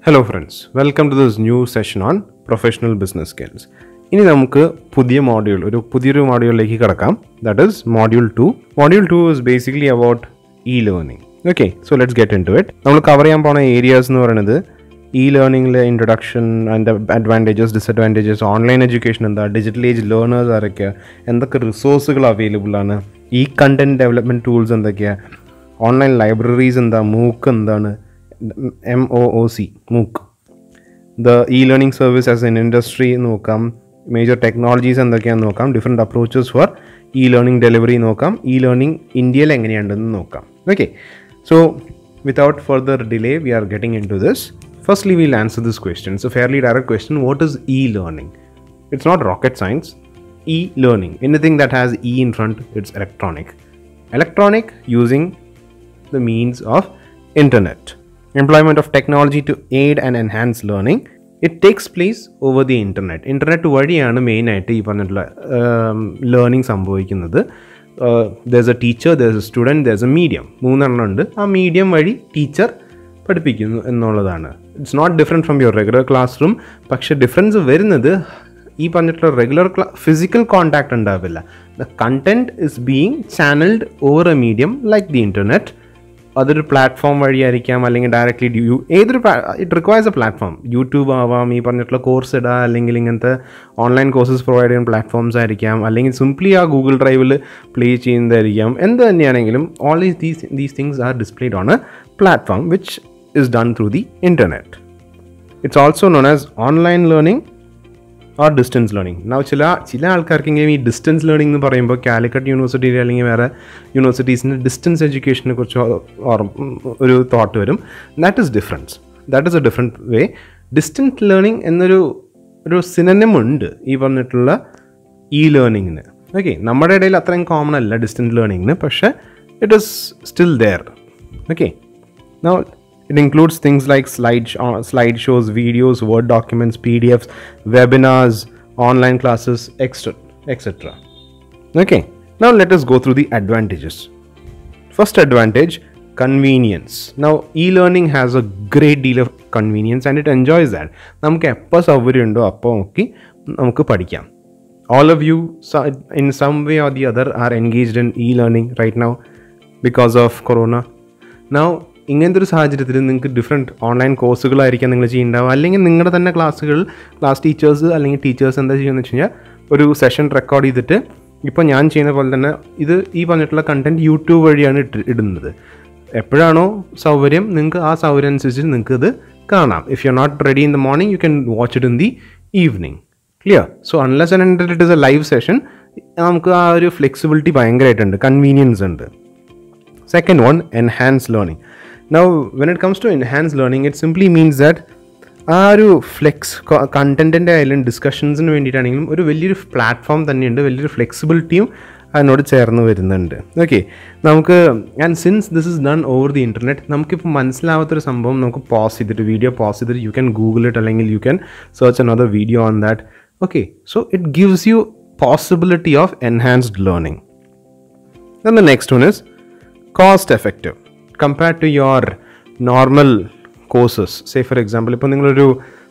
Hello friends welcome to this new session on professional business skills ഇനി നമുക്ക് പുതിയ module ഒരു പുതിയൊരു മോഡ്യൂളിലേക്ക് കിടക്കാം that is module two module two is basically about e learning okay so let's get in into it നമ്മൾ cover ചെയ്യാൻ പോണ ഏരിയാസ് എന്ന് പറയുന്നത് ഇ ലേണിംഗിലെ ഇൻട്രൊഡക്ഷൻ അതിൻ്റെ അഡ്വാൻറ്റേജസ് ഡിസഡ്വാൻറ്റേജസ് ഓൺലൈൻ എഡ്യൂക്കേഷൻ എന്താ ഡിജിറ്റൽ ഏജ് ലേണേഴ്സ് ആരൊക്കെയാണ് എന്തൊക്കെ റിസോഴ്സുകൾ അവൈലബിൾ ആണ് ഈ കണ്ടന്റ് ഡെവലപ്മെൻറ്റ് ടൂൾസ് എന്തൊക്കെയാണ് ഓൺലൈൻ ലൈബ്രറീസ് എന്താ മൂക്ക് എന്താണ് M O O C MOOC the e learning service as an industry നോക്കാം മേജർ ടെക്നോളജീസ് എന്തൊക്കെയാണെന്ന് നോക്കാം different approaches for e learning delivery നോക്കാം ഇ ലേണിംഗ് ഇന്ത്യയിൽ എങ്ങനെയുണ്ടെന്ന് നോക്കാം okay so without further delay we are getting in to this firstly will answer this question it's a fairly direct question what is e learning it's not rocket science e learning anything that has e in front it's electronic electronic using the means of internet employment of technology to aid and enhance learning it takes place over the internet internet വഴിയാണ് മെയിനായിട്ട് ഈ പറഞ്ഞിട്ടുള്ള learning സംഭവിക്കുന്നത് there A teacher there A student there A medium മൂന്നെണ്ണം ഉണ്ട് ആ medium വഴി teacher പഠിപ്പിക്കുന്നു എന്നുള്ളതാണ് it's not different from your regular class room പക്ഷേ ഡിഫറൻസ് വരുന്നത് ഈ പറഞ്ഞിട്ടുള്ള റെഗുലർ ക്ലാ ഫിസിക്കൽ കോണ്ടാക്ട് ഉണ്ടാവില്ല the content is being channelled over A medium like the internet അതൊരു പ്ലാറ്റ്ഫോം വഴിയായിരിക്കാം അല്ലെങ്കിൽ ഡയറക്റ്റ്ലി യു ഏതൊരു it requires A platform YouTube ആവാം ഈ പറഞ്ഞിട്ടുള്ള കോഴ്സ് ഇടുക അല്ലെങ്കിൽ ഇങ്ങനത്തെ ഓൺലൈൻ കോഴ്സസ് പ്രൊവൈഡ് ചെയ്യുന്ന പ്ലാറ്റ്ഫോംസ് ആയിരിക്കാം അല്ലെങ്കിൽ സിംപ്ലി ആ ഗൂഗിൾ ഡ്രൈവിൽ പ്ലേ ചെയ്യുന്നതായിരിക്കാം എന്ത് തന്നെയാണെങ്കിലും all these these these things are displayed on a platform which is done through the internet it's also known as online learning or distance learning നാ ചില ചില ആൾക്കാർക്കെങ്കിലും ഈ ഡിസ്റ്റൻസ് ലേണിംഗ് എന്ന് പറയുമ്പോൾ കാലിക്കറ്റ് യൂണിവേഴ്സിറ്റിയിൽ അല്ലെങ്കിൽ വേറെ യൂണിവേഴ്സിറ്റീസിന് ഡിസ്റ്റൻസ് എഡ്യൂക്കേഷനെ കുറിച്ച് ഓർമ്മ ഒരു തോട്ട് വരും that is difference that is a different way distance learning എന്നൊരു ഒരു സിനനം ഉണ്ട് ഈ പറഞ്ഞിട്ടുള്ള ഇ ലേണിങ്ങിന് ഓക്കെ നമ്മുടെ ഇടയിൽ അത്രയും കോമൺ അല്ല ഡിസ്റ്റൻസ് ലേണിങ്ങിന് പക്ഷേ it is still there okay Now, it includes things like slide, sh- uh, slide shows, videos, Word documents, PDFs, webinars, online classes, etc. etc. Okay, now let us go through the advantages. First advantage convenience. Now, e learning has a great deal of convenience and it enjoys that. നമുക്ക് എപ്പോൾ സൗകര്യമുണ്ടോ അപ്പോൾ നോക്കി നമുക്ക് പഠിക്കാം all of you so- in some way or the other are engaged in e-learning right now because of corona now ഇങ്ങനത്തെ ഒരു സാഹചര്യത്തിൽ നിങ്ങൾക്ക് ഡിഫറെൻറ്റ് ഓൺലൈൻ കോഴ്സുകളായിരിക്കാം നിങ്ങൾ ചെയ്യുന്നുണ്ടാവുക അല്ലെങ്കിൽ നിങ്ങളുടെ തന്നെ ക്ലാസ്സുകൾ ക്ലാസ് ടീച്ചേഴ്സ് അല്ലെങ്കിൽ ടീച്ചേഴ്സ് എന്താ ചെയ്യുന്നത് വെച്ച് കഴിഞ്ഞാൽ ഒരു സെഷൻ റെക്കോർഡ് ചെയ്തിട്ട് ഇപ്പോൾ ഞാൻ ചെയ്യുന്ന പോലെ തന്നെ ഇത് ഈ പറഞ്ഞിട്ടുള്ള കണ്ടൻറ്റ് യൂട്യൂബ് വഴിയാണ് ഇട്ട് ഇടുന്നത് എപ്പോഴാണോ സൗകര്യം നിങ്ങൾക്ക് ആ സൗകര്യം അനുസരിച്ച് നിങ്ങൾക്ക് ഇത് കാണാം if you are not ready in the morning you can watch it in the evening clear so unless and it is a live session നമുക്ക് ആ ഒരു ഫ്ലെക്സിബിലിറ്റി ഭയങ്കരമായിട്ടുണ്ട് കൺവീനിയൻസ് ഉണ്ട് Second one, enhanced learning. Now, when it comes to enhanced learning, it simply means that ആ ഒരു flex കണ്ടൻറ്റിൻ്റെ ആയാലും ഡിസ്കഷൻസിന് വേണ്ടിയിട്ടാണെങ്കിലും ഒരു വലിയൊരു പ്ലാറ്റ്ഫോം തന്നെയുണ്ട് വലിയൊരു ഫ്ലെക്സിബിലിറ്റിയും അതിനോട് ചേർന്ന് വരുന്നുണ്ട് ഓക്കെ നമുക്ക് and since this is done over the internet നമുക്കിപ്പോൾ മനസ്സിലാവാത്തൊരു സംഭവം നമുക്ക് പോസ് ചെയ്തിട്ട് വീഡിയോ പോസ് ചെയ്തിട്ട് യു ക്യാൻ ഗൂഗിൾ ഇറ്റ് അല്ലെങ്കിൽ you can search another video on that okay so it gives you possibility of enhanced learning Then the next one is cost effective compared to your normal courses. Say for example, ഇപ്പോൾ നിങ്ങളൊരു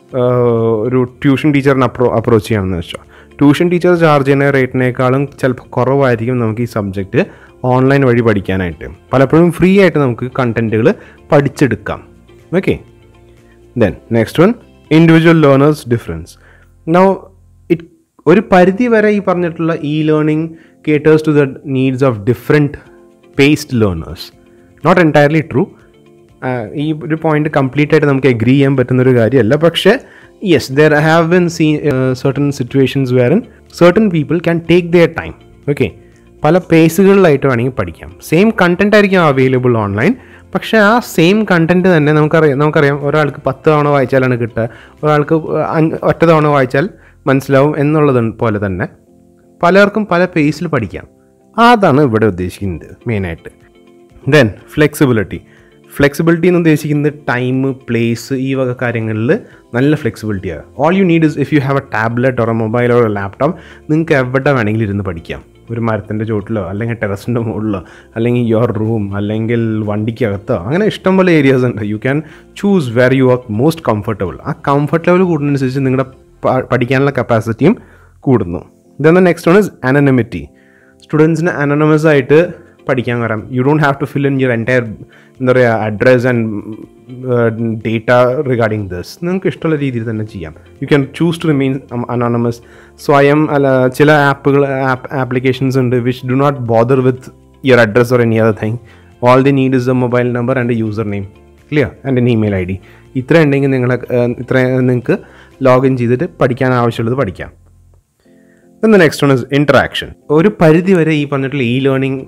ആഹ്, ഒരു tuition ടീച്ചറിനെ അപ്രോ approach ചെയ്യാമെന്ന് വെച്ചോ tuition teacher charge ചെയ്യുന്ന റേറ്റിനേക്കാളും ചിലപ്പോൾ കുറവായിരിക്കും നമുക്ക് ഈ സബ്ജക്റ്റ് ഓൺലൈൻ വഴി പഠിക്കാനായിട്ട് പലപ്പോഴും ഫ്രീ ആയിട്ട് നമുക്ക് കണ്ടൻറ്റുകൾ പഠിച്ചെടുക്കാം okay then next one individual learners difference now it ഒരു പരിധി വരെ ഈ പറഞ്ഞിട്ടുള്ള e learning caters to the needs of different paced learners not entirely true ഈ ഒരു പോയിന്റ് കംപ്ലീറ്റ് ആയിട്ട് നമുക്ക് എഗ്രി ചെയ്യാൻ പറ്റുന്ന ഒരു കാര്യമല്ല പക്ഷേ yes there have been see certain situations where certain people can take their time okay പല പേസുകളിലായിട്ട് വേണമെങ്കിൽ പഠിക്കാം സെയിം കണ്ടന്റ് ആയിരിക്കും അവൈലബിൾ ഓൺലൈൻ പക്ഷേ ആ സെയിം കണ്ടന്റ് തന്നെ നമുക്കറിയാം നമുക്കറിയാം ഒരാൾക്ക് പത്ത് തവണ വായിച്ചാലാണ് കിട്ടുക ഒരാൾക്ക് അഞ്ച് ഒറ്റ തവണ വായിച്ചാൽ മനസ്സിലാവും എന്നുള്ളത് പോലെ തന്നെ പലർക്കും പല പേസിൽ പഠിക്കാം അതാണ് ഇവിടെ ഉദ്ദേശിക്കുന്നത് മെയിനായിട്ട് ദെൻ ഫ്ലെക്സിബിലിറ്റി ഫ്ലെക്സിബിലിറ്റി എന്ന് ഉദ്ദേശിക്കുന്നത് ടൈം പ്ലേസ് ഈ വക കാര്യങ്ങളിൽ നല്ല ഫ്ലെക്സിബിലിറ്റിയാണ് all you need is if you have a tablet or a mobile or a laptop നിങ്ങൾക്ക് എവിടെ വേണമെങ്കിലും ഇരുന്ന് പഠിക്കാം ഒരു മരത്തിൻ്റെ ചുവട്ടിലോ അല്ലെങ്കിൽ ടെറസിൻ്റെ മുകളിലോ അല്ലെങ്കിൽ യുവർ റൂം അല്ലെങ്കിൽ വണ്ടിക്കകത്തോ അങ്ങനെ ഇഷ്ടംപോലെ ഏരിയാസ് ഉണ്ട് you can choose where you are most comfortable ആ കംഫർട്ട് ലെവൽ കൂടുന്നതനുസരിച്ച് നിങ്ങളുടെ പ- പഠിക്കാനുള്ള കപ്പാസിറ്റിയും കൂടുന്നു ഇതെന്ന നെക്സ്റ്റ് വൺ ഇസ് അനനമിറ്റി സ്റ്റുഡൻസിന് അനോണമസ് ആയിട്ട് പഠിക്കാൻ വരാം you don't have to fill in your entire എന്താ പറയുക address and data regarding this നിങ്ങൾക്ക് ഇഷ്ടമുള്ള രീതിയിൽ തന്നെ ചെയ്യാം you can choose to remain anonymous സ്വയം അല്ല ചില ആപ്പുകൾ ആപ്പ് ആപ്ലിക്കേഷൻസ് ഉണ്ട് which do not bother with your address or any other thing all the need is a mobile number and user name clear and an email I D ഇത്ര ഉണ്ടെങ്കിൽ നിങ്ങളെ ഇത്ര നിങ്ങൾക്ക് ലോഗിൻ ചെയ്തിട്ട് പഠിക്കാൻ ആവശ്യമുള്ളത് പഠിക്കാം then the next one is interaction ഒരു പരിധി വരെ ഈ പറഞ്ഞിട്ടുള്ള e learning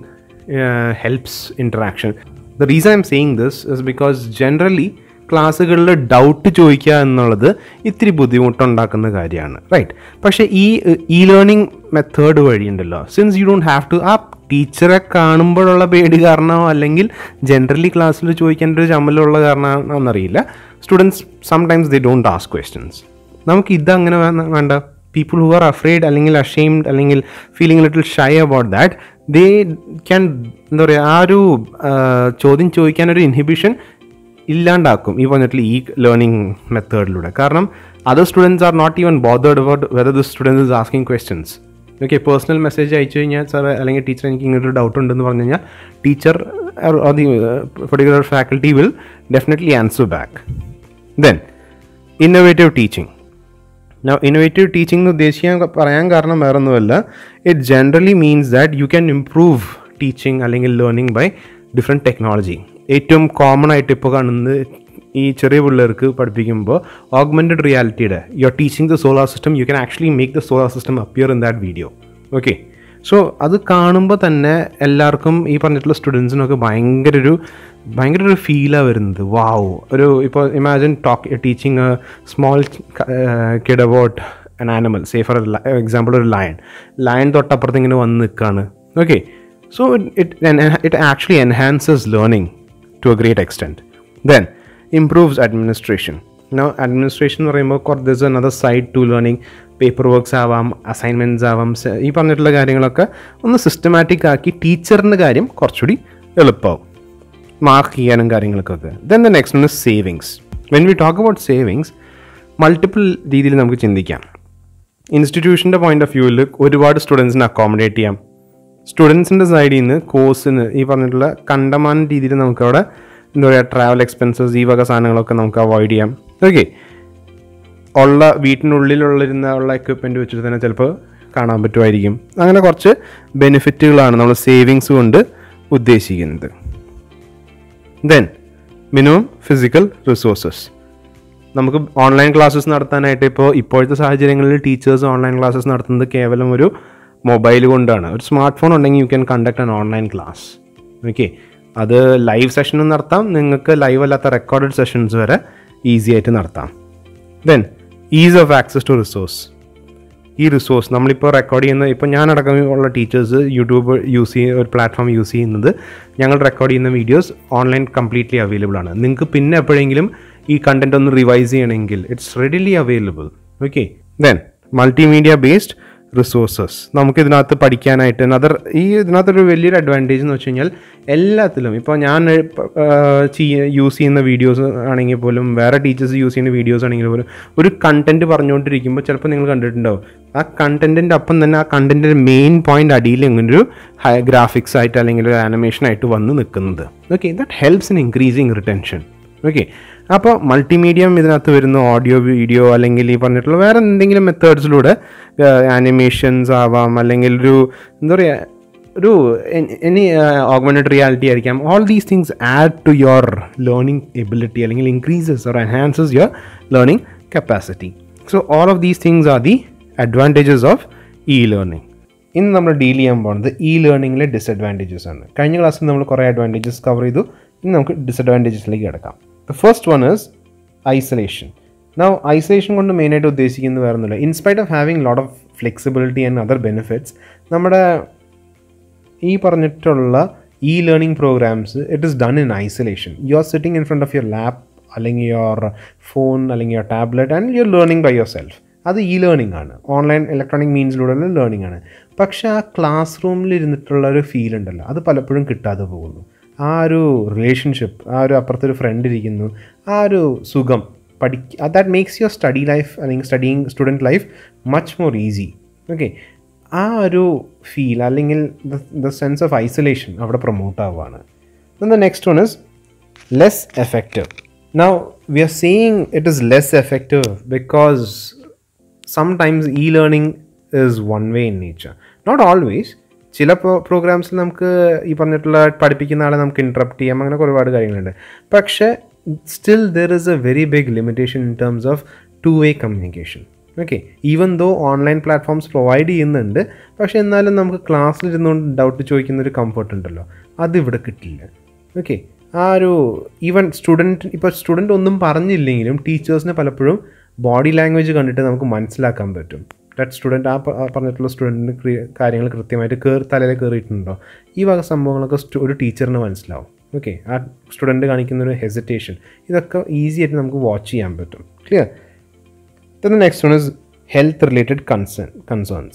helps interaction the reason I'm saying this is because generally ക്ലാസ്സുകളിൽ ഡൗട്ട് ചോദിക്കുക എന്നുള്ളത് ഇത്തിരി ബുദ്ധിമുട്ടുണ്ടാക്കുന്ന കാര്യമാണ് റൈറ്റ് പക്ഷേ ഈ ഇ ലേണിംഗ് മെത്തേഡ് വഴിയുണ്ടല്ലോ since you don't have to ആ ടീച്ചറെ കാണുമ്പോഴുള്ള പേടി കാരണമോ അല്ലെങ്കിൽ ജനറലി ക്ലാസ്സിൽ ചോദിക്കേണ്ട ഒരു ചമ്മലുള്ള കാരണമാണെന്നറിയില്ല students sometimes they don't ask questions നമുക്ക് ഇതങ്ങനെ വേ- വേണ്ട പീപ്പിൾ ഹു ആർ അഫ്രെയ്ഡ് അല്ലെങ്കിൽ അഷെയിംഡ് അല്ലെങ്കിൽ feeling little shy about that they can എന്താ പറയുക ആ ഒരു ആ, ചോദ്യം ചോദിക്കാനൊരു ഇൻഹിബിഷൻ ഇല്ലാണ്ടാക്കും ഈ പറഞ്ഞിട്ടുള്ള ഈ ലേണിംഗ് മെത്തേഡിലൂടെ കാരണം other students are not even bothered about whether the students is asking questions okay personal message അയച്ചു കഴിഞ്ഞാൽ സാർ അല്ലെങ്കിൽ ടീച്ചർ എനിക്ക് ഇങ്ങനൊരു ഡൗട്ട് ഉണ്ടെന്ന് പറഞ്ഞു കഴിഞ്ഞാൽ teacher or the particular faculty will definitely answer back then innovative teaching Now, innovative teaching എന്ന് ഉദ്ദേശിക്കാൻ പറയാൻ കാരണം വേറൊന്നുമല്ല it generally means that you can improve teaching അല്ലെങ്കിൽ ലേണിംഗ് ബൈ ഡിഫറെൻറ്റ് ടെക്നോളജി ഏറ്റവും കോമൺ ആയിട്ട് ഇപ്പോൾ കാണുന്നത് ഈ ചെറിയ പിള്ളേർക്ക് പഠിപ്പിക്കുമ്പോൾ ഓഗ്മെൻറ്റഡ് റിയാലിറ്റിയുടെ you are teaching the solar system you can actually make the solar system appear in that video okay so അത് കാണുമ്പോൾ തന്നെ എല്ലാവർക്കും ഈ പറഞ്ഞിട്ടുള്ള സ്റ്റുഡൻസിനൊക്കെ ഭയങ്കര ഒരു ഭയങ്കര ഒരു ഫീലാണ് വരുന്നത് വാവ് ഒരു ഇപ്പോൾ imagine talk teaching small kid about an animal say for example ഒരു ലയൺ ലയൺ തൊട്ടപ്പുറത്ത് ഇങ്ങനെ വന്ന് നിൽക്കുകയാണ് okay so it it actually enhances learning to a great extent then improves administration no administration എന്ന് പറയുമ്പോൾ കുറച്ച് this another side to learning paper works ആവാം assignments ആവാം സ- ഈ പറഞ്ഞിട്ടുള്ള കാര്യങ്ങളൊക്കെ ഒന്ന് സിസ്റ്റമാറ്റിക് ആക്കി ടീച്ചറിൻ്റെ കാര്യം കുറച്ചുകൂടി എളുപ്പമാവും മാർക്ക് ചെയ്യാനും കാര്യങ്ങൾക്കൊക്കെ ദെൻ ദ നെക്സ്റ്റ് ആണ് savings when we talk about savings multiple രീതിയിൽ നമുക്ക് ചിന്തിക്കാം ഇൻസ്റ്റിറ്റ്യൂഷൻ്റെ പോയിന്റ് ഓഫ് വ്യൂവിൽ ഒരുപാട് സ്റ്റുഡൻസിനെ അക്കോമഡേറ്റ് ചെയ്യാം സ്റ്റുഡൻസിൻ്റെ സൈഡിൽ നിന്ന് കോഴ്സിന് ഈ പറഞ്ഞിട്ടുള്ള കണ്ടമാന രീതിയിൽ നമുക്കവിടെ എന്താ പറയുക ട്രാവൽ എക്സ്പെൻസസ് ഈ വക സാധനങ്ങളൊക്കെ നമുക്ക് അവോയ്ഡ് ചെയ്യാം ഓക്കെ ഉള്ള വീട്ടിനുള്ളിലുള്ളിരുന്ന ഉള്ള എക്വിപ്മെൻറ്റ് വെച്ചിട്ട് തന്നെ ചിലപ്പോൾ കാണാൻ പറ്റുമായിരിക്കും അങ്ങനെ കുറച്ച് ബെനിഫിറ്റുകളാണ് നമ്മൾ സേവിങ്സ് കൊണ്ട് ഉദ്ദേശിക്കുന്നത് ദെൻ മിനിമം ഫിസിക്കൽ റിസോഴ്സസ് നമുക്ക് ഓൺലൈൻ ക്ലാസ്സസ് നടത്താനായിട്ട് ഇപ്പോൾ ഇപ്പോഴത്തെ സാഹചര്യങ്ങളിൽ ടീച്ചേഴ്സ് ഓൺലൈൻ ക്ലാസ്സസ് നടത്തുന്നത് കേവലം ഒരു മൊബൈൽ കൊണ്ടാണ് ഒരു സ്മാർട്ട് ഫോൺ ഉണ്ടെങ്കിൽ you can conduct an online class okay അത് ലൈവ് സെഷനും നടത്താം നിങ്ങൾക്ക് ലൈവ് അല്ലാത്ത റെക്കോർഡഡ് സെഷൻസ് വരെ ഈസി ആയിട്ട് നടത്താം then ease of access to resource ഈ റിസോഴ്സ് നമ്മളിപ്പോൾ റെക്കോർഡ് ചെയ്യുന്ന ഇപ്പോൾ ഞാനടക്കം ഉള്ള ടീച്ചേഴ്സ് യൂട്യൂബ് യൂസ് ചെയ്യുന്ന ഒരു പ്ലാറ്റ്ഫോം യൂസ് ചെയ്യുന്നത് ഞങ്ങൾ റെക്കോർഡ് ചെയ്യുന്ന വീഡിയോസ് ഓൺലൈൻ കംപ്ലീറ്റ്ലി അവൈലബിൾ ആണ് നിങ്ങൾക്ക് പിന്നെ എപ്പോഴെങ്കിലും ഈ കണ്ടന്റ് ഒന്ന് റിവൈസ് ചെയ്യണമെങ്കിൽ it's readily available okay then multimedia based resources നമുക്ക് ഇതിനകത്ത് പഠിക്കാനായിട്ട് അതർ ഈ ഇതിനകത്തൊരു വലിയൊരു അഡ്വാൻറ്റേജ് എന്ന് വെച്ച് കഴിഞ്ഞാൽ എല്ലാത്തിലും ഇപ്പോൾ ഞാൻ യൂസ് ചെയ്യുന്ന വീഡിയോസ് ആണെങ്കിൽ പോലും വേറെ ടീച്ചേഴ്സ് യൂസ് ചെയ്യുന്ന വീഡിയോസ് ആണെങ്കിൽ പോലും ഒരു കണ്ടന്റ് പറഞ്ഞുകൊണ്ടിരിക്കുമ്പോൾ ചിലപ്പോൾ നിങ്ങൾ കണ്ടിട്ടുണ്ടാവും ആ കണ്ടന്റിൻ്റെ ഒപ്പം തന്നെ ആ കണ്ടന്റിൻ്റെ മെയിൻ പോയിന്റ് അടിയിൽ ഇങ്ങനൊരു ഗ്രാഫിക്സ് ആയിട്ട് അല്ലെങ്കിൽ ഒരു ആനിമേഷൻ ആയിട്ട് വന്ന് നിൽക്കുന്നത് okay that helps in increasing retention okay അപ്പോൾ മൾട്ടിമീഡിയം ഇതിനകത്ത് വരുന്ന ഓഡിയോ വീഡിയോ അല്ലെങ്കിൽ ഈ പറഞ്ഞിട്ടുള്ള വേറെ എന്തെങ്കിലും മെത്തേഡ്സിലൂടെ ആനിമേഷൻസ് ആവാം അല്ലെങ്കിൽ ഒരു എന്താ പറയുക ഒരു എനി ഓഗ്മെൻറ്റഡ് റിയാലിറ്റി ആയിരിക്കാം all these things add to your learning ability അല്ലെങ്കിൽ increases or enhances your learning capacity so all of these things are the advantages of e learning ഇന്ന് നമ്മൾ ഡീൽ ചെയ്യാൻ പോകുന്നത് ഇ ലേണിംഗിലെ ഡിസഡ്വാൻറ്റേജസ് ആണ് കഴിഞ്ഞ ക്ലാസ്സിൽ നമ്മൾ കുറേ അഡ്വാൻറ്റേജസ് കവർ ചെയ്തു ഇനി നമുക്ക് ഡിസഡ്വാൻറ്റേജസിലേക്ക് കിടക്കാം the first one is isolation now isolation കൊണ്ട് മെയിനായിട്ട് ഉദ്ദേശിക്കുന്നത് വേറെ ഒന്നുമില്ല in spite of having lot of flexibility and other benefits നമ്മുടെ ഈ പറഞ്ഞിട്ടുള്ള e learning programmes it is done in isolation you are sitting in front of your lap അല്ലെങ്കിൽ your phone അല്ലെങ്കിൽ your tablet and you are learning by yourself അത് e learning ആണ് online electronic മീൻസിലൂടെയുള്ള learning ആണ് പക്ഷേ ആ class റൂമിൽ ഇരുന്നിട്ടുള്ള ഒരു ഫീൽ ഉണ്ടല്ലോ അത് പലപ്പോഴും കിട്ടാതെ പോകുന്നു ആ ഒരു റിലേഷൻഷിപ്പ് ആ ഒരു അപ്പുറത്തൊരു ഫ്രണ്ട് ഇരിക്കുന്നു ആ ഒരു സുഖം പഠിക്ക that makes your study life അല്ലെങ്കിൽ studying student life much more easy okay ആ ഒരു ഫീൽ അല്ലെങ്കിൽ ദ സെൻസ് ഓഫ് ഐസൊലേഷൻ അവിടെ പ്രൊമോട്ട് ആവുകയാണ് the next one is less effective now we are seeing it is less effective because sometimes e learning is one way in nature not always ചില പ്രോ പ്രോഗ്രാംസിൽ നമുക്ക് ഈ പറഞ്ഞിട്ടുള്ള പഠിപ്പിക്കുന്ന ആളെ നമുക്ക് ഇൻട്രപ്റ്റ് ചെയ്യാം അങ്ങനെ ഒരുപാട് കാര്യങ്ങളുണ്ട് പക്ഷേ still there is a very big limitation in terms of two way communication okay even though online platforms provide ചെയ്യുന്നുണ്ട് പക്ഷേ എന്നാലും നമുക്ക് ക്ലാസ്സിൽ ഇരുന്നുകൊണ്ട് ഡൗട്ട് ചോദിക്കുന്ന ഒരു കംഫർട്ട് ഉണ്ടല്ലോ അത് ഇവിടെ കിട്ടില്ല ഓക്കെ ആ ഒരു ഈവൻ സ്റ്റുഡൻറ്റ് ഇപ്പോൾ സ്റ്റുഡൻറ്റ് ഒന്നും പറഞ്ഞില്ലെങ്കിലും ടീച്ചേഴ്സിന് പലപ്പോഴും ബോഡി ലാംഗ്വേജ് കണ്ടിട്ട് നമുക്ക് മനസ്സിലാക്കാൻ പറ്റും ദാറ്റ് സ്റ്റുഡൻറ്റ് ആ പ- ആ പറഞ്ഞിട്ടുള്ള സ്റ്റുഡൻറ്റിന് കാര്യങ്ങൾ കൃത്യമായിട്ട് കയറി തലയിൽ കയറിയിട്ടുണ്ടോ ഈ വക സംഭവങ്ങളൊക്കെ സ്റ്റു- ഒരു ടീച്ചറിന് മനസ്സിലാവും ഓക്കെ ആ സ്റ്റുഡൻറ്റ് കാണിക്കുന്ന ഒരു ഹെസിറ്റേഷൻ ഇതൊക്കെ ഈസി ആയിട്ട് നമുക്ക് വാച്ച് ചെയ്യാൻ പറ്റും clear then the next one is health related concern concerns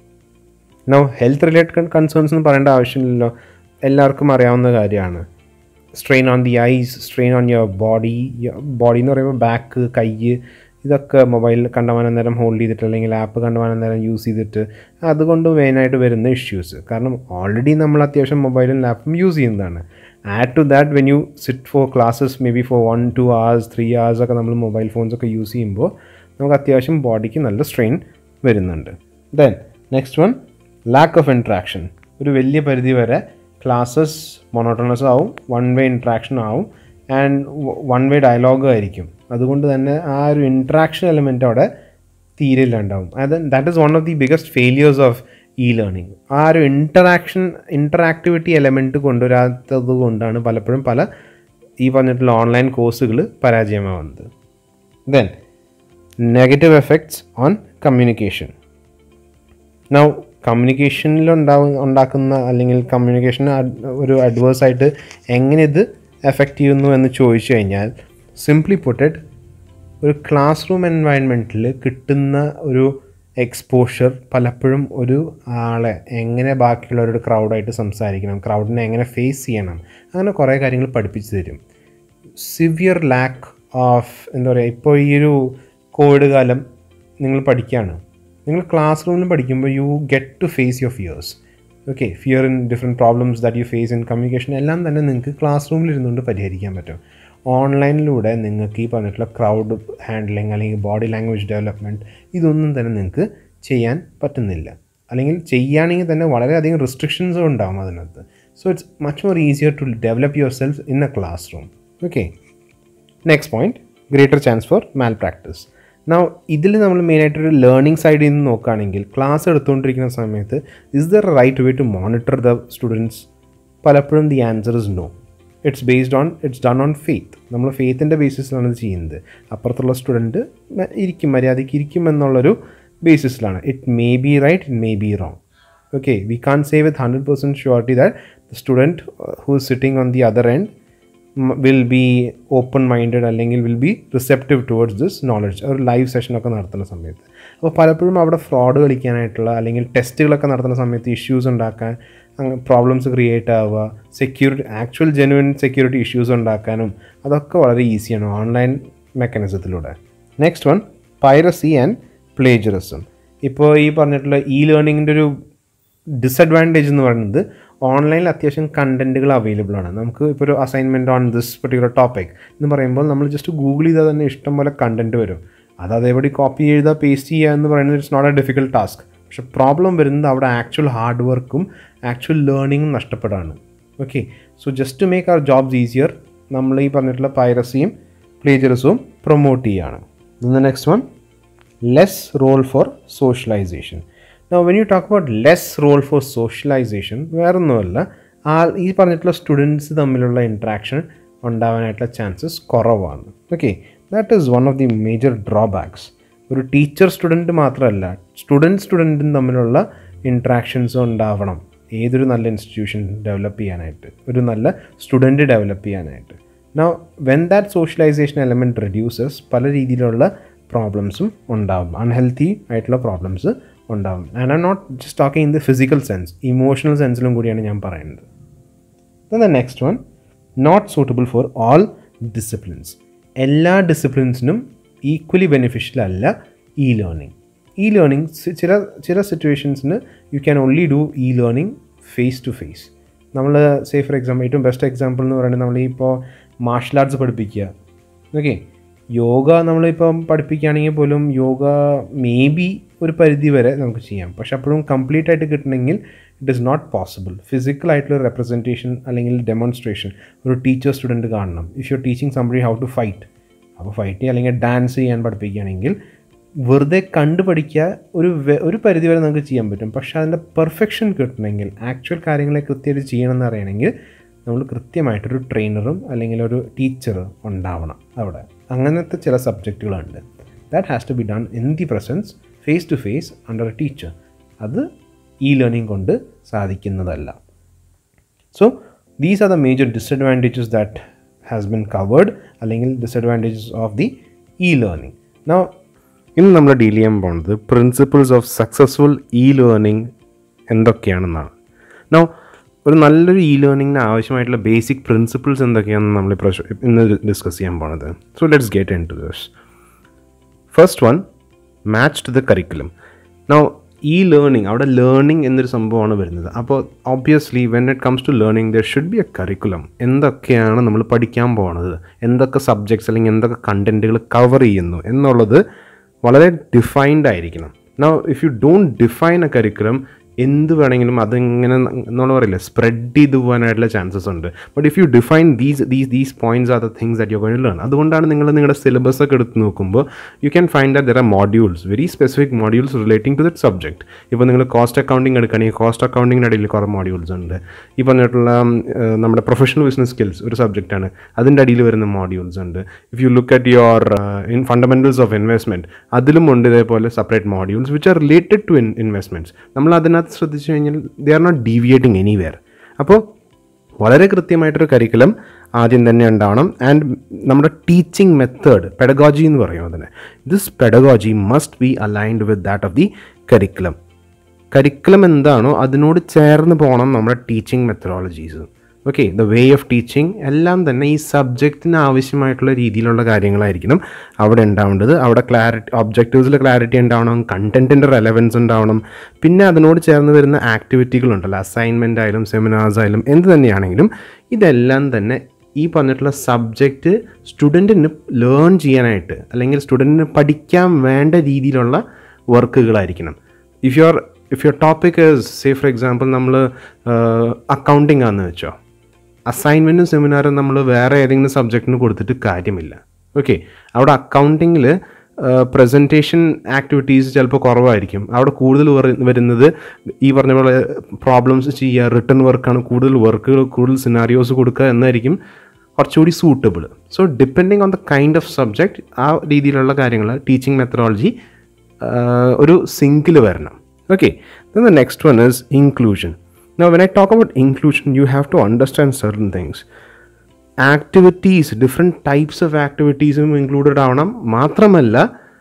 now health related concerns എന്ന് പറയേണ്ട ആവശ്യമില്ലല്ലോ എല്ലാവർക്കും അറിയാവുന്ന കാര്യമാണ് strain on the eyes strain on your body body എന്ന് പറയുമ്പോൾ ബാക്ക് കൈ ഇതൊക്കെ മൊബൈൽ കണ്ടമാനം നേരം ഹോൾഡ് ചെയ്തിട്ട് അല്ലെങ്കിൽ ആപ്പ് കണ്ടമാനം നേരം യൂസ് ചെയ്തിട്ട് അതുകൊണ്ട് മെയിനായിട്ട് വരുന്ന ഇഷ്യൂസ് കാരണം ഓൾറെഡി നമ്മൾ അത്യാവശ്യം മൊബൈലും ലാപ്പും യൂസ് ചെയ്യുന്നതാണ് add to that when you sit for classes may be for one two hours three hours ഒക്കെ നമ്മൾ മൊബൈൽ ഫോൺസ് ഒക്കെ യൂസ് ചെയ്യുമ്പോൾ നമുക്ക് അത്യാവശ്യം ബോഡിക്ക് നല്ല സ്ട്രെയിൻ വരുന്നുണ്ട് then next one lack of interaction ഒരു വലിയ പരിധി വരെ ക്ലാസ്സസ് മൊണോട്ടണസ് ആവും വൺ വേ ഇൻട്രാക്ഷൻ ആവും ആൻഡ് വൺ വേ ഡയലോഗ് ആയിരിക്കും അതുകൊണ്ട് തന്നെ ആ ഒരു ഇൻട്രാക്ഷൻ എലമെൻ്റ് അവിടെ തീരെ ഇല്ലാണ്ടാവും അത് that is one of the biggest failures of e learning ആ ഒരു ഇൻറ്ററാക്ഷൻ ഇൻറ്ററാക്ടിവിറ്റി എലമെൻറ്റ് കൊണ്ടുവരാത്തത് കൊണ്ടാണ് പലപ്പോഴും പല ഈ പറഞ്ഞിട്ടുള്ള ഓൺലൈൻ കോഴ്സുകൾ പരാജയമാവുന്നത് then negative effects on communication now കമ്മ്യൂണിക്കേഷനിൽ ഉണ്ടാവും ഉണ്ടാക്കുന്ന അല്ലെങ്കിൽ കമ്മ്യൂണിക്കേഷൻ ഒരു adverse ആയിട്ട് എങ്ങനെ ഇത് എഫക്റ്റ് ചെയ്യുന്നു എന്ന് ചോദിച്ചു കഴിഞ്ഞാൽ സിംപ്ലി പുട്ടഡ് ഒരു ക്ലാസ് റൂം എൻവയൺമെൻറ്റിൽ കിട്ടുന്ന ഒരു എക്സ്പോഷർ പലപ്പോഴും ഒരു ആളെ എങ്ങനെ ബാക്കിയുള്ളവരോട് ക്രൗഡായിട്ട് സംസാരിക്കണം ക്രൗഡിനെ എങ്ങനെ ഫേസ് ചെയ്യണം അങ്ങനെ കുറേ കാര്യങ്ങൾ പഠിപ്പിച്ചു തരും സിവിയർ ലാക്ക് ഓഫ് എന്താ പറയുക ഇപ്പോൾ ഈ ഒരു കോവിഡ് കാലം നിങ്ങൾ പഠിക്കുകയാണ് നിങ്ങൾ ക്ലാസ് റൂമിൽ പഠിക്കുമ്പോൾ you get to face your fears okay fear in different problems that you face in communication എല്ലാം തന്നെ നിങ്ങൾക്ക് ക്ലാസ് റൂമിൽ ഇരുന്നുകൊണ്ട് പരിഹരിക്കാൻ പറ്റും ഓൺലൈനിലൂടെ നിങ്ങൾക്ക് ഈ പറഞ്ഞിട്ടുള്ള ക്രൗഡ് ഹാൻഡ്ലിങ് അല്ലെങ്കിൽ ബോഡി ലാംഗ്വേജ് ഡെവലപ്മെൻറ്റ് ഇതൊന്നും തന്നെ നിങ്ങൾക്ക് ചെയ്യാൻ പറ്റുന്നില്ല അല്ലെങ്കിൽ ചെയ്യുകയാണെങ്കിൽ തന്നെ വളരെയധികം റിസ്ട്രിക്ഷൻസും ഉണ്ടാകും അതിനകത്ത് so it's much more easier to develop yourself in a classroom okay next point greater chance for malpractice now ഇതിൽ നമ്മൾ മെയിനായിട്ടൊരു ലേണിംഗ് സൈഡിൽ നിന്ന് നോക്കുകയാണെങ്കിൽ ക്ലാസ് എടുത്തുകൊണ്ടിരിക്കുന്ന സമയത്ത് is the right way to monitor the students പലപ്പോഴും the answer is no it's based on it's done on faith നമ്മൾ ഫെയ്ത്തിൻ്റെ ബേസിസിലാണ് ഇത് ചെയ്യുന്നത് അപ്പുറത്തുള്ള സ്റ്റുഡൻറ്റ് ഇരിക്കും മര്യാദയ്ക്ക് ഇരിക്കും എന്നുള്ളൊരു ബേസിസിലാണ് it may be right it may be wrong okay we can't say with 100% surety that the student uh, who is sitting on the other end m- will be open minded അല്ലെങ്കിൽ will be receptive towards this knowledge ഒരു live സെഷനൊക്കെ നടത്തുന്ന സമയത്ത് അപ്പോൾ പലപ്പോഴും അവിടെ fraud കളിക്കാനായിട്ടുള്ള അല്ലെങ്കിൽ ടെസ്റ്റുകളൊക്കെ നടത്തുന്ന സമയത്ത് ഇഷ്യൂസ് ഉണ്ടാക്കാൻ പ്രോബ്ലംസ് ക്രിയേറ്റ് ആവുക security actual genuine security issues ഉണ്ടാക്കാനും അതൊക്കെ വളരെ ഈസിയാണ് ഓൺലൈൻ മെക്കാനിസത്തിലൂടെ next one piracy and plagiarism ഇപ്പോൾ ഈ പറഞ്ഞിട്ടുള്ള ഇ ലേണിങ്ങിൻ്റെ ഒരു ഡിസഡ്വാൻറ്റേജ് എന്ന് പറയുന്നത് ഓൺലൈനിൽ അത്യാവശ്യം കണ്ടൻറ്റുകൾ അവൈലബിൾ ആണ് നമുക്ക് ഇപ്പോൾ ഒരു assignment on this particular topic എന്ന് പറയുമ്പോൾ നമ്മൾ ജസ്റ്റ് ഗൂഗിൾ ചെയ്താൽ തന്നെ ഇഷ്ടം പോലെ കണ്ടൻറ്റ് വരും അത് അതേപടി കോപ്പി ചെയ്താൽ പേസ്റ്റ് ചെയ്യുക എന്ന് പറയുന്നത് it's not a difficult task പക്ഷെ പ്രോബ്ലം വരുന്നത് അവിടെ ആക്ച്വൽ ഹാർഡ് വർക്കും ആക്ച്വൽ ലേണിങ്ങും നഷ്ടപ്പെടാണ് okay so just to make our jobs easier നമ്മൾ ഈ പറഞ്ഞിട്ടുള്ള പൈറസിയും പ്ലേജറിസവും പ്രൊമോട്ട് ചെയ്യുകയാണ് next one less role for socialization Now, when you talk about less role for socialization, വേറൊന്നുമല്ല ആ ഈ പറഞ്ഞിട്ടുള്ള സ്റ്റുഡൻസ് തമ്മിലുള്ള ഇൻട്രാക്ഷൻ ഉണ്ടാവാനായിട്ടുള്ള ചാൻസസ് കുറവാണ് okay that is one of the major drawbacks ഒരു ടീച്ചർ സ്റ്റുഡൻറ്റ് മാത്രമല്ല സ്റ്റുഡൻറ്റ് സ്റ്റുഡൻറ്റും തമ്മിലുള്ള ഇൻട്രാക്ഷൻസ് ഉണ്ടാവണം ഏതൊരു നല്ല ഇൻസ്റ്റിറ്റ്യൂഷൻ ഡെവലപ്പ് ചെയ്യാനായിട്ട് ഒരു നല്ല സ്റ്റുഡൻറ്റ് ഡെവലപ്പ് ചെയ്യാനായിട്ട് now when that socialization element reduces പല രീതിയിലുള്ള പ്രോബ്ലംസും ഉണ്ടാവും അൺഹെൽത്തി ആയിട്ടുള്ള പ്രോബ്ലംസ് ഉണ്ടാവും and I not just talking in the physical sense emotional സെൻസിലും കൂടിയാണ് ഞാൻ പറയുന്നത് the next one not suitable for all disciplines എല്ലാ ഡിസിപ്ലിൻസിനും ഈക്വലി ബെനിഫിഷ്യൽ അല്ല ഇ ലേണിംഗ് ഇ ലേണിംഗ് ചില ചില സിറ്റുവേഷൻസിന് you can only do e learning face to face നമ്മൾ സേ ഫോർ എക്സാമ്പിൾ ഏറ്റവും ബെസ്റ്റ് എക്സാമ്പിൾ എന്ന് പറയുന്നത് നമ്മൾ ഇപ്പോൾ മാർഷൽ ആർട്സ് പഠിപ്പിക്കുക ഓക്കെ യോഗ നമ്മളിപ്പം പഠിപ്പിക്കുകയാണെങ്കിൽ പോലും യോഗ മേ ബി ഒരു പരിധി വരെ നമുക്ക് ചെയ്യാം പക്ഷെ അപ്പോഴും കംപ്ലീറ്റ് ആയിട്ട് കിട്ടണമെങ്കിൽ it is not possible physical ആയിട്ടുള്ള റെപ്രസെൻറ്റേഷൻ അല്ലെങ്കിൽ ഡെമോൺസ്ട്രേഷൻ ഒരു ടീച്ചർ സ്റ്റുഡൻറ്റ് കാണണം if you teaching somebody how to fight അപ്പോൾ ഫൈറ്റ് ചെയ്യുക അല്ലെങ്കിൽ ഡാൻസ് ചെയ്യാൻ പഠിപ്പിക്കുകയാണെങ്കിൽ വെറുതെ കണ്ടു പഠിക്കുക ഒരു വെ- ഒരു പരിധി വരെ നമുക്ക് ചെയ്യാൻ പറ്റും പക്ഷെ അതിൻ്റെ പെർഫെക്ഷൻ കിട്ടണമെങ്കിൽ ആക്ച്വൽ കാര്യങ്ങളെ കൃത്യമായിട്ട് ചെയ്യണമെന്ന് അറിയണമെങ്കിൽ നമ്മൾ കൃത്യമായിട്ടൊരു ട്രെയിനറും അല്ലെങ്കിൽ ഒരു ടീച്ചർ ഉണ്ടാവണം അവിടെ അങ്ങനത്തെ ചില സബ്ജക്റ്റുകളുണ്ട് that has to be done in the presence face to face under a teacher അത് ഇ ലേണിംഗ് കൊണ്ട് സാധിക്കുന്നതല്ല so these are the major disadvantages that has been covered അല്ലെങ്കിൽ disadvantages of the e learning now ഇന്ന് നമ്മൾ deal ചെയ്യാൻ പോകുന്നത് principles of successful e learning എന്തൊക്കെയാണെന്നാണ് now ഒരു നല്ലൊരു ഇ ലേണിങ്ങിന് ആവശ്യമായിട്ടുള്ള ബേസിക് പ്രിൻസിപ്പിൾസ് എന്തൊക്കെയാണെന്ന് നമ്മൾ ഇപ്രാവശ്യം ഇന്ന് ഡിസ്കസ് ചെയ്യാൻ പോണത് so let's get in to this first one match to the curriculum now e learning അവിടെ ലേണിംഗ് എന്നൊരു സംഭവമാണ് വരുന്നത് അപ്പോൾ obviously when it comes to learning there should be a curriculum എന്തൊക്കെയാണ് നമ്മൾ പഠിക്കാൻ പോകുന്നത് എന്തൊക്കെ സബ്ജക്ട്സ് അല്ലെങ്കിൽ എന്തൊക്കെ കണ്ടൻറ്റുകൾ കവർ ചെയ്യുന്നു എന്നുള്ളത് വളരെ ഡിഫൈൻഡ് ആയിരിക്കണം now if you don't define a curriculum എന്ത് വേണമെങ്കിലും അതിങ്ങനെ നമ്മൾ പറയില്ല സ്പ്രെഡ് ചെയ്ത് പോകാനായിട്ടുള്ള ചാൻസസ് ഉണ്ട് but if you define these these these points are the things that you goin learn അതുകൊണ്ടാണ് നിങ്ങൾ നിങ്ങളുടെ സിലബസ് ഒക്കെ എടുത്ത് നോക്കുമ്പോൾ you can find that there are modules very specific modules relating to that subject ഇപ്പോൾ നിങ്ങൾ cost accounting എടുക്കുകയാണെങ്കിൽ cost അക്കൗണ്ടിങ്ങിൻ്റെ ഇടയിൽ കുറേ മോഡ്യൂൾസ് ഉണ്ട് ഈ പറഞ്ഞിട്ടുള്ള ഉം, ഏഹ്, നമ്മുടെ പ്രൊഫഷണൽ ബിസിനസ് സ്കിൽസ് ഒരു സബ്ജക്റ്റാണ് അതിൻ്റെ അടിയിൽ വരുന്ന മോഡ്യൂൾസ് ഉണ്ട് if you look at your in fundamentals of investment അതിലും ഉണ്ട് ഇതേപോലെ separate modules which are related to investments നമ്മൾ അതിനകത്ത് ശ്രദ്ധിച്ചു കഴിഞ്ഞാൽ they are not deviating anywhere അപ്പോൾ വളരെ കൃത്യമായിട്ടൊരു കരിക്കുലം ആദ്യം തന്നെ ഉണ്ടാവണം ആൻഡ് നമ്മുടെ ടീച്ചിങ് മെത്തേഡ് പെഡഗോജി എന്ന് പറയും അതിനെ this pedagogy must be aligned with that of the curriculum curriculum എന്താണോ അതിനോട് ചേർന്ന് പോകണം നമ്മുടെ teaching methodologies okay the way of teaching എല്ലാം തന്നെ ഈ സബ്ജക്റ്റിന് ആവശ്യമായിട്ടുള്ള രീതിയിലുള്ള കാര്യങ്ങളായിരിക്കണം അവിടെ ഉണ്ടാവേണ്ടത് അവിടെ ക്ലാരിറ്റി ഒബ്ജക്റ്റീവ്സിൽ ക്ലാരിറ്റി ഉണ്ടാവണം കണ്ടൻറ്റിൻ്റെ റെലവൻസ് ഉണ്ടാവണം പിന്നെ അതിനോട് ചേർന്ന് വരുന്ന ആക്ടിവിറ്റികളുണ്ടല്ലോ അസൈൻമെൻ്റ് ആയാലും സെമിനാർസ് ആയാലും എന്ത് തന്നെയാണെങ്കിലും ഇതെല്ലാം തന്നെ ഈ പറഞ്ഞിട്ടുള്ള സബ്ജക്റ്റ് സ്റ്റുഡൻറ്റിന് ലേൺ ചെയ്യാനായിട്ട് അല്ലെങ്കിൽ സ്റ്റുഡൻറ്റിന് പഠിക്കാൻ വേണ്ട രീതിയിലുള്ള വർക്കുകളായിരിക്കണം if your if your topic say for example നമ്മൾ അക്കൗണ്ടിങ് ആണെന്ന് വെച്ചോ അസൈൻമെൻറ്റും സെമിനാറും നമ്മൾ വേറെ ഏതെങ്കിലും സബ്ജക്റ്റിന് കൊടുത്തിട്ട് കാര്യമില്ല ഓക്കെ അവിടെ അക്കൗണ്ടിങ്ങിൽ പ്രസൻറ്റേഷൻ ആക്ടിവിറ്റീസ് ചിലപ്പോൾ കുറവായിരിക്കും അവിടെ കൂടുതൽ വര- വരുന്നത് ഈ പറഞ്ഞ പോലെ പ്രോബ്ലംസ് ചെയ്യുക റിട്ടേൺ വർക്കാണ് കൂടുതൽ വർക്കുകൾ കൂടുതൽ സിനാരിയോസ് കൊടുക്കുക എന്നായിരിക്കും കുറച്ചുകൂടി suitable so depending on the kind of subject ആ രീതിയിലുള്ള കാര്യങ്ങൾ ടീച്ചിങ് മെത്തഡോളജി ഒരു സിങ്കിൽ വരണം okay then the next one is inclusion now when i talk about inclusion you have to understand certain things activities different types of ആക്ടിവിറ്റീസും included ആവണം മാത്രമല്ല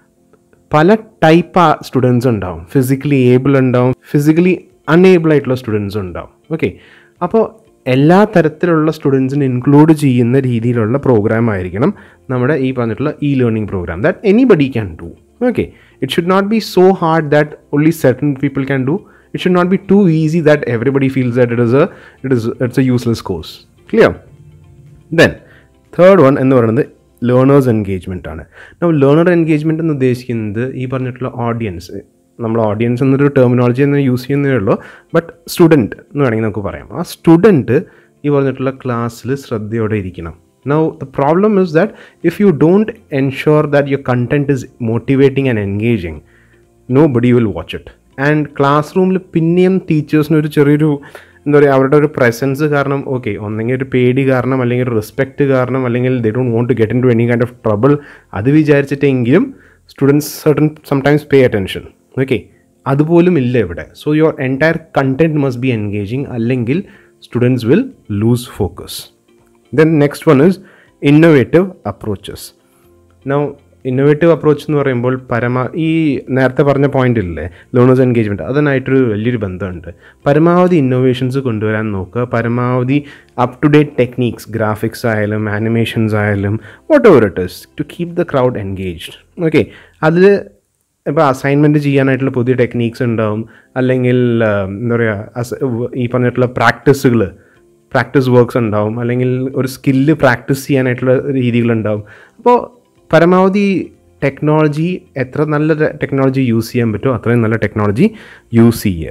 പല type students ഉണ്ടാവും ഫിസിക്കലി ഏബിൾ ഉണ്ടാവും ഫിസിക്കലി അൺഏബിൾ ആയിട്ടുള്ള students ഉണ്ടാവും okay അപ്പോൾ എല്ലാ തരത്തിലുള്ള സ്റ്റുഡൻസിനെ ഇൻക്ലൂഡ് ചെയ്യുന്ന രീതിയിലുള്ള പ്രോഗ്രാം ആയിരിക്കണം നമ്മുടെ ഈ പറഞ്ഞിട്ടുള്ള e learning program that anybody can do okay it should not be so hard that only certain people can do it should not be too easy that everybody feels that it is a it is it's a useless course clear then third one എന്ന് പറയുന്നത് learners engagement ആണ് നമ്മൾ learner engagement എന്ന് ഉദ്ദേശിക്കുന്നത് ഈ പറഞ്ഞിട്ടുള്ള audience നമ്മൾ audience എന്നൊരു ടെർമിനോളജി എന്ന് യൂസ് ചെയ്യുന്നതേ ഉള്ളൂ ബട്ട് സ്റ്റുഡൻറ്റ് എന്ന് വേണമെങ്കിൽ നമുക്ക് പറയാം ആ സ്റ്റുഡൻറ്റ് ഈ പറഞ്ഞിട്ടുള്ള ക്ലാസ്സിൽ ശ്രദ്ധയോടെ ഇരിക്കണം now the problem is that if you don't ensure that your content is motivating and engaging nobody will watch it and class റൂമിൽ പിന്നെയും ടീച്ചേഴ്സിന് ഒരു ചെറിയൊരു എന്താ പറയുക അവരുടെ ഒരു പ്രസൻസ് കാരണം ഓക്കെ ഒന്നെങ്കിൽ ഒരു പേടി കാരണം അല്ലെങ്കിൽ ഒരു റെസ്പെക്റ്റ് കാരണം അല്ലെങ്കിൽ they don't want to get in into any kind of trouble അത് വിചാരിച്ചിട്ടെങ്കിലും students certain sometimes pay attention okay അതുപോലും ഇല്ല ഇവിടെ so your entire content must be engaging അല്ലെങ്കിൽ students will lose focus then next one is innovative approaches now innovative approach എന്ന് പറയുമ്പോൾ പരമാ ഈ നേരത്തെ പറഞ്ഞ പോയിന്റ് ഇല്ലേ ലേണേഴ്സ് എൻഗേജ്മെൻറ്റ് അതിനായിട്ടൊരു വലിയൊരു ബന്ധമുണ്ട് പരമാവധി ഇന്നോവേഷൻസ് കൊണ്ടുവരാൻ നോക്കുക പരമാവധി up to date techniques graphics ആയാലും ആനിമേഷൻസ് ആയാലും whatever it is to keep the crowd engaged okay അതിൽ ഇപ്പോൾ അസൈൻമെൻറ്റ് ചെയ്യാനായിട്ടുള്ള പുതിയ ടെക്നീക്സ് ഉണ്ടാവും അല്ലെങ്കിൽ ആ, എന്താ പറയുക ഈ പറഞ്ഞിട്ടുള്ള പ്രാക്ടീസുകൾ പ്രാക്ടീസ് വർക്ക്സ് ഉണ്ടാവും അല്ലെങ്കിൽ ഒരു സ്കില്ല് പ്രാക്ടീസ് ചെയ്യാനായിട്ടുള്ള രീതികളുണ്ടാവും അപ്പോൾ പരമാവധി ടെക്നോളജി എത്ര നല്ല ടെക്നോളജി യൂസ് ചെയ്യാൻ പറ്റുമോ അത്രയും നല്ല ടെക്നോളജി യൂസ് ചെയ്യുക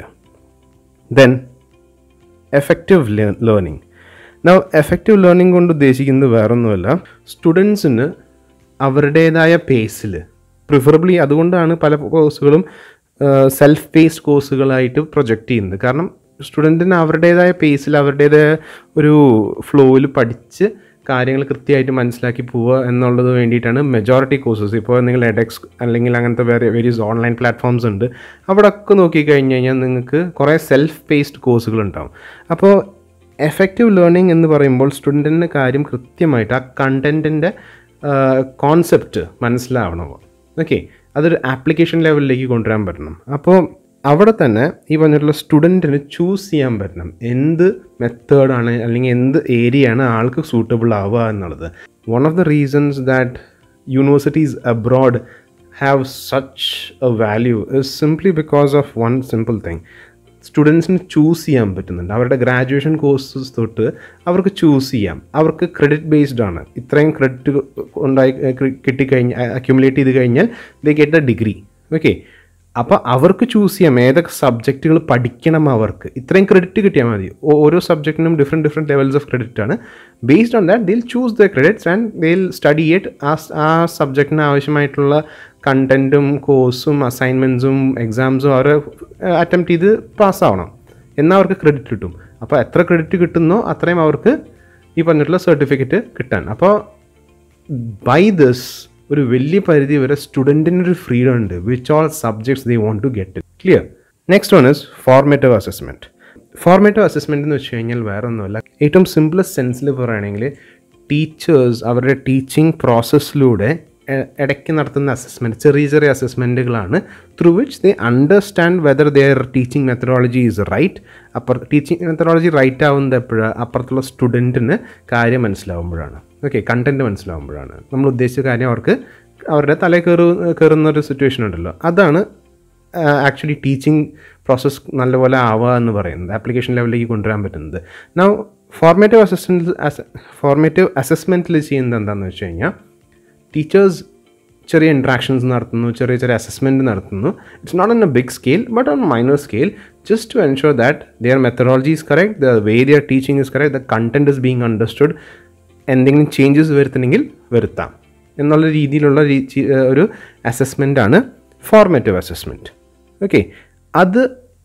then effective learning now effective learning കൊണ്ട് ഉദ്ദേശിക്കുന്നത് വേറൊന്നുമല്ല സ്റ്റുഡൻസിന് അവരുടേതായ പേസിൽ പ്രിഫറബിളി അതുകൊണ്ടാണ് പല കോഴ്സുകളും സെൽഫ് പേസ്ഡ് കോഴ്സുകളായിട്ട് പ്രൊജക്റ്റ് ചെയ്യുന്നത് കാരണം സ്റ്റുഡൻറ്റിന് അവരുടേതായ പേസിൽ അവരുടേതായ ഒരു ഫ്ലോയിൽ പഠിച്ച് കാര്യങ്ങൾ കൃത്യമായിട്ട് മനസ്സിലാക്കി പോവുക എന്നുള്ളത് വേണ്ടിയിട്ടാണ് മെജോറിറ്റി കോഴ്സസ് ഇപ്പോൾ നിങ്ങൾ എഡെക്സ് അല്ലെങ്കിൽ അങ്ങനത്തെ വേറെ വേരിയസ് ഓൺലൈൻ പ്ലാറ്റ്ഫോംസ് ഉണ്ട് അവിടെ ഒക്കെ നോക്കിക്കഴിഞ്ഞ് കഴിഞ്ഞാൽ നിങ്ങൾക്ക് കുറേ സെൽഫ് പേസ്ഡ് കോഴ്സുകൾ ഉണ്ടാവും അപ്പോൾ എഫക്റ്റീവ് ലേണിംഗ് എന്ന് പറയുമ്പോൾ സ്റ്റുഡൻറ്റിൻ്റെ കാര്യം കൃത്യമായിട്ട് ആ കണ്ടൻറ്റിൻ്റെ കോൺസെപ്റ്റ് മനസ്സിലാവണം ഓക്കെ അതൊരു ആപ്ലിക്കേഷൻ ലെവലിലേക്ക് കൊണ്ടുവരാൻ പറ്റണം അപ്പോൾ അവിടെ തന്നെ ഈ പറഞ്ഞിട്ടുള്ള സ്റ്റുഡൻറ്റിന് ചൂസ് ചെയ്യാൻ പറ്റണം എന്ത് മെത്തേഡാണ് അല്ലെങ്കിൽ എന്ത് ഏരിയ ആണ് ആൾക്ക് സൂട്ടബിൾ ആവുക എന്നുള്ളത് one of the reasons that universities abroad have such a value is simply because of one simple thing സ്റ്റുഡൻസിന് ചൂസ് ചെയ്യാൻ പറ്റുന്നുണ്ട് അവരുടെ ഗ്രാജുവേഷൻ കോഴ്സസ് തൊട്ട് അവർക്ക് ചൂസ് ചെയ്യാം അവർക്ക് ക്രെഡിറ്റ് ബേസ്ഡ് ആണ് ഇത്രയും ക്രെഡിറ്റ് ഉണ്ടായി കിട്ടിക്കഴിഞ്ഞാൽ അക്യുമുലേറ്റ് ചെയ്ത് കഴിഞ്ഞാൽ they get a degree okay അപ്പോൾ അവർക്ക് ചൂസ് ചെയ്യാം ഏതൊക്കെ സബ്ജക്റ്റുകൾ പഠിക്കണം അവർക്ക് ഇത്രയും ക്രെഡിറ്റ് കിട്ടിയാൽ മതി ഓ- ഓരോ സബ്ജക്റ്റിനും different different levels of credit ആണ് based on that they'll choose the credits and they'll study it ആ സ്- ആ സബ്ജക്റ്റിന് ആവശ്യമായിട്ടുള്ള കണ്ടൻറ്റും കോഴ്സും അസൈൻമെൻറ്റ്സും എക്സാംസും അവർ അറ്റംപ്റ്റ് ചെയ്ത് പാസ്സാവണം എന്നാൽ അവർക്ക് ക്രെഡിറ്റ് കിട്ടും അപ്പോൾ എത്ര ക്രെഡിറ്റ് കിട്ടുന്നോ അത്രയും അവർക്ക് ഈ പറഞ്ഞിട്ടുള്ള സർട്ടിഫിക്കറ്റ് കിട്ടാൻ അപ്പോൾ ബൈ ദിസ് ഒരു വലിയ പരിധി വരെ സ്റ്റുഡൻറ്റിന് ഒരു ഫ്രീഡം ഉണ്ട് which all subjects they want to get clear next one is formative assessment formative assessment എന്ന് വെച്ച് കഴിഞ്ഞാൽ വേറെ ഒന്നുമല്ല ഏറ്റവും സിംപ്ലസ്റ്റ് സെൻസിൽ പറയുകയാണെങ്കിൽ ടീച്ചേഴ്സ് അവരുടെ ടീച്ചിങ് പ്രോസസ്സിലൂടെ ഇടയ്ക്ക് നടത്തുന്ന അസസ്മെൻറ്റ് ചെറിയ ചെറിയ അസസ്മെൻറ്റുകളാണ് through which they understand whether their teaching methodology is right അപ്പുറ ടീച്ചിങ് മെത്തഡോളജി റൈറ്റ് ആവുന്നത് എപ്പോഴാണ് അപ്പുറത്തുള്ള സ്റ്റുഡൻറ്റിന് കാര്യം മനസ്സിലാവുമ്പോഴാണ് ഓക്കെ കണ്ടൻറ്റ് മനസ്സിലാവുമ്പോഴാണ് നമ്മൾ ഉദ്ദേശിച്ച കാര്യം അവർക്ക് അവരുടെ തലയിൽ കയറു കയറുന്ന ഒരു സിറ്റുവേഷൻ ഉണ്ടല്ലോ അതാണ് ആക്ച്വലി ടീച്ചിങ് പ്രോസസ്സ് നല്ലപോലെ ആവുക എന്ന് പറയുന്നത് ആപ്ലിക്കേഷൻ ലെവലിലേക്ക് കൊണ്ടുവരാൻ പറ്റുന്നത് നൗ ഫോർമേറ്റീവ് അസസ്മെൻറ്റ് ഫോർമേറ്റീവ് അസസ്മെൻറ്റിൽ ചെയ്യുന്നത് എന്താണെന്ന് വെച്ച് കഴിഞ്ഞാൽ ടീച്ചേഴ്സ് ചെറിയ ഇൻട്രാക്ഷൻസ് നടത്തുന്നു ചെറിയ ചെറിയ അസസ്മെൻറ്റ് നടത്തുന്നു it's not on a big scale but on minor scale just to ensure that their methodology is correct the way their teaching is correct the content is being understood എന്തെങ്കിലും changes വരുത്തണമെങ്കിൽ വരുത്താം എന്നുള്ള രീതിയിലുള്ള രീ- ചി- ഏഹ് ഒരു assessment ആണ് formative assessment okay അത്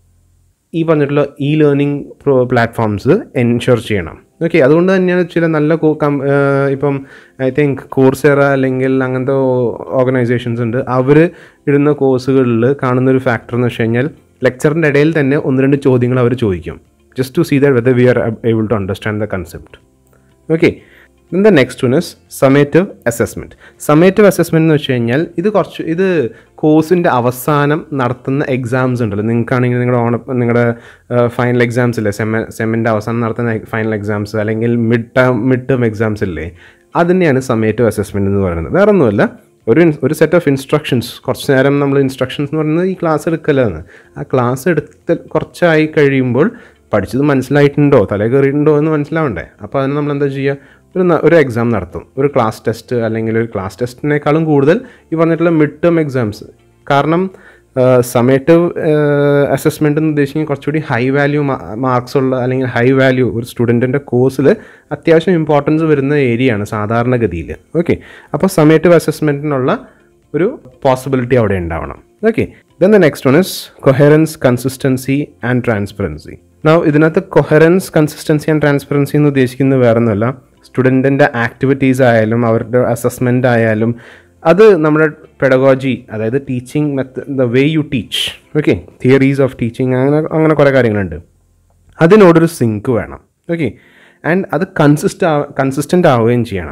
ഈ പറഞ്ഞിട്ടുള്ള e learning pro platforms ensure ചെയ്യണം ഓക്കെ അതുകൊണ്ട് തന്നെയാണ് ചില നല്ല കോ- കം ഏഹ് ഇപ്പം ഐ തിങ്ക് കോഴ്സെറ അല്ലെങ്കിൽ അങ്ങനത്തെ ഓർഗനൈസേഷൻസ് ഉണ്ട് അവർ ഇടുന്ന കോഴ്സുകളിൽ കാണുന്ന ഒരു ഫാക്ടർ എന്ന് വെച്ച് കഴിഞ്ഞാൽ ലെക്ചറിൻ്റെ ഇടയിൽ തന്നെ ഒന്ന് രണ്ട് ചോദ്യങ്ങൾ അവർ ചോദിക്കും just to see that whether we are able to understand the concept okay the next one is summative assessment summative assessment എന്ന് വെച്ച് കഴിഞ്ഞാൽ ഇത് കുറച്ച് ഇത് കോഴ്സിൻ്റെ അവസാനം നടത്തുന്ന എക്സാംസ് ഉണ്ടല്ലോ നിങ്ങൾക്കാണെങ്കിൽ നിങ്ങളുടെ ഓണ നിങ്ങളുടെ ഫൈനൽ എക്സാംസ് ഇല്ലേ സെമ സെമ്മിൻ്റെ അവസാനം നടത്തുന്ന ഫൈനൽ എക്സാംസ് അല്ലെങ്കിൽ mid term mid term exams ഇല്ലേ അതിനെയാണ് സമേറ്റീവ് അസസ്മെൻറ്റ് എന്ന് പറയുന്നത് വേറെ ഒന്നുമല്ല ഒരു ഇൻ- ഒരു സെറ്റ് ഓഫ് ഇൻസ്ട്രക്ഷൻസ് കുറച്ച് നേരം നമ്മൾ ഇൻസ്ട്രക്ഷൻസ് എന്ന് പറയുന്നത് ഈ ക്ലാസ് എടുക്കലാണ് ആ ക്ലാസ് എടുത്ത് കുറച്ചായി കഴിയുമ്പോൾ പഠിച്ചത് മനസ്സിലായിട്ടുണ്ടോ തലേ കയറിയിട്ടുണ്ടോ എന്ന് മനസ്സിലാവണ്ടേ അപ്പോൾ അതിന് നമ്മൾ എന്താ ചെയ്യുക ഒരു ന- ഒരു എക്സാം നടത്തും ഒരു ക്ലാസ് ടെസ്റ്റ് അല്ലെങ്കിൽ ഒരു ക്ലാസ് ടെസ്റ്റിനേക്കാളും കൂടുതൽ ഈ പറഞ്ഞിട്ടുള്ള മിഡ് ടേം എക്സാംസ് കാരണം സമേറ്റീവ് അസസ്മെൻ്റ് എന്ന് ഉദ്ദേശിക്കുന്നത് കുറച്ചുകൂടി ഹൈ വാല്യൂ മാർക്സ് ഉള്ള അല്ലെങ്കിൽ ഹൈ വാല്യൂ ഒരു സ്റ്റുഡൻറ്റിൻ്റെ കോഴ്സിൽ അത്യാവശ്യം ഇമ്പോർട്ടൻസ് വരുന്ന ഏരിയ ആണ് സാധാരണഗതിയിൽ ഓക്കെ അപ്പോൾ സമേറ്റീവ് അസസ്മെൻറ്റിനുള്ള ഒരു പോസിബിലിറ്റി അവിടെ ഉണ്ടാവണം okay then the next one is coherence consistency and transparency now ഇതിനകത്ത് കൊഹറൻസ് കൺസിസ്റ്റൻസി ആൻഡ് ട്രാൻസ്പെറൻസി എന്ന് ഉദ്ദേശിക്കുന്നത് വേറെ ഒന്നുമല്ല സ്റ്റുഡൻറ്റിൻ്റെ ആക്ടിവിറ്റീസ് ആയാലും അവരുടെ അസസ്മെൻ്റ് ആയാലും അത് നമ്മുടെ പെഡഗോജി അതായത് teaching method the way you teach okay theories of teaching അങ്ങനെ അങ്ങനെ കുറേ കാര്യങ്ങളുണ്ട് അതിനോടൊരു സിങ്ക് വേണം ഓക്കെ ആൻഡ് അത് കൺസിസ്റ്റ് ആ കൺസിസ്റ്റൻ്റ് ആവുകയും ചെയ്യണം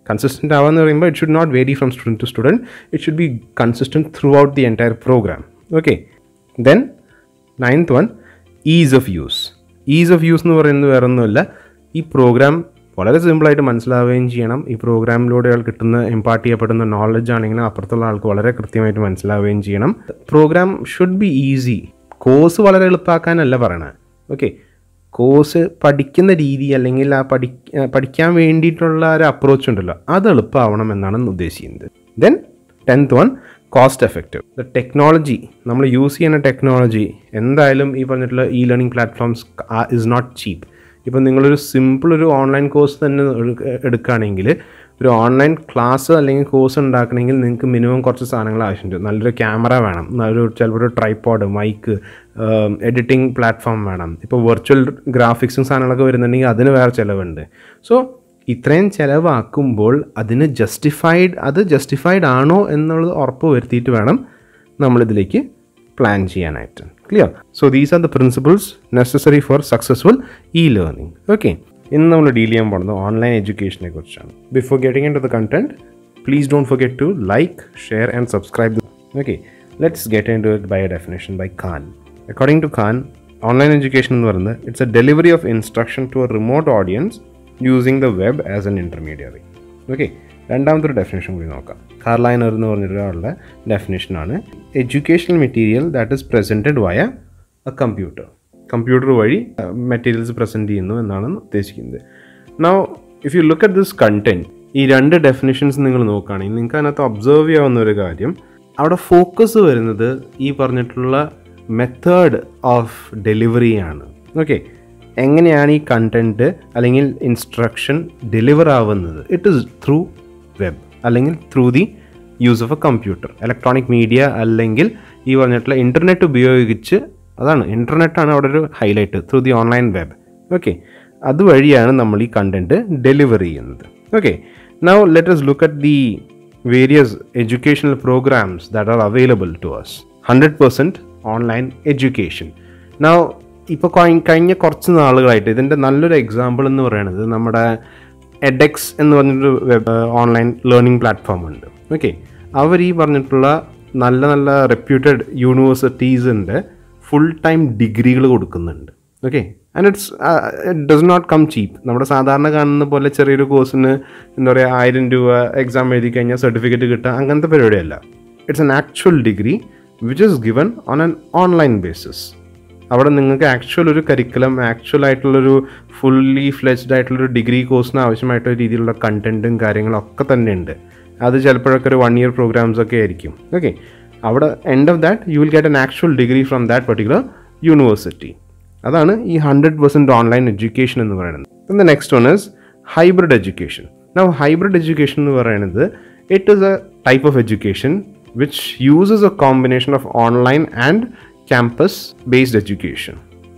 കൺസിസ്റ്റൻ്റ് ആവാന്ന് പറയുമ്പോൾ it should not vary from student to student it should be consistent throughout the entire programme okay then ninth one ease of use ease of use എന്ന് പറയുന്നത് വേറെ ഒന്നുമില്ല ഈ പ്രോഗ്രാം വളരെ സിമ്പിളായിട്ട് മനസ്സിലാവുകയും ചെയ്യണം ഈ പ്രോഗ്രാമിലൂടെ അയാൾ കിട്ടുന്ന ഇമ്പാർട്ട് ചെയ്യപ്പെടുന്ന നോളജ് ആണെങ്കിലും അപ്പുറത്തുള്ള ആൾക്ക് വളരെ കൃത്യമായിട്ട് മനസ്സിലാവുകയും ചെയ്യണം programme should be easy course വളരെ എളുപ്പമാക്കാനല്ല പറയണത് ഓക്കെ കോഴ്സ് പഠിക്കുന്ന രീതി അല്ലെങ്കിൽ ആ പഠി പഠിക്കാൻ വേണ്ടിയിട്ടുള്ള ഒരു അപ്രോച്ച് ഉണ്ടല്ലോ അത് എളുപ്പമാവണം എന്നാണ് ഉദ്ദേശിക്കുന്നത് then tenth one cost effective the technology നമ്മൾ യൂസ് ചെയ്യുന്ന ടെക്നോളജി എന്തായാലും ഈ പറഞ്ഞിട്ടുള്ള e learning platforms is not cheap ഇപ്പം നിങ്ങളൊരു സിമ്പിൾ ഒരു ഓൺലൈൻ കോഴ്സ് തന്നെ എടുക്ക- എടുക്കുകയാണെങ്കിൽ ഒരു ഓൺലൈൻ ക്ലാസ് അല്ലെങ്കിൽ കോഴ്സ് ഉണ്ടാക്കണമെങ്കിൽ നിങ്ങൾക്ക് മിനിമം കുറച്ച് സാധനങ്ങൾ ആവശ്യമുണ്ട് നല്ലൊരു ക്യാമറ വേണം നല്ലൊരു ചിലപ്പോൾ ഒരു ട്രൈപ്പോഡ് മൈക്ക് എഡിറ്റിംഗ് പ്ലാറ്റ്ഫോം വേണം ഇപ്പോൾ വെർച്വൽ ഗ്രാഫിക്സും സാധനങ്ങളൊക്കെ വരുന്നുണ്ടെങ്കിൽ അതിന് വേറെ ചിലവുണ്ട് സോ ഇത്രയും ചിലവാക്കുമ്പോൾ അതിന് ജസ്റ്റിഫൈഡ് അത് ജസ്റ്റിഫൈഡ് ആണോ എന്നുള്ളത് ഉറപ്പ് വരുത്തിയിട്ട് വേണം നമ്മളിതിലേക്ക് പ്ലാൻ ചെയ്യാനായിട്ട് clear so these are the principles necessary for successful e learning okay ഇന്ന് നമ്മൾ ഡീൽ ചെയ്യാൻ പോകുന്നത് ഓൺലൈൻ എഡ്യൂക്കേഷനെ കുറിച്ചാണ് before getting into the content please don't forget to like share and subscribe okay let's get in into it by a definition by Khan according to Khan online education എന്ന് പറയുന്നത് it's a delivery of instruction to a remote audience using the web as N intermediary okay രണ്ടാമത്തെ ഒരു definition കൂടി നോക്കാം Carliner എന്ന് പറഞ്ഞിട്ടുള്ള ഡെഫിനേഷനാണ് educational material that is presented via a computer computer വഴി മെറ്റീരിയൽസ് പ്രസൻറ്റ് ചെയ്യുന്നു എന്നാണ് ഉദ്ദേശിക്കുന്നത് now if you look at this content ഈ രണ്ട് ഡെഫിനേഷൻസ് നിങ്ങൾ നോക്കുകയാണെങ്കിൽ നിങ്ങൾക്ക് അതിനകത്ത് ഒബ്സർവ് ചെയ്യാവുന്ന ഒരു കാര്യം അവിടെ ഫോക്കസ് വരുന്നത് ഈ പറഞ്ഞിട്ടുള്ള മെത്തേഡ് ഓഫ് ഡെലിവറി ആണ് ഓക്കെ എങ്ങനെയാണ് ഈ കണ്ടന്റ് അല്ലെങ്കിൽ ഇൻസ്ട്രക്ഷൻ ഡെലിവർ ആവുന്നത് ഇറ്റ് ഇസ് ത്രൂ വെബ് അല്ലെങ്കിൽ through the use of a computer electronic media അല്ലെങ്കിൽ ഈ പറഞ്ഞിട്ടുള്ള ഇൻ്റർനെറ്റ് ഉപയോഗിച്ച് അതാണ് ഇൻ്റർനെറ്റാണ് അവിടെ ഒരു highlight through the online web okay അതുവഴിയാണ് നമ്മൾ ഈ കണ്ടന്റ് ഡെലിവർ ചെയ്യുന്നത് okay now let us look at the various educational programmes that are available to us hundred percent online education now ഇപ്പോൾ കഴിഞ്ഞ കുറച്ച് നാളുകളായിട്ട് ഇതിൻ്റെ നല്ലൊരു എക്സാമ്പിൾ എന്ന് പറയുന്നത് നമ്മുടെ എഡെക്സ് എന്ന് പറഞ്ഞൊരു വെബ് ഓൺലൈൻ ലേണിംഗ് പ്ലാറ്റ്ഫോം ഉണ്ട് ഓക്കെ അവർ ഈ പറഞ്ഞിട്ടുള്ള നല്ല നല്ല റെപ്യൂട്ടഡ് യൂണിവേഴ്സിറ്റീസിൻ്റെ ഫുൾ ടൈം ഡിഗ്രികൾ കൊടുക്കുന്നുണ്ട് okay and it's it does not come cheap നമ്മുടെ സാധാരണ കാണുന്ന പോലെ ചെറിയൊരു കോഴ്സിന് എന്താ പറയുക ആയിരം രൂപ എക്സാം എഴുതി കഴിഞ്ഞാൽ സർട്ടിഫിക്കറ്റ് കിട്ടുക അങ്ങനത്തെ പരിപാടിയല്ല it's an actual degree which is given on an online basis അവിടെ നിങ്ങൾക്ക് ആക്ച്വൽ ഒരു കരിക്കുലം ആക്ച്വൽ ആയിട്ടുള്ളൊരു ഫുള്ളി ഫ്ലെജ്ഡ് ആയിട്ടുള്ളൊരു ഡിഗ്രി കോഴ്സിന് ആവശ്യമായിട്ടുള്ള രീതിയിലുള്ള കണ്ടന്റും കാര്യങ്ങളും ഒക്കെ തന്നെ ഉണ്ട് അത് ചിലപ്പോഴൊക്കെ ഒരു വൺ ഇയർ പ്രോഗ്രാംസ് ഒക്കെ ആയിരിക്കും ഓക്കെ അവിടെ end of that you will get an actual degree from that particular university അതാണ് ഈ ഹൺഡ്രഡ് പെർസെൻറ്റ് ഓൺലൈൻ എഡ്യൂക്കേഷൻ എന്ന് പറയുന്നത് the next one is hybrid education now hybrid education എന്ന് പറയുന്നത് it is a type of education which uses a combination of online and campus based education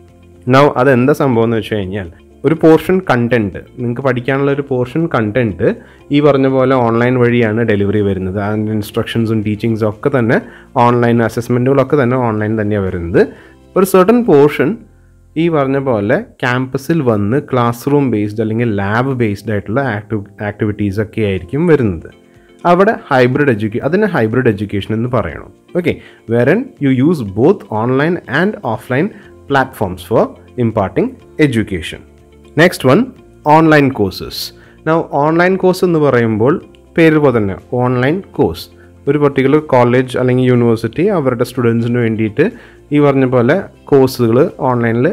now അതെന്താ സംഭവം എന്ന് വെച്ച് കഴിഞ്ഞാൽ ഒരു പോർഷൻ കണ്ടന്റ് നിങ്ങൾക്ക് പഠിക്കാനുള്ള ഒരു പോർഷൻ കണ്ടന്റ് ഈ പറഞ്ഞ പോലെ ഓൺലൈൻ വഴിയാണ് ഡെലിവറി വരുന്നത് അതിൻ്റെ ഇൻസ്ട്രക്ഷൻസും ടീച്ചിങ്സും ഒക്കെ തന്നെ ഓൺലൈൻ അസസ്മെൻറ്റുകളൊക്കെ തന്നെ ഓൺലൈൻ തന്നെയാണ് വരുന്നത് ഒരു സർട്ടൺ പോർഷൻ ഈ പറഞ്ഞ പോലെ ക്യാമ്പസിൽ വന്ന് ക്ലാസ് റൂം ബേസ്ഡ് അല്ലെങ്കിൽ ലാബ് ബേസ്ഡ് ആയിട്ടുള്ള ആക്ടി ആക്ടിവിറ്റീസ് ഒക്കെ ആയിരിക്കും വരുന്നത് അവിടെ ഹൈബ്രിഡ് എഡ്യൂക്കേ അതിനെ ഹൈബ്രിഡ് എഡ്യൂക്കേഷൻ എന്ന് പറയണം okay wherein you use both online and offline platforms for imparting education next one online courses now online course എന്ന് പറയുമ്പോൾ പേര് പോലെ തന്നെ ഓൺലൈൻ കോഴ്സ് ഒരു പർട്ടിക്കുലർ കോളേജ് അല്ലെങ്കിൽ യൂണിവേഴ്സിറ്റി അവരുടെ സ്റ്റുഡൻസിന് വേണ്ടിയിട്ട് ഈ പറഞ്ഞ പോലെ കോഴ്സുകൾ ഓൺലൈനിൽ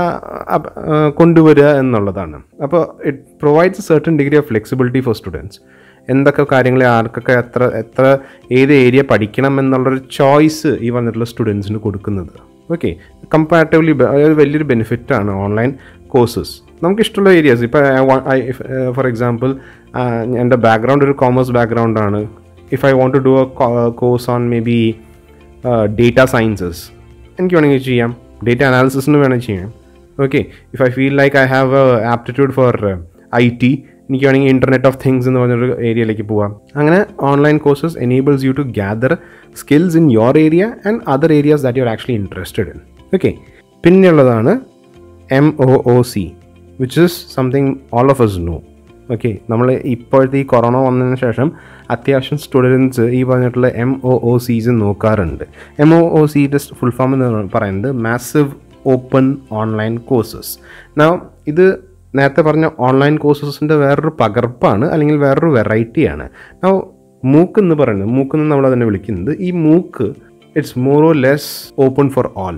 കൊണ്ടുവരിക എന്നുള്ളതാണ് അപ്പോൾ it provides certain degree of flexibility for students എന്തൊക്കെ കാര്യങ്ങൾ ആർക്കൊക്കെ എത്ര എത്ര ഏത് ഏരിയ പഠിക്കണം എന്നുള്ളൊരു ചോയ്സ് ഈ വന്നിട്ടുള്ള സ്റ്റുഡൻസിന് കൊടുക്കുന്നത് ഓക്കെ കമ്പാരിറ്റീവ്ലി അതായത് വലിയൊരു ബെനിഫിറ്റാണ് ഓൺലൈൻ കോഴ്സസ് നമുക്ക് ഇഷ്ടമുള്ള ഏരിയാസ് ഇപ്പോൾ ഫോർ എക്സാമ്പിൾ എൻ്റെ ബാക്ക്ഗ്രൗണ്ട് ഒരു കോമേഴ്സ് ബാക്ക്ഗ്രൗണ്ടാണ് if I want to do a course on maybe data sciences എനിക്ക് വേണമെങ്കിൽ ചെയ്യാം ഡേറ്റ അനാലിസിസിന് വേണമെങ്കിൽ ചെയ്യാം okay if I feel like I have aptitude for I T എനിക്ക് വേണമെങ്കിൽ ഇൻ്റർനെറ്റ് ഓഫ് തിങ്സ് എന്ന് പറഞ്ഞൊരു ഏരിയയിലേക്ക് പോവാം അങ്ങനെ online courses enables you to gather skills in your area and other areas that you are actually interested in okay പിന്നെയുള്ളതാണ് M O O C which is something all of us know okay നമ്മൾ ഇപ്പോഴത്തെ ഈ corona വന്നതിന് ശേഷം അത്യാവശ്യം students ഈ പറഞ്ഞിട്ടുള്ള M O O Cs നോക്കാറുണ്ട് എം ഒ ഒ സിയുടെ ഫുൾ ഫോം എന്ന് പറയുന്നത് മാസീവ് ഓപ്പൺ ഓൺലൈൻ കോഴ്സസ് നാ ഇത് നേരത്തെ പറഞ്ഞ ഓൺലൈൻ കോഴ്സസിൻ്റെ വേറൊരു പകർപ്പാണ് അല്ലെങ്കിൽ വേറൊരു വെറൈറ്റിയാണ് നാ മൂക്ക് എന്ന് പറയുന്നത് മൂക്ക് എന്ന് നമ്മൾ അതിനെ വിളിക്കുന്നത് ഈ MOOC it's more or less open for all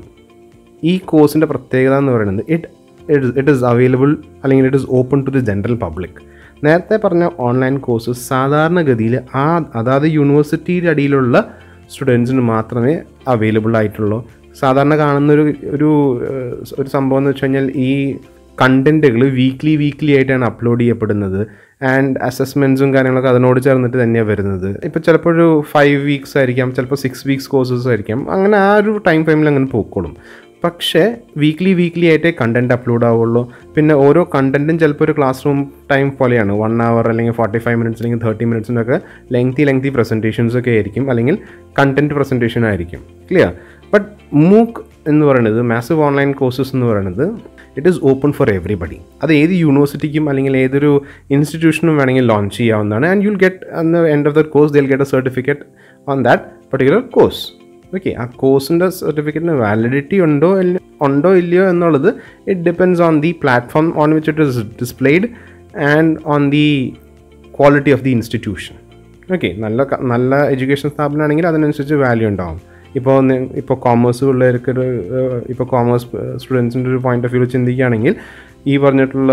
ഈ കോഴ്സിൻ്റെ പ്രത്യേകത എന്ന് പറയുന്നത് it it it is available അല്ലെങ്കിൽ it is open to the general public നേരത്തെ പറഞ്ഞ ഓൺലൈൻ കോഴ്സ് സാധാരണഗതിയിൽ ആ അതാത് യൂണിവേഴ്സിറ്റിയുടെ അടിയിലുള്ള സ്റ്റുഡൻസിന് മാത്രമേ അവൈലബിൾ ആയിട്ടുള്ളൂ സാധാരണ കാണുന്ന ഒരു ഒരു ഏഹ്, ഒരു സംഭവം എന്ന് വെച്ച് കഴിഞ്ഞാൽ ഈ കണ്ടൻറ്റുകൾ വീക്ക്ലി വീക്ക്ലി ആയിട്ടാണ് അപ്ലോഡ് ചെയ്യപ്പെടുന്നത് ആൻഡ് അസസ്മെൻറ്റ്സും കാര്യങ്ങളൊക്കെ അതിനോട് ചേർന്നിട്ട് തന്നെയാണ് വരുന്നത് ഇപ്പോൾ ചിലപ്പോൾ ഒരു ഫൈവ് വീക്സ് ആയിരിക്കാം ചിലപ്പോൾ സിക്സ് വീക്സ് കോഴ്സസ് ആയിരിക്കാം അങ്ങനെ ആ ഒരു ടൈം ഫ്രെയിമിൽ അങ്ങനെ പോയിക്കോളും പക്ഷേ വീക്ക്ലി വീക്ക്ലി ആയിട്ടേ കണ്ടൻറ്റ് അപ്ലോഡ് ആവുള്ളൂ പിന്നെ ഓരോ കണ്ടൻറ്റും ചിലപ്പോൾ ഒരു ക്ലാസ് റൂം ടൈം പോലെയാണ് വൺ അവർ അല്ലെങ്കിൽ ഫോർട്ടി ഫൈവ് മിനിറ്റ്സ് അല്ലെങ്കിൽ തേർട്ടി മിനിറ്റ്സിനൊക്കെ ലെങ്തി ലെങ്തി പ്രസൻറ്റേഷൻസ് ഒക്കെ ആയിരിക്കും അല്ലെങ്കിൽ കണ്ടൻറ്റ് പ്രസൻറ്റേഷൻ ആയിരിക്കും ക്ലിയർ ബട്ട് മൂക്ക് എന്ന് പറയുന്നത് മാസീവ് ഓൺലൈൻ കോഴ്സസ് എന്ന് പറയുന്നത് it is open for everybody അത് ഏത് യൂണിവേഴ്സിറ്റിക്കും അല്ലെങ്കിൽ ഏതൊരു ഇൻസ്റ്റിറ്റ്യൂഷനും വേണമെങ്കിൽ ലോഞ്ച് ചെയ്യാവുന്നതാണ് and you'll get an the end of the course Dil get a certificate on that particular course okay ആ കോഴ്സിൻ്റെ സർട്ടിഫിക്കറ്റിന് വാലിഡിറ്റി ഉണ്ടോ ഇല്ല ഉണ്ടോ ഇല്ലയോ എന്നുള്ളത് it depends on the platform on which it is displayed and on the quality of the institution okay നല്ല ക- നല്ല എഡ്യൂക്കേഷൻ സ്ഥാപനമാണെങ്കിൽ അതിനനുസരിച്ച് വാല്യൂ ഉണ്ടാവും ഇപ്പോൾ നി- ഇപ്പോൾ കോമേഴ്സ് പിള്ളേർക്ക് ഒരു ഇപ്പോൾ കോമേഴ്സ് സ്റ്റുഡൻസിൻ്റെ ഒരു പോയിന്റ് ഓഫ് വ്യൂ ചിന്തിക്കുകയാണെങ്കിൽ ഈ പറഞ്ഞിട്ടുള്ള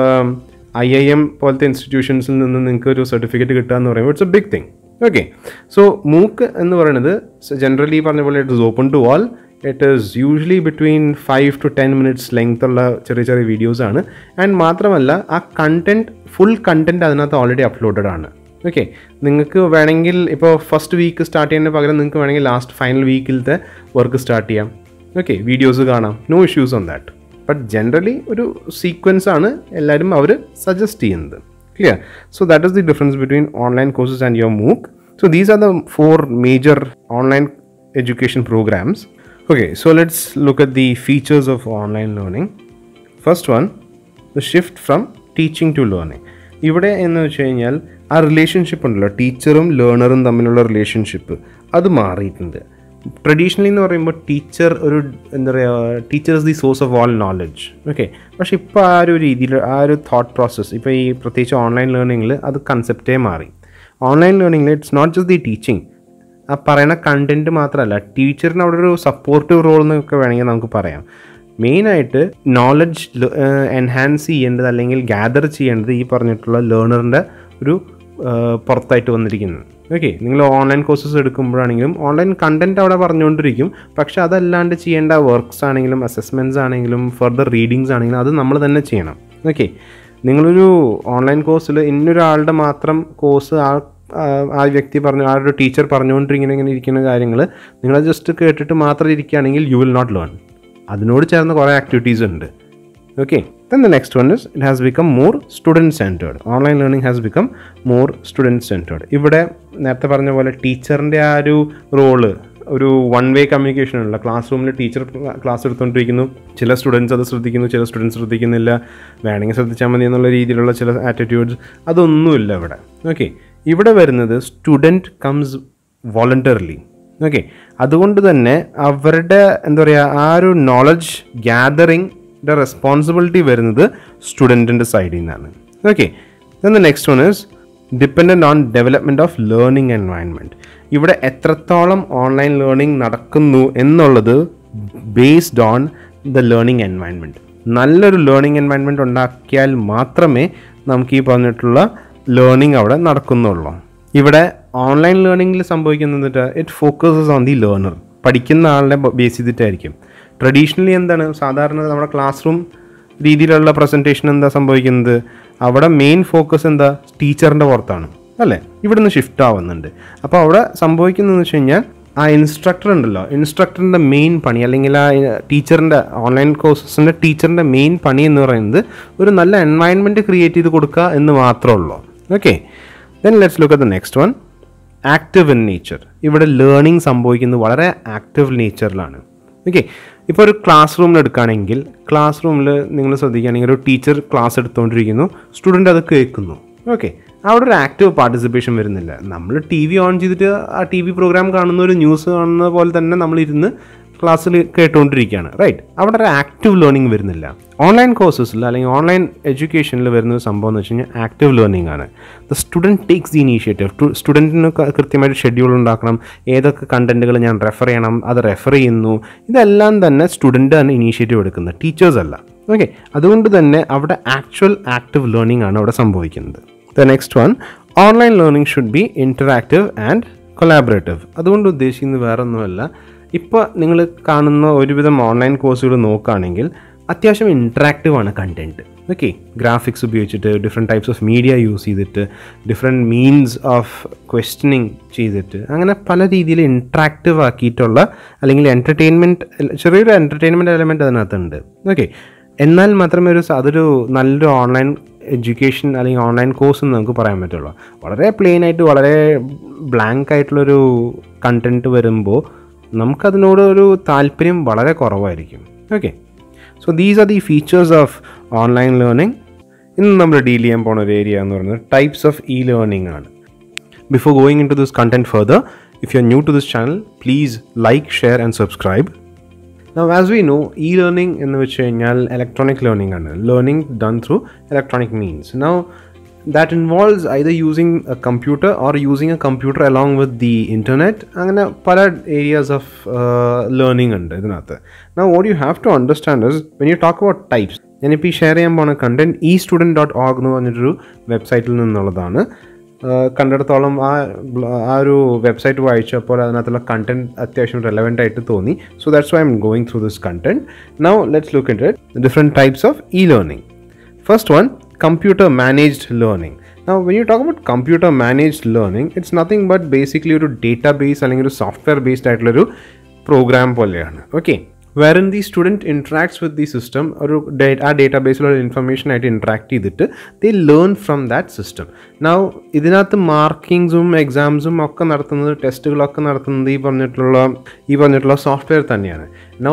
ഐ ഐ എം പോലത്തെ ഇൻസ്റ്റിറ്റ്യൂഷൻസിൽ നിന്ന് നിങ്ങൾക്ക് ഒരു സർട്ടിഫിക്കറ്റ് കിട്ടുക എന്ന് പറയുമ്പോൾ it's a big thing okay so MOOC എന്ന് പറയുന്നത് ജനറലി പറഞ്ഞ പോലെ it is open to all it is usually between five to ten minutes length ഉള്ള ചെറിയ ചെറിയ വീഡിയോസ് ആണ് ആൻഡ് മാത്രമല്ല ആ കണ്ടൻറ്റ് ഫുൾ കണ്ടൻറ്റ് അതിനകത്ത് ഓൾറെഡി അപ്ലോഡഡ് ആണ് ഓക്കെ നിങ്ങൾക്ക് വേണമെങ്കിൽ ഇപ്പോൾ ഫസ്റ്റ് വീക്ക് സ്റ്റാർട്ട് ചെയ്യുന്നതിന് പകരം നിങ്ങൾക്ക് വേണമെങ്കിൽ ലാസ്റ്റ് ഫൈനൽ വീക്കിലത്തെ വർക്ക് സ്റ്റാർട്ട് ചെയ്യാം ഓക്കെ വീഡിയോസ് കാണാം no issues on that but generally ഒരു സീക്വൻസ് ആണ് എല്ലാവരും അവർ സജസ്റ്റ് ചെയ്യുന്നത് clear so that is the difference between online courses and your MOOC so these are the four major online education programs. Okay, so let's look at the features of online learning. First one, the shift from teaching to learning. ഇവിടെ എന്ന് വെച്ച് കഴിഞ്ഞാൽ ആ relationship ഉണ്ടല്ലോ ടീച്ചറും ലേണറും തമ്മിലുള്ള relationship അത് മാറിയിട്ടുണ്ട് ട്രഡീഷണലി എന്ന് പറയുമ്പോൾ ടീച്ചർ ഒരു എന്താ പറയുക teacher is the source of all knowledge okay പക്ഷേ ഇപ്പോൾ ആ ഒരു രീതിയിൽ ആ ഒരു തോട്ട് പ്രോസസ്സ് ഇപ്പോൾ ഈ പ്രത്യേകിച്ച് ഓൺലൈൻ ലേണിങ്ങിൽ അത് കൺസെപ്റ്റേ മാറി ഓൺലൈൻ ലേണിങ്ങിൽ it's not just the teaching ആ പറയുന്ന കണ്ടന്റ് മാത്രമല്ല ടീച്ചറിന് അവിടെ ഒരു സപ്പോർട്ടീവ് റോൾ എന്നൊക്കെ വേണമെങ്കിൽ നമുക്ക് പറയാം മെയിനായിട്ട് നോളജ് എൻഹാൻസ് ചെയ്യേണ്ടത് അല്ലെങ്കിൽ ഗ്യാദർ ചെയ്യേണ്ടത് ഈ പറഞ്ഞിട്ടുള്ള ലേണറിൻ്റെ ഒരു ആ, പുറത്തായിട്ട് വന്നിരിക്കുന്നത് ഓക്കെ നിങ്ങൾ ഓൺലൈൻ കോഴ്സസ് എടുക്കുമ്പോഴാണെങ്കിലും ഓൺലൈൻ കണ്ടന്റ് അവിടെ പറഞ്ഞുകൊണ്ടിരിക്കും പക്ഷെ അതല്ലാണ്ട് ചെയ്യേണ്ട വർക്ക്സ് ആണെങ്കിലും അസസ്മെൻറ്റ്സ് ആണെങ്കിലും ഫർദർ റീഡിങ്സ് ആണെങ്കിലും അത് നമ്മൾ തന്നെ ചെയ്യണം ഓക്കെ നിങ്ങളൊരു ഓൺലൈൻ കോഴ്സിൽ ഇന്നൊരാളുടെ മാത്രം കോഴ്സ് ആ ആ- ആ വ്യക്തി പറഞ്ഞു ആ ഒരു ടീച്ചർ പറഞ്ഞുകൊണ്ടിരിക്കുന്ന ഇങ്ങനെ ഇരിക്കുന്ന കാര്യങ്ങൾ നിങ്ങൾ ജസ്റ്റ് കേട്ടിട്ട് മാത്രം ഇരിക്കുകയാണെങ്കിൽ യു വിൽ നോട്ട് ലേൺ അതിനോട് ചേർന്ന് കുറേ ആക്ടിവിറ്റീസ് ഉണ്ട് okay then the next one is it has become more student centred online learning has become more student centred ഇവിടെ നേരത്തെ പറഞ്ഞ പോലെ ടീച്ചറിൻ്റെ ആ ഒരു റോള് ഒരു വൺ വേ കമ്മ്യൂണിക്കേഷൻ ഉള്ള ക്ലാസ് റൂമിൽ ടീച്ചർ ക്ലാസ് എടുത്തുകൊണ്ടിരിക്കുന്നു ചില സ്റ്റുഡൻസ് അത് ശ്രദ്ധിക്കുന്നു ചില സ്റ്റുഡൻസ് ശ്രദ്ധിക്കുന്നില്ല വേണമെങ്കിൽ ശ്രദ്ധിച്ചാൽ മതി എന്നുള്ള രീതിയിലുള്ള ചില ആറ്റിറ്റ്യൂഡ്സ് അതൊന്നുമില്ല ഇവിടെ ഓക്കെ ഇവിടെ വരുന്നത് സ്റ്റുഡൻറ്റ് കംസ് വോളണ്ടറിലി ഓക്കെ അതുകൊണ്ട് തന്നെ അവരുടെ എന്താ പറയുക ആ ഒരു നോളജ് ഗ്യാതറിങ്ങിൻ്റെ റെസ്പോൺസിബിലിറ്റി വരുന്നത് സ്റ്റുഡൻറ്റിൻ്റെ സൈഡിൽ നിന്നാണ് okay then the next one is dependent on development of learning environment ഇവിടെ എത്രത്തോളം ഓൺലൈൻ ലേണിംഗ് നടക്കുന്നു എന്നുള്ളത് based on the learning environment നല്ലൊരു ലേണിംഗ് എൻവയൺമെൻറ്റ് ഉണ്ടാക്കിയാൽ മാത്രമേ നമുക്ക് ഈ പറഞ്ഞിട്ടുള്ള ലേണിംഗ് അവിടെ നടക്കുന്നുള്ളൂ ഇവിടെ ഓൺലൈൻ ലേണിംഗിൽ സംഭവിക്കുന്നത് it focuses on the learner പഠിക്കുന്ന ആളുടെ ബേസ് ചെയ്തിട്ടായിരിക്കും ട്രഡീഷണലി എന്താണ് സാധാരണ നമ്മുടെ ക്ലാസ് റൂം രീതിയിലുള്ള പ്രസൻറ്റേഷൻ എന്താ സംഭവിക്കുന്നത് അവിടെ മെയിൻ ഫോക്കസ് എന്താ ടീച്ചറിൻ്റെ പുറത്താണ് അല്ലേ ഇവിടുന്ന് ഷിഫ്റ്റ് ആവുന്നുണ്ട് അപ്പോൾ അവിടെ സംഭവിക്കുന്നതെന്ന് വെച്ച് കഴിഞ്ഞാൽ ആ ഇൻസ്ട്രക്ടർ ഉണ്ടല്ലോ ഇൻസ്ട്രക്ടറിൻ്റെ മെയിൻ പണി അല്ലെങ്കിൽ ആ ടീച്ചറിൻ്റെ ഓൺലൈൻ കോഴ്സസിൻ്റെ ടീച്ചറിൻ്റെ മെയിൻ പണി എന്ന് പറയുന്നത് ഒരു നല്ല എൻവയൺമെൻറ്റ് ക്രിയേറ്റ് ചെയ്ത് കൊടുക്കുക എന്ന് മാത്രമേ ഉള്ളൂ okay then let's look at the next one active in nature ഇവിടെ ലേണിംഗ് സംഭവിക്കുന്നത് വളരെ ആക്റ്റീവ് നേച്ചറിലാണ് ഓക്കെ ഇപ്പോൾ ഒരു ക്ലാസ് റൂമിൽ എടുക്കുകയാണെങ്കിൽ ക്ലാസ് റൂമിൽ നിങ്ങൾ ശ്രദ്ധിക്കുകയാണെങ്കിൽ ഒരു ടീച്ചർ ക്ലാസ് എടുത്തുകൊണ്ടിരിക്കുന്നു സ്റ്റുഡൻ്റ് അത് കേൾക്കുന്നു ഓക്കെ അവിടെ ഒരു ആക്റ്റീവ് പാർട്ടിസിപ്പേഷൻ വരുന്നില്ല നമ്മൾ ടി വി ഓൺ ചെയ്തിട്ട് ആ ടി വി പ്രോഗ്രാം കാണുന്ന ഒരു ന്യൂസ് കാണുന്ന പോലെ തന്നെ നമ്മളിരുന്ന് ക്ലാസ്സിൽ കേട്ടുകൊണ്ടിരിക്കുകയാണ് റൈറ്റ് അവിടെ ഒരു ആക്റ്റീവ് ലേണിംഗ് വരുന്നില്ല ഓൺലൈൻ കോഴ്സസിൽ അല്ലെങ്കിൽ ഓൺലൈൻ എഡ്യൂക്കേഷനിൽ വരുന്ന ഒരു സംഭവം എന്ന് വെച്ച് കഴിഞ്ഞാൽ ആക്റ്റീവ് ലേണിംഗ് ആണ് the student takes the initiative സ്റ്റുഡൻറ്റിന് കൃത്യമായിട്ട് ഷെഡ്യൂൾ ഉണ്ടാക്കണം ഏതൊക്കെ കണ്ടൻറ്റുകൾ ഞാൻ റെഫർ ചെയ്യണം അത് റെഫർ ചെയ്യുന്നു ഇതെല്ലാം തന്നെ സ്റ്റുഡൻ്റ് ആണ് ഇനീഷ്യേറ്റീവ് എടുക്കുന്നത് ടീച്ചേഴ്സ് അല്ല ഓക്കെ അതുകൊണ്ട് തന്നെ അവിടെ ആക്ച്വൽ ആക്റ്റീവ് ലേണിംഗ് ആണ് അവിടെ സംഭവിക്കുന്നത് the next one online learning should be interactive and collaborative അതുകൊണ്ട് ഉദ്ദേശിക്കുന്നത് വേറെ ഒന്നുമല്ല ഇപ്പോൾ നിങ്ങൾ കാണുന്ന ഒരുവിധം ഓൺലൈൻ കോഴ്സുകൾ നോക്കുകയാണെങ്കിൽ അത്യാവശ്യം ഇൻട്രാക്റ്റീവ് ആണ് കണ്ടൻറ്റ് ഓക്കെ ഗ്രാഫിക്സ് ഉപയോഗിച്ചിട്ട് different types of media use ചെയ്തിട്ട് ഡിഫറെൻറ്റ് മീൻസ് ഓഫ് ക്വസ്റ്റനിങ് ചെയ്തിട്ട് അങ്ങനെ പല രീതിയിൽ ഇൻട്രാക്റ്റീവ് ആക്കിയിട്ടുള്ള അല്ലെങ്കിൽ എൻ്റർടൈൻമെൻറ്റ് ചെറിയൊരു എൻ്റർടൈൻമെൻറ്റ് എലമെൻറ്റ് അതിനകത്തുണ്ട് ഓക്കെ എന്നാൽ മാത്രമേ ഒരു സ- അതൊരു നല്ലൊരു ഓൺലൈൻ എഡ്യൂക്കേഷൻ അല്ലെങ്കിൽ ഓൺലൈൻ കോഴ്സ് എന്ന് നമുക്ക് പറയാൻ പറ്റുള്ളൂ വളരെ പ്ലെയിൻ ആയിട്ട് വളരെ ബ്ലാങ്ക് ആയിട്ടുള്ളൊരു കണ്ടൻറ്റ് വരുമ്പോൾ നമുക്കതിനോട് ഒരു താല്പര്യം വളരെ കുറവായിരിക്കും okay so these are the features of online learning ഇന്ന് നമ്മൾ ഡീൽ ചെയ്യാൻ പോണ ഒരു ഏരിയ എന്ന് പറയുന്നത് ടൈപ്സ് ഓഫ് ഇ ലേണിംഗ് ആണ് Before going into this content further, if you're new to this channel, please like, share, and subscribe. Now, as we know, e-learning in which electronic learning and learning done through electronic means. Now, that involves either using a computer or using a computer along with the internet. അങ്ങനെ പല areas of uh, learning ഉണ്ട് ഇതിനകത്ത് Now, what you have to understand is when you talk about types, ഞാനിപ്പോൾ ഈ share ചെയ്യാൻ പോകുന്ന content e student dot org എന്ന് പറഞ്ഞൊരു വെബ്സൈറ്റിൽ നിന്നുള്ളതാണ് ആഹ് കണ്ടിടത്തോളം ആ ബ്ല- ആ ഒരു വെബ്സൈറ്റ് വായിച്ചപ്പോൾ അതിനകത്തുള്ള കണ്ടന്റ് അത്യാവശ്യം റെലവെൻ്റ് ആയിട്ട് തോന്നി so that's why I'm going through this content now let's look in it different types of e learning first one computer managed learning now when you talk about computer managed learning it's nothing but basically ഒരു database അല്ലെങ്കിൽ ഒരു software based ആയിട്ടുള്ളൊരു programme പോലെയാണ് okay wherein the student interacts with the system ഒരു ഡേ- ആ ഡേറ്റാബേസിലുള്ള information ആയിട്ട് ഇൻട്രാക്ട് ചെയ്തിട്ട് they learn from that system now ഇതിനകത്ത് മാർക്കിങ്സും എക്സാംസും ഒക്കെ നടത്തുന്നത് ടെസ്റ്റുകളൊക്കെ നടത്തുന്നത് ഈ പറഞ്ഞിട്ടുള്ള ഈ പറഞ്ഞിട്ടുള്ള സോഫ്റ്റ്വെയർ തന്നെയാണ് now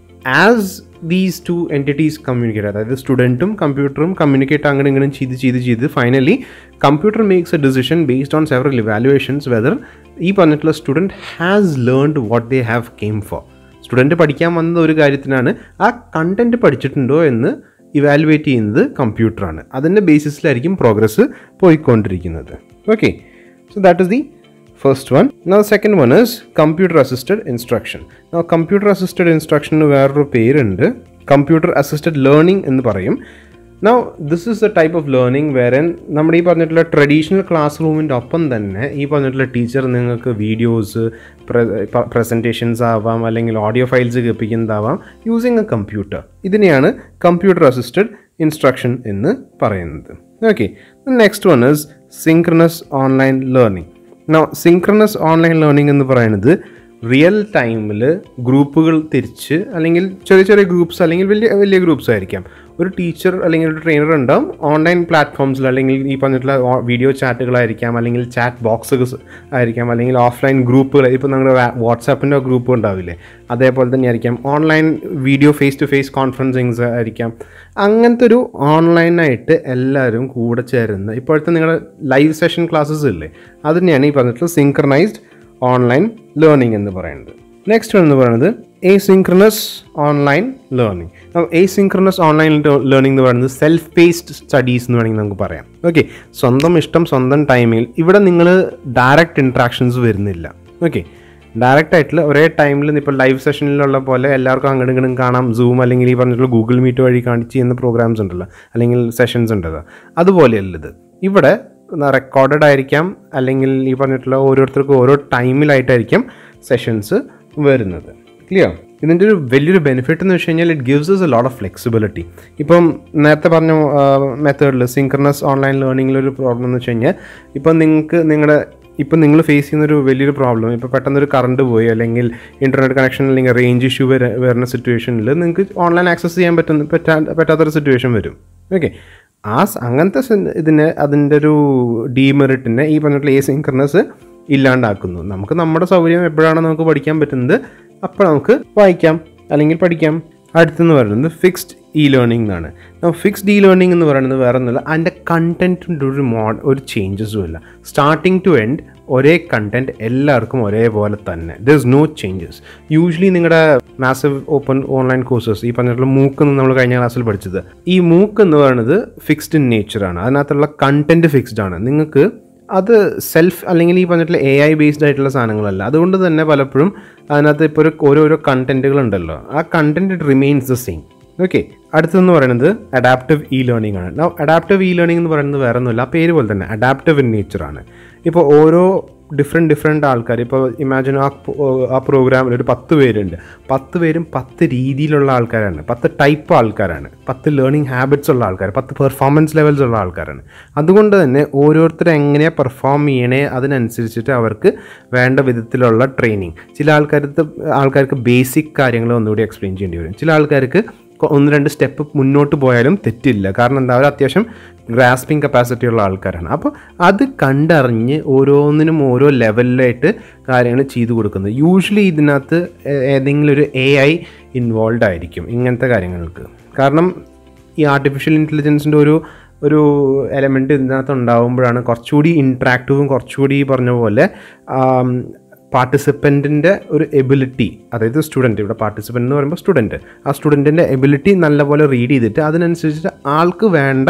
as these two entities communicate അതായത് സ്റ്റുഡൻറ്റും കമ്പ്യൂട്ടറും കമ്മ്യൂണിക്കേറ്റ് അങ്ങനെ ഇങ്ങനെ ചെയ്ത് ചെയ്ത് ചെയ്ത് finally computer makes a decision based on several evaluations whether ഈ പറഞ്ഞിട്ടുള്ള student has learned what they have came for student പഠിക്കാൻ വന്നത് ഒരു കാര്യത്തിനാണ് ആ കണ്ടൻറ്റ് പഠിച്ചിട്ടുണ്ടോ എന്ന് ഇവാലുവേറ്റ് ചെയ്യുന്നത് കമ്പ്യൂട്ടറാണ് അതിൻ്റെ ബേസിസിലായിരിക്കും പ്രോഗ്രസ് പോയിക്കൊണ്ടിരിക്കുന്നത് okay so that is the first one now the second one is computer assisted instruction now computer assisted instruction ന് വേറൊരു പേരുണ്ട് computer assisted learning എന്ന് പറയും now this is the type of learning wherein നമ്മുടെ ഈ പറഞ്ഞിട്ടുള്ള traditional class റൂമിൻ്റെ ഒപ്പം തന്നെ ഈ പറഞ്ഞിട്ടുള്ള ടീച്ചർ നിങ്ങൾക്ക് വീഡിയോസ് പ്രസൻറ്റേഷൻസ് ആവാം അല്ലെങ്കിൽ ഓഡിയോ ഫയൽസ് കേൾപ്പിക്കുന്നതാവാം യൂസിങ് എ കമ്പ്യൂട്ടർ ഇതിനെയാണ് കമ്പ്യൂട്ടർ അസിസ്റ്റഡ് ഇൻസ്ട്രക്ഷൻ എന്ന് പറയുന്നത് okay next one is synchronous online learning now synchronous online learning എന്ന് പറയുന്നത് റിയൽ ടൈമിൽ ഗ്രൂപ്പുകൾ തിരിച്ച് അല്ലെങ്കിൽ ചെറിയ ചെറിയ ഗ്രൂപ്പ്സ് അല്ലെങ്കിൽ വലിയ വലിയ ഗ്രൂപ്പ്സ് ആയിരിക്കാം ഒരു ടീച്ചർ അല്ലെങ്കിൽ ഒരു ട്രെയിനർ ഉണ്ടാവും ഓൺലൈൻ പ്ലാറ്റ്ഫോംസിൽ അല്ലെങ്കിൽ ഈ പറഞ്ഞിട്ടുള്ള വീഡിയോ ചാറ്റുകളായിരിക്കാം അല്ലെങ്കിൽ ചാറ്റ് ബോക്സുകൾ ആയിരിക്കാം അല്ലെങ്കിൽ ഓഫ്ലൈൻ ഗ്രൂപ്പുകൾ ഇപ്പോൾ നമ്മുടെ വാട്സാപ്പിൻ്റെ ഗ്രൂപ്പ് ഉണ്ടാവില്ലേ അതേപോലെ തന്നെ ആയിരിക്കാം online video face to face conferencings ആയിരിക്കാം അങ്ങനത്തെ ഒരു ഓൺലൈനായിട്ട് എല്ലാവരും കൂടെ ചേരുന്ന ഇപ്പോഴത്തെ നിങ്ങളുടെ ലൈവ് സെഷൻ ക്ലാസ്സസ് ഇല്ലേ അത് തന്നെയാണ് ഈ പറഞ്ഞിട്ടുള്ള സിങ്ക്രണൈസ്ഡ് ഓൺലൈൻ ലേണിംഗ് എന്ന് പറയുന്നത് നെക്സ്റ്റ് എന്ന് പറയുന്നത് asynchronous online learning asynchronous online learning എന്ന് പറയുന്നത് സെൽഫ് പേസ്ഡ് സ്റ്റഡീസ് എന്ന് വേണമെങ്കിൽ നമുക്ക് പറയാം ഓക്കെ സ്വന്തം ഇഷ്ടം സ്വന്തം ടൈമിൽ ഇവിടെ നിങ്ങൾ ഡയറക്റ്റ് ഇൻട്രാക്ഷൻസ് വരുന്നില്ല ഓക്കെ ഡയറക്റ്റ് ആയിട്ടുള്ള ഒരേ ടൈമിൽ ഇപ്പോൾ ലൈവ് സെഷനിലുള്ള പോലെ എല്ലാവർക്കും അങ്ങോട്ടും ഇങ്ങോട്ടും കാണാം സൂം അല്ലെങ്കിൽ ഈ പറഞ്ഞിട്ടുള്ള ഗൂഗിൾ മീറ്റ് വഴി കാണിച്ച് ചെയ്യുന്ന പ്രോഗ്രാംസ് ഉണ്ടല്ലോ അല്ലെങ്കിൽ സെഷൻസ് ഉണ്ടല്ലോ അതുപോലെയല്ല ഇത് ഇവിടെ റെക്കോർഡഡ് ആയിരിക്കാം അല്ലെങ്കിൽ ഈ പറഞ്ഞിട്ടുള്ള ഓരോരുത്തർക്കും ഓരോ ടൈമിലായിട്ടായിരിക്കും സെഷൻസ് വരുന്നത് ക്ലിയർ ഇതിൻ്റെ ഒരു വലിയൊരു ബെനിഫിറ്റ് എന്ന് വെച്ച് കഴിഞ്ഞാൽ it gives us a lot of flexibility ഇപ്പം നേരത്തെ പറഞ്ഞ മെത്തേഡിൽ സിങ്ക്രണസ് ഓൺലൈൻ ലേണിങ്ങിലൊരു പ്രോബ്ലം എന്ന് വെച്ച് കഴിഞ്ഞാൽ ഇപ്പം നിങ്ങൾക്ക് നിങ്ങളുടെ ഇപ്പം നിങ്ങൾ ഫേസ് ചെയ്യുന്ന ഒരു വലിയൊരു പ്രോബ്ലം ഇപ്പോൾ പെട്ടെന്നൊരു കറണ്ട് പോയി അല്ലെങ്കിൽ ഇൻ്റർനെറ്റ് കണക്ഷൻ അല്ലെങ്കിൽ റേഞ്ച് ഇഷ്യൂ വരെ വരുന്ന സിറ്റുവേഷനിൽ നിങ്ങൾക്ക് ഓൺലൈൻ ആക്സസ് ചെയ്യാൻ പറ്റുന്ന പറ്റാ പറ്റാത്തൊരു സിറ്റുവേഷൻ വരും ഓക്കെ ആ സ- അങ്ങനത്തെ സി- ഇതിന് അതിൻ്റെ ഒരു ഡീമെറിറ്റിനെ ഈ പറഞ്ഞിട്ടുള്ള എ സിങ്ക്രണസ് ഇല്ലാണ്ടാക്കുന്നു നമുക്ക് നമ്മുടെ സൗകര്യം എപ്പോഴാണ് നമുക്ക് പഠിക്കാൻ പറ്റുന്നത് അപ്പോൾ നമുക്ക് വായിക്കാം അല്ലെങ്കിൽ പഠിക്കാം അടുത്തെന്ന് പറയുന്നത് ഫിക്സ്ഡ് ഇ ലേണിംഗ് എന്നാണ് ഫിക്സ്ഡ് ഇ ലേണിംഗ് എന്ന് പറയുന്നത് വേറെ ഒന്നുമില്ല അതിൻ്റെ കണ്ടൻറ്റിൻ്റെ ഒരു മോ ഒരു ചേഞ്ചസും ഇല്ല സ്റ്റാർട്ടിങ് ടു എൻഡ് ഒരേ കണ്ടൻറ്റ് എല്ലാവർക്കും ഒരേപോലെ തന്നെ there is no changes usually നിങ്ങളുടെ മാസീവ് ഓപ്പൺ ഓൺലൈൻ കോഴ്സസ് ഈ പറഞ്ഞിട്ടുള്ള മൂക്ക് എന്ന് നമ്മൾ കഴിഞ്ഞ ക്ലാസ്സിൽ പഠിച്ചത് ഈ മൂക്ക് എന്ന് പറയുന്നത് ഫിക്സ്ഡ് ഇൻ നേച്ചറാണ് അതിനകത്തുള്ള കണ്ടൻറ്റ് ഫിക്സ്ഡ് ആണ് നിങ്ങൾക്ക് അത് സെൽഫ് അല്ലെങ്കിൽ ഈ പറഞ്ഞിട്ടുള്ള എ ഐ ബേസ്ഡ് ആയിട്ടുള്ള സാധനങ്ങളല്ല അതുകൊണ്ട് തന്നെ പലപ്പോഴും അതിനകത്ത് ഇപ്പോൾ ഒരു ഓരോരോ കണ്ടന്റുകൾ ഉണ്ടല്ലോ ആ content it remains the same okay അടുത്തെന്ന് പറയുന്നത് അഡാപ്റ്റീവ് ഇ ലേണിംഗ് ആണ് നൗ അഡാപ്റ്റീവ് ഇ ലേണിംഗ് എന്ന് പറയുന്നത് വേറെ ഒന്നുമില്ല ആ പേര് പോലെ തന്നെ അഡാപ്റ്റീവ് ഇൻ നേച്ചറാണ് ഇപ്പോൾ ഓരോ ഡിഫറെൻറ്റ് ഡിഫറെൻറ്റ് ആൾക്കാർ ഇപ്പോൾ ഇമാജിൻ ആ ആ പ്രോഗ്രാമിൽ ഒരു പത്ത് പേരുണ്ട് പത്ത് പേരും പത്ത് രീതിയിലുള്ള ആൾക്കാരാണ് പത്ത് ടൈപ്പ് ആൾക്കാരാണ് പത്ത് ലേണിംഗ് ഹാബിറ്റ്സ് ഉള്ള ആൾക്കാർ പത്ത് പെർഫോമൻസ് ലെവൽസ് ഉള്ള ആൾക്കാരാണ് അതുകൊണ്ട് തന്നെ ഓരോരുത്തർ എങ്ങനെയാണ് പെർഫോം ചെയ്യണേ അതിനനുസരിച്ചിട്ട് അവർക്ക് വേണ്ട വിധത്തിലുള്ള ട്രെയിനിങ് ചില ആൾക്കാർക്ക് ആൾക്കാർക്ക് ബേസിക് കാര്യങ്ങൾ ഒന്നുകൂടി എക്സ്പ്ലെയിൻ ചെയ്യേണ്ടി വരും ചില ആൾക്കാർക്ക് ഒന്ന് രണ്ട് സ്റ്റെപ്പ് മുന്നോട്ട് പോയാലും തെറ്റില്ല കാരണം എന്താ അവർ അത്യാവശ്യം ഗ്രാസ്പിംഗ് കപ്പാസിറ്റി ഉള്ള ആൾക്കാരാണ് അപ്പോൾ അത് കണ്ടറിഞ്ഞ് ഓരോന്നിനും ഓരോ ലെവലിലായിട്ട് കാര്യങ്ങൾ ചെയ്തു കൊടുക്കുന്നത് യൂഷ്വലി ഇതിനകത്ത് ഏതെങ്കിലും ഒരു എ ഐ ഇൻവോൾവ് ആയിരിക്കും ഇങ്ങനത്തെ കാര്യങ്ങൾക്ക് കാരണം ഈ ആർട്ടിഫിഷ്യൽ ഇൻ്റലിജൻസിൻ്റെ ഒരു ഒരു എലമെൻറ്റ് ഇതിനകത്ത് ഉണ്ടാകുമ്പോഴാണ് കുറച്ചുകൂടി ഇൻട്രാക്റ്റീവും കുറച്ചുകൂടി ഈ പറഞ്ഞ പോലെ പാർട്ടിസിപ്പൻറ്റിൻ്റെ ഒരു എബിലിറ്റി അതായത് സ്റ്റുഡൻറ്റ് ഇവിടെ പാർട്ടിസിപ്പൻ്റ് എന്ന് പറയുമ്പോൾ സ്റ്റുഡൻറ്റ് ആ സ്റ്റുഡൻറ്റിൻ്റെ എബിലിറ്റി നല്ലപോലെ റീഡ് ചെയ്തിട്ട് അതിനനുസരിച്ചിട്ട് ആൾക്ക് വേണ്ട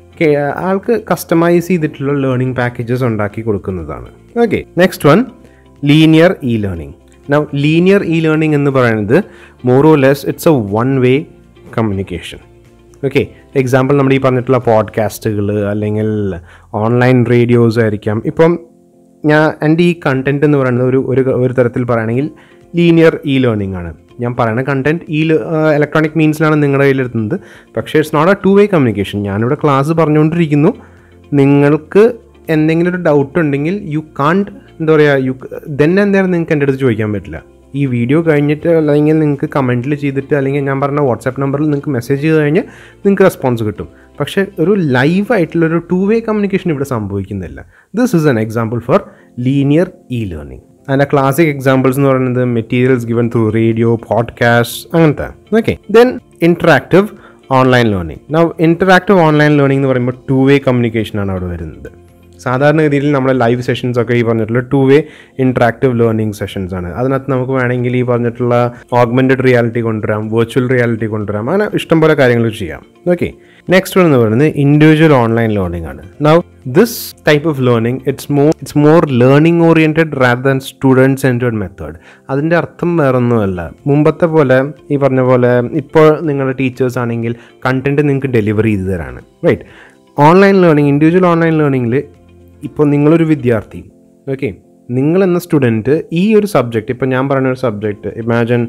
ആൾക്ക് കസ്റ്റമൈസ് ചെയ്തിട്ടുള്ള ലേണിംഗ് പാക്കേജസ് ഉണ്ടാക്കി കൊടുക്കുന്നതാണ് okay next one linear e learning now linear e learning എന്ന് പറയുന്നത് more or less it's a one way communication okay example നമ്മൾ ഈ പറഞ്ഞിട്ടുള്ള പോഡ്കാസ്റ്റുകൾ അല്ലെങ്കിൽ ഓൺലൈൻ റേഡിയോസ് ആയിരിക്കാം ഇപ്പം ഞാൻ എൻ്റെ ഈ കണ്ടൻറ് എന്ന് പറയുന്നത് ഒരു ഒരു ഒരു തരത്തിൽ പറയുകയാണെങ്കിൽ ലീനിയർ ഇ ലേണിംഗ് ആണ് ഞാൻ പറയുന്ന കണ്ടൻറ് ഈ ഇലക്ട്രോണിക് മീൻസിലാണ് നിങ്ങളുടെ കയ്യിലെത്തുന്നത് പക്ഷേ it's not a two way communication ഞാനിവിടെ ക്ലാസ് പറഞ്ഞുകൊണ്ടിരിക്കുന്നു നിങ്ങൾക്ക് എന്തെങ്കിലും ഒരു ഡൗട്ട് ഉണ്ടെങ്കിൽ യു കാണ്ട് എന്താ പറയുക യു ദെൻ എന്തായാലും നിങ്ങൾക്ക് എൻ്റെ അടുത്ത് ചോദിക്കാൻ പറ്റില്ല ഈ വീഡിയോ കഴിഞ്ഞിട്ട് അല്ലെങ്കിൽ നിങ്ങൾക്ക് കമൻറ്റിൽ ചെയ്തിട്ട് അല്ലെങ്കിൽ ഞാൻ പറഞ്ഞ വാട്സാപ്പ് നമ്പറിൽ നിങ്ങൾക്ക് മെസ്സേജ് ചെയ്ത് കഴിഞ്ഞാൽ നിങ്ങൾക്ക് റെസ്പോൺസ് കിട്ടും പക്ഷേ ഒരു ലൈവ് ആയിട്ടുള്ള ഒരു ടു വേ കമ്മ്യൂണിക്കേഷൻ ഇവിടെ സംഭവിക്കുന്നില്ല this is an example for linear e learning അതിൻ്റെ ക്ലാസിക് എക്സാമ്പിൾസ് എന്ന് പറയുന്നത് materials given through radio podcast അങ്ങനത്തെ okay then interactive online learning now interactive online learning എന്ന് പറയുമ്പോൾ ടു വേ കമ്മ്യൂണിക്കേഷനാണ് അവിടെ വരുന്നത് സാധാരണഗതിയിൽ നമ്മുടെ ലൈവ് സെഷൻസ് ഒക്കെ ഈ പറഞ്ഞിട്ടുള്ള two way interactive learning sessions ആണ് അതിനകത്ത് നമുക്ക് വേണമെങ്കിൽ ഈ പറഞ്ഞിട്ടുള്ള ഓഗ്മെൻറ്റഡ് റിയാലിറ്റി കൊണ്ടുവരാം വെർച്വൽ റിയാലിറ്റി കൊണ്ടുവരാം അങ്ങനെ ഇഷ്ടംപോലെ കാര്യങ്ങൾ ചെയ്യാം ഓക്കെ നെക്സ്റ്റ് വൺ എന്ന് പറയുന്നത് ഇൻഡിവിജ്വൽ ഓൺലൈൻ ലേണിംഗ് ആണ് now this type of learning it's more it's more learning oriented rather than student centred method അതിൻ്റെ അർത്ഥം വേറൊന്നുമല്ല മുമ്പത്തെ പോലെ ഈ പറഞ്ഞ പോലെ ഇപ്പോൾ നിങ്ങളുടെ ടീച്ചേഴ്സ് ആണെങ്കിൽ കണ്ടൻറ്റ് നിങ്ങൾക്ക് ഡെലിവറി ചെയ്ത് തരാണ് right online learning individual online ലേണിംഗിൽ ഇപ്പോൾ നിങ്ങളൊരു വിദ്യാർത്ഥി ഓക്കെ നിങ്ങൾ എന്ന സ്റ്റുഡൻറ്റ് ഈ ഒരു സബ്ജക്റ്റ് ഇപ്പോൾ ഞാൻ പറയുന്ന ഒരു സബ്ജക്റ്റ് ഇമാജിൻ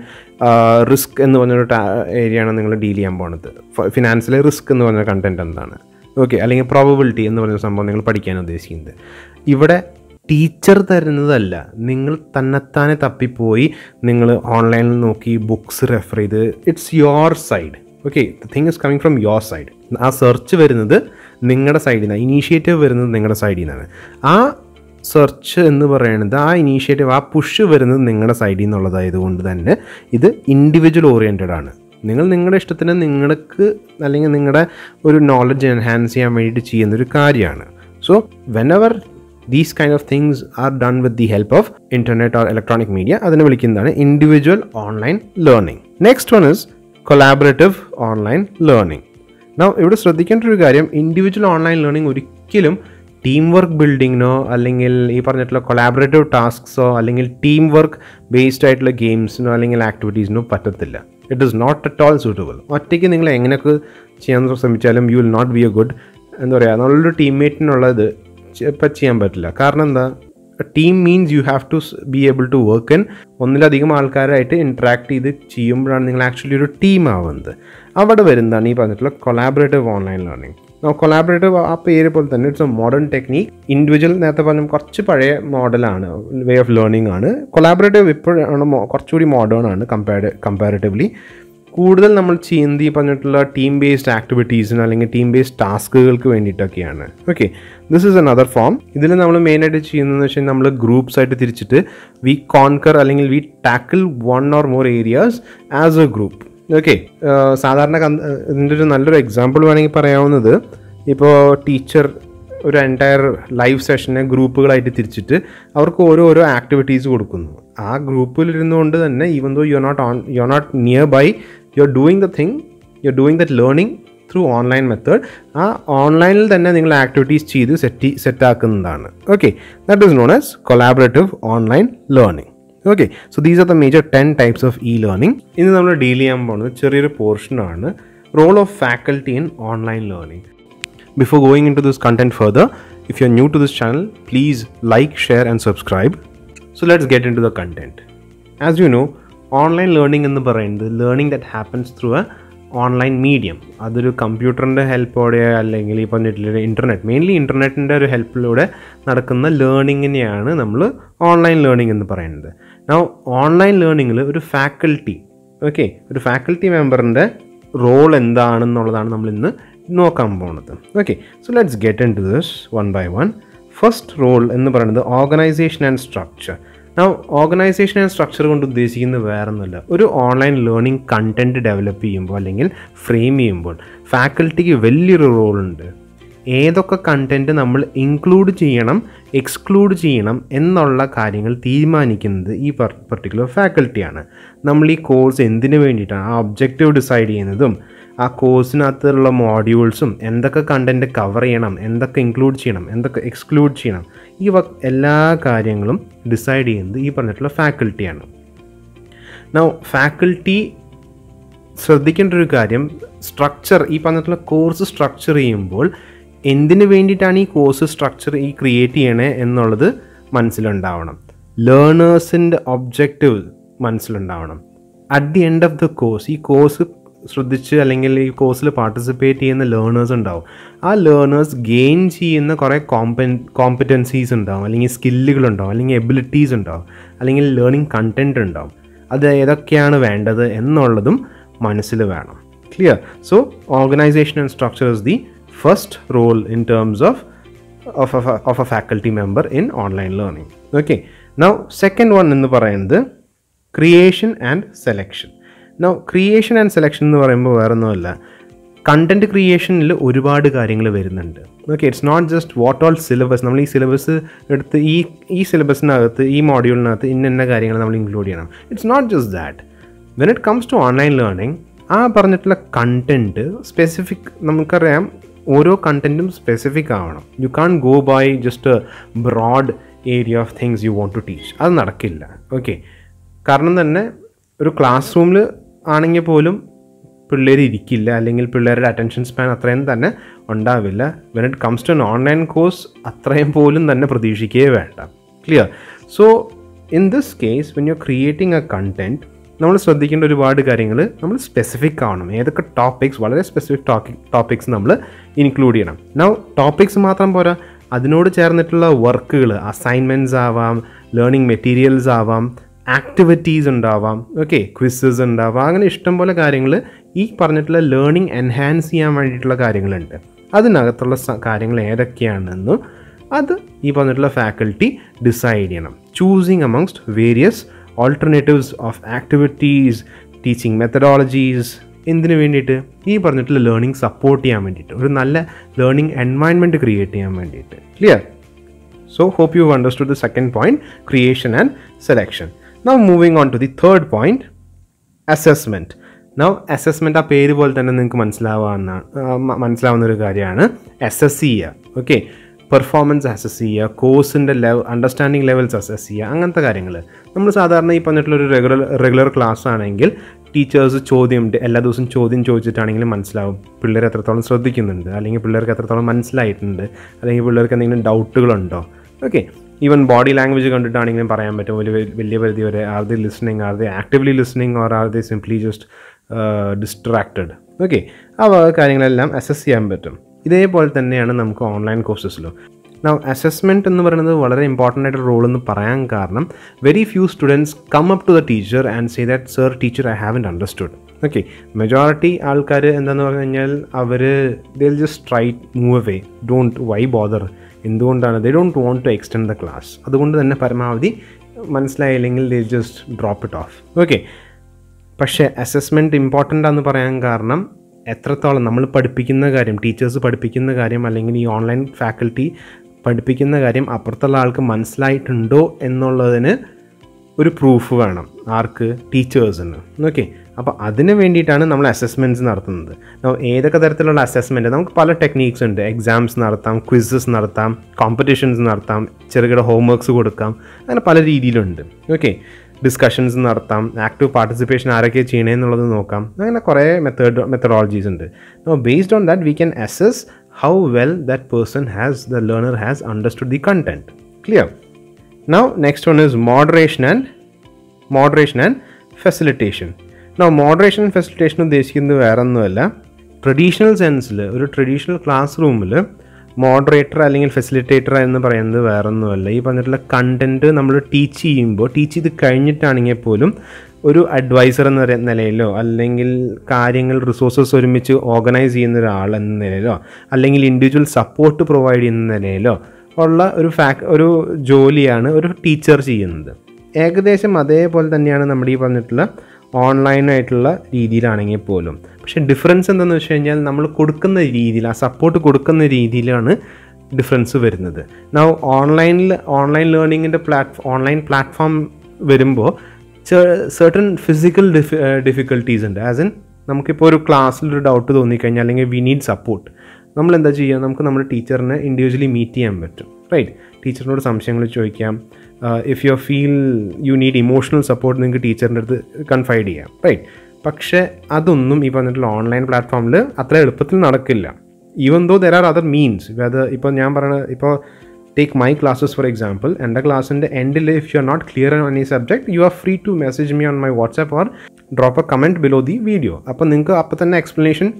റിസ്ക് എന്ന് പറഞ്ഞൊരു ഏരിയയാണ് നിങ്ങൾ ഡീൽ ചെയ്യാൻ പോണത് ഫിനാൻസിലെ റിസ്ക് എന്ന് പറഞ്ഞ കണ്ടൻറ്റ് എന്താണ് ഓക്കെ അല്ലെങ്കിൽ പ്രോബബിലിറ്റി എന്ന് പറഞ്ഞ സംഭവം നിങ്ങൾ പഠിക്കാൻ ഉദ്ദേശിക്കുന്നത് ഇവിടെ ടീച്ചർ തരുന്നതല്ല നിങ്ങൾ തന്നെത്താനെ തപ്പിപ്പോയി നിങ്ങൾ ഓൺലൈനിൽ നോക്കി ബുക്സ് റെഫർ ചെയ്ത് it's your side okay the thing is coming from your side ആ സെർച്ച് വരുന്നത് നിങ്ങളുടെ സൈഡിൽ നിന്നാണ് ഇനീഷ്യേറ്റീവ് വരുന്നത് നിങ്ങളുടെ സൈഡിൽ നിന്നാണ് ആ സെർച്ച് എന്ന് പറയുന്നത് ആ ഇനീഷ്യേറ്റീവ് ആ പുഷ് വരുന്നത് നിങ്ങളുടെ സൈഡിൽ നിന്നുള്ളതായതുകൊണ്ട് തന്നെ ഇത് ഇൻഡിവിജ്വൽ ഓറിയൻറ്റഡ് ആണ് നിങ്ങൾ നിങ്ങളുടെ ഇഷ്ടത്തിന് നിങ്ങൾക്ക് അല്ലെങ്കിൽ നിങ്ങളുടെ ഒരു നോളജ് എൻഹാൻസ് ചെയ്യാൻ വേണ്ടിയിട്ട് ചെയ്യുന്ന ഒരു കാര്യമാണ് so whenever these kind of things are done with the help of internet or electronic media അതിനെ വിളിക്കുന്നതാണ് individual online learning next one is collaborative online learning നാ ഇവിടെ ശ്രദ്ധിക്കേണ്ട ഒരു കാര്യം ഇൻഡിവിജ്വൽ ഓൺലൈൻ ലേണിംഗ് ഒരിക്കലും ടീം വർക്ക് ബിൽഡിങ്ങിനോ അല്ലെങ്കിൽ ഈ പറഞ്ഞിട്ടുള്ള കൊളാബറേറ്റീവ് ടാസ്ക്സോ അല്ലെങ്കിൽ ടീം വർക്ക് ബേസ്ഡ് ആയിട്ടുള്ള ഗെയിംസിനോ അല്ലെങ്കിൽ ആക്ടിവിറ്റീസിനോ പറ്റത്തില്ല it is not at all suitable ഒറ്റയ്ക്ക് നിങ്ങൾ എങ്ങനെയൊക്കെ ചെയ്യാൻ ശ്രമിച്ചാലും you will not be a good എന്താ പറയുക നല്ലൊരു ടീംമേറ്റിനുള്ളത് ഇപ്പം ചെയ്യാൻ പറ്റില്ല കാരണം എന്താ team means you have to be able to work in ഒന്നിലധികം ആൾക്കാരായിട്ട് ഇൻട്രാക്ട് ചെയ്ത് ചെയ്യുമ്പോഴാണ് നിങ്ങൾ ആക്ച്വലി ഒരു ടീം ആവുന്നത് അവിടെ വരുന്നതാണ് ഈ പറഞ്ഞിട്ടുള്ള കൊളാബറേറ്റീവ് ഓൺലൈൻ ലേണിംഗ് കൊളാബറേറ്റീവ് ആ പേര് പോലെ തന്നെ it's a modern technique individual നേരത്തെ പറഞ്ഞ കുറച്ച് പഴയ മോഡലാണ് വേ ഓഫ് ലേണിംഗ് ആണ് കൊളാബറേറ്റീവ് ഇപ്പോഴാണ് കുറച്ചുകൂടി മോഡേൺ ആണ് കമ്പയർഡ് കമ്പാരിറ്റീവ്ലി കൂടുതൽ നമ്മൾ ചെയ്യുന്നത് ഈ പറഞ്ഞിട്ടുള്ള ടീം ബേസ്ഡ് ആക്ടിവിറ്റീസിന് അല്ലെങ്കിൽ ടീം ബേസ്ഡ് ടാസ്കുകൾക്ക് വേണ്ടിയിട്ടൊക്കെയാണ് okay this is another form ഇതിൽ നമ്മൾ മെയിനായിട്ട് ചെയ്യുന്നതെന്ന് വെച്ചാൽ നമ്മൾ ഗ്രൂപ്പ്സ് ആയിട്ട് തിരിച്ചിട്ട് വി കോൺകർ അല്ലെങ്കിൽ we tackle one or more areas as a group okay സാധാരണ കന്ന്- ഇതിൻ്റെ ഒരു നല്ലൊരു എക്സാമ്പിൾ വേണമെങ്കിൽ പറയാവുന്നത് ഇപ്പോൾ ടീച്ചർ ഒരു എൻറ്റയർ ലൈവ് സെഷനെ ഗ്രൂപ്പുകളായിട്ട് തിരിച്ചിട്ട് അവർക്ക് ഓരോ ഓരോ ആക്ടിവിറ്റീസ് കൊടുക്കുന്നു ആ ഗ്രൂപ്പിൽ ഇരുന്നുകൊണ്ട് തന്നെ even though you are not on you are not nearby you are doing the thing you are doing that learning through online method ആ ഓൺലൈനിൽ തന്നെ നിങ്ങൾ ആക്ടിവിറ്റീസ് ചെയ്ത് സെറ്റ് സെറ്റ് ആക്കുന്നതാണ് okay that is known as collaborative online learning okay so these are the major ten types of e learning ഇന്ന് നമ്മൾ deal ചെയ്യാൻ പോകുന്നത് ചെറിയൊരു പോർഷനാണ് role of faculty in online learning Before going into this content further, if you're new to this channel, please like, share, and subscribe. So let's get into the content. As you know, online learning എന്ന് പറയുന്നത് learning that happens through a online medium അതൊരു കമ്പ്യൂട്ടറിൻ്റെ ഹെൽപ്പോടെ അല്ലെങ്കിൽ ഈ പറഞ്ഞിട്ടുള്ള internet mainly ഇൻ്റർനെറ്റിൻ്റെ ഒരു ഹെൽപ്പിലൂടെ നടക്കുന്ന ലേണിങ്ങിനെയാണ് നമ്മൾ ഓൺലൈൻ ലേണിംഗ് എന്ന് പറയുന്നത് now ഓൺലൈൻ ലേണിങ്ങിൽ ഒരു ഫാക്കൽറ്റി ഓക്കെ ഒരു ഫാക്കൽറ്റി മെമ്പറിൻ്റെ റോൾ എന്താണെന്നുള്ളതാണ് നമ്മൾ ഇന്ന് നോക്കാൻ പോകുന്നത് okay so let's get in to this one by one first role എന്ന് പറയുന്നത് organisation and structure now organisation and structure കൊണ്ട് ഉദ്ദേശിക്കുന്നത് വേറെ ഒന്നുമില്ല ഒരു ഓൺലൈൻ ലേണിംഗ് കണ്ടന്റ് ഡെവലപ്പ് ചെയ്യുമ്പോൾ അല്ലെങ്കിൽ ഫ്രെയിം ചെയ്യുമ്പോൾ ഫാക്കൽറ്റിക്ക് വലിയൊരു റോളുണ്ട് ഏതൊക്കെ കണ്ടന്റ് നമ്മൾ ഇൻക്ലൂഡ് ചെയ്യണം എക്സ്ക്ലൂഡ് ചെയ്യണം എന്നുള്ള കാര്യങ്ങൾ തീരുമാനിക്കുന്നത് ഈ പർട്ടിക്കുലർ ഫാക്കൽറ്റിയാണ് നമ്മൾ ഈ കോഴ്സ് എന്തിനു വേണ്ടിയിട്ടാണ് ആ ഒബ്ജക്റ്റീവ് ഡിസൈഡ് ചെയ്യുന്നതും ആ കോഴ്സിനകത്തുള്ള മോഡ്യൂൾസും എന്തൊക്കെ കണ്ടന്റ് കവർ ചെയ്യണം എന്തൊക്കെ ഇൻക്ലൂഡ് ചെയ്യണം എന്തൊക്കെ എക്സ്ക്ലൂഡ് ചെയ്യണം ഈ വ എല്ലാ കാര്യങ്ങളും ഡിസൈഡ് ചെയ്യുന്നത് ഈ പറഞ്ഞിട്ടുള്ള ഫാക്കൽറ്റിയാണ് നൗ ഫാക്കൽറ്റി ശ്രദ്ധിക്കേണ്ട ഒരു കാര്യം സ്ട്രക്ചർ ഈ പറഞ്ഞിട്ടുള്ള കോഴ്സ് സ്ട്രക്ചർ ചെയ്യുമ്പോൾ എന്തിനു വേണ്ടിയിട്ടാണ് ഈ കോഴ്സ് സ്ട്രക്ചർ ഈ ക്രിയേറ്റ് ചെയ്യണേ എന്നുള്ളത് മനസ്സിലുണ്ടാവണം ലേണേഴ്സിൻ്റെ ഒബ്ജക്റ്റീവ് മനസ്സിലുണ്ടാവണം at the end of the course ഈ കോഴ്സ് ശ്രദ്ധിച്ച് അല്ലെങ്കിൽ ഈ കോഴ്സിൽ പാർട്ടിസിപ്പേറ്റ് ചെയ്യുന്ന ലേണേഴ്സ് ഉണ്ടാവും ആ ലേണേഴ്സ് ഗെയിൻ ചെയ്യുന്ന കുറേ കോമ്പൻ കോമ്പറ്റൻസീസ് ഉണ്ടാവും അല്ലെങ്കിൽ സ്കില്ലുകൾ ഉണ്ടാവും അല്ലെങ്കിൽ എബിലിറ്റീസ് ഉണ്ടാവും അല്ലെങ്കിൽ ലേണിംഗ് കണ്ടൻറ് ഉണ്ടാവും അത് ഏതൊക്കെയാണ് വേണ്ടത് എന്നുള്ളതും മനസ്സിൽ വേണം clear so organisation and structure is the first role in terms of of of a faculty member in online learning okay now second one എന്ന് പറയുന്നത് creation and selection now creation and selection എന്ന് പറയുമ്പോൾ വേറെ ഒന്നുമല്ല content ക്രിയേഷനിൽ ഒരുപാട് കാര്യങ്ങൾ വരുന്നുണ്ട് okay it's not just what all syllabus നമ്മൾ ഈ സിലബസ് എടുത്ത് ഈ ഈ സിലബസിനകത്ത് ഈ മോഡ്യൂളിനകത്ത് ഇന്ന ഇന്ന കാര്യങ്ങൾ നമ്മൾ ഇൻക്ലൂഡ് ചെയ്യണം it's not just that when it comes to online learning ആ പറഞ്ഞിട്ടുള്ള കണ്ടന്റ് സ്പെസിഫിക് നമുക്കറിയാം ഓരോ കണ്ടന്റും സ്പെസിഫിക് ആവണം you can go by just broad area of things you want to teach അത് നടക്കില്ല ഓക്കെ കാരണം തന്നെ ഒരു ക്ലാസ് റൂമിൽ ആണെങ്കിൽ പോലും പിള്ളേർ ഇരിക്കില്ല അല്ലെങ്കിൽ പിള്ളേരുടെ അറ്റൻഷൻ സ്പാൻ അത്രയും തന്നെ ഉണ്ടാവില്ല when it comes to an online course അത്രയും പോലും തന്നെ പ്രതീക്ഷിക്കുകയേ വേണ്ട clear so in this case when you are creating a content നമ്മൾ ശ്രദ്ധിക്കേണ്ട ഒരുപാട് കാര്യങ്ങൾ നമ്മൾ സ്പെസിഫിക് ആവണം ഏതൊക്കെ ടോപ്പിക്സ് വളരെ സ്പെസിഫിക് ടോപ്പിക് ടോപ്പിക്സ് നമ്മൾ ഇൻക്ലൂഡ് ചെയ്യണം നൗ ടോപ്പിക്സ് മാത്രം പോരാ അതിനോട് ചേർന്നിട്ടുള്ള വർക്കുകൾ അസൈൻമെൻറ്റ്സ് ആവാം ലേണിംഗ് മെറ്റീരിയൽസ് ആവാം ആക്ടിവിറ്റീസ് ഉണ്ടാവാം ഓക്കെ ക്വിസസ് ഉണ്ടാവാം അങ്ങനെ ഇഷ്ടംപോലെ കാര്യങ്ങൾ ഈ പറഞ്ഞിട്ടുള്ള ലേണിംഗ് എൻഹാൻസ് ചെയ്യാൻ വേണ്ടിയിട്ടുള്ള കാര്യങ്ങളുണ്ട് അതിനകത്തുള്ള സ- കാര്യങ്ങൾ ഏതൊക്കെയാണെന്ന് അത് ഈ പറഞ്ഞിട്ടുള്ള ഫാക്കൽറ്റി ഡിസൈഡ് ചെയ്യണം choosing amongst various alternatives of activities teaching methodologies എന്തിനു വേണ്ടിയിട്ട് ഈ പറഞ്ഞിട്ടുള്ള ലേണിംഗ് സപ്പോർട്ട് ചെയ്യാൻ വേണ്ടിയിട്ട് ഒരു നല്ല ലേണിംഗ് എൻവയൺമെൻറ്റ് ക്രിയേറ്റ് ചെയ്യാൻ വേണ്ടിയിട്ട് clear So, hope you've understood the second point creation and selection. Now, moving on to the third point assessment. Now, assessment ആ പേര് പോലെ തന്നെ നിങ്ങൾക്ക് മനസ്സിലാവാവുന്ന ആ, മ- മനസ്സിലാവുന്ന ഒരു കാര്യമാണ് എസ് എസ് സി ചെയ്യുക ഓക്കെ പെർഫോമൻസ് അസസ് ചെയ്യുക കോഴ്സിൻ്റെ ലെവൽ അണ്ടർസ്റ്റാൻഡിങ് ലെവൽസ് അസസ് ചെയ്യുക അങ്ങനത്തെ കാര്യങ്ങൾ നമ്മൾ സാധാരണ ഈ പറഞ്ഞിട്ടുള്ള ഒരു റെഗുലർ റെഗുലർ ക്ലാസ് ആണെങ്കിൽ ടീച്ചേഴ്സ് ചോദ്യം എല്ലാ ദിവസവും ചോദ്യം ചോദിച്ചിട്ടാണെങ്കിലും മനസ്സിലാവും പിള്ളേർ എത്രത്തോളം ശ്രദ്ധിക്കുന്നുണ്ട് അല്ലെങ്കിൽ പിള്ളേർക്ക് എത്രത്തോളം മനസ്സിലായിട്ടുണ്ട് അല്ലെങ്കിൽ പിള്ളേർക്ക് എന്തെങ്കിലും ഡൗട്ടുകളുണ്ടോ ഓക്കെ ഈവൻ ബോഡി ലാംഗ്വേജ് കണ്ടിട്ടാണെങ്കിലും പറയാൻ പറ്റും വലിയ വലിയ പരിധി വരെ are they listening are they actively listening or are they simply just distracted okay ആ വക കാര്യങ്ങളെല്ലാം അസസ് ചെയ്യാൻ പറ്റും ഇതേപോലെ തന്നെയാണ് നമുക്ക് ഓൺലൈൻ കോഴ്സസിലും നൗ അസസ്മെൻറ്റ് എന്ന് പറയുന്നത് വളരെ ഇമ്പോർട്ടൻ്റ് ആയിട്ട് റോൾ എന്ന് പറയാൻ കാരണം very few students come up to the teacher and say that sir teacher I have understood okay majority ആൾക്കാർ എന്താണെന്ന് പറഞ്ഞു കഴിഞ്ഞാൽ അവർ they'll just try move away don't why bother എന്തുകൊണ്ടാണ് they don't want to extend the class അതുകൊണ്ട് തന്നെ പരമാവധി മനസ്സിലായില്ലെങ്കിൽ they just drop it off okay പക്ഷേ അസസ്മെൻറ്റ് ഇമ്പോർട്ടൻ്റ് ആണെന്ന് പറയാൻ കാരണം എത്രത്തോളം നമ്മൾ പഠിപ്പിക്കുന്ന കാര്യം ടീച്ചേഴ്സ് പഠിപ്പിക്കുന്ന കാര്യം അല്ലെങ്കിൽ ഈ ഓൺലൈൻ ഫാക്കൽറ്റി പഠിപ്പിക്കുന്ന കാര്യം അപ്പുറത്തുള്ള ആൾക്ക് മനസ്സിലായിട്ടുണ്ടോ എന്നുള്ളതിന് ഒരു പ്രൂഫ് വേണം ആർക്ക് ടീച്ചേഴ്സിന് ഓക്കെ അപ്പോൾ അതിന് വേണ്ടിയിട്ടാണ് നമ്മൾ അസസ്മെൻറ്റ്സ് നടത്തുന്നത് Now, ഏതൊക്കെ തരത്തിലുള്ള അസസ്മെൻറ്റ് നമുക്ക് പല ടെക്നീക്സ് ഉണ്ട് എക്സാംസ് നടത്താം ക്വിസസ് നടത്താം കോമ്പറ്റീഷൻസ് നടത്താം ചെറുകിട ഹോംവർക്ക്സ് കൊടുക്കാം അങ്ങനെ പല രീതിയിലുണ്ട് ഓക്കെ ഡിസ്കഷൻസ് നടത്താം ആക്റ്റീവ് പാർട്ടിസിപ്പേഷൻ ആരൊക്കെ ചെയ്യണമെന്നുള്ളത് നോക്കാം അങ്ങനെ കുറേ മെത്തേഡ് മെത്തഡോളജീസ് ഉണ്ട് based on that we can assess how well that person has the learner has understood the content clear Now, next one is moderation and moderation and facilitation. Now, moderation and facilitation ഉദ്ദേശിക്കുന്നത് വേറെ ഒന്നുമല്ല traditional സെൻസിൽ ഒരു traditional class റൂമിൽ moderator അല്ലെങ്കിൽ facilitator എന്ന് പറയുന്നത് വേറെ ഒന്നുമല്ല ഈ പറഞ്ഞിട്ടുള്ള കണ്ടന്റ് നമ്മൾ ടീച്ച് ചെയ്യുമ്പോൾ ടീച്ച് ചെയ്ത് കഴിഞ്ഞിട്ടാണെങ്കിൽ പോലും ഒരു അഡ്വൈസർ എന്ന നില- നിലയിലോ അല്ലെങ്കിൽ കാര്യങ്ങൾ റിസോഴ്സസ് ഒരുമിച്ച് ഓർഗനൈസ് ചെയ്യുന്ന ഒരാൾ എന്ന നിലയിലോ അല്ലെങ്കിൽ ഇൻഡിവിജ്വൽ സപ്പോർട്ട് പ്രൊവൈഡ് ചെയ്യുന്ന നിലയിലോ ഉള്ള ഒരു ഫാക് ഒരു ജോലിയാണ് ഒരു ടീച്ചർ ചെയ്യുന്നത് ഏകദേശം അതേപോലെ തന്നെയാണ് നമ്മുടെ ഈ പറഞ്ഞിട്ടുള്ള ഓൺലൈനായിട്ടുള്ള രീതിയിലാണെങ്കിൽ പോലും പക്ഷേ ഡിഫറൻസ് എന്താണെന്ന് വെച്ച് കഴിഞ്ഞാൽ നമ്മൾ കൊടുക്കുന്ന രീതിയിൽ ആ സപ്പോർട്ട് കൊടുക്കുന്ന രീതിയിലാണ് ഡിഫറൻസ് വരുന്നത് നൗ ഓൺലൈനിൽ ഓൺലൈൻ ലേണിങ്ങിൻ്റെ പ്ലാറ്റ് ഓൺലൈൻ പ്ലാറ്റ്ഫോം വരുമ്പോൾ certain ഫിസിക്കൽ ഡിഫി ഡിഫിക്കൽട്ടീസ് ഉണ്ട് ആസ് ഇൻ നമുക്കിപ്പോൾ ഒരു ക്ലാസ്സിൽ ഒരു ഡൗട്ട് തോന്നിക്കഴിഞ്ഞാൽ അല്ലെങ്കിൽ വി നീഡ് സപ്പോർട്ട് നമ്മൾ എന്താ ചെയ്യുക നമുക്ക് നമ്മുടെ ടീച്ചറിനെ ഇൻഡിവിജ്വലി മീറ്റ് ചെയ്യാൻ പറ്റും റൈറ്റ് ടീച്ചറിനോട് സംശയങ്ങൾ ചോദിക്കാം if you feel you need emotional support നിങ്ങൾക്ക് ടീച്ചറിൻ്റെ അടുത്ത് കൺഫൈഡ് ചെയ്യാം റൈറ്റ് പക്ഷേ അതൊന്നും ഈ പറഞ്ഞിട്ടുള്ള ഓൺലൈൻ പ്ലാറ്റ്ഫോമിൽ അത്ര എളുപ്പത്തിൽ നടക്കില്ല even though there are other means അത് ഇപ്പോൾ ഞാൻ പറയുന്നത് ഇപ്പോൾ take my classes for example എൻ്റെ ക്ലാസ്സിൻ്റെ എൻഡിൽ if you are not clear on any subject you are free to message me on my WhatsApp or drop a comment below the video അപ്പോൾ നിങ്ങൾക്ക് അപ്പോൾ തന്നെ explanation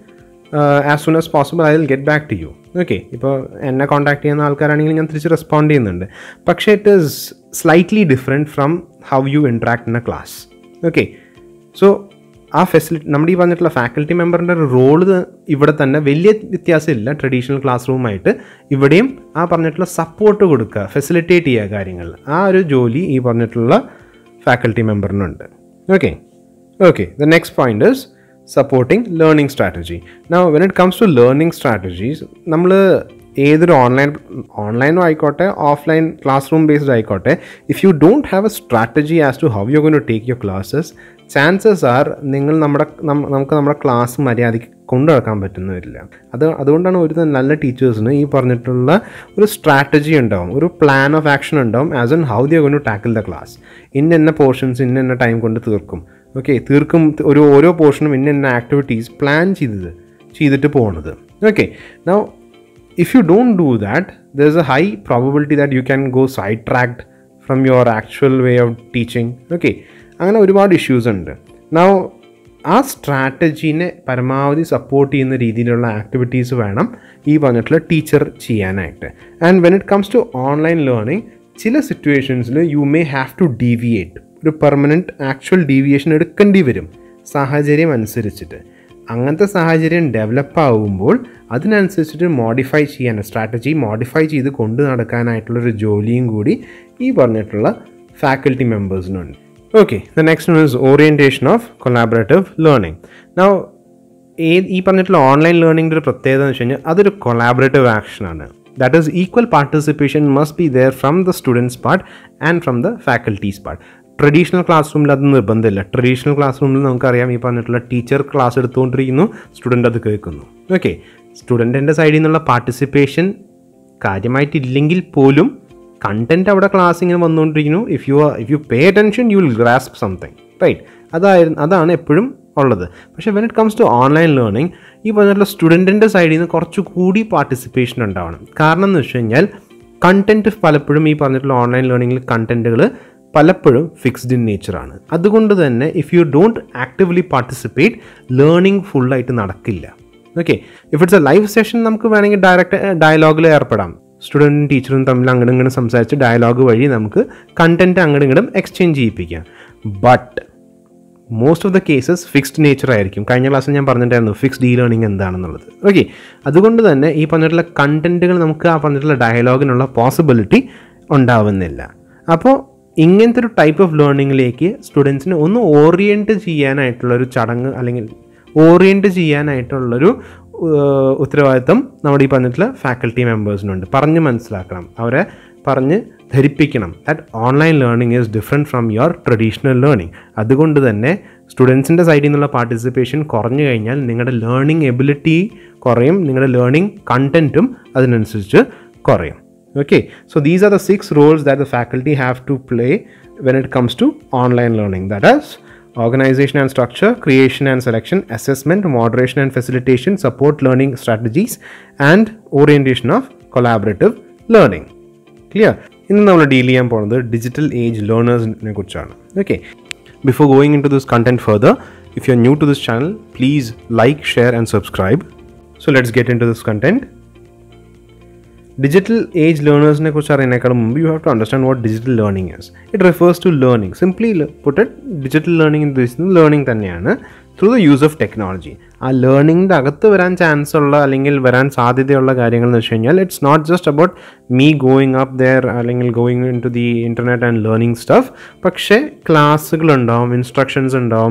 as soon as possible I will get back to you okay ഇപ്പോൾ എന്നെ contact ചെയ്യുന്ന ആൾക്കാരാണെങ്കിൽ ഞാൻ തിരിച്ച് റെസ്പോണ്ട് ചെയ്യുന്നുണ്ട് പക്ഷേ it is slightly different from how you interact in a class okay so ആ ഫെസിലിറ്റി നമ്മുടെ ഈ പറഞ്ഞിട്ടുള്ള ഫാക്കൽറ്റി മെമ്പറിൻ്റെ റോള് ഇവിടെ തന്നെ വലിയ വ്യത്യാസമില്ല ട്രഡീഷണൽ ക്ലാസ് റൂമായിട്ട് ഇവിടെയും ആ പറഞ്ഞിട്ടുള്ള സപ്പോർട്ട് കൊടുക്കുക ഫെസിലിറ്റേറ്റ് ചെയ്യുക കാര്യങ്ങൾ ആ ഒരു ജോലി ഈ പറഞ്ഞിട്ടുള്ള ഫാക്കൽറ്റി മെമ്പറിനുണ്ട് okay okay the next point is supporting learning strategy now when it comes to learning strategies നമ്മൾ ഏതൊരു ഓൺലൈൻ ഓൺലൈനും ആയിക്കോട്ടെ ഓഫ്ലൈൻ ക്ലാസ് റൂം ബേസ്ഡ് ആയിക്കോട്ടെ if you don't have a strategy as to how you gonna take your classes chances are നിങ്ങൾ നമ്മുടെ നം- നമുക്ക് നമ്മുടെ ക്ലാസ് മര്യാദയ്ക്ക് കൊണ്ടു നടക്കാൻ പറ്റുന്നവരില്ല അത് അതുകൊണ്ടാണ് ഒരു നല്ല ടീച്ചേഴ്സിന് ഈ പറഞ്ഞിട്ടുള്ള ഒരു സ്ട്രാറ്റജി ഉണ്ടാവും ഒരു പ്ലാൻ ഓഫ് ആക്ഷൻ ഉണ്ടാവും ആസ് എൻ ഹൗ ദി കൊണ്ട് ടു ടാക്കിൾ ദ ക്ലാസ് ഇന്ന ഇന്ന പോർഷൻസ് ഇന്ന ഇന്ന ടൈം കൊണ്ട് തീർക്കും ഓക്കെ തീർക്കും ഒരു ഓരോ പോർഷനും ഇന്ന ഇന്ന ആക്ടിവിറ്റീസ് പ്ലാൻ ചെയ്തത് ചെയ്തിട്ട് പോകുന്നത് okay now if you don't do that there's a high probability that you can go sidetracked from your actual way of teaching okay അങ്ങനെ ഒരുപാട് ഇഷ്യൂസ് ഉണ്ട് നൗ ആ സ്ട്രാറ്റജീനെ പരമാവധി സപ്പോർട്ട് ചെയ്യുന്ന രീതിയിലുള്ള ആക്ടിവിറ്റീസ് വേണം ഈ പറഞ്ഞിട്ടുള്ള ടീച്ചർ ചെയ്യാനായിട്ട് and when it comes to online learning ചില സിറ്റുവേഷൻസിൽ you may have to deviate ഒരു പെർമനൻറ്റ് ആക്ച്വൽ ഡീവിയേഷൻ എടുക്കേണ്ടി വരും സാഹചര്യം അനുസരിച്ചിട്ട് അങ്ങനത്തെ സാഹചര്യം ഡെവലപ്പ് ആകുമ്പോൾ അതിനനുസരിച്ചിട്ട് മോഡിഫൈ ചെയ്യാൻ സ്ട്രാറ്റജി മോഡിഫൈ ചെയ്ത് കൊണ്ടു നടക്കാനായിട്ടുള്ളൊരു ജോലിയും കൂടി ഈ പറഞ്ഞിട്ടുള്ള ഫാക്കൽറ്റി മെമ്പേഴ്സിനുണ്ട് okay the next one is orientation of collaborative learning now ഏ ഈ പറഞ്ഞിട്ടുള്ള ഓൺലൈൻ ലേണിംഗിൻ്റെ ഒരു പ്രത്യേകത എന്ന് വെച്ച് കഴിഞ്ഞാൽ അതൊരു കൊളാബറേറ്റീവ് ആക്ഷനാണ് that is equal participation must be there from the students part and from the faculties part traditional class റൂമിൽ അത് നിർബന്ധമില്ല ട്രഡീഷണൽ ക്ലാസ് റൂമിൽ നമുക്കറിയാം ഈ പറഞ്ഞിട്ടുള്ള ടീച്ചർ ക്ലാസ് എടുത്തുകൊണ്ടിരിക്കുന്നു സ്റ്റുഡൻ്റ് അത് കേൾക്കുന്നു ഓക്കെ സ്റ്റുഡൻറ്റിൻ്റെ സൈഡിൽ നിന്നുള്ള പാർട്ടിസിപ്പേഷൻ കാര്യമായിട്ടില്ലെങ്കിൽ പോലും കണ്ടന്റ് അവിടെ ക്ലാസ് ഇങ്ങനെ വന്നുകൊണ്ടിരിക്കുന്നു if you if you pay attention you will grasp something right അതായിരുന്നു അതാണ് എപ്പോഴും ഉള്ളത് പക്ഷേ when it comes to online learning ഈ പറഞ്ഞിട്ടുള്ള സ്റ്റുഡൻറ്റിൻ്റെ സൈഡിൽ നിന്ന് കുറച്ചുകൂടി പാർട്ടിസിപ്പേഷൻ ഉണ്ടാവണം കാരണം എന്ന് വെച്ച് കഴിഞ്ഞാൽ കണ്ടന്റ് പലപ്പോഴും ഈ പറഞ്ഞിട്ടുള്ള ഓൺലൈൻ ലേണിംഗിൽ കണ്ടന്റുകൾ പലപ്പോഴും ഫിക്സ്ഡ് ഇൻ നേച്ചറാണ് അതുകൊണ്ട് തന്നെ if you don't actively participate learning ഫുള്ളായിട്ട് നടക്കില്ല okay if it's a live session നമുക്ക് വേണമെങ്കിൽ ഡയറക്റ്റ് ഡയലോഗിൽ ഏർപ്പെടാം സ്റ്റുഡൻറ്റും ടീച്ചറും തമ്മിൽ അങ്ങോട്ടും ഇങ്ങോട്ടും സംസാരിച്ച് ഡയലോഗ് വഴി നമുക്ക് കണ്ടന്റ് അങ്ങോട്ടും ഇങ്ങോട്ടും എക്സ്ചേഞ്ച് ചെയ്യിപ്പിക്കാം but most of the cases fixed nature ആയിരിക്കും കഴിഞ്ഞ ക്ലാസ്സിൽ ഞാൻ പറഞ്ഞിട്ടായിരുന്നു ഫിക്സ്ഡ് ഇ ലേണിംഗ് എന്താണെന്നുള്ളത് ഓക്കെ അതുകൊണ്ട് തന്നെ ഈ പറഞ്ഞിട്ടുള്ള കണ്ടന്റുകൾ നമുക്ക് ആ പറഞ്ഞിട്ടുള്ള ഡയലോഗിനുള്ള പോസിബിലിറ്റി ഉണ്ടാവുന്നില്ല അപ്പോൾ ഇങ്ങനത്തെ ഒരു ടൈപ്പ് ഓഫ് ലേണിങ്ങിലേക്ക് സ്റ്റുഡൻസിനെ ഒന്ന് ഓറിയൻറ്റ് ചെയ്യാനായിട്ടുള്ളൊരു ചടങ്ങ് അല്ലെങ്കിൽ ഓറിയൻറ്റ് ചെയ്യാനായിട്ടുള്ളൊരു ഏഹ്, ഉത്തരവാദിത്തം നമ്മുടെ ഈ പറഞ്ഞിട്ടുള്ള ഫാക്കൽറ്റി മെമ്പേഴ്സിനുണ്ട് പറഞ്ഞ് മനസ്സിലാക്കണം അവരെ പറഞ്ഞ് ധരിപ്പിക്കണം that online learning is different from your traditional learning അതുകൊണ്ട് തന്നെ സ്റ്റുഡൻസിൻ്റെ സൈഡിൽ നിന്നുള്ള പാർട്ടിസിപ്പേഷൻ കുറഞ്ഞു കഴിഞ്ഞാൽ നിങ്ങളുടെ ലേണിംഗ് എബിലിറ്റി കുറയും നിങ്ങളുടെ ലേണിംഗ് കണ്ടൻറ്റും അതിനനുസരിച്ച് കുറയും okay so these are the six roles that the faculty have to play when it comes to online learning that is organization and structure creation and selection assessment moderation and facilitation support learning strategies and orientation of collaborative learning clear ഇന്ന് നമ്മൾ deal ചെയ്യാൻ പോകുന്നത് digital age ലേണേഴ്സിനെ കുറിച്ചാണ് okay before going in to this content further if you are new to this channel please like share and subscribe so let's get in to this content digital age ലേണേഴ്സിനെ കുറിച്ച് അറിയുന്നതിനേക്കാൾ മുമ്പ് you have to understand what digital learning is it refers to learning simply put digital learning ഉദ്ദേശിക്കുന്നത് learning തന്നെയാണ് through the use of technology ആ ലേണിംഗിൻ്റെ അകത്ത് വരാൻ ചാൻസ് ഉള്ള അല്ലെങ്കിൽ വരാൻ സാധ്യതയുള്ള കാര്യങ്ങൾ എന്ന് വെച്ച് കഴിഞ്ഞാൽ it's not just about me going up there അല്ലെങ്കിൽ going in into the internet and learning stuff പക്ഷേ ക്ലാസ്സുകളുണ്ടാവും ഇൻസ്ട്രക്ഷൻസ് ഉണ്ടാവും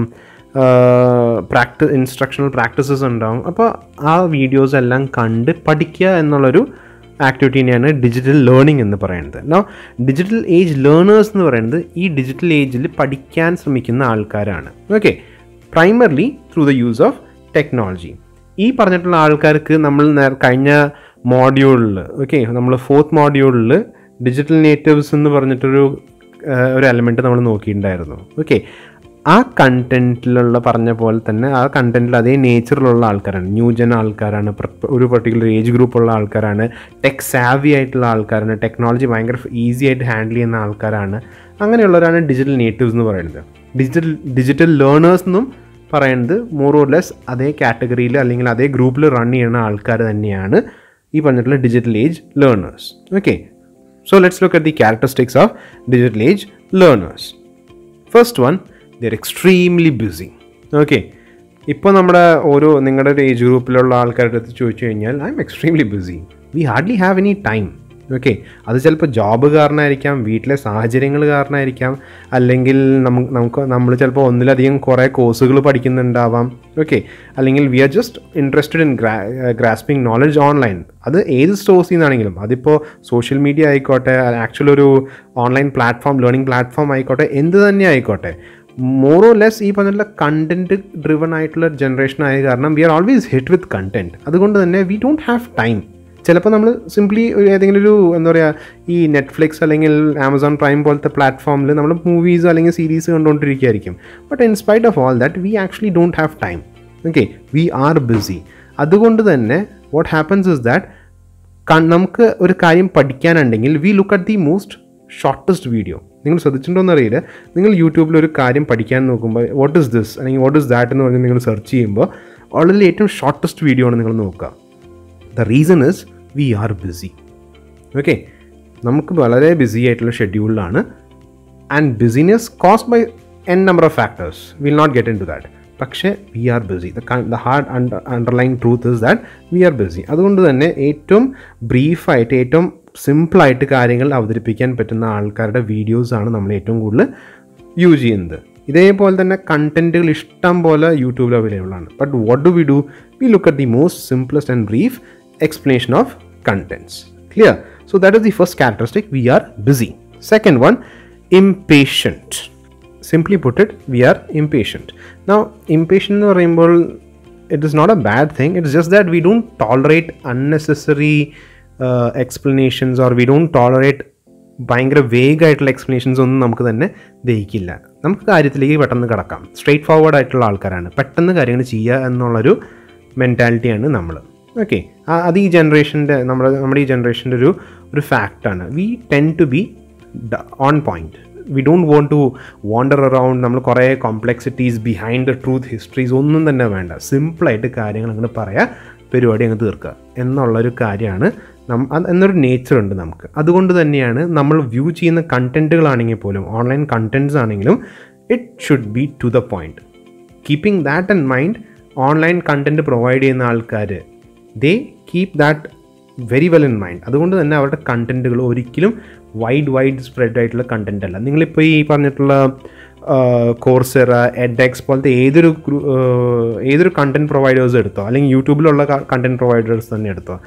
പ്രാക്ടി ഇൻസ്ട്രക്ഷണൽ പ്രാക്ടീസസ് ഉണ്ടാവും അപ്പോൾ ആ വീഡിയോസ് എല്ലാം കണ്ട് പഠിക്കുക എന്നുള്ളൊരു ആക്ടിവിറ്റീനെയാണ് ഡിജിറ്റൽ ലേണിംഗ് എന്ന് പറയുന്നത് നോ ഡിജിറ്റൽ ഏജ് ലേണേഴ്സ് എന്ന് പറയുന്നത് ഈ ഡിജിറ്റൽ ഏജിൽ പഠിക്കാൻ ശ്രമിക്കുന്ന ആൾക്കാരാണ് okay primarily through the use of technology ഈ പറഞ്ഞിട്ടുള്ള ആൾക്കാർക്ക് നമ്മൾ നേർ- കഴിഞ്ഞ മോഡ്യൂളിൽ ഓക്കെ നമ്മൾ ഫോർത്ത് മോഡ്യൂളിൽ ഡിജിറ്റൽ നേറ്റീവ്സ് എന്ന് പറഞ്ഞിട്ടൊരു ആ, ഒരു എലമെൻറ്റ് നമ്മൾ നോക്കിയിട്ടുണ്ടായിരുന്നു ഓക്കെ ആ കണ്ടന്റിലുള്ള പറഞ്ഞ പോലെ തന്നെ ആ കണ്ടന്റിൽ അതേ നേച്ചറിലുള്ള ആൾക്കാരാണ് ന്യൂജൻ ആൾക്കാരാണ് പ്ര- ഒരു പെർട്ടിക്കുലർ ഏജ് ഗ്രൂപ്പുള്ള ആൾക്കാരാണ് ടെക് സാവി ആയിട്ടുള്ള ആൾക്കാരാണ് ടെക്നോളജി ഭയങ്കര ഈസി ആയിട്ട് ഹാൻഡിൽ ചെയ്യുന്ന ആൾക്കാരാണ് അങ്ങനെയുള്ളവരാണ് ഡിജിറ്റൽ നേറ്റീവ്സ് എന്ന് പറയുന്നത് ഡിജിറ്റൽ ഡിജിറ്റൽ ലേണേഴ്സ് എന്നും പറയുന്നത് മോർ ഓർ ലെസ് അതേ കാറ്റഗറിയിൽ അല്ലെങ്കിൽ അതേ ഗ്രൂപ്പിൽ റൺ ചെയ്യുന്ന ആൾക്കാർ തന്നെയാണ് ഈ പറഞ്ഞിട്ടുള്ള digital age learners okay so let's look at the characteristics of digital age learners first one they're extremely busy okay ഇപ്പോൾ നമ്മുടെ ഓരോ നിങ്ങളുടെ ഒരു ഏജ് ഗ്രൂപ്പിലുള്ള ആൾക്കാരുടെ അടുത്ത് ചോദിച്ചു കഴിഞ്ഞാൽ I'm extremely busy we hardly have any time okay അത് ചിലപ്പോൾ ജോബ് കാരണമായിരിക്കാം വീട്ടിലെ സാഹചര്യങ്ങൾ കാരണമായിരിക്കാം അല്ലെങ്കിൽ നമുക്ക് നമുക്ക് നമ്മൾ ചിലപ്പോൾ ഒന്നിലധികം കുറേ കോഴ്സുകൾ പഠിക്കുന്നുണ്ടാവാം ഓക്കെ അല്ലെങ്കിൽ we are just interested in grasping knowledge online അത് ഏത് സോഴ്സിൽ നിന്നാണെങ്കിലും അതിപ്പോൾ സോഷ്യൽ മീഡിയ ആയിക്കോട്ടെ ആക്ച്വൽ ഒരു ഓൺലൈൻ പ്ലാറ്റ്ഫോം ലേണിംഗ് പ്ലാറ്റ്ഫോം ആയിക്കോട്ടെ എന്ത് തന്നെ ആയിക്കോട്ടെ മോറോ ലെസ് ഈ പറഞ്ഞിട്ടുള്ള കണ്ടന്റ് ഡ്രിവൺ ആയിട്ടുള്ള ജനറേഷൻ ആയ കാരണം we are always hit with content അതുകൊണ്ട് തന്നെ വി ഡോണ്ട് ഹാവ് ടൈം ചിലപ്പോൾ നമ്മൾ സിംപ്ലി ഒരു ഏതെങ്കിലും ഒരു എന്താ പറയുക ഈ നെറ്റ്ഫ്ലിക്സ് അല്ലെങ്കിൽ ആമസോൺ പ്രൈം പോലത്തെ പ്ലാറ്റ്ഫോമിൽ നമ്മൾ മൂവീസ് അല്ലെങ്കിൽ സീരീസ് കണ്ടുകൊണ്ടിരിക്കുകയായിരിക്കും but in spite of all that we actually don't have time okay we are busy അതുകൊണ്ട് തന്നെ വാട്ട് ഹാപ്പൻസ് ഇസ് ദാറ്റ് നമുക്ക് ഒരു കാര്യം പഠിക്കാനുണ്ടെങ്കിൽ we look at the most shortest video നിങ്ങൾ ശ്രദ്ധിച്ചിട്ടുണ്ടോയെന്ന് അറിയില്ല നിങ്ങൾ യൂട്യൂബിൽ ഒരു കാര്യം പഠിക്കാൻ നോക്കുമ്പോൾ വാട്ട് ഇസ് ദിസ് അല്ലെങ്കിൽ വാട്ട് ഇസ് ദാറ്റ് എന്ന് പറഞ്ഞ് നിങ്ങൾ സെർച്ച് ചെയ്യുമ്പോൾ ഓൾറെഡി ഏറ്റവും ഷോർട്ടസ്റ്റ് വീഡിയോ ആണ് നിങ്ങൾ നോക്കുക the reason is we are busy okay നമുക്ക് വളരെ ബിസി ആയിട്ടുള്ള ഷെഡ്യൂളിലാണ് and business cost by an number of factors will not get in to that പക്ഷേ we are busy the hard under underline truth is that we are busy അതുകൊണ്ട് തന്നെ ഏറ്റവും ബ്രീഫായിട്ട് ഏറ്റവും സിമ്പിളായിട്ട് കാര്യങ്ങൾ അവതരിപ്പിക്കാൻ പറ്റുന്ന ആൾക്കാരുടെ വീഡിയോസാണ് നമ്മൾ ഏറ്റവും കൂടുതൽ യൂസ് ചെയ്യുന്നത് ഇതേപോലെ തന്നെ കണ്ടൻറ്റുകൾ ഇഷ്ടം പോലെ യൂട്യൂബിൽ അവൈലബിൾ ആണ് but what do we do we look at the most simplest and brief explanation of contents. Clear? So that is the first characteristic. We are busy. Second one, impatient. Simply put it, we are impatient. Now, impatient എന്ന് പറയുമ്പോൾ it is not a bad thing. It's just that we don't tolerate unnecessary uh, explanations or we don't tolerate ഭയങ്കര vague ആയിട്ടുള്ള explanations ഒന്നും നമുക്ക് തന്നെ ദഹിക്കില്ല നമുക്ക് കാര്യത്തിലേക്ക് പെട്ടെന്ന് കിടക്കാം സ്ട്രെയിറ്റ് ഫോർവേഡ് ആയിട്ടുള്ള ആൾക്കാരാണ് പെട്ടെന്ന് കാര്യങ്ങൾ ചെയ്യുക എന്നുള്ളൊരു മെൻറ്റാലിറ്റിയാണ് നമ്മൾ ഓക്കെ അത് ഈ ജനറേഷൻ്റെ നമ്മുടെ നമ്മുടെ ഈ ജനറേഷൻ്റെ ഒരു ഒരു ഫാക്റ്റാണ് we tend to be on point we don't want to wander around നമ്മൾ കുറേ complexities behind the truth histories ഒന്നും തന്നെ വേണ്ട സിമ്പിളായിട്ട് കാര്യങ്ങൾ അങ്ങോട്ട് പറയുക പരിപാടി അങ്ങ് തീർക്കുക എന്നുള്ളൊരു കാര്യമാണ് നം അത് എന്നൊരു നേച്ചർ ഉണ്ട് നമുക്ക് അതുകൊണ്ട് തന്നെയാണ് നമ്മൾ വ്യൂ ചെയ്യുന്ന കണ്ടൻറ്റുകളാണെങ്കിൽ പോലും ഓൺലൈൻ കണ്ടൻറ്റ്സ് ആണെങ്കിലും it should be to the point keeping that in mind online content provide ചെയ്യുന്ന ആൾക്കാർ they keep that very well in mind അതുകൊണ്ട് തന്നെ അവരുടെ കണ്ടൻറ്റുകൾ ഒരിക്കലും വൈഡ് വൈഡ് സ്പ്രെഡ് ആയിട്ടുള്ള കണ്ടൻ്റ് അല്ല നിങ്ങളിപ്പോൾ ഈ പറഞ്ഞിട്ടുള്ള കോഴ്സെറ എഡെക്സ് പോലത്തെ ഏതൊരു ഗ്രൂ- ആഹ് ഏതൊരു കണ്ടൻറ് പ്രൊവൈഡേഴ്സ് എടുത്തോ അല്ലെങ്കിൽ യൂട്യൂബിലുള്ള കണ്ടൻറ് പ്രൊവൈഡേഴ്സ് തന്നെ എടുത്തോ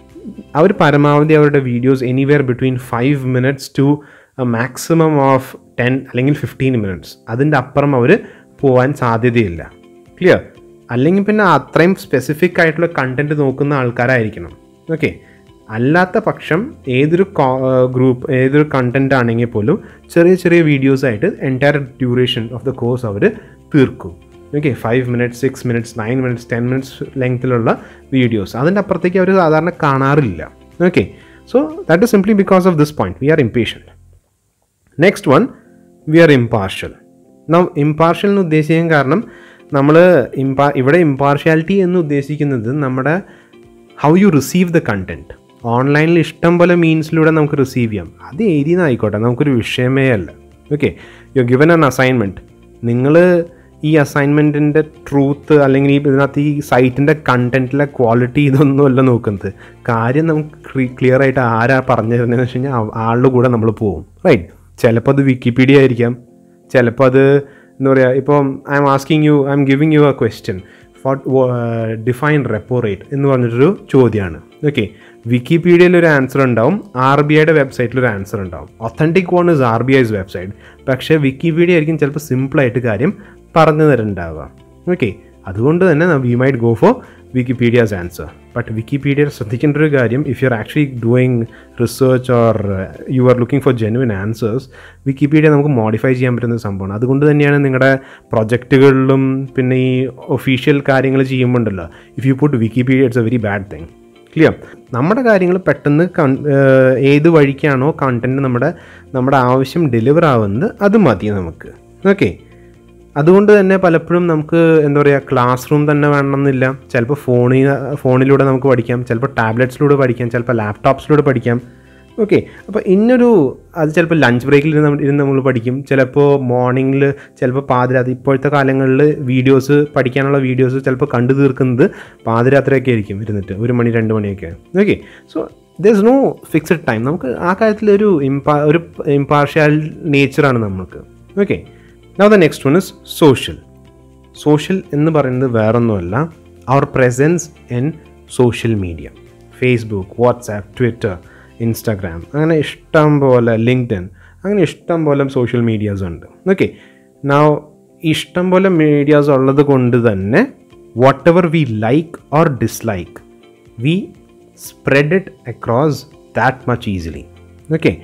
അവർ പരമാവധി അവരുടെ videos anywhere between five minutes to maximum of ten അല്ലെങ്കിൽ ഫിഫ്റ്റീൻ മിനിറ്റ്സ് അതിൻ്റെ അപ്പുറം അവർ പോകാൻ സാധ്യതയില്ല ക്ലിയർ അല്ലെങ്കിൽ പിന്നെ അത്രയും സ്പെസിഫിക് ആയിട്ടുള്ള കണ്ടൻറ്റ് നോക്കുന്ന ആൾക്കാരായിരിക്കണം ഓക്കെ അല്ലാത്ത പക്ഷം ഏതൊരു ഗ്രൂപ്പ് ഏതൊരു കണ്ടൻറ് ആണെങ്കിൽ പോലും ചെറിയ ചെറിയ വീഡിയോസ് ആയിട്ട് entire duration of the course അവർ തീർക്കും okay five minutes six minutes nine minutes ten minutes ലെങ്ത്തിലുള്ള വീഡിയോസ് അതിൻ്റെ അപ്പുറത്തേക്ക് അവർ സാധാരണ കാണാറില്ല okay so that is simply because of this point we are impatient next one we are impartial നാം impartial എന്ന് ഉദ്ദേശിക്കാൻ കാരണം നമ്മൾ ഇമ്പാ ഇവിടെ ഇമ്പാർഷ്യാലിറ്റി എന്ന് ഉദ്ദേശിക്കുന്നത് നമ്മുടെ how you receive the content ഓൺലൈനിൽ ഇഷ്ടം പോലെ മീൻസിലൂടെ നമുക്ക് റിസീവ് ചെയ്യാം അത് എഴുതിയെന്നായിക്കോട്ടെ നമുക്കൊരു വിഷയമേ അല്ല okay you given an assignment നിങ്ങൾ ഈ അസൈൻമെൻറ്റിൻ്റെ ട്രൂത്ത് അല്ലെങ്കിൽ ഈ ഇതിനകത്ത് ഈ സൈറ്റിൻ്റെ കണ്ടൻറ്റിലെ ക്വാളിറ്റി ഇതൊന്നും അല്ല നോക്കുന്നത് കാര്യം നമുക്ക് ക്ലിയർ ആയിട്ട് ആരാ പറഞ്ഞു തരുന്നതെന്ന് വെച്ച് കഴിഞ്ഞാൽ ആ- ആളുടെ കൂടെ നമ്മൾ പോകും റൈറ്റ് ചിലപ്പോൾ അത് വിക്കിപീഡിയ ആയിരിക്കാം ചിലപ്പോൾ അത് എന്താ പറയുക ഇപ്പം I'm asking you I'm giving you a question for define repo rate എന്ന് പറഞ്ഞിട്ടൊരു ചോദ്യമാണ് ഓക്കെ വിക്കിപീഡിയയിൽ ഒരു ആൻസർ ഉണ്ടാവും ആർ ബി ഐയുടെ വെബ്സൈറ്റിൽ ഒരു ആൻസർ ഉണ്ടാവും authentic one is R B I's website പക്ഷേ വിക്കിപീഡിയ ആയിരിക്കും ചിലപ്പോൾ സിമ്പിളായിട്ട് കാര്യം പറഞ്ഞു തരുന്നുണ്ടാവുക ഓക്കെ അതുകൊണ്ട് തന്നെ we might go for Wikipedia's answer but Wikipedia ശ്രദ്ധിക്കേണ്ട ഒരു കാര്യം if you are actually doing research or you are looking for genuine answers Wikipedia നമുക്ക് മോഡിഫൈ ചെയ്യാൻ പറ്റുന്ന ഒരു സംഭവമാണ് അതുകൊണ്ട് തന്നെയാണ് നിങ്ങളുടെ പ്രൊജക്റ്റുകളിലും പിന്നെ ഈ ഒഫീഷ്യൽ കാര്യങ്ങൾ ചെയ്യുമ്പോണ്ടല്ലോ if you put Wikipedia it's a very bad thing clear നമ്മുടെ കാര്യങ്ങൾ പെട്ടെന്ന് കൺ ഏഹ് ഏത് വഴിക്കാണോ കണ്ടൻറ്റ് നമ്മുടെ നമ്മുടെ ആവശ്യം ഡെലിവർ ആവുന്നത് അത് മതി നമുക്ക് ഓക്കെ അതുകൊണ്ട് തന്നെ പലപ്പോഴും നമുക്ക് എന്താ പറയുക ക്ലാസ് റൂം തന്നെ വേണമെന്നില്ല ചിലപ്പോൾ ഫോണിൽ ഫോണിലൂടെ നമുക്ക് പഠിക്കാം ചിലപ്പോൾ ടാബ്ലറ്റ്സിലൂടെ പഠിക്കാം ചിലപ്പോൾ ലാപ്ടോപ്സിലൂടെ പഠിക്കാം ഓക്കെ അപ്പോൾ ഇന്നൊരു അത് ചിലപ്പോൾ ലഞ്ച് ബ്രേക്കിൽ ഇരുന്ന് ഇരുന്ന് നമ്മൾ പഠിക്കും ചിലപ്പോൾ മോർണിംഗിൽ ചിലപ്പോൾ പാതിരാത്രി ഇപ്പോഴത്തെ കാലങ്ങളിൽ വീഡിയോസ് പഠിക്കാനുള്ള വീഡിയോസ് ചിലപ്പോൾ കണ്ടു തീർക്കുന്നത് പാതിരാത്രിയൊക്കെ ആയിരിക്കും ഇരുന്നിട്ട് ഒരു മണി രണ്ട് മണിയൊക്കെ okay so there is no fixed time നമുക്ക് ആ കാര്യത്തിൽ ഒരു ഇമ്പാ ഒരു ഇമ്പാർഷ്യൽ നേച്ചറാണ് നമുക്ക് okay now the next one is social social എന്ന് പറയുന്നത് വേറൊന്നുമല്ല അവർ presence in social media Facebook WhatsApp Twitter Instagram അങ്ങനെ ഇഷ്ടം പോലെ ലിങ്ക്ഡൻ അങ്ങനെ ഇഷ്ടം പോലെ സോഷ്യൽ മീഡിയാസ് ഉണ്ട് ഓക്കെ നൗ ഇഷ്ടം പോലെ മീഡിയാസ് ഉള്ളത് കൊണ്ട് തന്നെ whatever we like or dislike we spread it across that much easily okay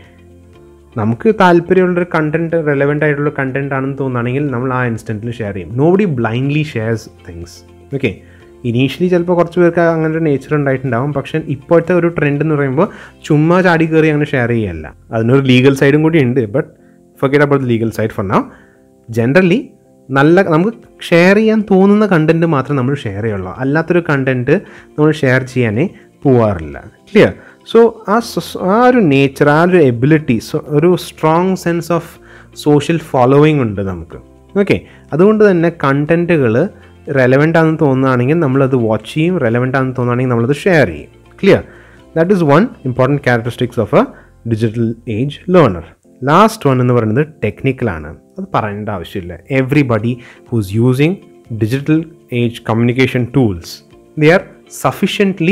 നമുക്ക് താല്പര്യമുള്ളൊരു കണ്ടന്റ് റെലവെൻ്റ് ആയിട്ടുള്ള കണ്ടന്റ് ആണെന്ന് തോന്നുകയാണെങ്കിൽ നമ്മൾ ആ ഇൻസ്റ്റൻറ്റിൽ ഷെയർ ചെയ്യും nobody blindly shares things okay initially ചിലപ്പോൾ കുറച്ച് പേർക്ക് അങ്ങനെ ഒരു നേച്ചർ ഉണ്ടായിട്ടുണ്ടാവും പക്ഷേ ഇപ്പോഴത്തെ ഒരു ട്രെൻഡ് എന്ന് പറയുമ്പോൾ ചുമ്മാ ചാടി കയറി അങ്ങനെ ഷെയർ ചെയ്യല്ല അതിനൊരു ലീഗൽ സൈഡും കൂടി ഉണ്ട് but forget about legal side for now generally നല്ല നമുക്ക് ഷെയർ ചെയ്യാൻ തോന്നുന്ന കണ്ടന്റ് മാത്രം നമ്മൾ ഷെയർ ചെയ്യുള്ളൂ അല്ലാത്തൊരു കണ്ടന്റ് നമ്മൾ ഷെയർ ചെയ്യാനേ പോവാറില്ല ക്ലിയർ സോ ആ സൊ- ആ ഒരു നേച്ചർ ആ ഒരു എബിലിറ്റി ഒരു strong sense of social following ഉണ്ട് നമുക്ക് ഓക്കെ അതുകൊണ്ട് തന്നെ കണ്ടന്റുകൾ റെലവെൻ്റ് ആണെന്ന് തോന്നുകയാണെങ്കിൽ നമ്മളത് വാച്ച് ചെയ്യും റെലവെൻ്റ് ആണെന്ന് തോന്നുകയാണെങ്കിൽ നമ്മളത് ഷെയർ ചെയ്യും clear that is one important characteristics of a digital age learner last one എന്ന് പറയുന്നത് ടെക്നിക്കലാണ് അത് പറയേണ്ട ആവശ്യമില്ല everybody who's using digital age communication tools they are sufficiently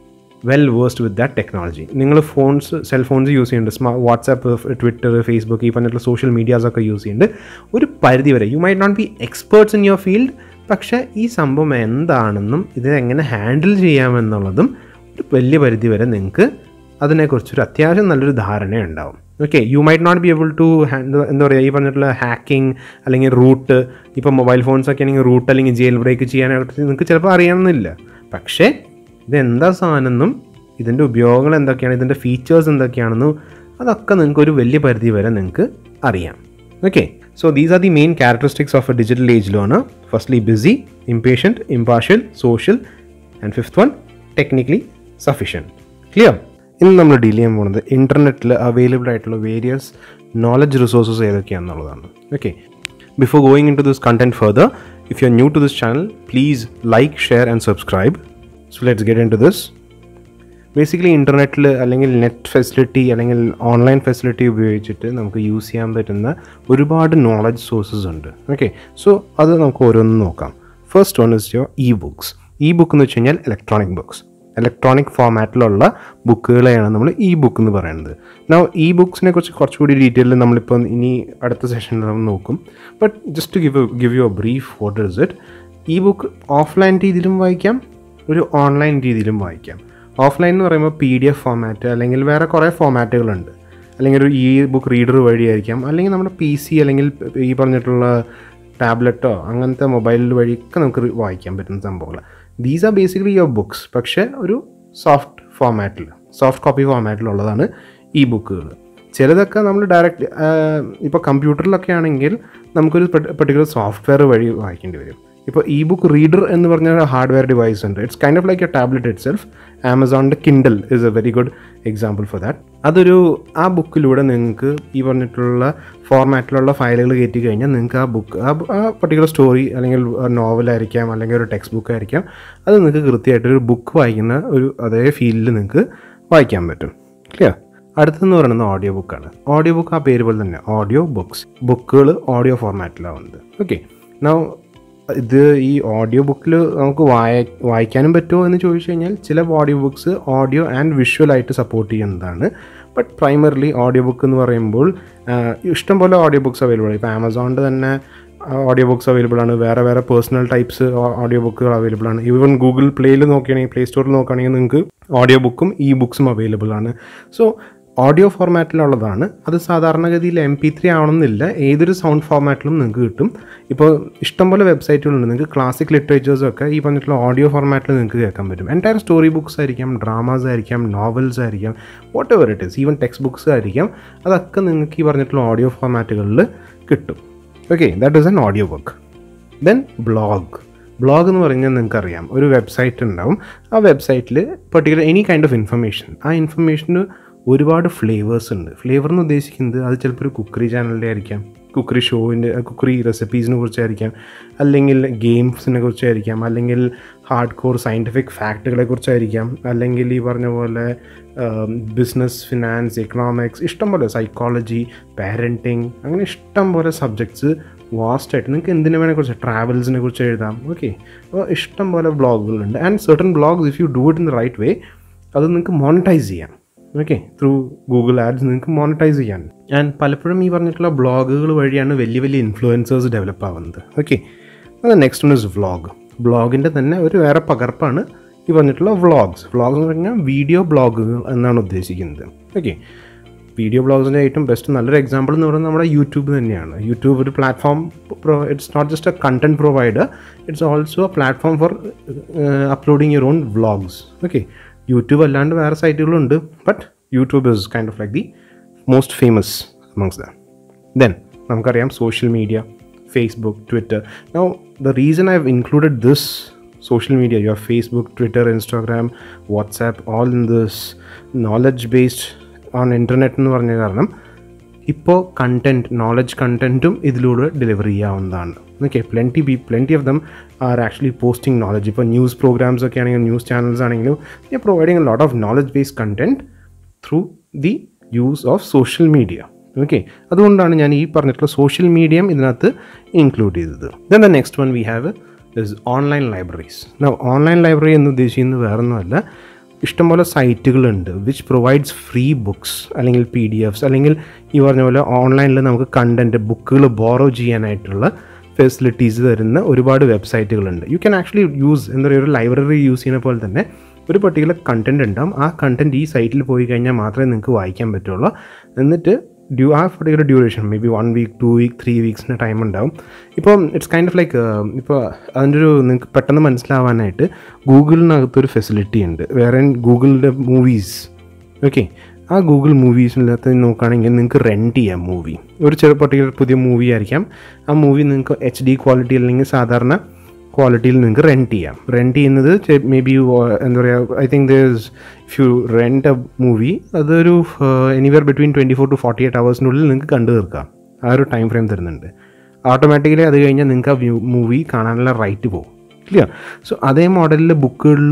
well versed with that technology നിങ്ങൾ ഫോൺസ് സെൽ ഫോൺസ് യൂസ് ചെയ്യുന്നുണ്ട് സ്മാ WhatsApp Twitter Facebook ഈ പറഞ്ഞിട്ടുള്ള സോഷ്യൽ മീഡിയാസ് ഒക്കെ യൂസ് ചെയ്യുന്നുണ്ട് ഒരു പരിധി വരെ you might not be experts in your field പക്ഷേ ഈ സംഭവം എന്താണെന്നും ഇത് എങ്ങനെ ഹാൻഡിൽ ചെയ്യാമെന്നുള്ളതും ഒരു വലിയ പരിധി വരെ നിങ്ങൾക്ക് അതിനെക്കുറിച്ചൊരു അത്യാവശ്യം നല്ലൊരു ധാരണ ഉണ്ടാവും okay you might not be able to handle എന്താ പറയുക ഈ പറഞ്ഞിട്ടുള്ള ഹാക്കിംഗ് അല്ലെങ്കിൽ റൂട്ട് ഇപ്പോൾ മൊബൈൽ ഫോൺസ് ഒക്കെ ആണെങ്കിൽ റൂട്ട് അല്ലെങ്കിൽ ജെയിൽ ബ്രേക്ക് ചെയ്യാനായിട്ട് നിങ്ങൾക്ക് ചിലപ്പോൾ അറിയണമെന്നില്ല പക്ഷേ ഇതെന്താ സാധനമെന്നും ഇതിൻ്റെ ഉപയോഗങ്ങൾ എന്തൊക്കെയാണ് ഇതിൻ്റെ ഫീച്ചേഴ്സ് എന്തൊക്കെയാണെന്നും അതൊക്കെ നിങ്ങൾക്ക് ഒരു വലിയ പരിധി വരെ നിങ്ങൾക്ക് അറിയാം okay so these are the main characteristics of a digital age learner firstly busy impatient impartial social and fifth one technically sufficient clear ഇന്ന് നമ്മൾ ഡീൽ ചെയ്യാൻ പോകുന്നത് ഇൻ്റർനെറ്റിൽ അവൈലബിൾ ആയിട്ടുള്ള വേരിയസ് നോളജ് റിസോഴ്സസ് ഏതൊക്കെയാണെന്നുള്ളതാണ് okay before going in to this content further if you are new to this channel please like share and subscribe so let's get in to this basically ഇൻ്റർനെറ്റിൽ അല്ലെങ്കിൽ net facility അല്ലെങ്കിൽ online facility ഉപയോഗിച്ചിട്ട് നമുക്ക് use ചെയ്യാൻ പറ്റുന്ന ഒരുപാട് knowledge sources ഉണ്ട് okay so അത് നമുക്ക് ഓരോന്നും നോക്കാം first one is your e books e book എന്ന് വെച്ച് കഴിഞ്ഞാൽ ഇലക്ട്രോണിക് ബുക്സ് ഇലക്ട്രോണിക് ഫോമാറ്റിലുള്ള ബുക്കുകളെയാണ് നമ്മൾ ഇ ബുക്ക് എന്ന് പറയുന്നത് നൗ ഇ ബുക്സിനെ കുറിച്ച് കുറച്ചുകൂടി ഡീറ്റെയിൽ നമ്മളിപ്പോൾ ഇനി അടുത്ത സെഷനിൽ നമ്മൾ നോക്കും but just give give you a brief what is it e book offline രീതിയിലും വായിക്കാം ഒരു ഓൺലൈൻ രീതിയിലും വായിക്കാം ഓഫ്ലൈൻ എന്ന് പറയുമ്പോൾ പി ഡി എഫ് ഫോമാറ്റ് അല്ലെങ്കിൽ വേറെ കുറേ ഫോമാറ്റുകളുണ്ട് അല്ലെങ്കിൽ ഒരു ഇ ബുക്ക് റീഡർ വഴിയായിരിക്കാം അല്ലെങ്കിൽ നമ്മുടെ പി സി അല്ലെങ്കിൽ ഈ പറഞ്ഞിട്ടുള്ള ടാബ്ലറ്റോ അങ്ങനത്തെ മൊബൈൽ വഴിയൊക്കെ നമുക്ക് റി- വായിക്കാൻ പറ്റുന്ന സംഭവങ്ങൾ these are basically your books പക്ഷേ ഒരു സോഫ്റ്റ് ഫോമാറ്റിൽ സോഫ്റ്റ് കോപ്പി ഫോമാറ്റിലുള്ളതാണ് ഈ ബുക്കുകൾ ചിലതൊക്കെ നമ്മൾ ഡയറക്റ്റ് ഇപ്പോൾ കമ്പ്യൂട്ടറിലൊക്കെ ആണെങ്കിൽ നമുക്കൊരു പെർട്ടിക്കുലർ സോഫ്റ്റ്വെയർ വഴി വായിക്കേണ്ടി വരും ഇപ്പോൾ ഇ ബുക്ക് റീഡർ എന്ന് പറഞ്ഞ ഹാർഡ്വെയർ ഡിവൈസ് ഉണ്ട് it's kind of like a tablet itself ആമസോണിൻ്റെ Kindle is a very good example for that അതൊരു ആ ബുക്കിലൂടെ നിങ്ങൾക്ക് ഈ പറഞ്ഞിട്ടുള്ള ഫോർമാറ്റിലുള്ള ഫയലുകൾ കയറ്റി കഴിഞ്ഞാൽ നിങ്ങൾക്ക് ആ ബുക്ക് ആ ആ പർട്ടിക്കുലർ സ്റ്റോറി അല്ലെങ്കിൽ നോവലായിരിക്കാം അല്ലെങ്കിൽ ഒരു ടെക്സ്റ്റ് ബുക്ക് ആയിരിക്കാം അത് നിങ്ങൾക്ക് കൃത്യമായിട്ടൊരു ബുക്ക് വായിക്കുന്ന ഒരു അതേ ഫീലിൽ നിങ്ങൾക്ക് വായിക്കാൻ പറ്റും ക്ലിയർ അടുത്തെന്ന് പറയുന്നത് ഓഡിയോ ബുക്കാണ് ഓഡിയോ ബുക്ക് ആ പേര് പോലെ തന്നെ ഓഡിയോ ബുക്സ് ബുക്കുകൾ ഓഡിയോ ഫോർമാറ്റിലാവുന്നത് ഓക്കെ നൗ ഇത് ഈ ഓഡിയോ ബുക്കിൽ നമുക്ക് വായ വായിക്കാനും പറ്റുമോ എന്ന് ചോദിച്ചു കഴിഞ്ഞാൽ ചില ഓഡിയോ ബുക്സ് ഓഡിയോ ആൻഡ് വിഷ്വലായിട്ട് സപ്പോർട്ട് ചെയ്യുന്നതാണ് ബട്ട് പ്രൈമറിലി ഓഡിയോ ബുക്ക് എന്ന് പറയുമ്പോൾ ആ, ഇഷ്ടംപോലെ ഓഡിയോ ബുക്സ് അവൈലബിൾ ആണ് ഇപ്പോൾ ആമസോണിൻ്റെ തന്നെ ഓഡിയോ ബുക്സ് അവൈലബിൾ ആണ് വേറെ വേറെ പേഴ്സണൽ ടൈപ്സ് ഓഡിയോ ബുക്കുകൾ അവൈലബിൾ ആണ് ഈവൻ ഗൂഗിൾ പ്ലേയിൽ നോക്കുകയാണെങ്കിൽ പ്ലേ സ്റ്റോറിൽ നോക്കുകയാണെങ്കിൽ നിങ്ങൾക്ക് ഓഡിയോ ബുക്കും ഇ ബുക്സും അവൈലബിൾ ആണ് സോ ഓഡിയോ ഫോർമാറ്റിലുള്ളതാണ് അത് സാധാരണഗതിയിൽ എം പി ത്രീ ആവണമെന്നില്ല ഏതൊരു സൗണ്ട് ഫോർമാറ്റിലും നിങ്ങൾക്ക് കിട്ടും ഇപ്പോൾ ഇഷ്ടംപോലെ വെബ്സൈറ്റുകളുണ്ട് നിങ്ങൾക്ക് ക്ലാസിക് ലിറ്ററേച്ചേഴ്സും ഒക്കെ ഈ പറഞ്ഞിട്ടുള്ള ഓഡിയോ ഫോർമാറ്റിൽ നിങ്ങൾക്ക് കേൾക്കാൻ പറ്റും എൻറ്റയർ സ്റ്റോറി ബുക്സ് ആയിരിക്കാം ഡ്രാമാസ് ആയിരിക്കാം നോവൽസ് ആയിരിക്കാം whatever it is even text books ആയിരിക്കാം അതൊക്കെ നിങ്ങൾക്ക് ഈ പറഞ്ഞിട്ടുള്ള ഓഡിയോ ഫോർമാറ്റുകളിൽ കിട്ടും okay that is an audio book then blog blog എന്ന് പറഞ്ഞാൽ നിങ്ങൾക്കറിയാം ഒരു വെബ്സൈറ്റ് ഉണ്ടാവും ആ വെബ്സൈറ്റിൽ particular any kind of information ആ ഇൻഫർമേഷന് ഒരുപാട് ഫ്ലേവേഴ്സ് ഉണ്ട് ഫ്ലേവർ എന്ന് ഉദ്ദേശിക്കുന്നത് അത് ചിലപ്പോൾ ഒരു കുക്കറി ചാനലിൻ്റെ ആയിരിക്കാം കുക്കറി ഷോവിൻ്റെ കുക്കറി റെസിപ്പീസിനെ കുറിച്ചായിരിക്കാം അല്ലെങ്കിൽ ഗെയിംസിനെ കുറിച്ചായിരിക്കാം അല്ലെങ്കിൽ ഹാർഡ് കോർ സയൻറ്റിഫിക് ഫാക്റ്റുകളെ കുറിച്ചായിരിക്കാം അല്ലെങ്കിൽ ഈ പറഞ്ഞ പോലെ ബിസിനസ് ഫിനാൻസ് എക്കണോമിക്സ് ഇഷ്ടം പോലെ സൈക്കോളജി പാരൻറ്റിങ് അങ്ങനെ ഇഷ്ടം പോലെ സബ്ജക്ട്സ് വാസ്റ്റായിട്ട് നിങ്ങൾക്ക് എന്തിനു വേണേ കുറിച്ച് ട്രാവൽസിനെ കുറിച്ച് എഴുതാം ഓക്കെ അപ്പോൾ ഇഷ്ടം പോലെ ബ്ലോഗുകളുണ്ട് and certain blogs if you do it in the right way അത് നിങ്ങൾക്ക് മോണിറ്റൈസ് ചെയ്യാം ഓക്കെ ത്രൂ ഗൂഗിൾ ആഡ്സ് നിങ്ങൾക്ക് മോണിറ്റൈസ് ചെയ്യാൻ ആൻഡ് പലപ്പോഴും ഈ പറഞ്ഞിട്ടുള്ള ബ്ലോഗുകൾ വഴിയാണ് വലിയ വലിയ ഇൻഫ്ലുവൻസേഴ്സ് ഡെവലപ്പ് ആവുന്നത് ഓക്കെ അത് നെക്സ്റ്റ് വൺ ഇസ് വ്ളോഗ് ബ്ലോഗിൻ്റെ തന്നെ ഒരു വേറെ പകർപ്പാണ് ഈ പറഞ്ഞിട്ടുള്ള വ്ളോഗ്സ് വ്ളോഗ്സ് എന്ന് പറഞ്ഞാൽ വീഡിയോ ബ്ലോഗുകൾ എന്നാണ് ഉദ്ദേശിക്കുന്നത് ഓക്കെ വീഡിയോ ബ്ലോഗ്സിൻ്റെ ഏറ്റവും ബെസ്റ്റ് നല്ലൊരു എക്സാമ്പിൾ എന്ന് പറയുന്നത് നമ്മുടെ യൂട്യൂബ് തന്നെയാണ് യൂട്യൂബ് ഒരു platform it's not just a content provider it's also a platform for uploading your own vlogs okay YouTube അല്ലാണ്ട് വേറെ സൈറ്റുകളുണ്ട് but YouTube is kind of like the most famous amongst the then നമുക്കറിയാം social media Facebook Twitter now the reason I have included this social media your facebook twitter instagram whatsapp all in this knowledge based on internet എന്ന് പറഞ്ഞ കാരണം ഇപ്പോൾ content knowledge കണ്ടൻറ്റും ഇതിലൂടെ deliver ചെയ്യാവുന്നതാണ് okay plenty ബി plenty of them are actually posting knowledge ഇപ്പോൾ news programs ഒക്കെ ആണെങ്കിലും ന്യൂസ് ചാനൽസ് ആണെങ്കിലും they are providing a lot of knowledge based content through the use of social media okay അതുകൊണ്ടാണ് ഞാൻ ഈ പറഞ്ഞിട്ടുള്ള സോഷ്യൽ മീഡിയം ഇതിനകത്ത് ഇൻക്ലൂഡ് ചെയ്തത് then the next one we have is online libraries online library എന്ന് ഉദ്ദേശിക്കുന്നത് വേറൊന്നുമല്ല ഇഷ്ടംപോലെ സൈറ്റുകളുണ്ട് വിച്ച് പ്രൊവൈഡ്സ് ഫ്രീ ബുക്സ് അല്ലെങ്കിൽ പി ഡി എഫ്സ് അല്ലെങ്കിൽ ഈ പറഞ്ഞ പോലെ ഓൺലൈനിൽ നമുക്ക് കണ്ടൻറ്റ് ബുക്കുകൾ ബോറോ ചെയ്യാനായിട്ടുള്ള ഫെസിലിറ്റീസ് തരുന്ന ഒരുപാട് വെബ്സൈറ്റുകളുണ്ട് യു ക്യാൻ ആക്ച്വലി യൂസ് എന്താ പറയുക ഒരു ലൈബ്രറി യൂസ് ചെയ്യുന്ന പോലെ തന്നെ ഒരു പർട്ടിക്കുലർ കണ്ടൻറ് ഉണ്ടാവും ആ കണ്ടൻറ് ഈ സൈറ്റിൽ പോയി കഴിഞ്ഞാൽ മാത്രമേ നിങ്ങൾക്ക് വായിക്കാൻ പറ്റുള്ളൂ എന്നിട്ട് ഡ്യൂ ആ particular duration maybe one week two week three വീക്സിൻ്റെ ടൈം ഉണ്ടാവും ഇപ്പം ഇറ്റ്സ് കൈൻഡ് ഓഫ് ലൈക്ക് ഇപ്പോൾ അതിൻ്റെ ഒരു നിങ്ങൾക്ക് പെട്ടെന്ന് മനസ്സിലാവാനായിട്ട് ഗൂഗിളിനകത്തൊരു ഫെസിലിറ്റി ഉണ്ട് വേറെ ഗൂഗിളിൻ്റെ മൂവീസ് ഓക്കെ ആ ഗൂഗിൾ മൂവീസിനകത്ത് നോക്കുകയാണെങ്കിൽ നിങ്ങൾക്ക് റെൻറ്റ് ചെയ്യാം മൂവി ഒരു ചെറു പർട്ടിക്കുലർ പുതിയ മൂവി ആയിരിക്കാം ആ മൂവി നിങ്ങൾക്ക് എച്ച് ഡി ക്വാളിറ്റി അല്ലെങ്കിൽ സാധാരണ ക്വാളിറ്റിയിൽ നിങ്ങൾക്ക് റെൻറ്റ് ചെയ്യാം റെൻറ്റ് ചെയ്യുന്നത് മേ ബി എന്താ പറയുക I think thus if you rent a movie അതൊരു anywhere between twenty four to forty eight അവേഴ്സിനുള്ളിൽ നിങ്ങൾക്ക് കണ്ടു തീർക്കാം ആ ഒരു ടൈം ഫ്രെയിം തരുന്നുണ്ട് ഓട്ടോമാറ്റിക്കലി അത് കഴിഞ്ഞാൽ നിങ്ങൾക്ക് ആ വ്യൂ മൂവി കാണാനുള്ള റൈറ്റ് പോകും ക്ലിയർ സോ അതേ മോഡലിൽ ബുക്കുകളിലും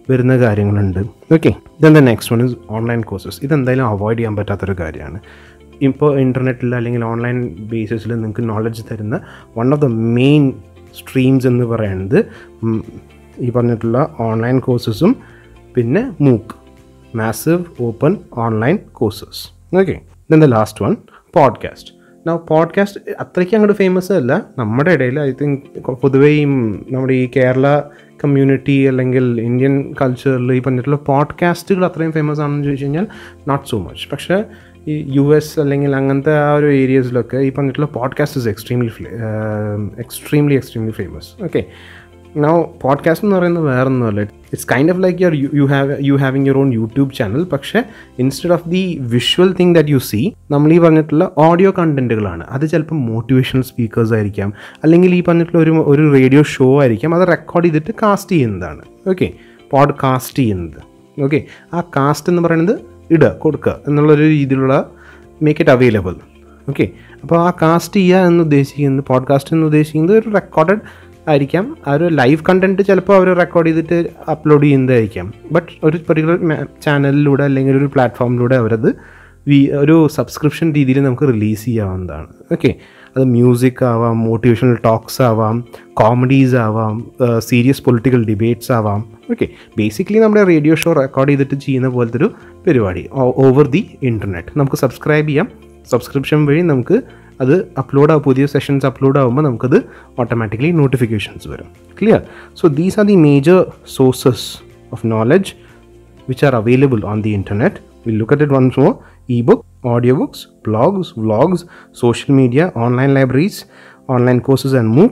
വരുന്ന കാര്യങ്ങളുണ്ട് okay then the next one is online courses ഇതെന്തായാലും അവോയ്ഡ് ചെയ്യാൻ പറ്റാത്തൊരു കാര്യമാണ് ഇപ്പോൾ ഇൻ്റർനെറ്റിൽ അല്ലെങ്കിൽ ഓൺലൈൻ ബേസിസിൽ നിങ്ങൾക്ക് നോളജ് തരുന്ന one of the main streams എന്ന് പറയുന്നത് ഉം, ഈ പറഞ്ഞിട്ടുള്ള ഓൺലൈൻ കോഴ്സസും പിന്നെ MOOC massive open online courses okay then the last one podcast now podcast അത്രയ്ക്ക് അങ്ങോട്ട് ഫേമസ് അല്ല നമ്മുടെ ഇടയിൽ ഐ തിങ്ക് പൊതുവേ ഈ നമ്മുടെ ഈ കേരള കമ്മ്യൂണിറ്റി അല്ലെങ്കിൽ ഇന്ത്യൻ കൾച്ചറിൽ ഈ പറഞ്ഞിട്ടുള്ള പോഡ്കാസ്റ്റുകൾ അത്രയും ഫേമസ് ആണെന്ന് ചോദിച്ചു കഴിഞ്ഞാൽ നോട്ട് സോ മച്ച് പക്ഷേ ഈ യു എസ് അല്ലെങ്കിൽ അങ്ങനത്തെ ആ ഒരു ഏരിയസിലൊക്കെ ഈ പറഞ്ഞിട്ടുള്ള podcast is extremely extremely extremely famous okay now podcast എന്ന് പറയുന്നത് വേറെ ഒന്നുമല്ല it's kind of like your you have you having your own YouTube channel പക്ഷേ instead of the visual thing that you see നമ്മൾ ഈ പറഞ്ഞിട്ടുള്ള ഓഡിയോ കണ്ടന്റുകളാണ് അത് ചിലപ്പോൾ മോട്ടിവേഷണൽ സ്പീക്കേഴ്സ് ആയിരിക്കാം അല്ലെങ്കിൽ ഈ പറഞ്ഞിട്ടുള്ള ഒരു ഒരു റേഡിയോ ഷോ ആയിരിക്കാം അത് റെക്കോർഡ് ചെയ്തിട്ട് കാസ്റ്റ് ചെയ്യുന്നതാണ് ഓക്കെ പോഡ്കാസ്റ്റ് ചെയ്യുന്നത് ഓക്കെ ആ കാസ്റ്റ് എന്ന് പറയുന്നത് ഇടുക കൊടുക്കുക എന്നുള്ളൊരു രീതിയിലുള്ള മേക്ക് ഇറ്റ് അവൈലബിൾ ഓക്കെ അപ്പോൾ ആ കാസ്റ്റ് ചെയ്യുക എന്ന് ഉദ്ദേശിക്കുന്നത് പോഡ്കാസ്റ്റ് എന്ന് ഉദ്ദേശിക്കുന്നത് ഒരു റെക്കോർഡഡ് ആയിരിക്കാം ആ ഒരു ലൈവ് കണ്ടന്റ് ചിലപ്പോൾ അവർ റെക്കോർഡ് ചെയ്തിട്ട് അപ്ലോഡ് ചെയ്യുന്നതായിരിക്കാം ബട്ട് ഒരു പെർട്ടിക്കുലർ ചാനലിലൂടെ അല്ലെങ്കിൽ ഒരു പ്ലാറ്റ്ഫോമിലൂടെ അവരത് വി ഒരു സബ്സ്ക്രിപ്ഷൻ രീതിയിൽ നമുക്ക് റിലീസ് ചെയ്യാവുന്നതാണ് ഓക്കെ അത് മ്യൂസിക് ആവാം മോട്ടിവേഷണൽ ടോക്സ് ആവാം കോമഡീസ് ആവാം സീരിയസ് പൊളിറ്റിക്കൽ ഡിബേറ്റ്സ് ആവാം ഓക്കെ ബേസിക്കലി നമ്മുടെ റേഡിയോ ഷോ റെക്കോർഡ് ചെയ്തിട്ട് ചെയ്യുന്ന പോലത്തെ ഒരു പരിപാടി ഓവർ ദി ഇൻ്റർനെറ്റ് നമുക്ക് സബ്സ്ക്രൈബ് ചെയ്യാം സബ്സ്ക്രിപ്ഷൻ വഴി നമുക്ക് അത് അപ്ലോഡ് ആവും പുതിയ സെഷൻസ് അപ്ലോഡ് ആകുമ്പോൾ നമുക്കത് ഓട്ടോമാറ്റിക്കലി നോട്ടിഫിക്കേഷൻസ് വരും clear so these are the major sources of knowledge which are available on the internet. We'll look at it once more ebook, audiobooks, blogs, vlogs, social media, online libraries, online courses, and MOOC,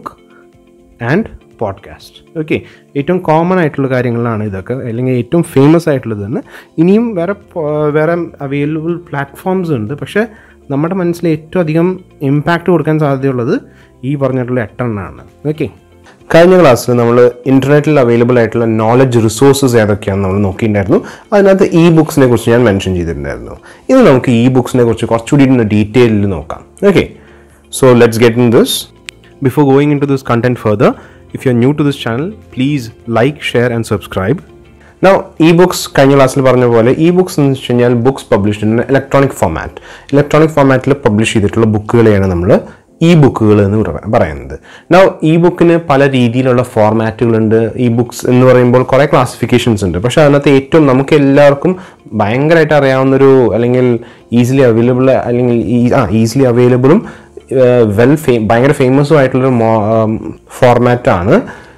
and podcast okay ഏറ്റവും common ആയിട്ടുള്ള കാര്യങ്ങളാണ് ഇതൊക്കെ അല്ലെങ്കിൽ ഏറ്റവും famous ആയിട്ടുള്ളത് തന്നെ ഇനിയും വേറെ പോ- വേറെ അവൈലബിൾ പ്ലാറ്റ്ഫോംസ് ഉണ്ട് പക്ഷേ നമ്മുടെ മനസ്സിൽ ഏറ്റവും അധികം ഇമ്പാക്റ്റ് കൊടുക്കാൻ സാധ്യതയുള്ളത് ഈ പറഞ്ഞിട്ടുള്ള എട്ടെണ്ണമാണ് ഓക്കെ കഴിഞ്ഞ ക്ലാസ്സിൽ നമ്മൾ ഇൻ്റർനെറ്റിൽ അവൈലബിൾ ആയിട്ടുള്ള നോളജ് റിസോഴ്സസ് ഏതൊക്കെയാണെന്ന് നമ്മൾ നോക്കിയിട്ടുണ്ടായിരുന്നു അതിനകത്ത് ഇ ബുക്സിനെ കുറിച്ച് ഞാൻ മെൻഷൻ ചെയ്തിട്ടുണ്ടായിരുന്നു ഇന്ന് നമുക്ക് ഇ ബുക്സിനെ കുറിച്ച് കുറച്ചുകൂടി ഒന്ന് ഡീറ്റെയിലിൽ നോക്കാം okay so let's get in this before going in to this content further if you are new to this channel please like share and subscribe now e books കഴിഞ്ഞ ക്ലാസ്സിൽ പറഞ്ഞ പോലെ ഇ ബുക്സ് എന്ന് വെച്ച് കഴിഞ്ഞാൽ books publish in electronic format electronic ഫോമാറ്റിൽ publish ചെയ്തിട്ടുള്ള ബുക്കുകളെയാണ് നമ്മൾ ഇ ബുക്കുകൾ എന്ന് പറ- പറയുന്നത് നൗ ഇ ബുക്കിന് പല രീതിയിലുള്ള ഫോർമാറ്റുകളുണ്ട് ഇ ബുക്സ് എന്ന് പറയുമ്പോൾ കുറേ ക്ലാസിഫിക്കേഷൻസ് ഉണ്ട് പക്ഷേ അതിനകത്ത് ഏറ്റവും നമുക്ക് എല്ലാവർക്കും ഭയങ്കരമായിട്ട് അറിയാവുന്നൊരു അല്ലെങ്കിൽ ഈസിലി അവൈലബിൾ അല്ലെങ്കിൽ ഈ- ആ ഈസിലി അവൈലബിളും വെൽ ഫേ ഭയങ്കര ഫേമസും ആയിട്ടുള്ളൊരു ഫോർമാറ്റാണ്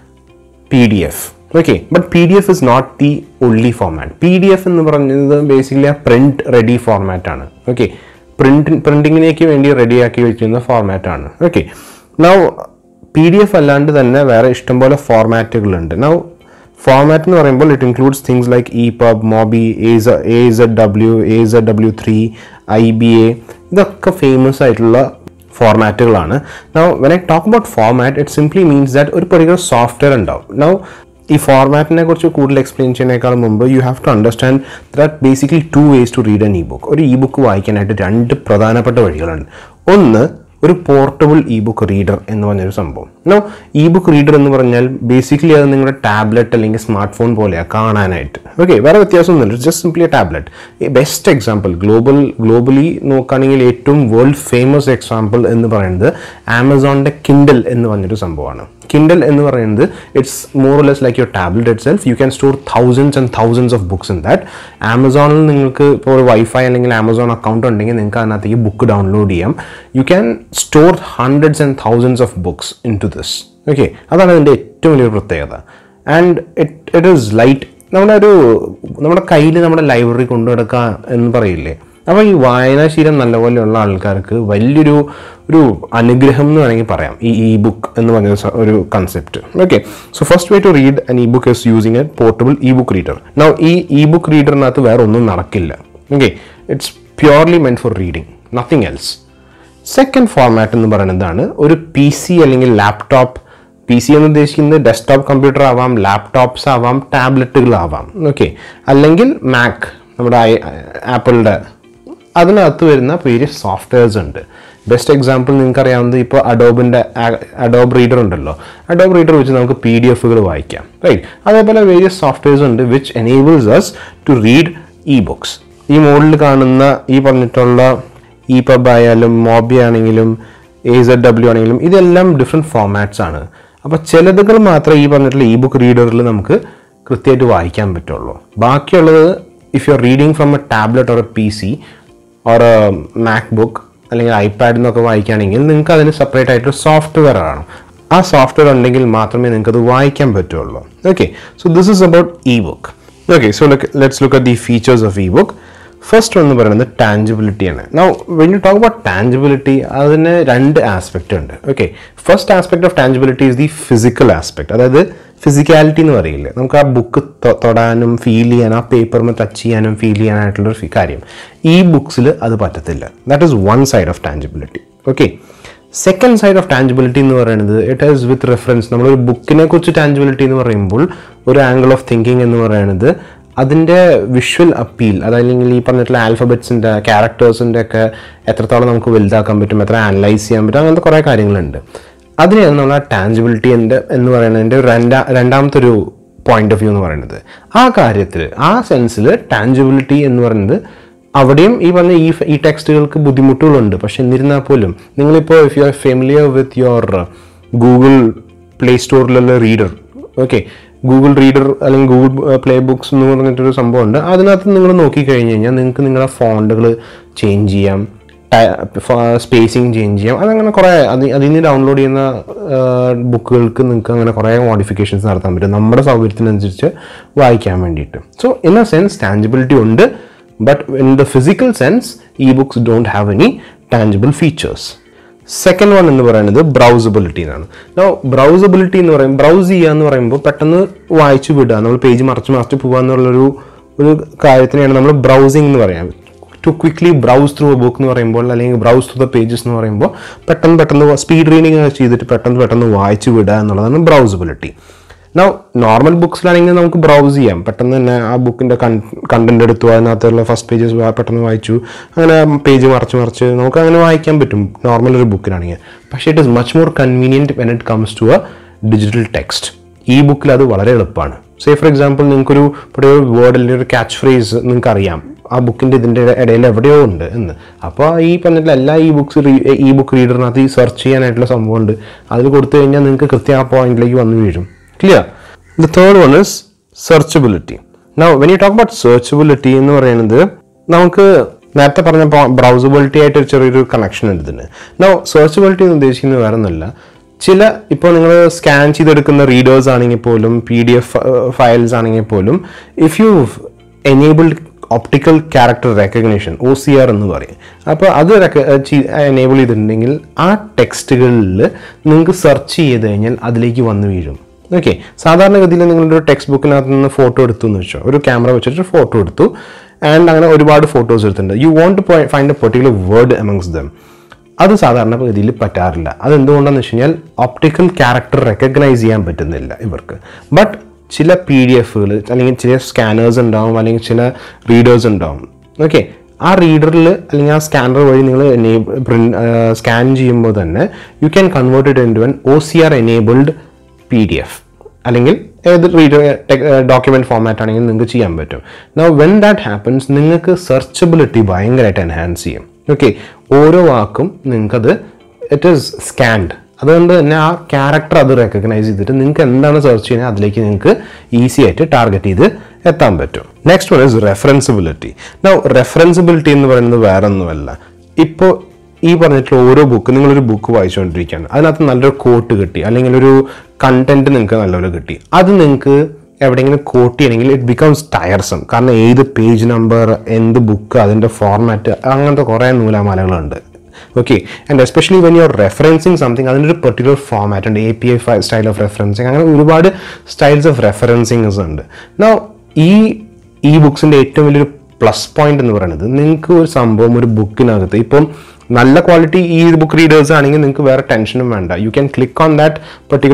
P D F okay but P D F is not the only format P D F എന്ന് പറയുന്നത് ബേസിക്കലി ആ പ്രിന്റ് റെഡി ഫോർമാറ്റ് ആണ് ഓക്കെ പ്രിന്റ് പ്രിന്റിങ്ങിലേക്ക് വേണ്ടി റെഡിയാക്കി വെച്ചിരുന്ന ഫോർമാറ്റ് ആണ് okay now P D F അല്ലാണ്ട് തന്നെ വേറെ ഇഷ്ടംപോലെ ഫോർമാറ്റുകളുണ്ട് നൗ ഫോർമാറ്റ് എന്ന് പറയുമ്പോൾ it includes things like epub mobi A Z W A Z W three I B A ഇതൊക്കെ ഫേമസ് ആയിട്ടുള്ള ഫോർമാറ്റുകളാണ് now when I talk about format it simply means that ഒരു പെർട്ടിക്കുലർ സോഫ്റ്റ്വെയർ ഉണ്ടാവും now ഈ ഫോർമാറ്റിനെ കുറിച്ച് കൂടുതൽ explain ചെയ്യുന്നതിനേക്കാൾ മുമ്പ് you have to understand that basically two ways to read an e book ഒരു ഇ ബുക്ക് വായിക്കാനായിട്ട് രണ്ട് പ്രധാനപ്പെട്ട വഴികളുണ്ട് ഒന്ന് ഒരു പോർട്ടബിൾ ഇ ബുക്ക് റീഡർ എന്ന് പറഞ്ഞൊരു സംഭവം നോ ഇ ബുക്ക് റീഡർ എന്ന് പറഞ്ഞാൽ ബേസിക്കലി അത് നിങ്ങളുടെ ടാബ്ലറ്റ് അല്ലെങ്കിൽ സ്മാർട്ട് ഫോൺ പോലെയാണ് കാണാനായിട്ട് ഓക്കെ വേറെ വ്യത്യാസമൊന്നുമില്ല just simply a tablet best example global globally നോക്കുകയാണെങ്കിൽ ഏറ്റവും വേൾഡ് ഫേമസ് എക്സാമ്പിൾ എന്ന് പറയുന്നത് ആമസോണിൻ്റെ കിൻഡൽ എന്ന് പറഞ്ഞൊരു സംഭവമാണ് കിൻഡൽ എന്ന് പറയുന്നത് it's more less like your tablet itself you can store thousands and thousands of books in that ആമസോണിൽ നിങ്ങൾക്ക് ഇപ്പോൾ ഒരു വൈഫൈ അല്ലെങ്കിൽ ആമസോൺ അക്കൗണ്ട് ഉണ്ടെങ്കിൽ നിങ്ങൾക്ക് അതിനകത്തേക്ക് ബുക്ക് ഡൗൺലോഡ് ചെയ്യാം you can store hundreds and thousands of books in to this okay അതാണ് അതിൻ്റെ ഏറ്റവും വലിയൊരു പ്രത്യേകത and it it is light നമ്മുടെ ഒരു നമ്മുടെ കയ്യിൽ നമ്മുടെ ലൈബ്രറി കൊണ്ടു നടക്കുക എന്ന് പറയില്ലേ അപ്പോൾ ഈ വായനാശീലം നല്ലപോലെയുള്ള ആൾക്കാർക്ക് വലിയൊരു ഒരു അനുഗ്രഹം എന്ന് വേണമെങ്കിൽ പറയാം ഈ ഇ ബുക്ക് എന്ന് പറഞ്ഞ സ- ഒരു concept okay so first way to read an e book is using a portable e book reader now ഈ ഇ ബുക്ക് റീഡറിനകത്ത് വേറെ ഒന്നും നടക്കില്ല okay it's purely meant for reading nothing else second format എന്ന് പറയുന്നതാണ് ഒരു പി സി അല്ലെങ്കിൽ laptop P C എന്ന് ഉദ്ദേശിക്കുന്നത് ഡെസ്ക്ടോപ്പ് കമ്പ്യൂട്ടർ ആവാം ലാപ്ടോപ്സ് ആവാം ടാബ്ലറ്റുകളാവാം ഓക്കെ അല്ലെങ്കിൽ മാക് നമ്മുടെ ആപ്പിളിൻ്റെ അതിനകത്ത് വരുന്ന വേരിയസ് സോഫ്റ്റ്വെയർസ് ഉണ്ട് ബെസ്റ്റ് എക്സാമ്പിൾ നിങ്ങൾക്ക് അറിയാവുന്നത് ഇപ്പോൾ അഡോബിൻ്റെ അഡോബ് റീഡർ ഉണ്ടല്ലോ അഡോബ് റീഡർ വെച്ച് നമുക്ക് പി ഡി എഫുകൾ വായിക്കാം റൈറ്റ് അതേപോലെ വേരിയസ് സോഫ്റ്റ്വെയർസ് ഉണ്ട് which enables us to read e books ഈ മോഡിൽ കാണുന്ന ഈ പറഞ്ഞിട്ടുള്ള ഇ പബ് ആയാലും മോബി ആണെങ്കിലും എ സെഡ് ഡബ്ല്യു ആണെങ്കിലും ഇതെല്ലാം ഡിഫറെൻറ്റ് ഫോമാറ്റ്സ് ആണ് അപ്പോൾ ചിലതുകൾ മാത്രമേ ഈ പറഞ്ഞിട്ടുള്ള ഇ ബുക്ക് റീഡറിൽ നമുക്ക് കൃത്യമായിട്ട് വായിക്കാൻ പറ്റുള്ളൂ ബാക്കിയുള്ളത് if you are reading from a tablet or a P C or a MacBook അല്ലെങ്കിൽ ഐപാഡിൽ നിന്നൊക്കെ വായിക്കുകയാണെങ്കിൽ നിങ്ങൾക്ക് അതിന് സെപ്പറേറ്റ് ആയിട്ട് സോഫ്റ്റ്വെയർ ആണ് ആ സോഫ്റ്റ്വെയർ ഉണ്ടെങ്കിൽ മാത്രമേ നിങ്ങൾക്ക് അത് വായിക്കാൻ പറ്റുള്ളൂ okay so this is about e book okay so let's look at the features of e book first എന്ന് പറയുന്നത് ടാഞ്ചിബിലിറ്റിയാണ് now when you talk about tangibility അതിന് രണ്ട് ആസ്പെക്റ്റ് ഉണ്ട് okay first aspect of tangibility is the physical aspect അതായത് physicality എന്ന് പറയില്ലേ നമുക്ക് ആ ബുക്ക് തൊടാനും ഫീൽ ചെയ്യാനും ആ പേപ്പറിന് ടച്ച് ചെയ്യാനും ഫീൽ ചെയ്യാനായിട്ടുള്ള ഒരു കാര്യം ഈ ബുക്സിൽ അത് പറ്റത്തില്ല that is one side of tangibility okay second side of tangibility എന്ന് പറയുന്നത് ഇറ്റ് ഈസ് വിത്ത് റെഫറൻസ് നമ്മളൊരു ബുക്കിനെ കുറിച്ച് ടാഞ്ചിബിലിറ്റി എന്ന് പറയുമ്പോൾ ഒരു ആംഗിൾ ഓഫ് തിങ്കിങ് എന്ന് പറയുന്നത് അതിൻ്റെ വിഷ്വൽ അപ്പീൽ അതല്ലെങ്കിൽ ഈ പറഞ്ഞിട്ടുള്ള ആൽഫബറ്റ്സിൻ്റെ ക്യാരക്ടേഴ്സിൻ്റെ ഒക്കെ എത്രത്തോളം നമുക്ക് വലുതാക്കാൻ പറ്റും എത്ര അനലൈസ് ചെയ്യാൻ പറ്റും അങ്ങനത്തെ കുറേ കാര്യങ്ങളുണ്ട് അതിനെയാണ് നമ്മൾ ആ ടാഞ്ചിബിലിറ്റി എൻ്റെ എന്ന് പറയുന്നതിൻ്റെ ഒരു രണ്ടാ രണ്ടാമത്തെ ഒരു പോയിന്റ് ഓഫ് വ്യൂ എന്ന് പറയുന്നത് ആ കാര്യത്തിൽ ആ സെൻസിൽ ടാഞ്ചിബിലിറ്റി എന്ന് പറയുന്നത് അവിടെയും ഈ പറഞ്ഞ ഈ ഈ ടെക്സ്റ്റുകൾക്ക് ബുദ്ധിമുട്ടുകളുണ്ട് പക്ഷെ എന്നിരുന്നാൽ പോലും നിങ്ങളിപ്പോൾ if you are familiar with your Google play സ്റ്റോറിലുള്ള റീഡർ ഓക്കെ ഗൂഗിൾ റീഡർ അല്ലെങ്കിൽ ഗൂഗിൾ പ്ലേ ബുക്സ് എന്ന് പറഞ്ഞിട്ടൊരു സംഭവമുണ്ട് അതിനകത്ത് നിങ്ങൾ നോക്കിക്കഴിഞ്ഞ് കഴിഞ്ഞാൽ നിങ്ങൾക്ക് നിങ്ങളുടെ ഫോണ്ടുകൾ ചേഞ്ച് ചെയ്യാം സ്പേസിങ് ചേഞ്ച് ചെയ്യാം അതങ്ങനെ കുറേ അത് അതിൽ നിന്ന് ഡൗൺലോഡ് ചെയ്യുന്ന ബുക്കുകൾക്ക് നിങ്ങൾക്ക് അങ്ങനെ കുറേ മോഡിഫിക്കേഷൻസ് നടത്താൻ പറ്റും നമ്മുടെ സൗകര്യത്തിനനുസരിച്ച് വായിക്കാൻ വേണ്ടിയിട്ട് so in a sense tangibility ഉണ്ട് but in the physical sense e books don't have any tangible features second one എന്ന് പറയുന്നത് ബ്രൗസബിലിറ്റി എന്നാണ് നോ ബ്രൗസബിലിറ്റി എന്ന് പറയും ബ്രൗസ് ചെയ്യുക എന്ന് പറയുമ്പോൾ പെട്ടെന്ന് വായിച്ചു വിടുക നമ്മൾ പേജ് മറച്ച് മറച്ച് പോകുക എന്നുള്ളൊരു ഒരു കാര്യത്തിനെയാണ് നമ്മൾ ബ്രൗസിങ് എന്ന് പറയാം to quickly browse through a book എന്ന് പറയുമ്പോൾ അല്ലെങ്കിൽ ബ്രൗസ് ത്രൂ ദ പേജസ് എന്ന് പറയുമ്പോൾ പെട്ടെന്ന് പെട്ടെന്ന് സ്പീഡ് റീഡിങ് ചെയ്തിട്ട് പെട്ടെന്ന് പെട്ടെന്ന് വായിച്ചു വിടുക എന്നുള്ളതാണ് ബ്രൗസബിലിറ്റി നൗ നോർമൽ ബുക്സിലാണെങ്കിൽ നമുക്ക് ബ്രൗസ് ചെയ്യാം പെട്ടെന്ന് തന്നെ ആ ബുക്കിൻ്റെ കണ്ടന്റ് എടുത്തു അതിനകത്തുള്ള ഫസ്റ്റ് പേജസ് പെട്ടെന്ന് വായിച്ചു അങ്ങനെ പേജ് മറച്ച് മറിച്ച് നമുക്ക് അങ്ങനെ വായിക്കാൻ പറ്റും നോർമൽ ഒരു ബുക്കിലാണെങ്കിൽ പക്ഷേ it is much more convenient when it comes to a digital text ഈ ബുക്കിൽ അത് വളരെ എളുപ്പമാണ് സേ ഫോർ എക്സാമ്പിൾ നിങ്ങൾക്കൊരു ഇവിടെ ഒരു വേർഡ് അല്ലെങ്കിൽ ഒരു ക്യാച്ച് ഫ്രേസ് നിങ്ങൾക്ക് അറിയാം ആ ബുക്കിൻ്റെ ഇതിൻ്റെ ഇടയിൽ എവിടെയോ ഉണ്ട് എന്ന് അപ്പോൾ ഈ പറഞ്ഞിട്ടുള്ള എല്ലാ ഈ ബുക്സ് ഈ ബുക്ക് റീഡറിനകത്ത് ഈ സെർച്ച് ചെയ്യാനായിട്ടുള്ള സംഭവമുണ്ട് അതിൽ കൊടുത്തു കഴിഞ്ഞാൽ നിങ്ങൾക്ക് കൃത്യം ആ പോയിന്റിലേക്ക് വന്ന് വീഴും clear the third one is searchability now when you talk about searchability എന്ന് പറയുന്നത് നമുക്ക് നേരത്തെ പറഞ്ഞ ബ്രൗസബിലിറ്റി ആയിട്ട് ഒരു ചെറിയൊരു കണക്ഷൻ ഉണ്ട് ഇതിന് നൗ സെർച്ചബിലിറ്റി എന്ന് ഉദ്ദേശിക്കുന്നത് വേറെ ഒന്നുമല്ല ചില ഇപ്പോൾ നിങ്ങൾ സ്കാൻ ചെയ്തെടുക്കുന്ന റീഡേഴ്സ് ആണെങ്കിൽ പോലും പി ഡി എഫ് ഫയൽസ് ആണെങ്കിൽ പോലും if you enabled optical character recognition O C R എന്ന് പറയും അപ്പോൾ അത് എനേബിൾ ചെയ്തിട്ടുണ്ടെങ്കിൽ ആ ടെക്സ്റ്റുകളിൽ നിങ്ങൾക്ക് സെർച്ച് ചെയ്ത് കഴിഞ്ഞാൽ അതിലേക്ക് വന്ന് വീഴും ഓക്കെ സാധാരണഗതിയിൽ നിങ്ങളുടെ ഒരു ടെക്സ്റ്റ് ബുക്കിനകത്ത് നിന്ന് ഫോട്ടോ എടുത്തു എന്ന് വെച്ചോ ഒരു ക്യാമറ വെച്ചിട്ട് ഫോട്ടോ എടുത്തു ആൻഡ് അങ്ങനെ ഒരുപാട് ഫോട്ടോസ് എടുത്തിട്ടുണ്ട് you want to find a particular word amongst them അത് സാധാരണ ഗതിയിൽ പറ്റാറില്ല അതെന്തുകൊണ്ടാണെന്ന് വെച്ച് കഴിഞ്ഞാൽ ഓപ്റ്റിക്കൽ ക്യാരക്ടർ റെക്കഗ്നൈസ് ചെയ്യാൻ പറ്റുന്നില്ല ഇവർക്ക് ബട്ട് ചില പി ഡി എഫുകൾ അല്ലെങ്കിൽ ചില സ്കാനേഴ്സ് ഉണ്ടാവും അല്ലെങ്കിൽ ചില റീഡേഴ്സ് ഉണ്ടാവും ഓക്കെ ആ റീഡറിൽ അല്ലെങ്കിൽ ആ സ്കാനർ വഴി നിങ്ങൾ സ്കാൻ ചെയ്യുമ്പോൾ തന്നെ you can convert it into an O C R enabled P D F അല്ലെങ്കിൽ ഏത് റീഡർ ഡോക്യുമെന്റ് ഫോമാറ്റ് ആണെങ്കിൽ നിങ്ങൾക്ക് ചെയ്യാൻ പറ്റും നൗ വെൻ ദാറ്റ് ഹാപ്പൻസ് നിങ്ങൾക്ക് സെർച്ചബിലിറ്റി ഭയങ്കരമായിട്ട് എൻഹാൻസ് ചെയ്യും ഓക്കെ ഓരോ വാക്കും നിങ്ങൾക്കത് ഇറ്റ് ഈസ് സ്കാൻഡ് അതുകൊണ്ട് തന്നെ ആ ക്യാരക്ടർ അത് റെക്കഗ്നൈസ് ചെയ്തിട്ട് നിങ്ങൾക്ക് എന്താണ് സെർച്ച് ചെയ്യുന്നത് അതിലേക്ക് നിങ്ങൾക്ക് ഈസി ആയിട്ട് ടാർഗറ്റ് ചെയ്ത് എത്താൻ പറ്റും next one is referenceability now referenceability എന്ന് പറയുന്നത് വേറെ ഒന്നുമല്ല ഇപ്പോൾ ഈ പറഞ്ഞിട്ടുള്ള ഓരോ ബുക്ക് നിങ്ങളൊരു ബുക്ക് വായിച്ചുകൊണ്ടിരിക്കുകയാണ് അതിനകത്ത് നല്ലൊരു കോട്ട് കിട്ടി അല്ലെങ്കിൽ ഒരു കണ്ടന്റ് നിങ്ങൾക്ക് നല്ലപോലെ കിട്ടി അത് നിങ്ങൾക്ക് എവിടെയെങ്കിലും കോട്ട് ചെയ്യണമെങ്കിൽ ഇറ്റ് ബിക്കംസ് ടയർസം കാരണം ഏത് പേജ് നമ്പർ എന്ത് ബുക്ക് അതിൻ്റെ ഫോർമാറ്റ് അങ്ങനത്തെ കുറേ നൂലാമാലകളുണ്ട് okay and especially when you are referencing something അതിൻ്റെ ഒരു പെർട്ടിക്കുലർ ഫോമാറ്റ് ഉണ്ട് A P I style of referencing അങ്ങനെ ഒരുപാട് സ്റ്റൈൽസ് ഓഫ് റെഫറൻസിങ്സ് ഉണ്ട് നോ ഈ ഈ ബുക്സിൻ്റെ ഏറ്റവും വലിയൊരു പ്ലസ് പോയിന്റ് എന്ന് പറയുന്നത് നിങ്ങൾക്ക് ഒരു സംഭവം ഒരു ബുക്കിനകത്ത് ഇപ്പം നല്ല ക്വാളിറ്റി ഈ ബുക്ക് റീഡേഴ്സ് ആണെങ്കിൽ നിങ്ങൾക്ക് വേറെ ടെൻഷനും വേണ്ട you can click on that particular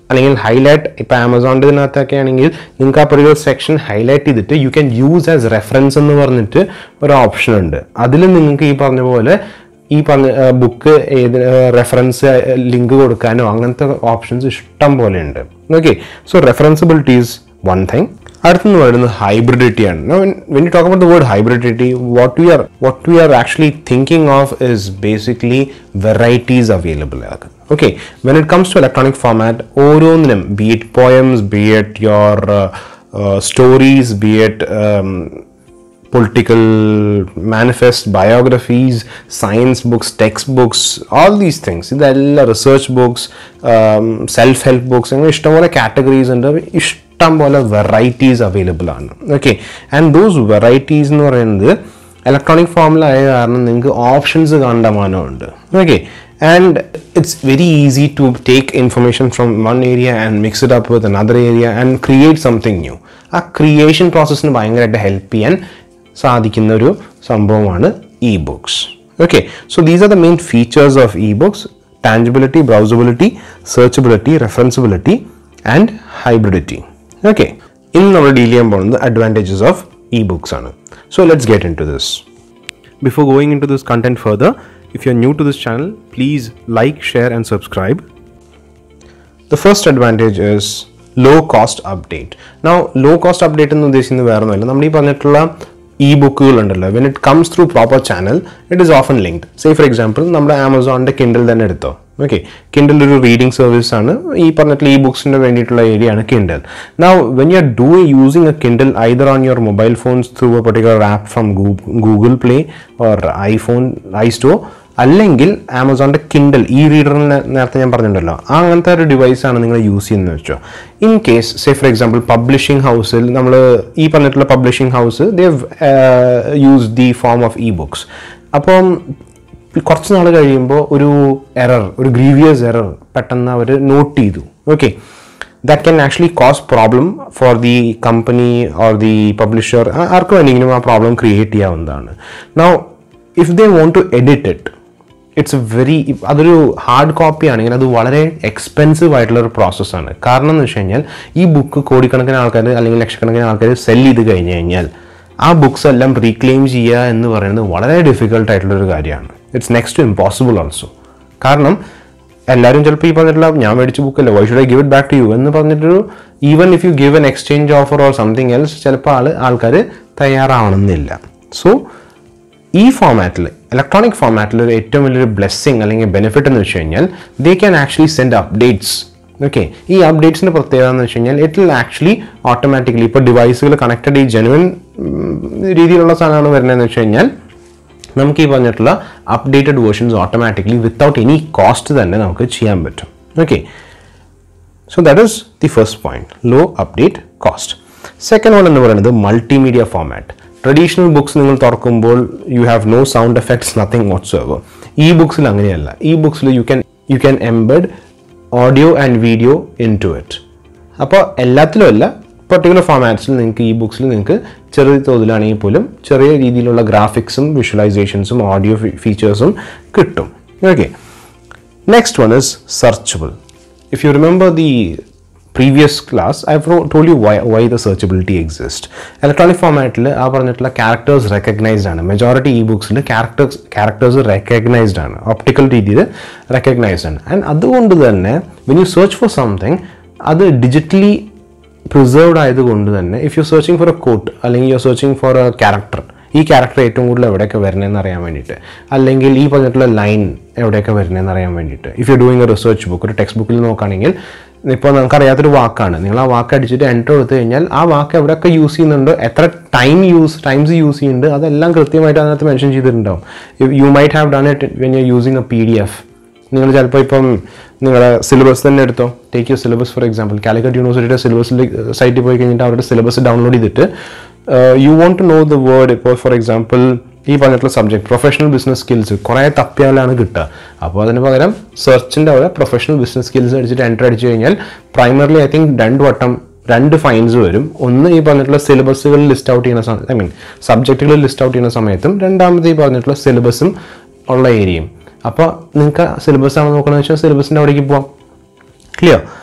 അല്ലെങ്കിൽ ഹൈലൈറ്റ് ഇപ്പോൾ ആമസോണിൻ്റെ ഇതിനകത്തൊക്കെ ആണെങ്കിൽ നിങ്ങൾക്ക് ആ പർട്ടിക്കുലർ സെക്ഷൻ ഹൈലൈറ്റ് ചെയ്തിട്ട് you can use as reference എന്ന് പറഞ്ഞിട്ട് ഒരു ഓപ്ഷൻ ഉണ്ട് അതിൽ നിങ്ങൾക്ക് ഈ പറഞ്ഞ പോലെ ഈ പറഞ്ഞ ബുക്ക് ഏത് റെഫറൻസ് ലിങ്ക് കൊടുക്കാനോ അങ്ങനത്തെ ഓപ്ഷൻസ് ഇഷ്ടം പോലെ ഉണ്ട് okay so referenceability is one thing അടുത്തെന്ന് പറയുന്നത് ഹൈബ്രിഡിറ്റി ആണ് when you talk about the word hybridity what we are what we are actually thinking of is basically varieties available ആകും okay when it comes to electronic format ഓരോന്നിനും be it poems be it your stories be it political manifest biographies science books textbooks all these things ഇതെല്ലാം research books self help books അങ്ങനെ ഇഷ്ടംപോലെ categories ഉണ്ട് ഇഷ്ടം പോലെ varieties available ആണ് okay and those varieties എന്ന് പറയുന്നത് ഇലക്ട്രോണിക് ഫോമിലായ കാരണം നിങ്ങൾക്ക് ഓപ്ഷൻസ് കണ്ടമാനമുണ്ട് okay and it's very easy to take information from one area and mix it up with another area and create something new ആ ക്രിയേഷൻ പ്രോസസ്സിന് ഭയങ്കരമായിട്ട് ഹെൽപ്പ് ചെയ്യാൻ സാധിക്കുന്ന ഒരു സംഭവമാണ് e books okay so these are the main features of e books tangibility browsability searchability referenceability and hybridity okay ഇന്ന് നമ്മൾ deal ചെയ്യാൻ പോകുന്നത് അഡ്വാൻറ്റേജസ് ഓഫ് ഇ ബുക്സ് ആണ് so let's get in to this Before going into this content further, if you're new to this channel, please like, share, and subscribe. The first advantage is low cost update. Now, low cost update എന്ന് ഉദ്ദേശിക്കുന്നത് വേറെ ഒന്നുമില്ല നമ്മൾ ഈ പറഞ്ഞിട്ടുള്ള e ബുക്കുകൾ ഉണ്ടല്ലോ when it comes through proper channel it is often linked say for example നമ്മുടെ ആമസോണിൻ്റെ കിൻഡിൽ തന്നെ എടുത്തോ ഓക്കെ കിൻഡിൽ ഒരു റീഡിംഗ് സർവീസ് ആണ് ഈ പറഞ്ഞിട്ടുള്ള ഇ ബുക്സിന് വേണ്ടിയിട്ടുള്ള ഏരിയ ആണ് Kindle now when you are doing using a Kindle either on your mobile phones through a particular app from Google Play or iPhone I store അല്ലെങ്കിൽ ആമസോണിൻ്റെ കിൻഡൽ ഈ റീഡറിന് നേരത്തെ ഞാൻ പറഞ്ഞിട്ടുണ്ടല്ലോ ആ അങ്ങനത്തെ ഒരു ഡിവൈസാണ് നിങ്ങൾ യൂസ് ചെയ്യുന്നത് വെച്ചോ in case say for example publishing ഹൗസിൽ നമ്മൾ ഈ പറഞ്ഞിട്ടുള്ള publishing house they use the form of e books അപ്പം കുറച്ച് നാൾ കഴിയുമ്പോൾ ഒരു എറർ ഒരു ഗ്രീവിയസ് എറർ പെട്ടെന്ന് അവർ നോട്ട് ചെയ്തു okay that can actually cause problem for the company or the publisher ആർക്ക് വേണമെങ്കിലും ആ പ്രോബ്ലം ക്രിയേറ്റ് ചെയ്യാവുന്നതാണ് now if they want to edit it it's a very അതൊരു ഹാർഡ് കോപ്പി ആണെങ്കിൽ അത് വളരെ എക്സ്പെൻസീവ് ആയിട്ടുള്ള ഒരു പ്രോസസ്സാണ് കാരണം എന്ന് വെച്ച് കഴിഞ്ഞാൽ ഈ ബുക്ക് കോടിക്കണക്കിന് ആൾക്കാർ അല്ലെങ്കിൽ ലക്ഷക്കണക്കിന് ആൾക്കാർ സെൽ ചെയ്ത് കഴിഞ്ഞ് കഴിഞ്ഞാൽ ആ ബുക്സ് എല്ലാം റീക്ലെയിം ചെയ്യുക എന്ന് പറയുന്നത് വളരെ ഡിഫിക്കൽട്ട് ആയിട്ടുള്ള ഒരു കാര്യമാണ് it's next to impossible also കാരണം എല്ലാവരും ചിലപ്പോൾ ഈ പറഞ്ഞിട്ടുള്ള ഞാൻ മേടിച്ച ബുക്കല്ലേ why should I give it back to you എന്ന് പറഞ്ഞിട്ടൊരു even if you give an exchange offer or something else ചിലപ്പോൾ ആൾ ആൾക്കാർ തയ്യാറാവണമെന്നില്ല സോ ഈ ഫോമാറ്റിൽ ഇലക്ട്രോണിക് ഫോമാറ്റിൽ ഒരു ഏറ്റവും വലിയൊരു ബ്ലെസ്സിങ് അല്ലെങ്കിൽ ബെനിഫിറ്റ് എന്ന് വെച്ച് കഴിഞ്ഞാൽ they can actually send updates okay ഈ അപ്ഡേറ്റ്സിൻ്റെ പ്രത്യേകത എന്ന് വെച്ച് കഴിഞ്ഞാൽ ഇറ്റ് വിൽ ആക്ച്വലി ഓട്ടോമാറ്റിക്കലി ഇപ്പോൾ ഡിവൈസുകൾ കണക്റ്റഡ് ഈ ജെനുവൻ രീതിയിലുള്ള സാധനമാണ് വരുന്നതെന്ന് വെച്ച് കഴിഞ്ഞാൽ നമുക്ക് ഈ പറഞ്ഞിട്ടുള്ള updated versions automatically without any cost തന്നെ നമുക്ക് ചെയ്യാൻ പറ്റും okay so that is the first point low update cost second one എന്ന് പറയുന്നത് മൾട്ടിമീഡിയ ഫോമാറ്റ് ട്രഡീഷണൽ ബുക്സ് നിങ്ങൾ തുറക്കുമ്പോൾ you have no sound effects nothing whatsoever ഈ ബുക്സിൽ അങ്ങനെയല്ല ഈ ബുക്സിൽ you can you can embed audio and video into it അപ്പോൾ എല്ലാത്തിലും അല്ല പെർട്ടിക്കുലർ ഫോമാറ്റ്സിൽ നിങ്ങൾക്ക് ഈ ബുക്സിൽ നിങ്ങൾക്ക് ചെറിയ തോതിലാണെങ്കിൽ പോലും ചെറിയ രീതിയിലുള്ള ഗ്രാഫിക്സും വിഷ്വലൈസേഷൻസും ഓഡിയോ ഫീച്ചേഴ്സും കിട്ടും okay next one is searchable if you remember the previous class i've wrote, told you why, why the searchability exists electronic ഫോമാറ്റിൽ ആ പറഞ്ഞിട്ടുള്ള ക്യാരക്ടേഴ്സ് റെക്കഗ്നൈസ്ഡ് ആണ് മെജോറിറ്റി ഇ ബുക്സിൽ ക്യാരക്ടേഴ്സ് ക്യാരക്ടേഴ്സ് റെക്കഗ്നൈസ്ഡ് ആണ് ഒപ്റ്റിക്കൽ രീതിയിൽ റെക്കഗ്നൈസ്ഡ് ആണ് ആൻഡ് അതുകൊണ്ട് തന്നെ when you search for something അത് ഡിജിറ്റലി പ്രിസർവ്ഡ് ആയതുകൊണ്ട് തന്നെ if you searching for a quote അല്ലെങ്കിൽ you searching for a character ഈ ക്യാരക്ടർ ഏറ്റവും കൂടുതൽ എവിടെയൊക്കെ വരണതെന്ന് അറിയാൻ വേണ്ടിയിട്ട് അല്ലെങ്കിൽ ഈ പറഞ്ഞിട്ടുള്ള ലൈൻ എവിടെയൊക്കെ വരണതെന്ന് അറിയാൻ വേണ്ടിയിട്ട് if you doing a research book ഒരു ടെക്സ്റ്റ് ബുക്കിൽ നോക്കുകയാണെങ്കിൽ ഇപ്പോൾ നമുക്കറിയാത്തൊരു വാക്കാണ് നിങ്ങൾ ആ വാക്ക് അടിച്ചിട്ട് എൻ്റർ കൊടുത്തു കഴിഞ്ഞാൽ ആ വാക്ക് എവിടെയൊക്കെ യൂസ് ചെയ്യുന്നുണ്ടോ എത്ര ടൈം യൂസ് ടൈംസ് യൂസ് ചെയ്യുന്നുണ്ട് അതെല്ലാം കൃത്യമായിട്ട് അതിനകത്ത് മെൻഷൻ ചെയ്തിട്ടുണ്ടാവും you might have done it when you using a P D F നിങ്ങൾ ചിലപ്പോൾ ഇപ്പം നിങ്ങളുടെ സിലബസ് തന്നെ എടുത്തോ take you syllabus for example Calicut യൂണിവേഴ്സിറ്റിയുടെ സിലബസിൽ സൈറ്റിൽ പോയി കഴിഞ്ഞിട്ട് അവരുടെ സിലബസ് ഡൗൺലോഡ് ചെയ്തിട്ട് you want to know the word ഇപ്പോൾ ഫോർ എക്സാമ്പിൾ ഈ പറഞ്ഞിട്ടുള്ള സബ്ജക്ട് പ്രൊഫഷണൽ ബിസിനസ് സ്കിൽസ് കുറേ തപ്പിയാലാണ് കിട്ടുക അപ്പോൾ അതിന് പകരം സെർച്ചിൻ്റെ അവിടെ പ്രൊഫഷണൽ ബിസിനസ് സ്കിൽസ് അടിച്ചിട്ട് എൻ്റർ അടിച്ചു കഴിഞ്ഞാൽ പ്രൈമറിലി ഐ തിങ്ക് രണ്ട് വട്ടം രണ്ട് ഫൈൻസ് വരും ഒന്ന് ഈ പറഞ്ഞിട്ടുള്ള സിലബസുകൾ ലിസ്റ്റ് ഔട്ട് ചെയ്യുന്ന സമയത്ത് ഐ മീൻ സബ്ജക്റ്റുകൾ ലിസ്റ്റ് ഔട്ട് ചെയ്യുന്ന സമയത്തും രണ്ടാമത് ഈ പറഞ്ഞിട്ടുള്ള സിലബസും ഉള്ള ഏരിയയും അപ്പോൾ നിങ്ങൾക്ക് സിലബസ് ആണ് നോക്കണമെന്ന് വെച്ചാൽ സിലബസിൻ്റെ അവിടേക്ക് പോവാം ക്ലിയർ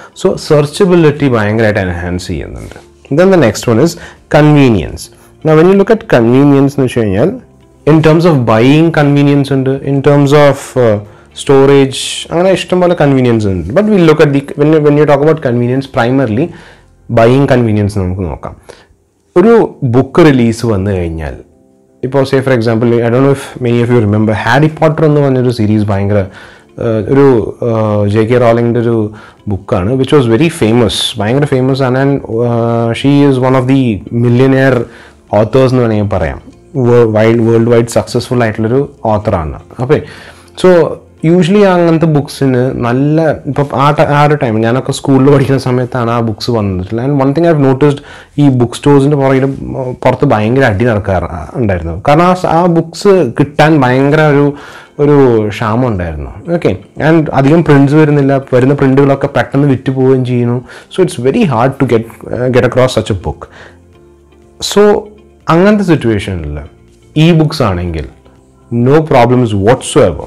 സോ സെർച്ചബിലിറ്റി ഭയങ്കരമായിട്ട് എൻഹാൻസ് ചെയ്യുന്നുണ്ട് then the next one is convenience when you look at convenience എന്ന് വെച്ച് കഴിഞ്ഞാൽ in terms of buying convenience ഉണ്ട് ഇൻ ടേംസ് ഓഫ് സ്റ്റോറേജ് അങ്ങനെ ഇഷ്ടംപോലെ കൺവീനിയൻസ് ഉണ്ട് but will look at the when when you talk about convenience primarily buying convenience നമുക്ക് നോക്കാം ഒരു ബുക്ക് റിലീസ് വന്നു കഴിഞ്ഞാൽ ഇപ്പോൾ say for example I Dr know if many of you remember Harry Potter എന്ന് പറഞ്ഞൊരു സീരീസ് ഭയങ്കര ഏഹ്, ഒരു ജെ കെ റോളിങ്ങിൻ്റെ ഒരു ബുക്കാണ് വിച്ച് വാസ് വെരി ഫേമസ് ഭയങ്കര ഫേമസ് ആണ് and she is one of the millionaire authors എന്ന് വേണമെങ്കിൽ പറയാം വൈഡ് വേൾഡ് വൈഡ് സക്സസ്ഫുൾ ആയിട്ടുള്ളൊരു ഓത്തറാണ് അപ്പോൾ സോ യൂഷ്വലി അങ്ങനത്തെ ബുക്സിന് നല്ല ഇപ്പം ആ ട- ആ ഒരു ടൈം ഞാനൊക്കെ സ്കൂളിൽ പഠിക്കുന്ന സമയത്താണ് ആ ബുക്സ് വന്നിട്ടുള്ളത് and one thing I noticed ഈ ബുക്ക് സ്റ്റോഴ്സിൻ്റെ പുറകിൽ പുറത്ത് ഭയങ്കര അടി നടക്കാറ് ഉണ്ടായിരുന്നു കാരണം ആ സ- ആ ബുക്സ് കിട്ടാൻ ഭയങ്കര ഒരു ഒരു ക്ഷാമം ഉണ്ടായിരുന്നു ഓക്കെ ആൻഡ് അധികം പ്രിൻറ്റ്സ് വരുന്നില്ല വരുന്ന പ്രിൻറ്റുകളൊക്കെ പെട്ടെന്ന് വിറ്റ് പോവുകയും ചെയ്യുന്നു so it's very hard to get get across such a book so അങ്ങനത്തെ സിറ്റുവേഷനിൽ ഇ ബുക്സ് ആണെങ്കിൽ നോ പ്രോബ്ലംസ് വാട്ട്സ് എവർ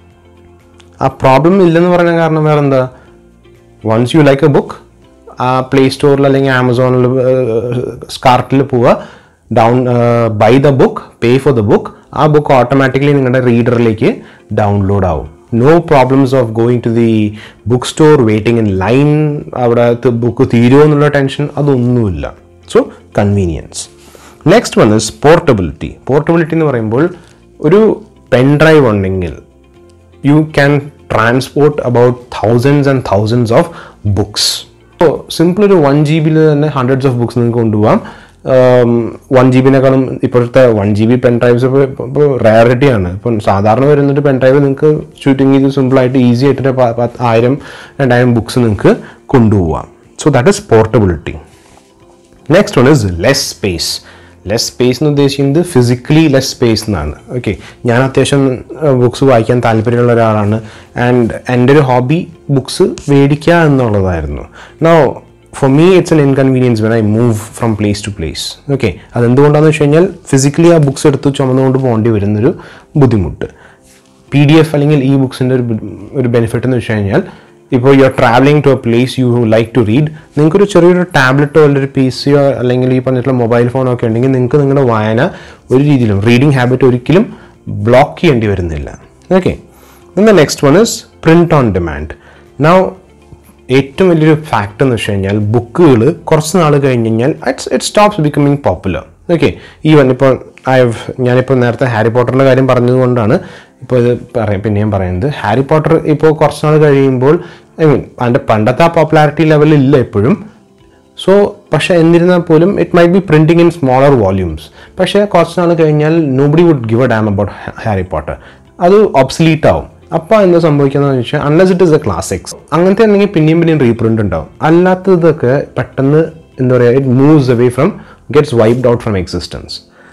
ആ പ്രോബ്ലം ഇല്ലെന്ന് പറയാൻ കാരണം വേറെ എന്താ once you like a book ആ പ്ലേ സ്റ്റോറിൽ അല്ലെങ്കിൽ ആമസോണിൽ സ്കാർട്ടിൽ പോവുക down buy the book pay for the book ആ ബുക്ക് ഓട്ടോമാറ്റിക്കലി നിങ്ങളുടെ റീഡറിലേക്ക് ഡൗൺലോഡ് ആവും no problems of going to the book store waiting in line അവിടെ ബുക്ക് തീരുമോ എന്നുള്ള ടെൻഷൻ അതൊന്നുമില്ല so convenience next one is portability portability എന്ന് പറയുമ്പോൾ ഒരു പെൻ ഡ്രൈവ് ഉണ്ടെങ്കിൽ you can transport about thousands and thousands of books. So simple ഒരു one G ബിയിൽ തന്നെ ഹൺഡ്രഡ്സ് ഓഫ് ബുക്സ് നിങ്ങൾക്ക് കൊണ്ടുപോകാം വൺ ജി ബിനേക്കാളും ഇപ്പോഴത്തെ one G B pen drives ഇപ്പോൾ ഇപ്പോൾ റയറിറ്റി ആണ് ഇപ്പം സാധാരണ വരുന്നൊരു പെൻ ഡ്രൈവ് നിങ്ങൾക്ക് ഷൂട്ടിംഗ് ചെയ്ത് സിമ്പിളായിട്ട് ഈസി ആയിട്ട് ഒരു പ- പത്ത് ആയിരം രണ്ടായിരം ബുക്സ് നിങ്ങൾക്ക് കൊണ്ടുപോകാം so that is portability next one is less space less space എന്ന് ഉദ്ദേശിക്കുന്നത് ഫിസിക്കലി ലെസ് സ്പേസ് എന്നാണ് ഓക്കെ ഞാൻ അത്യാവശ്യം ബുക്സ് വായിക്കാൻ താല്പര്യമുള്ള ഒരാളാണ് ആൻഡ് എൻ്റെ ഒരു ഹോബി ബുക്സ് മേടിക്കുക എന്നുള്ളതായിരുന്നു no for me it's an inconvenience when I move from place to place okay അതെന്തുകൊണ്ടാണെന്ന് വെച്ച് കഴിഞ്ഞാൽ ഫിസിക്കലി ആ ബുക്സ് എടുത്ത് ചുമന്നുകൊണ്ട് പോകേണ്ടി വരുന്നൊരു ബുദ്ധിമുട്ട് പി ഡി എഫ് അല്ലെങ്കിൽ ഇ ബുക്സിൻ്റെ ഒരു ബ- ഒരു ബെനിഫിറ്റ് എന്ന് വെച്ച് കഴിഞ്ഞാൽ ഇപ്പോൾ you are travelling to a place you like to read നിങ്ങൾക്കൊരു ചെറിയൊരു ടാബ്ലറ്റോ അല്ലെങ്കിൽ ഒരു പി സിയോ അല്ലെങ്കിൽ ഈ പറഞ്ഞിട്ടുള്ള മൊബൈൽ ഫോണോ ഒക്കെ ഉണ്ടെങ്കിൽ നിങ്ങൾക്ക് നിങ്ങളുടെ വായന ഒരു രീതിയിലും റീഡിംഗ് ഹാബിറ്റ് ഒരിക്കലും ബ്ലോക്ക് ചെയ്യേണ്ടി വരുന്നില്ല okay the next one is print on demand now ഏറ്റവും വലിയൊരു ഫാക്ട് എന്ന് വെച്ച് കഴിഞ്ഞാൽ ബുക്കുകൾ കുറച്ച് നാൾ കഴിഞ്ഞ് കഴിഞ്ഞാൽ it's it stops becoming popular okay even ഇപ്പോൾ ഐ ഹവ് ഞാനിപ്പോൾ നേരത്തെ ഹാരി പോട്ടറിൻ്റെ കാര്യം പറഞ്ഞതുകൊണ്ടാണ് ഇപ്പോൾ ഇത് പറയാം പിന്നെയും പറയുന്നത് ഹാരി പോട്ടർ ഇപ്പോൾ കുറച്ച് നാൾ കഴിയുമ്പോൾ ഐ മീൻ അതിൻ്റെ പണ്ടത്തെ ആ പോപ്പുലാരിറ്റി ലെവലിൽ ഇല്ല എപ്പോഴും സോ പക്ഷേ എന്നിരുന്നാൽ പോലും it may be printing in smaller volumes പക്ഷേ കുറച്ച് നാൾ കഴിഞ്ഞാൽ nobody would give a damn about Harry Potter അത് ഒബ്സലീറ്റ് ആവും അപ്പോൾ എന്താ സംഭവിക്കുന്നതെന്ന് വെച്ചാൽ unless it is a classics അങ്ങനത്തെ ആണെങ്കിൽ പിന്നെയും പിന്നെയും റീപ്രിൻ്റ് ഉണ്ടാവും അല്ലാത്തതൊക്കെ പെട്ടെന്ന് എന്താ പറയുക it moves away from gets wiped out from existence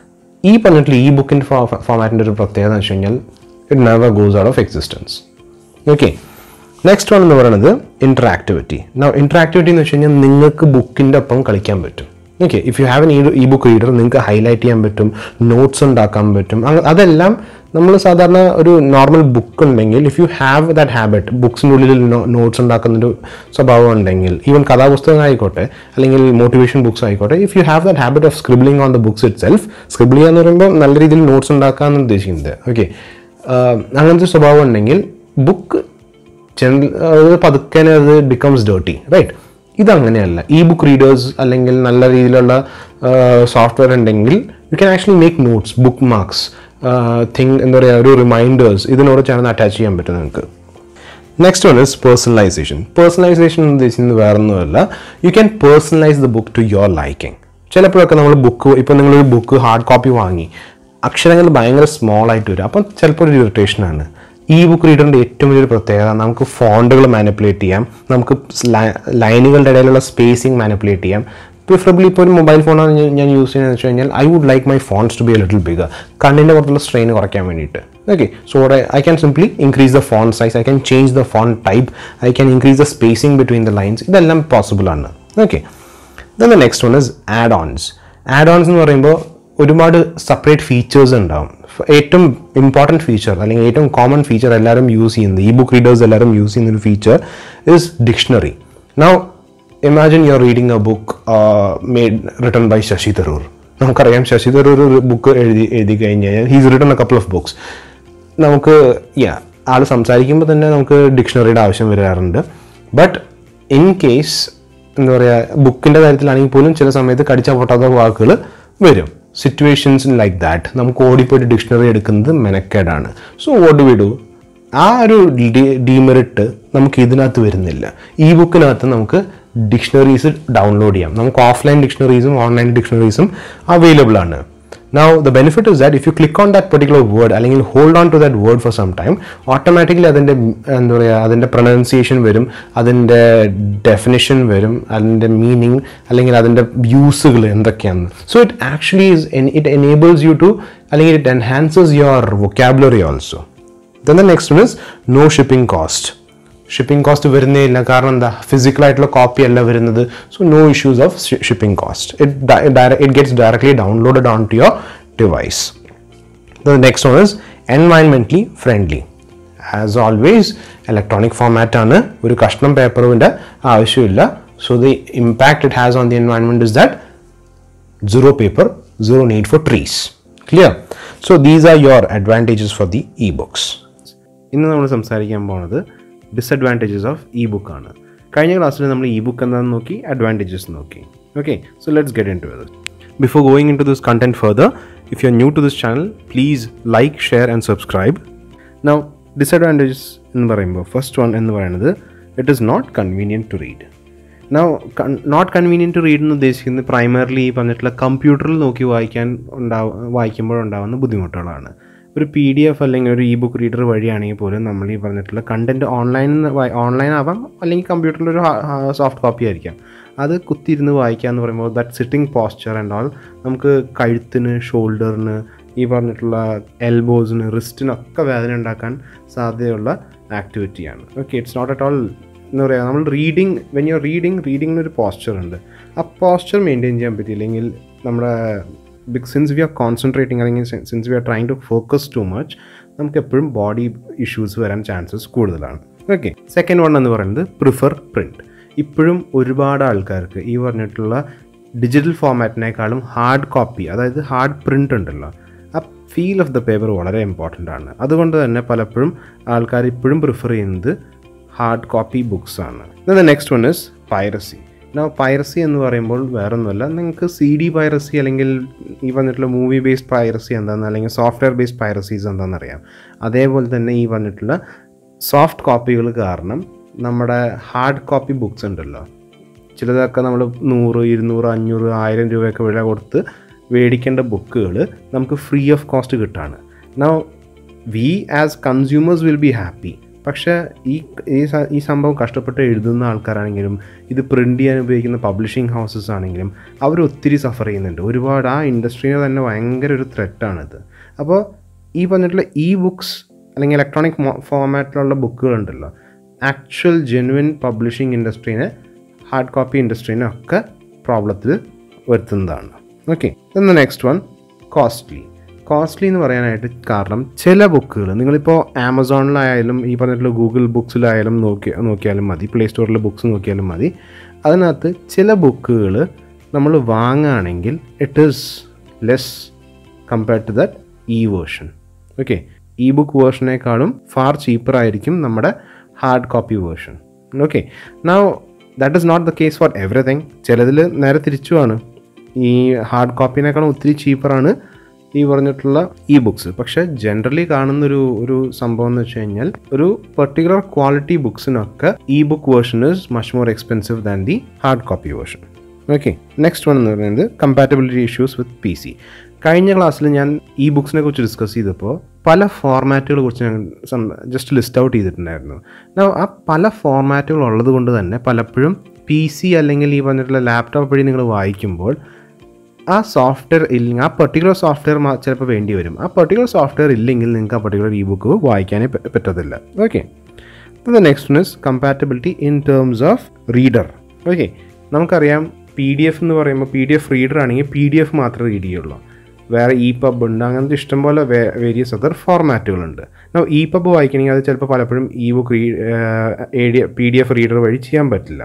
ഈ പറഞ്ഞിട്ടുള്ള ഈ ബുക്കിൻ്റെ ഫോമാറ്റിൻ്റെ ഒരു പ്രത്യേകത എന്ന് വെച്ച് കഴിഞ്ഞാൽ it never goes out of existence okay next one എന്ന് പറയുന്നത് ഇൻട്രാക്ടിവിറ്റി ഇൻട്രാക്ടിവിറ്റി എന്ന് വെച്ച് കഴിഞ്ഞാൽ നിങ്ങൾക്ക് ബുക്കിൻ്റെ ഒപ്പം കളിക്കാൻ പറ്റും okay if you have an e book reader നിങ്ങൾക്ക് ഹൈലൈറ്റ് ചെയ്യാൻ പറ്റും നോട്ട്സ് ഉണ്ടാക്കാൻ പറ്റും അങ്ങ- അതെല്ലാം നമ്മൾ സാധാരണ ഒരു നോർമൽ ബുക്ക് ഉണ്ടെങ്കിൽ if you have that habit ബുക്സിൻ്റെ ഉള്ളിൽ നോട്ട്സ് ഉണ്ടാക്കുന്നൊരു സ്വഭാവം ഉണ്ടെങ്കിൽ ഈവൻ കഥാപുസ്തകം ആയിക്കോട്ടെ അല്ലെങ്കിൽ മോട്ടിവേഷൻ ബുക്സ് ആയിക്കോട്ടെ if you have that habit of scribbling on the books itself scribble ചെയ്യുക എന്ന് പറയുമ്പോൾ നല്ല രീതിയിൽ നോട്ട്സ് ഉണ്ടാക്കാമെന്ന് ഉദ്ദേശിക്കുന്നത് ഓക്കെ അങ്ങനത്തെ സ്വഭാവം ഉണ്ടെങ്കിൽ ബുക്ക് ജനറൽ അത് പതുക്കെ അത് ബിക്കംസ് ഡേർട്ടി റൈറ്റ് ഇതങ്ങനെയല്ല ഇ ബുക്ക് റീഡേഴ്സ് അല്ലെങ്കിൽ നല്ല രീതിയിലുള്ള സോഫ്റ്റ്വെയർ ഉണ്ടെങ്കിൽ you can actually make notes bookmarks thing എന്താ പറയുക ഒരു റിമൈൻഡേഴ്സ് ഇതിനോട് ചേർന്ന് അറ്റാച്ച് ചെയ്യാൻ പറ്റും നിങ്ങൾക്ക് next one is personalisation personalisation എന്ന് ഉദ്ദേശിക്കുന്നത് വേറെ ഒന്നുമല്ല you can personalise the book to your liking ചിലപ്പോഴൊക്കെ നമ്മൾ ബുക്ക് ഇപ്പോൾ നിങ്ങളൊരു ബുക്ക് ഹാർഡ് കോപ്പി വാങ്ങി അക്ഷരങ്ങൾ ഭയങ്കര സ്മോൾ ആയിട്ട് വരും അപ്പം ചിലപ്പോൾ ഒരു ഇറിറ്റേഷനാണ് ഈ ബുക്ക് റീഡറിൻ്റെ ഏറ്റവും വലിയൊരു പ്രത്യേകത നമുക്ക് ഫോണ്ടുകൾ മാനിപ്പുലേറ്റ് ചെയ്യാം നമുക്ക് ലൈനുകളുടെ ഇടയിലുള്ള സ്പേസിങ് മാനിപ്പുലേറ്റ് ചെയ്യാം പ്രിഫറബിളി ഇപ്പോൾ ഒരു മൊബൈൽ ഫോണാണ് ഞാൻ- ഞാൻ യൂസ് ചെയ്യുന്നത് വെച്ച് കഴിഞ്ഞാൽ I would like my fonts to be a little bigger കണ്ണിൻ്റെ പുറത്തുള്ള സ്ട്രെയിൻ കുറയ്ക്കാൻ വേണ്ടിയിട്ട് okay so I can simply increase the font size I can change the font type I can increase the spacing between the lines ഇതെല്ലാം possible ആണ് okay then the next one is add-ons add-ons എന്ന് പറയുമ്പോൾ ഒരുപാട് separate features ഉണ്ടാവും ഏറ്റവും important feature അല്ലെങ്കിൽ ഏറ്റവും common feature എല്ലാവരും യൂസ് ചെയ്യുന്നത് ഈ ബുക്ക് റീഡേഴ്സ് എല്ലാവരും യൂസ് ചെയ്യുന്ന ഒരു feature is dictionary now imagine you are reading a book made written by Shashi Tharoor നമുക്കറിയാം ശശി തരൂർ ഒരു ബുക്ക് എഴുതി എഴുതി കഴിഞ്ഞ് കഴിഞ്ഞാൽ he's written a couple of books നമുക്ക് യാ ആൾ സംസാരിക്കുമ്പോൾ തന്നെ നമുക്ക് ഡിക്ഷണറിയുടെ ആവശ്യം വരാറുണ്ട് ബട്ട് ഇൻ കേസ് എന്താ പറയുക ബുക്കിൻ്റെ കാര്യത്തിലാണെങ്കിൽ പോലും ചില സമയത്ത് കടിച്ച പൊട്ടാത്ത വാക്കുകൾ വരും സിറ്റുവേഷൻസ് ലൈക്ക് ദാറ്റ് നമുക്ക് ഓടിപ്പോയിട്ട് ഡിക്ഷണറി എടുക്കുന്നത് മെനക്കേടാണ് സോ വോട്ട് വി ഡു ആ ഒരു ഡിമെറിറ്റ് നമുക്ക് ഇതിനകത്ത് വരുന്നില്ല ഈ ബുക്കിനകത്ത് നമുക്ക് ഡിക്ഷണറീസ് ഡൗൺലോഡ് ചെയ്യാം നമുക്ക് ഓഫ്ലൈൻ ഡിക്ഷണറീസും ഓൺലൈൻ ഡിക്ഷണറീസും അവൈലബിൾ ആണ് Now, the benefit is that if you click on that particular word അല്ലെങ്കിൽ hold on to that word for some time automatically അതിൻ്റെ എന്താ പറയുക അതിൻ്റെ പ്രൊനൗൺസിയേഷൻ വരും അതിൻ്റെ ഡെഫിനിഷൻ വരും അതിൻ്റെ മീനിങ് അല്ലെങ്കിൽ അതിൻ്റെ യൂസുകൾ എന്തൊക്കെയാണ് so it actually is it enables you to അല്ലെങ്കിൽ it enhances your vocabulary also then the next one is no shipping cost shipping cost വരുന്നേ ഇല്ല കാരണം എന്താ ഫിസിക്കൽ ആയിട്ടുള്ള കോപ്പി അല്ല വരുന്നത് so no issues of shipping cost it it gets directly downloaded on to your device the next one is എൻവയൺമെൻ്റലി friendly as always electronic format ആണ് ഒരു കഷ്ണം പേപ്പറിൻ്റെ ആവശ്യമില്ല so the impact it has on the environment is that zero paper, zero need for trees. Clear? So these are your advantages for the ebooks. ഇന്ന് നമ്മൾ സംസാരിക്കാൻ പോണത് ഡിസഡ്വാൻറ്റേജസ് ഓഫ് ഇ ബുക്ക് ആണ് കഴിഞ്ഞ ക്ലാസ്സിൽ നമ്മൾ ഇ ബുക്ക് എന്താണെന്ന് നോക്കി അഡ്വാൻറ്റേജസ് നോക്കി okay so let's get in into ഇത് before going in to this content further if you are new to this channel please like share and subscribe now disadvantages എന്ന് പറയുമ്പോൾ ഫസ്റ്റ് വൺ എന്ന് പറയുന്നത് it is not convenient to read now not convenient to read എന്ന് ഉദ്ദേശിക്കുന്നത് primarily ഈ പറഞ്ഞിട്ടുള്ള കമ്പ്യൂട്ടറിൽ നോക്കി വായിക്കാൻ ഉണ്ടാവും വായിക്കുമ്പോഴുണ്ടാകുന്ന ബുദ്ധിമുട്ടുകളാണ് ഒരു പി ഡി എഫ് അല്ലെങ്കിൽ ഒരു ഇ ബുക്ക് റീഡർ വഴിയാണെങ്കിൽ പോലും നമ്മൾ ഈ പറഞ്ഞിട്ടുള്ള കണ്ടൻറ്റ് ഓൺലൈൻ ഓൺലൈൻ ആവാം അല്ലെങ്കിൽ കമ്പ്യൂട്ടറിൽ ഒരു സോഫ്റ്റ് കോപ്പി ആയിരിക്കാം അത് കുത്തിയിരുന്ന് വായിക്കുക എന്ന് പറയുമ്പോൾ that sitting posture and all നമുക്ക് കഴുത്തിന് ഷോൾഡറിന് ഈ പറഞ്ഞിട്ടുള്ള എൽബോസിന് റിസ്റ്റിനൊക്കെ വേദന ഉണ്ടാക്കാൻ സാധ്യതയുള്ള ആക്ടിവിറ്റിയാണ് okay it's not at all എന്താ പറയുക നമ്മൾ റീഡിങ് വെൻ യു റീഡിങ് റീഡിങ്ങിന് ഒരു പോസ്ചർ ഉണ്ട് ആ പോസ്ചർ മെയിൻറ്റെയിൻ ചെയ്യാൻ പറ്റിയില്ലെങ്കിൽ നമ്മുടെ ബിക് സിൻസ് വി ആർ കോൺസെൻട്രേറ്റിംഗ് അല്ലെങ്കിൽ since we are trying to focus too much നമുക്ക് എപ്പോഴും ബോഡി ഇഷ്യൂസ് വരാൻ ചാൻസസ് കൂടുതലാണ് ഓക്കെ സെക്കൻഡ് വൺ എന്ന് പറയുന്നത് പ്രിഫർ പ്രിൻറ്റ് ഇപ്പോഴും ഒരുപാട് ആൾക്കാർക്ക് ഈ പറഞ്ഞിട്ടുള്ള ഡിജിറ്റൽ ഫോമാറ്റിനേക്കാളും ഹാർഡ് കോപ്പി അതായത് ഹാർഡ് പ്രിൻ്റ് ഉണ്ടല്ലോ ആ ഫീൽ ഓഫ് ദ പേപ്പർ വളരെ ഇമ്പോർട്ടൻ്റ് ആണ് അതുകൊണ്ട് തന്നെ പലപ്പോഴും ആൾക്കാർ ഇപ്പോഴും പ്രിഫർ ചെയ്യുന്നത് ഹാർഡ് കോപ്പി ബുക്സ് ആണ് the next one is piracy no piracy എന്ന് പറയുമ്പോൾ വേറൊന്നുമല്ല നിങ്ങൾക്ക് സി ഡി പൈറസി അല്ലെങ്കിൽ ഈ വന്നിട്ടുള്ള മൂവി ബേസ്ഡ് പൈറസി എന്താണെന്ന് അല്ലെങ്കിൽ സോഫ്റ്റ്വെയർ ബേസ്ഡ് പൈറസീസ് എന്താണെന്ന് അറിയാം അതേപോലെ തന്നെ ഈ വന്നിട്ടുള്ള സോഫ്റ്റ് കോപ്പികൾ കാരണം നമ്മുടെ ഹാർഡ് കോപ്പി ബുക്സ് ഉണ്ടല്ലോ ചിലതൊക്കെ നമ്മൾ നൂറ് ഇരുന്നൂറ് അഞ്ഞൂറ് ആയിരം രൂപയൊക്കെ വില കൊടുത്ത് മേടിക്കേണ്ട ബുക്കുകൾ നമുക്ക് ഫ്രീ ഓഫ് കോസ്റ്റ് കിട്ടാണ് now we as consumers will be happy പക്ഷേ ഈ ഈ സ- ഈ സംഭവം കഷ്ടപ്പെട്ട് എഴുതുന്ന ആൾക്കാരാണെങ്കിലും ഇത് പ്രിൻ്റ് ചെയ്യാൻ ഉപയോഗിക്കുന്ന പബ്ലിഷിംഗ് ഹൗസസ് ആണെങ്കിലും അവർ ഒത്തിരി സഫർ ചെയ്യുന്നുണ്ട് ഒരുപാട് ആ ഇൻഡസ്ട്രീനെ തന്നെ ഭയങ്കര ഒരു ത്രെറ്റാണിത് അപ്പോൾ ഈ പറഞ്ഞിട്ടുള്ള ഇ ബുക്സ് അല്ലെങ്കിൽ ഇലക്ട്രോണിക് ഫോമാറ്റിലുള്ള ബുക്കുകളുണ്ടല്ലോ ആക്ച്വൽ ജെനുവിൻ പബ്ലിഷിംഗ് ഇൻഡസ്ട്രീനെ ഹാർഡ് കോപ്പി ഇൻഡസ്ട്രീനെ ഒക്കെ പ്രോബ്ലത്തിൽ വരുത്തുന്നതാണ് okay the next one costly costly എന്ന് പറയാനായിട്ട് കാരണം ചില ബുക്കുകൾ നിങ്ങളിപ്പോൾ ആമസോണിലായാലും ഈ പറഞ്ഞിട്ടുള്ള ഗൂഗിൾ ബുക്സിലായാലും നോക്കി നോക്കിയാലും മതി പ്ലേ സ്റ്റോറിലെ ബുക്സ് നോക്കിയാലും മതി അതിനകത്ത് ചില ബുക്കുകൾ നമ്മൾ വാങ്ങുകയാണെങ്കിൽ it is less compared to that e version okay e book വേർഷനേക്കാളും ഫാർ ചീപ്പർ ആയിരിക്കും നമ്മുടെ hard copy version okay now that is not the case for everything ചിലതിൽ നേരെ തിരിച്ചുമാണ് ഈ ഹാർഡ് കോപ്പിനേക്കാളും ഒത്തിരി ചീപ്പറാണ് ഈ പറഞ്ഞിട്ടുള്ള ഇ ബുക്സ് പക്ഷേ ജനറലി കാണുന്നൊരു ഒരു സംഭവം എന്ന് വെച്ച് കഴിഞ്ഞാൽ ഒരു പെർട്ടിക്കുലർ ക്വാളിറ്റി ബുക്സിനൊക്കെ e book version is much more expensive than the hard copy version okay next one എന്ന് പറയുന്നത് compatibility issues with P C കഴിഞ്ഞ ക്ലാസ്സിൽ ഞാൻ ഇ ബുക്സിനെ കുറിച്ച് ഡിസ്കസ് ചെയ്തപ്പോൾ പല ഫോർമാറ്റുകളെ കുറിച്ച് ഞാൻ ജസ്റ്റ് ലിസ്റ്റ് ഔട്ട് ചെയ്തിട്ടുണ്ടായിരുന്നു Now, ആ പല ഫോർമാറ്റുകൾ ഉള്ളത് കൊണ്ട് തന്നെ പലപ്പോഴും പി സി അല്ലെങ്കിൽ ഈ പറഞ്ഞിട്ടുള്ള ലാപ്ടോപ്പ് വഴി നിങ്ങൾ വായിക്കുമ്പോൾ ആ സോഫ്റ്റ്വെയർ ഇല്ലെങ്കിൽ ആ പെർട്ടിക്കുലർ സോഫ്റ്റ്വെയർ ചിലപ്പോൾ വേണ്ടി വരും ആ പെർട്ടിക്കുലർ സോഫ്റ്റ്വെയർ ഇല്ലെങ്കിൽ നിങ്ങൾക്ക് ആ പെർട്ടിക്കുലർ ഇ ബുക്ക് വായിക്കാനേ പ- പറ്റത്തില്ല okay the next one is compatibility in terms of reader okay നമുക്കറിയാം പി ഡി എഫ് എന്ന് പറയുമ്പോൾ പി ഡി എഫ് റീഡർ ആണെങ്കിൽ പി ഡി എഫ് മാത്രമേ റീഡ് ചെയ്യുള്ളൂ വേറെ ഇ പബ് ഉണ്ട് അങ്ങനത്തെ ഇഷ്ടംപോലെ വേരിയസ് അതർ ഫോർമാറ്റുകളുണ്ട് ഇ പബ് വായിക്കണമെങ്കിൽ അത് ചിലപ്പോൾ പലപ്പോഴും ഇ ബുക്ക് റീ പി ഡി എഫ് റീഡർ വഴി ചെയ്യാൻ പറ്റില്ല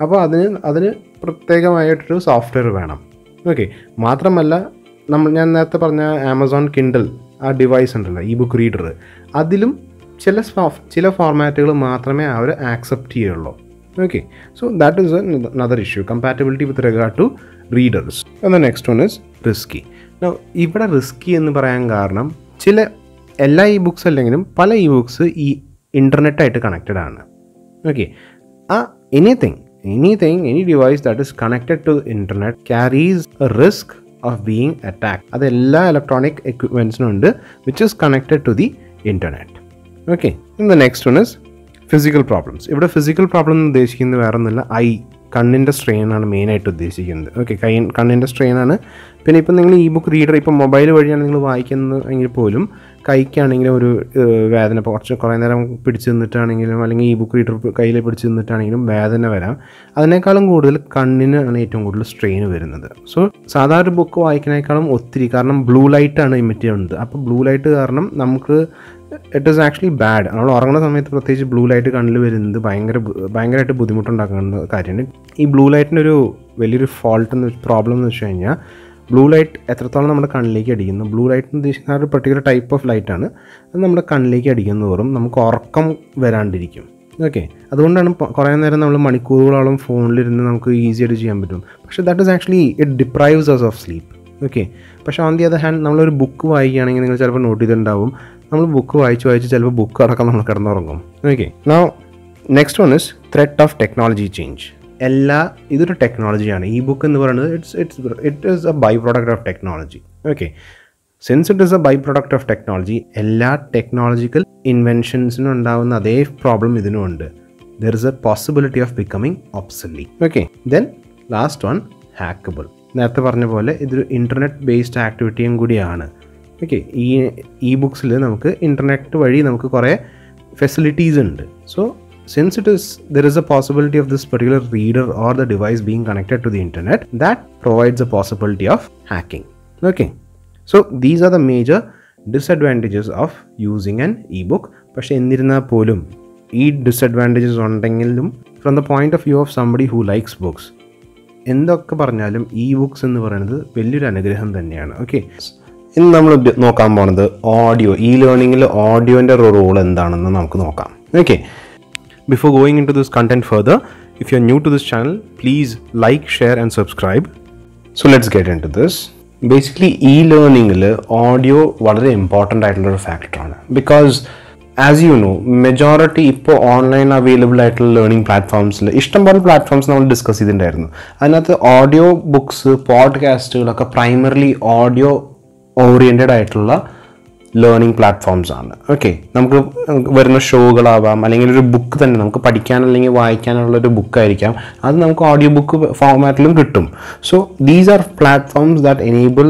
അപ്പോൾ അതിന് അതിന് പ്രത്യേകമായിട്ടൊരു സോഫ്റ്റ്വെയർ വേണം ഓക്കെ മാത്രമല്ല നമ്മൾ ഞാൻ നേരത്തെ പറഞ്ഞ ആമസോൺ കിൻഡൽ ആ ഡിവൈസ് ഉണ്ടല്ലോ ഇ ബുക്ക് റീഡർ അതിലും ചില സോഫ് ചില ഫോർമാറ്റുകൾ മാത്രമേ അവർ ആക്സെപ്റ്റ് ചെയ്യുള്ളൂ okay so that is another issue compatibility with regard to readers എന്ന നെക്സ്റ്റ് വൺ ഇസ് റിസ്കി ഇവിടെ റിസ്കി എന്ന് പറയാൻ കാരണം ചില എല്ലാ ഇ ബുക്സ് അല്ലെങ്കിലും പല ഇ ബുക്സ് ഈ ഇൻ്റർനെറ്റായിട്ട് കണക്റ്റഡ് ആണ് ഓക്കെ ആ anything anything any device that is connected to internet carries a risk of being attack അത് എല്ലാ ഇലക്ട്രോണിക് എക്വിപ്മെൻസിനും ഉണ്ട് which is connected to the internet okay the next one is physical problems ഇവിടെ physical problem എന്ന് ഉദ്ദേശിക്കുന്നത് വേറെ ഒന്നുമില്ല I കണ്ണിൻ്റെ സ്ട്രെയിൻ ആണ് മെയിനായിട്ട് ഉദ്ദേശിക്കുന്നത് ഓക്കെ കൈ കണ്ണിൻ്റെ സ്ട്രെയിൻ ആണ് പിന്നെ ഇപ്പം നിങ്ങൾ ഇ ബുക്ക് റീഡർ ഇപ്പം മൊബൈൽ വഴിയാണ് നിങ്ങൾ വായിക്കുന്നതെങ്കിൽ പോലും കൈക്കാണെങ്കിലും ഒരു ഏഹ്, വേദന ഇപ്പോൾ കുറച്ച് കുറേ നേരം പിടിച്ച് നിന്നിട്ടാണെങ്കിലും അല്ലെങ്കിൽ ഈ ബുക്ക് റീഡർ കയ്യിൽ പിടിച്ച് നിന്നിട്ടാണെങ്കിലും വേദന വരാം അതിനേക്കാളും കൂടുതൽ കണ്ണിനാണ് ഏറ്റവും കൂടുതൽ സ്ട്രെയിൻ വരുന്നത് സോ സാധാരണ ബുക്ക് വായിക്കുന്നതിനേക്കാളും ഒത്തിരി കാരണം ബ്ലൂ ലൈറ്റാണ് ഇമിറ്റ് ചെയ്യുന്നത് അപ്പോൾ ബ്ലൂ ലൈറ്റ് കാരണം നമുക്ക് ഇറ്റ് ഈസ് ആക്ച്വലി ബാഡ് നമ്മൾ ഉറങ്ങുന്ന സമയത്ത് പ്രത്യേകിച്ച് ബ്ലൂ ലൈറ്റ് കണ്ണിൽ വരുന്നത് ഭയങ്കര ബു- ഭയങ്കരമായിട്ട് ബുദ്ധിമുട്ടുണ്ടാക്കുന്ന കാര്യമാണ് ഈ ബ്ലൂ ലൈറ്റിൻ്റെ ഒരു വലിയൊരു ഫോൾട്ട് എന്ന് പ്രോബ്ലം എന്ന് വെച്ച് കഴിഞ്ഞാൽ ബ്ലൂ ലൈറ്റ് എത്രത്തോളം നമ്മുടെ കണ്ണിലേക്ക് അടിക്കുന്നു ബ്ലൂ ലൈറ്റ് എന്ന് ഉദ്ദേശിക്കുന്ന ആ ഒരു പെർട്ടിക്കുലർ ടൈപ്പ് ഓഫ് ലൈറ്റാണ് അത് നമ്മുടെ കണ്ണിലേക്ക് അടിക്കുന്ന തോറും നമുക്ക് ഉറക്കം വരാണ്ടിരിക്കും ഓക്കെ അതുകൊണ്ടാണ് പ- കുറേ നേരം നമ്മൾ മണിക്കൂറുകളോളം ഫോണിലിരുന്ന് നമുക്ക് ഈസി ആയിട്ട് ചെയ്യാൻ പറ്റും പക്ഷേ that is actually it deprives us of sleep okay പക്ഷേ ഓൺ ദി അതർ ഹാൻഡ് നമ്മളൊരു ബുക്ക് വായിക്കുകയാണെങ്കിൽ നിങ്ങൾ ചിലപ്പോൾ നോട്ട് ചെയ്തിട്ടുണ്ടാവും നമ്മൾ ബുക്ക് വായിച്ച് വായിച്ച് ചിലപ്പോൾ ബുക്ക് അടക്കം നമ്മൾ കിടന്നുറങ്ങും okay now next one is threat of technology change എല്ലാ ഇതൊരു ടെക്നോളജിയാണ് ഈ ബുക്ക് എന്ന് പറയുന്നത് it's it's it is a by product of technology okay since it is a by product of technology എല്ലാ ടെക്നോളജിക്കൽ ഇൻവെൻഷൻസിനും ഉണ്ടാകുന്ന അതേ പ്രോബ്ലം ഇതിനും ഉണ്ട് there is a possibility of becoming obsolete okay then last one hackable നേരത്തെ പറഞ്ഞ പോലെ ഇതൊരു ഇൻ്റർനെറ്റ് ബേസ്ഡ് ആക്ടിവിറ്റിയും കൂടിയാണ് ഓക്കെ ഈ ഇ ബുക്സിൽ നമുക്ക് ഇൻ്റർനെറ്റ് വഴി നമുക്ക് കുറേ ഫെസിലിറ്റീസ് ഉണ്ട് so since it is there is a possibility of this particular reader or the device being connected to the internet that provides a possibility of hacking okay so these are the major disadvantages of using an e book പക്ഷേ എന്നിരുന്നാൽ പോലും ഈ disadvantages ഉണ്ടെങ്കിലും from the point of view of somebody who likes books എന്തൊക്കെ പറഞ്ഞാലും E books എന്ന് പറയുന്നത് വലിയൊരു അനുഗ്രഹം തന്നെയാണ് ഓക്കെ ഇന്ന് നമ്മൾ ഇത് നോക്കാൻ പോണത് ഓഡിയോ ഇ ലേണിങ്ങിൽ ഓഡിയോൻ്റെ റോൾ എന്താണെന്ന് നമുക്ക് നോക്കാം okay before going in to this content further if you are new to this channel please like share and subscribe so let's get in to this basically ഇ ലേണിങ്ങിൽ ഓഡിയോ വളരെ ഇമ്പോർട്ടൻ്റ് ആയിട്ടുള്ളൊരു ഫാക്ടറാണ് because as you know majority ഇപ്പോൾ online available ആയിട്ടുള്ള learning പ്ലാറ്റ്ഫോംസിൽ ഇഷ്ടംപോലെ platforms നമ്മൾ ഡിസ്കസ് ചെയ്തിട്ടുണ്ടായിരുന്നു അതിനകത്ത് ഓഡിയോ ബുക്സ് പോഡ്കാസ്റ്റുകളൊക്കെ പ്രൈമറിലി ഓഡിയോ ഓറിയൻറ്റഡ് ആയിട്ടുള്ള ലേണിംഗ് പ്ലാറ്റ്ഫോംസ് ആണ് ഓക്കെ നമുക്ക് വരുന്ന ഷോകളാവാം അല്ലെങ്കിൽ ഒരു ബുക്ക് തന്നെ നമുക്ക് പഠിക്കാൻ അല്ലെങ്കിൽ വായിക്കാനുള്ള ഒരു ബുക്കായിരിക്കാം അത് നമുക്ക് ഓഡിയോ ബുക്ക് ഫോമാറ്റിലും കിട്ടും so these are platforms that enable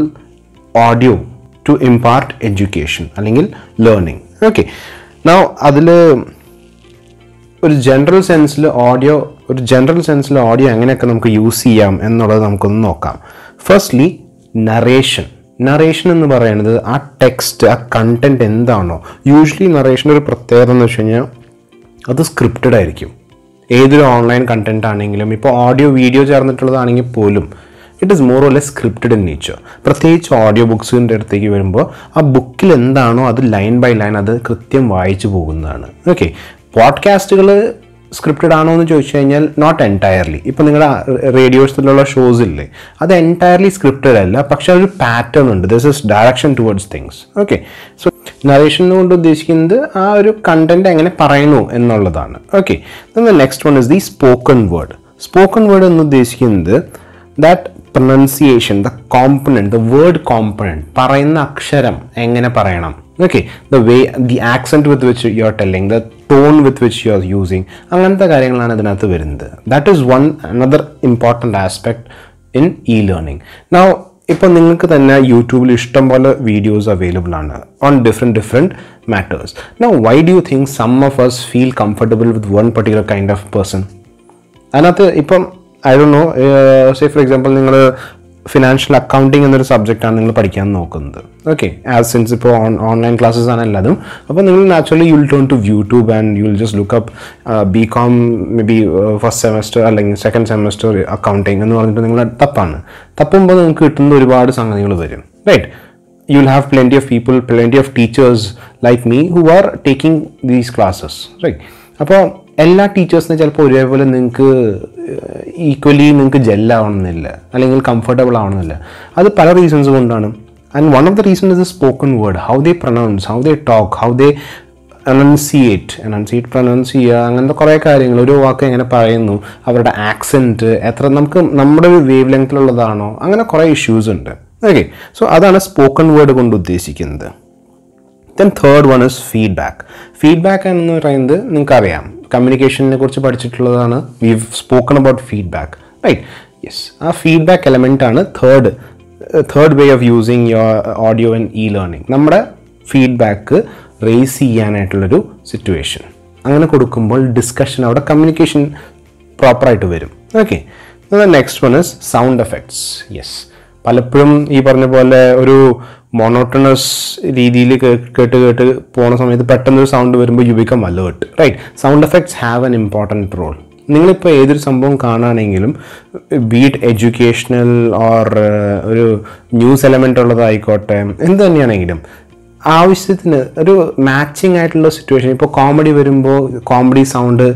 audio to impart education അല്ലെങ്കിൽ ലേണിംഗ് ഓക്കെ നൗ അതിൽ ഒരു ജനറൽ സെൻസിൽ ഓഡിയോ ഒരു ജനറൽ സെൻസിൽ ഓഡിയോ എങ്ങനെയൊക്കെ നമുക്ക് യൂസ് ചെയ്യാം എന്നുള്ളത് നമുക്കൊന്ന് നോക്കാം ഫസ്റ്റ്ലി നറേഷൻ നറേഷൻ എന്ന് പറയുന്നത് ആ ടെക്സ്റ്റ് ആ കണ്ടന്റ് എന്താണോ യൂഷ്വലി നറേഷൻ്റെ ഒരു പ്രത്യേകത എന്ന് വെച്ച് കഴിഞ്ഞാൽ അത് സ്ക്രിപ്റ്റഡ് ആയിരിക്കും ഏതൊരു ഓൺലൈൻ കണ്ടന്റ് ആണെങ്കിലും ഇപ്പോൾ ഓഡിയോ വീഡിയോ ചേർന്നിട്ടുള്ളതാണെങ്കിൽ പോലും it is more or less scripted in nature പ്രത്യേകിച്ച് ഓഡിയോ ബുക്സിൻ്റെ അടുത്തേക്ക് വരുമ്പോൾ ആ ബുക്കിൽ എന്താണോ അത് ലൈൻ ബൈ ലൈൻ അത് കൃത്യം വായിച്ചു പോകുന്നതാണ് ഓക്കെ പോഡ്കാസ്റ്റുകൾ സ്ക്രിപ്റ്റഡ് ആണോ എന്ന് ചോദിച്ചു കഴിഞ്ഞാൽ നോട്ട് എൻറ്റയർലി ഇപ്പോൾ നിങ്ങളുടെ റേഡിയോസിലുള്ള ഷോസ് ഇല്ലേ അത് എൻറ്റയർലി സ്ക്രിപ്റ്റഡ് അല്ല പക്ഷെ ഒരു പാറ്റേൺ ഉണ്ട് this is direction towards things okay so narration കൊണ്ട് ഉദ്ദേശിക്കുന്നത് ആ ഒരു കണ്ടന്റ് എങ്ങനെ പറയുന്നു എന്നുള്ളതാണ് okay next one is the spoken word spoken word എന്ന് ഉദ്ദേശിക്കുന്നത് that pronunciation the component the word component പറയുന്ന അക്ഷരം എങ്ങനെ പറയണം okay the way the accent with which you are telling the tone with which you are using അങ്ങനത്തെ കാര്യങ്ങളാണ് ഇതിനകത്ത് വരുന്നത് that is one another important aspect in e learning now ഇപ്പോൾ നിങ്ങൾക്ക് തന്നെ യൂട്യൂബിൽ ഇഷ്ടംപോലെ വീഡിയോസ് അവൈലബിൾ ആണ് on different different matters now why do you think some of us feel comfortable with one particular kind of person അതിനകത്ത് ഇപ്പം I Dr know say for example നിങ്ങൾ financial accounting എന്നൊരു സബ്ജക്റ്റാണ് നിങ്ങൾ പഠിക്കാൻ നോക്കുന്നത് ഓക്കെ ആസ് സിൻസ് ഇപ്പോൾ on online classes ആണ് എല്ലാതും അപ്പോൾ നിങ്ങൾ naturally you will turn to YouTube and you will just look up B com maybe first semester അല്ലെങ്കിൽ സെക്കൻഡ് സെമസ്റ്റർ അക്കൗണ്ടിങ് എന്ന് പറഞ്ഞിട്ട് നിങ്ങൾ തപ്പാണ് തപ്പുമ്പോൾ നിങ്ങൾക്ക് കിട്ടുന്ന ഒരുപാട് സംഗതികൾ വരും right you will have plenty of people plenty of teachers like me who are taking these classes right അപ്പോൾ എല്ലാ ടീച്ചേഴ്സിനും ചിലപ്പോൾ ഒരേപോലെ നിങ്ങൾക്ക് ഈക്വലി നിങ്ങൾക്ക് ജെല്ലാവണമെന്നില്ല അല്ലെങ്കിൽ കംഫർട്ടബിൾ ആവണമെന്നില്ല അത് പല റീസൺസ് കൊണ്ടാണ് and one of the reason is spoken word how they pronounce how they talk how they enunciate enunciate pronounce ചെയ്യുക അങ്ങനത്തെ കുറേ കാര്യങ്ങൾ ഒരു വാക്ക് എങ്ങനെ പറയുന്നു അവരുടെ ആക്സെൻറ്റ് എത്ര നമുക്ക് നമ്മുടെ ഒരു വേവ് ലെങ്ത്തിലുള്ളതാണോ അങ്ങനെ കുറേ ഇഷ്യൂസ് ഉണ്ട് ഓക്കെ സോ അതാണ് സ്പോക്കൺ വേർഡ് കൊണ്ട് ഉദ്ദേശിക്കുന്നത് then third one is feedback feedback എന്ന് പറയുന്നത് നിങ്ങൾക്കറിയാം കമ്മ്യൂണിക്കേഷനെ കുറിച്ച് പഠിച്ചിട്ടുള്ളതാണ് we spoken about feedback right yes ആ ഫീഡ്ബാക്ക് എലമെൻ്റ് ആണ് third third way of using your audio and e learning നമ്മുടെ ഫീഡ്ബാക്ക് റേസ് ചെയ്യാനായിട്ടുള്ളൊരു സിറ്റുവേഷൻ അങ്ങനെ കൊടുക്കുമ്പോൾ ഡിസ്കഷൻ അവിടെ കമ്മ്യൂണിക്കേഷൻ പ്രോപ്പറായിട്ട് വരും okay next one is sound effects yes പലപ്പോഴും ഈ പറഞ്ഞ പോലെ ഒരു മോണോട്ടണസ് രീതിയിൽ കേട്ട് കേട്ട് പോണ സമയത്ത് പെട്ടെന്ന് ഒരു സൗണ്ട് വരുമ്പോൾ you become alert right sound effects have an important role നിങ്ങളിപ്പോൾ ഏതൊരു സംഭവം കാണുകയാണെങ്കിലും ബീറ്റ് എഡ്യൂക്കേഷണൽ ഓർ ഒരു ന്യൂസ് എലമെൻ്റ് ഉള്ളതായിക്കോട്ടെ എന്ത് തന്നെയാണെങ്കിലും ആവശ്യത്തിന് ഒരു മാച്ചിങ് ആയിട്ടുള്ള സിറ്റുവേഷൻ ഇപ്പോൾ കോമഡി വരുമ്പോൾ കോമഡി സൗണ്ട്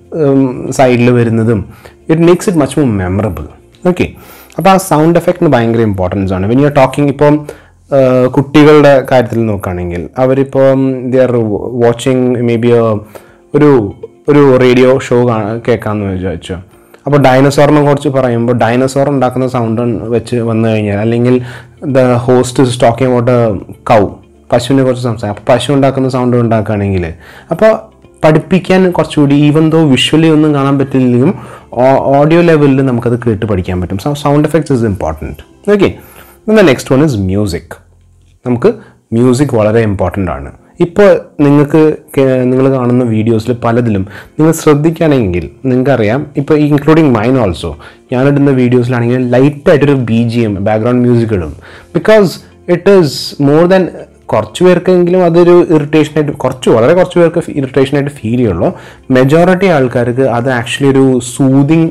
സൈഡിൽ വരുന്നതും it makes it much more memorable okay അപ്പോൾ ആ സൗണ്ട് എഫക്റ്റിന് ഭയങ്കര ഇമ്പോർട്ടൻസ് ആണ് വെൻ യു ആർ ടോക്കിംഗ് ഇപ്പം കുട്ടികളുടെ കാര്യത്തിൽ നോക്കുകയാണെങ്കിൽ അവരിപ്പം they are watching maybe ഒരു ഒരു റേഡിയോ ഷോ കേൾക്കാമെന്ന് വിചാരിച്ചു അപ്പോൾ ഡൈനസോറിനെ കുറിച്ച് പറയുമ്പോൾ ഡൈനസോർ ഉണ്ടാക്കുന്ന സൗണ്ട് വെച്ച് വന്നു കഴിഞ്ഞാൽ അല്ലെങ്കിൽ the host is talking about cow പശുവിനെ കുറിച്ച് സംസാരിക്കും അപ്പോൾ പശു ഉണ്ടാക്കുന്ന സൗണ്ട് ഉണ്ടാക്കുകയാണെങ്കിൽ അപ്പോൾ പഠിപ്പിക്കാൻ കുറച്ചുകൂടി ഈവൻ ദോ വിഷ്വലി ഒന്നും കാണാൻ പറ്റില്ലെങ്കിലും ഓഡിയോ ലെവലിൽ നമുക്കത് കേട്ട് പഠിക്കാൻ പറ്റും sound effects is important okay next one is music നമുക്ക് മ്യൂസിക് വളരെ ഇമ്പോർട്ടൻ്റ് ആണ് ഇപ്പോൾ നിങ്ങൾക്ക് നിങ്ങൾ കാണുന്ന വീഡിയോസിൽ പലതിലും നിങ്ങൾ ശ്രദ്ധിക്കുകയാണെങ്കിൽ നിങ്ങൾക്കറിയാം ഇപ്പോൾ ഇൻക്ലൂഡിങ് മൈൻ ഓൾസോ ഞാനിടുന്ന വീഡിയോസിലാണെങ്കിൽ ലൈറ്റായിട്ടൊരു B G M background music ഇടും because it is more than കുറച്ച് പേർക്കെങ്കിലും അതൊരു ഇറിറ്റേഷനായിട്ട് കുറച്ച് വളരെ കുറച്ച് പേർക്ക് ഇറിറ്റേഷനായിട്ട് ഫീൽ ചെയ്യുള്ളൂ മെജോറിറ്റി ആൾക്കാർക്ക് അത് ആക്ച്വലി ഒരു സൂതിങ്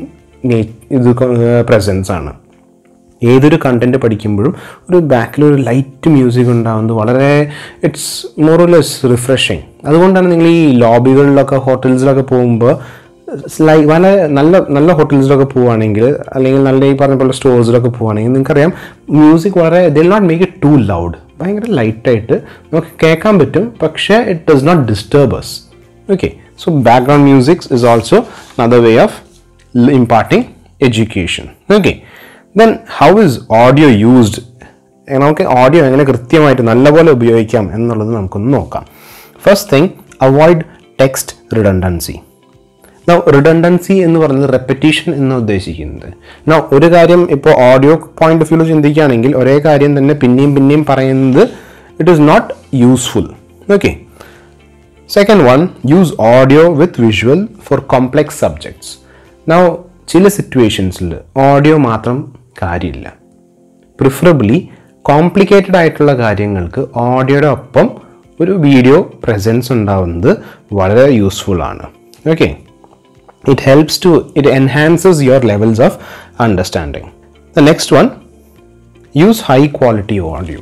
ഇത് പ്രസൻസ് ആണ് ഏതൊരു കണ്ടന്റ് പഠിക്കുമ്പോഴും ഒരു ബാക്കിൽ ഒരു ലൈറ്റ് മ്യൂസിക് ഉണ്ടാകുന്നത് വളരെ ഇറ്റ്സ് മോർ ലെസ് റിഫ്രഷിങ് അതുകൊണ്ടാണ് നിങ്ങൾ ഈ ലോബികളിലൊക്കെ ഹോട്ടൽസിലൊക്കെ പോകുമ്പോൾ ലൈ വളരെ നല്ല നല്ല ഹോട്ടൽസിലൊക്കെ പോവുകയാണെങ്കിൽ അല്ലെങ്കിൽ നല്ല ഈ പറഞ്ഞ പോലെ സ്റ്റോഴ്സിലൊക്കെ പോവുകയാണെങ്കിൽ നിങ്ങൾക്കറിയാം മ്യൂസിക് വളരെ ദിൽ not make it too loud ഭയങ്കര ലൈറ്റായിട്ട് നമുക്ക് കേൾക്കാൻ പറ്റും പക്ഷേ it does not disturbs okay so background musics is also another way of imparting education okay then how is audio used നമുക്ക് ഓഡിയോ എങ്ങനെ കൃത്യമായിട്ട് നല്ലപോലെ ഉപയോഗിക്കാം എന്നുള്ളത് നമുക്കൊന്ന് നോക്കാം first thing avoid text redundancy now redundancy എന്ന് പറയുന്നത് റെപ്പറ്റീഷൻ എന്ന് ഉദ്ദേശിക്കുന്നത് നൗ ഒരു കാര്യം ഇപ്പോൾ ഓഡിയോ പോയിന്റ് ഓഫ് വ്യൂ ചിന്തിക്കുകയാണെങ്കിൽ ഒരേ കാര്യം തന്നെ പിന്നെയും പിന്നെയും പറയുന്നത് it is not useful okay second one use audio with visual for complex subjects now ചില സിറ്റുവേഷൻസിൽ ഓഡിയോ മാത്രം കാര്യമില്ല പ്രിഫറബിളി കോംപ്ലിക്കേറ്റഡ് ആയിട്ടുള്ള കാര്യങ്ങൾക്ക് ഓഡിയോയുടെ ഒപ്പം ഒരു വീഡിയോ പ്രസൻസ് ഉണ്ടാവുന്നത് വളരെ യൂസ്ഫുൾ ആണ് okay it helps to it enhances your levels of understanding the next one use high quality audio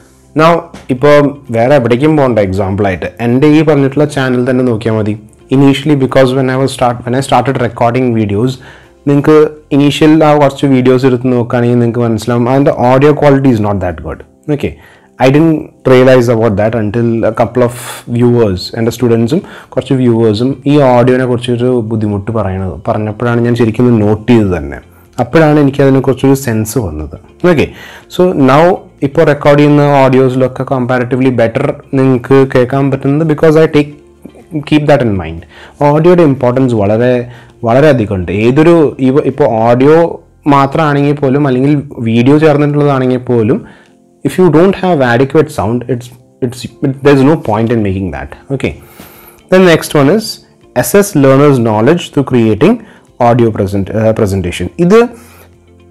now ഇപ്പോൾ വേറെ എവിടേക്കും പോകണ്ട എക്സാമ്പിളായിട്ട് എൻ്റെ ഈ പറഞ്ഞിട്ടുള്ള ചാനൽ തന്നെ നോക്കിയാൽ മതി initially because when I was start when I started recording videos നിങ്ങൾക്ക് ഇനീഷ്യൽ ആ കുറച്ച് വീഡിയോസ് എടുത്ത് നോക്കുകയാണെങ്കിൽ നിങ്ങൾക്ക് മനസ്സിലാവും അതിൻ്റെ audio quality is not that good okay I ഡി realise about that until couple of viewers എൻ്റെ സ്റ്റുഡൻസും കുറച്ച് വ്യൂവേഴ്സും ഈ ഓഡിയോനെ കുറിച്ചൊരു ബുദ്ധിമുട്ട് പറയണത് പറഞ്ഞപ്പോഴാണ് ഞാൻ ശരിക്കും നോട്ട് ചെയ്തത് തന്നെ അപ്പോഴാണ് എനിക്ക് അതിനെക്കുറിച്ചൊരു സെൻസ് വന്നത് ഓക്കെ സോ നൗ ഇപ്പോൾ റെക്കോർഡ് ചെയ്യുന്ന ഓഡിയോസിലൊക്കെ കമ്പാരിറ്റീവ്ലി ബെറ്റർ നിങ്ങൾക്ക് കേൾക്കാൻ പറ്റുന്നത് because I take keep that in mind ഓഡിയോയുടെ ഇമ്പോർട്ടൻസ് വളരെ വളരെ അധികമുണ്ട് ഏതൊരു ഇവ ഇപ്പോൾ ഓഡിയോ മാത്രമാണെങ്കിൽ പോലും അല്ലെങ്കിൽ വീഡിയോ ചേർന്നിട്ടുള്ളതാണെങ്കിൽ പോലും if you don't have adequate sound it's it's there is no point in making that okay then next one is assess learners knowledge through creating audio present presentation ഇത്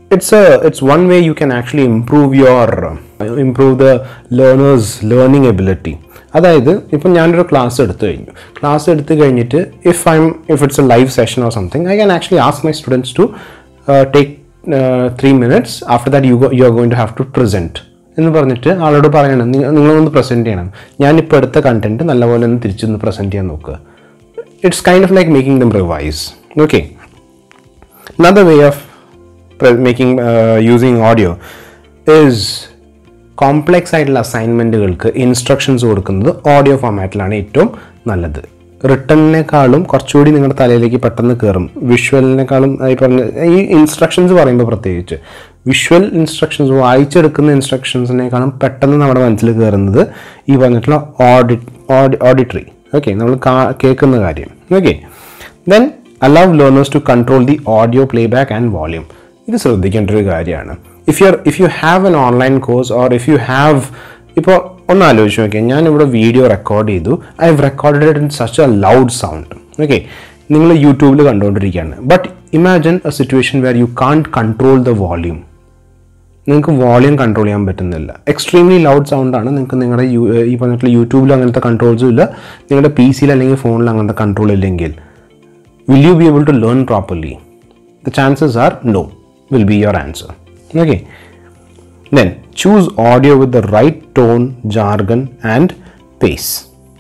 it's a it's one way you can actually improve your improve the learners learning ability അതായത് ഇപ്പം ഞാനൊരു class എടുത്തു കഴിഞ്ഞു class എടുത്തു കഴിഞ്ഞിട്ട് if I'm if it's a live session or something I can actually ask my students to take three minutes after that you you are going to have to present എന്ന് പറഞ്ഞിട്ട് ആളോട് പറയണം നിങ്ങൾ നിങ്ങളൊന്ന് present ചെയ്യണം ഞാനിപ്പോൾ എടുത്ത content നല്ലപോലെ ഒന്ന് തിരിച്ചൊന്ന് പ്രസൻറ്റ് ചെയ്യാൻ നോക്കുക it's kind of like making them revise okay another way of pre- making uh, using audio is complex ആയിട്ടുള്ള അസൈൻമെൻറ്റുകൾക്ക് ഇൻസ്ട്രക്ഷൻസ് കൊടുക്കുന്നത് ഓഡിയോ ഫോമാറ്റിലാണ് ഏറ്റവും നല്ലത് റിട്ടണിനേക്കാളും കുറച്ചുകൂടി നിങ്ങളുടെ തലയിലേക്ക് പെട്ടെന്ന് കയറും വിഷ്വലിനേക്കാളും ഈ പറഞ്ഞ ഈ ഇൻസ്ട്രക്ഷൻസ് പറയുമ്പോൾ പ്രത്യേകിച്ച് വിഷ്വൽ ഇൻസ്ട്രക്ഷൻസ് വായിച്ചെടുക്കുന്ന ഇൻസ്ട്രക്ഷൻസിനേക്കാളും പെട്ടെന്ന് നമ്മുടെ മനസ്സിൽ കയറുന്നത് ഈ പറഞ്ഞിട്ടുള്ള ഓഡി ഓഡിറ്ററി ഓക്കെ നമ്മൾ കേൾക്കുന്ന കാര്യം okay then allow learners to control the audio playback and volume ഇത് ശ്രദ്ധിക്കേണ്ട ഒരു കാര്യമാണ് if you are if you have an online course or if you have ഇപ്പോൾ ഒന്ന് ആലോചിച്ച് നോക്കിയാൽ ഞാനിവിടെ വീഡിയോ റെക്കോർഡ് ചെയ്തു I have recorded in such a loud sound okay നിങ്ങൾ യൂട്യൂബിൽ കണ്ടുകൊണ്ടിരിക്കുകയാണ് but imagine a situation where you can't control the volume നിങ്ങൾക്ക് വോളിയം കൺട്രോൾ ചെയ്യാൻ പറ്റുന്നില്ല എക്സ്ട്രീംലി ലൗഡ് സൗണ്ടാണ് നിങ്ങൾക്ക് നിങ്ങളുടെ യു ഈ പറഞ്ഞിട്ടുള്ള യൂട്യൂബിൽ അങ്ങനത്തെ കൺട്രോൾസും ഇല്ല നിങ്ങളുടെ പി സിയിൽ അല്ലെങ്കിൽ ഫോണിൽ അങ്ങനത്തെ കൺട്രോൾ ഇല്ലെങ്കിൽ will you be able to learn properly? The chances are no, will be your answer. Okay. Then choose audio with the right tone, jargon, and pace.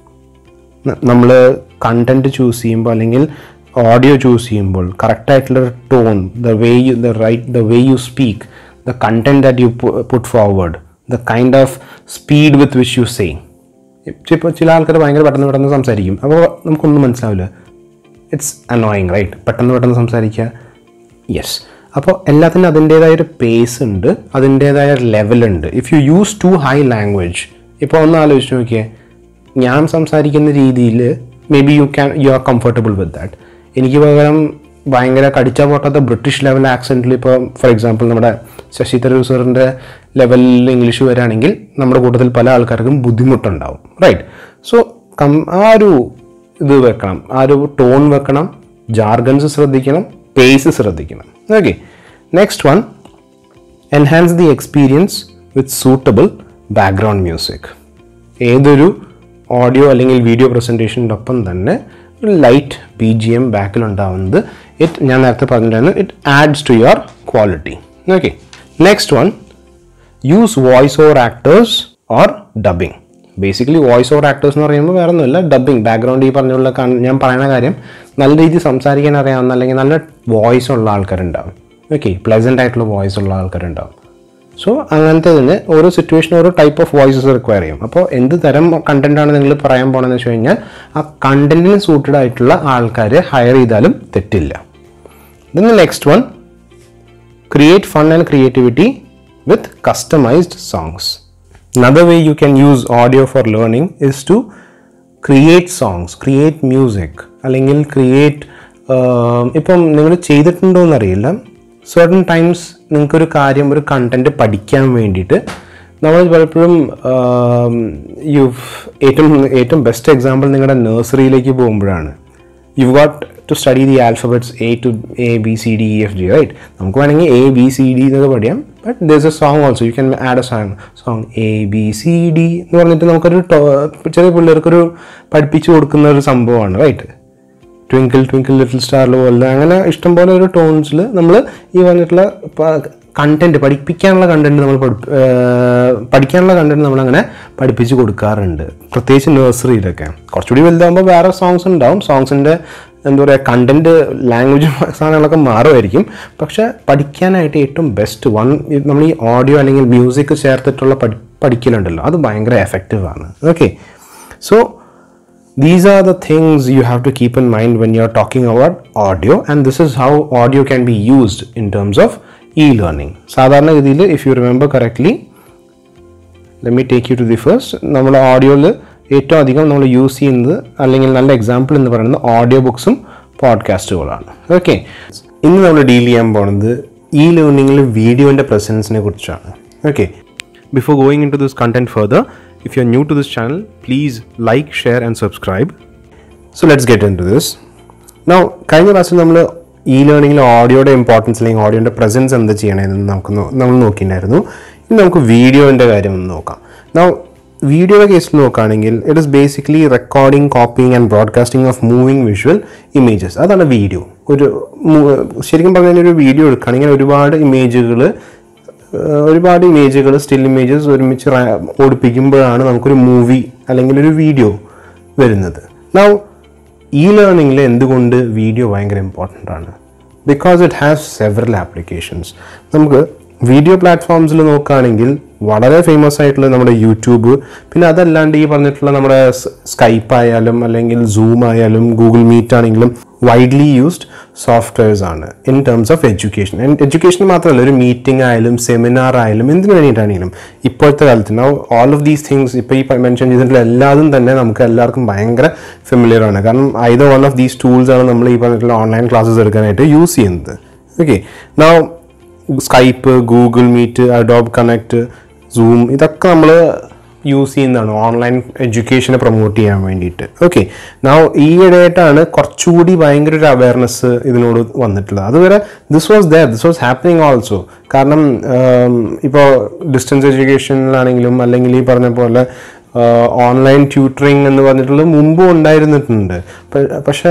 നമ്മൾ കണ്ടന്റ് ചൂസ് ചെയ്യുമ്പോൾ അല്ലെങ്കിൽ ഓഡിയോ ചൂസ് ചെയ്യുമ്പോൾ correct ആയിട്ടുള്ള tone the way you the right the way you speak the content that you put forward the kind of speed with which you say ഇപ്പോൾ ചില ആൾക്കാർ ഭയങ്കര പെട്ടെന്ന് പെട്ടെന്ന് സംസാരിക്കും അപ്പോൾ നമുക്കൊന്നും മനസ്സിലാവില്ല ഇറ്റ്സ് അനോയിങ് റൈറ്റ് പെട്ടെന്ന് പെട്ടെന്ന് സംസാരിക്കുക യെസ് അപ്പോൾ എല്ലാത്തിനും അതിൻ്റേതായ ഒരു പേസ് ഉണ്ട് അതിൻ്റേതായ ലെവലുണ്ട് if you use too high language ഇപ്പോൾ ഒന്ന് ആലോചിച്ച് നോക്കിയേ ഞാൻ സംസാരിക്കുന്ന രീതിയിൽ maybe you can you are comfortable with that എനിക്ക് പകരം ഭയങ്കര കടിച്ച പൊട്ടാത്ത ബ്രിട്ടീഷ് ലെവൽ ആക്സെൻറ്റിൽ ഇപ്പോൾ ഫോർ എക്സാമ്പിൾ നമ്മുടെ ശശി തരൂർ സാറിൻ്റെ ലെവലിൽ ഇംഗ്ലീഷ് വരികയാണെങ്കിൽ നമ്മുടെ കൂട്ടത്തിൽ പല ആൾക്കാർക്കും ബുദ്ധിമുട്ടുണ്ടാവും റൈറ്റ് സോ കം ആ ഒരു ഇത് വെക്കണം ആ ഒരു ടോൺ വെക്കണം ജാർഗൻസ് ശ്രദ്ധിക്കണം പേസ് ശ്രദ്ധിക്കണം okay next one enhance the experience with suitable background music ഏതൊരു ഓഡിയോ അല്ലെങ്കിൽ വീഡിയോ പ്രസൻറ്റേഷൻ്റെ ഒപ്പം തന്നെ ഒരു ലൈറ്റ് ബി ജി എം ബാക്കിലുണ്ടാവുന്നത് ഇറ്റ് ഞാൻ നേരത്തെ പറഞ്ഞിട്ടായിരുന്നു it adds to your quality okay next one use voice over actors or dubbing basically voice over actors എന്ന് പറയുമ്പോൾ വേറെ ഒന്നുമില്ല ഡബിങ് ബാക്ക്ഗ്രൗണ്ട് ഈ പറഞ്ഞുള്ള കാ- ഞാൻ പറയുന്ന കാര്യം നല്ല രീതിയിൽ സംസാരിക്കാൻ അറിയാവുന്ന അല്ലെങ്കിൽ നല്ല വോയിസ് ഉള്ള ആൾക്കാരുണ്ടാവും ഓക്കെ പ്ലസൻ്റ് ആയിട്ടുള്ള വോയിസ് ഉള്ള ആൾക്കാരുണ്ടാവും സോ അങ്ങനത്തെ തന്നെ ഓരോ സിറ്റുവേഷൻ ഓരോ ടൈപ്പ് ഓഫ് വോയിസസ് റിക്വയർ ചെയ്യും അപ്പോൾ എന്ത് തരം കണ്ടന്റ് ആണ് നിങ്ങൾ പറയാൻ പോകണമെന്ന് വെച്ച് കഴിഞ്ഞാൽ ആ കണ്ടന്റിന് സൂട്ടഡ് ആയിട്ടുള്ള ആൾക്കാർ ഹയർ ചെയ്താലും തെറ്റില്ല then the next one create fun and creativity with customized songs another way you can use audio for learning is to create songs create music അല്ലെങ്കിൽ ക്രിയേറ്റ് ഇപ്പം നിങ്ങൾ ചെയ്തിട്ടുണ്ടോ എന്നറിയില്ല certain ടൈംസ് നിങ്ങൾക്കൊരു കാര്യം ഒരു കണ്ടന്റ് പഠിക്കാൻ വേണ്ടിയിട്ട് നമ്മൾ പലപ്പോഴും യു ഏറ്റവും ഏറ്റവും ബെസ്റ്റ് എക്സാമ്പിൾ നിങ്ങളുടെ നഴ്സറിയിലേക്ക് പോകുമ്പോഴാണ് you got to study the alphabets A to A B C D E F G right നമുക്ക് വേണമെങ്കിൽ എ ബി സി ഡി എന്നൊക്കെ പഠിക്കാം but there a song also you can add a song song A B C D എന്ന് പറഞ്ഞിട്ട് നമുക്കൊരു to- ചെറിയ പിള്ളേർക്കൊരു പഠിപ്പിച്ചു കൊടുക്കുന്ന ഒരു സംഭവമാണ് റൈറ്റ് ട്വിങ്കിൾ ട്വിങ്കിൾ ലിറ്റിൽ സ്റ്റാറിൽ പോലെ അങ്ങനെ ഇഷ്ടംപോലെ ഒരു ടോൺസിൽ നമ്മൾ ഈ പറഞ്ഞിട്ടുള്ള കണ്ടന്റ് പഠിപ്പിക്കാനുള്ള കണ്ടന്റ് നമ്മൾ പഠി- ഏർ പഠിക്കാനുള്ള കണ്ടന്റ് നമ്മളങ്ങനെ പഠിപ്പിച്ച് കൊടുക്കാറുണ്ട് പ്രത്യേകിച്ച് നഴ്സറിയിലൊക്കെ കുറച്ചുകൂടി വലുതാകുമ്പോൾ വേറെ സോങ്സ് ഉണ്ടാവും സോങ്സിൻ്റെ എന്താ പറയുക കണ്ടന്റ് ലാംഗ്വേജ് സാധനങ്ങളൊക്കെ മാറുമായിരിക്കും പക്ഷെ പഠിക്കാനായിട്ട് ഏറ്റവും ബെസ്റ്റ് വൺ നമ്മൾ ഈ ഓഡിയോ അല്ലെങ്കിൽ മ്യൂസിക് ചേർത്തിട്ടുള്ള പഠി പഠിക്കലുണ്ടല്ലോ അത് ഭയങ്കര എഫക്റ്റീവ് ആണ് okay so these are the things you have to keep in mind when you're talking about audio and this is how audio can be used in terms of e-learning സാധാരണഗതിയിൽ if you remember correctly let me take you to the first നമ്മൾ ഓഡിയോയിൽ ഏറ്റവും അധികം നമ്മൾ use ചെയ്യുന്നത് അല്ലെങ്കിൽ നല്ല example എന്ന് പറയുന്നത് ഓഡിയോ ബുക്സും പോഡ്കാസ്റ്റുകളാണ് ഓക്കെ ഇന്ന് നമ്മൾ ഡീൽ ചെയ്യാൻ പോകുന്നത് ഇ ലേണിങ്ങിൽ വീഡിയോൻ്റെ പ്രസൻസിനെ കുറിച്ചാണ് okay before going in to this content further if you are new to this channel please like share and subscribe so let's get in to this now കഴിഞ്ഞ ക്ലാസ്സിൽ നമ്മൾ ഇ ലേണിംഗിൽ ഓഡിയോയുടെ ഇമ്പോർട്ടൻസ് അല്ലെങ്കിൽ ഓഡിയോൻ്റെ presence എന്ത് ചെയ്യണമെന്ന് നമുക്ക് നോ- നമ്മൾ നോക്കിയിട്ടുണ്ടായിരുന്നു ഇനി നമുക്ക് വീഡിയോൻ്റെ കാര്യം ഒന്ന് നോക്കാം now വീഡിയോയുടെ കേസിൽ നോക്കുകയാണെങ്കിൽ it is basically recording copying and broadcasting of moving visual images അതാണ് വീഡിയോ ഒരു മു- ശരിക്കും പറഞ്ഞാൽ ഒരു വീഡിയോ എടുക്കുകയാണെങ്കിൽ ഒരുപാട് ഇമേജുകൾ ഒരുപാട് ഇമേജുകൾ സ്റ്റിൽ ഇമേജസ് ഒരുമിച്ച് റാ- ഓടിപ്പിക്കുമ്പോഴാണ് നമുക്കൊരു മൂവി അല്ലെങ്കിൽ ഒരു വീഡിയോ വരുന്നത് നൗ ഈ ലേണിങ്ങിൽ എന്തുകൊണ്ട് വീഡിയോ ഭയങ്കര ഇമ്പോർട്ടൻ്റ് ആണ് because it has several applications നമുക്ക് വീഡിയോ പ്ലാറ്റ്ഫോംസിൽ നോക്കുകയാണെങ്കിൽ വളരെ ഫേമസ് ആയിട്ടുള്ള നമ്മുടെ യൂട്യൂബ് പിന്നെ അതല്ലാണ്ട് ഈ പറഞ്ഞിട്ടുള്ള നമ്മുടെ സ്കൈപ്പ് ആയാലും അല്ലെങ്കിൽ സൂം ആയാലും ഗൂഗിൾ മീറ്റ് ആണെങ്കിലും വൈഡ്ലി യൂസ്ഡ് സോഫ്റ്റ്വെയർസ് ആണ് in terms of education and education മാത്രമല്ല ഒരു മീറ്റിംഗ് ആയാലും സെമിനാർ ആയാലും എന്തിനു വേണ്ടിയിട്ടാണെങ്കിലും ഇപ്പോഴത്തെ കാലത്ത് now all of these things ഇപ്പോൾ ഈ മെൻഷൻ ചെയ്തിട്ടുള്ള എല്ലാതും തന്നെ നമുക്ക് എല്ലാവർക്കും ഭയങ്കര ഫെമിലിയർ ആണ് കാരണം either one of these tools ആണ് നമ്മൾ ഈ പറഞ്ഞിട്ടുള്ള ഓൺലൈൻ ക്ലാസ്സസ് എടുക്കാനായിട്ട് യൂസ് ചെയ്യുന്നത് okay now Skype Google Meet Adobe Connect Zoom ഇതൊക്കെ നമ്മൾ യൂസ് ചെയ്യുന്നതാണ് ഓൺലൈൻ എഡ്യൂക്കേഷനെ പ്രൊമോട്ട് ചെയ്യാൻ വേണ്ടിയിട്ട് ഓക്കെ നാ ഈയിടെയായിട്ടാണ് കുറച്ചുകൂടി ഭയങ്കര ഒരു അവയർനെസ് ഇതിനോട് വന്നിട്ടുള്ളത് അതുവരെ this was there this was happening also കാരണം ഇപ്പോൾ ഡിസ്റ്റൻസ് എഡ്യൂക്കേഷനിലാണെങ്കിലും അല്ലെങ്കിൽ ഈ പറഞ്ഞ പോലെ ഓൺലൈൻ ട്യൂട്ടറിങ് എന്ന് പറഞ്ഞിട്ടുള്ളത് മുമ്പും ഉണ്ടായിരുന്നിട്ടുണ്ട് പ- പക്ഷേ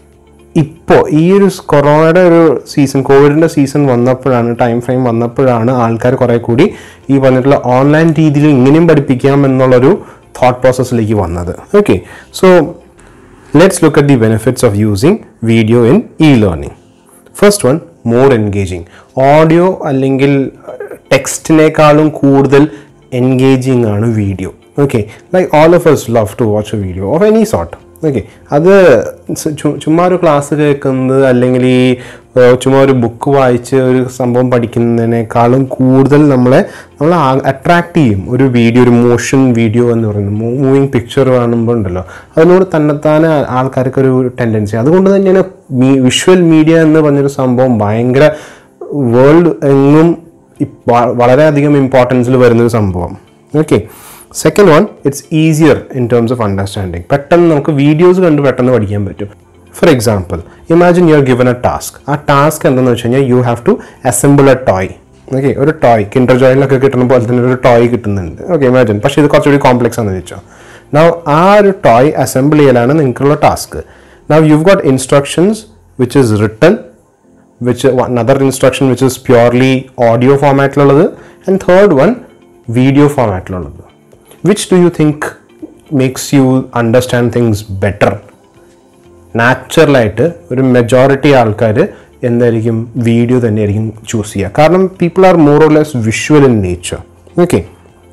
ഇപ്പോൾ ഈ ഒരു കൊറോണയുടെ ഒരു സീസൺ കോവിഡിൻ്റെ സീസൺ വന്നപ്പോഴാണ് ടൈം ഫ്രെയിം വന്നപ്പോഴാണ് ആൾക്കാർ കുറെ കൂടി ഈ പറഞ്ഞിട്ടുള്ള ഓൺലൈൻ രീതിയിൽ ഇങ്ങനെയും പഠിപ്പിക്കാം എന്നുള്ളൊരു തോട്ട് പ്രോസസ്സിലേക്ക് വന്നത് okay so let's look at the benefits of using video in e learning first one more engaging audio അല്ലെങ്കിൽ ടെക്സ്റ്റിനേക്കാളും കൂടുതൽ എൻഗേജിങ് ആണ് video okay like all of us love to watch a video of any sort okay അത് സ- ചു- ചുമ്മാ ഒരു class കേൾക്കുന്നത് അല്ലെങ്കിൽ ഈ ഏർ, ചുമ്മാ ഒരു ബുക്ക് വായിച്ച് ഒരു സംഭവം പഠിക്കുന്നതിനേക്കാളും കൂടുതൽ നമ്മളെ നമ്മൾ അട്രാക്ട് ചെയ്യും ഒരു വീഡിയോ ഒരു മോഷൻ വീഡിയോ എന്ന് പറയുന്നത് മൂവിങ് പിക്ചർ കാണുമ്പോൾ ഉണ്ടല്ലോ അതിനോട് തന്നെത്താനെ ആൾക്കാർക്ക് ഒരു ടെൻഡൻസി അതുകൊണ്ട് തന്നെയാണ് വിഷ്വൽ മീഡിയ എന്ന് പറഞ്ഞൊരു സംഭവം ഭയങ്കര വേൾഡ് എങ്ങും ഇപ്പ- വ- വളരെയധികം ഇമ്പോർട്ടൻസിൽ വരുന്നൊരു സംഭവം okay second one it's easier in terms of understanding പെട്ടെന്ന് നമുക്ക് വീഡിയോസ് കണ്ട് പെട്ടെന്ന് പഠിക്കാൻ പറ്റും for example imagine you are given a task ആ ടാസ്ക് എന്താണെന്ന് വെച്ച് കഴിഞ്ഞാൽ you have to assemble a toy okay ഒരു ടോയ് കിൻഡർ ജോയിലൊക്കെ കിട്ടുന്ന പോലെ തന്നെ ഒരു ടോയ് കിട്ടുന്നുണ്ട് ഓക്കെ ഇമാജിൻ പക്ഷേ ഇത് കുറച്ചുകൂടി കോംപ്ലെക്സ് ആണെന്ന് വെച്ചോ നൗ ആ ഒരു ടോയ് അസംബിൾ ചെയ്യലാണ് നിങ്ങൾക്കുള്ള task now you've got instructions which is written which another instruction which is purely audio ഫോമാറ്റിലുള്ളത് ആൻഡ് തേർഡ് വൺ വീഡിയോ ഫോമാറ്റിലുള്ളത് which do you think makes you understand things better നാച്ചുറലായിട്ട് ഒരു majority ആൾക്കാർ എന്തായിരിക്കും video തന്നെയായിരിക്കും choose ചെയ്യുക കാരണം people are more or less visual in nature okay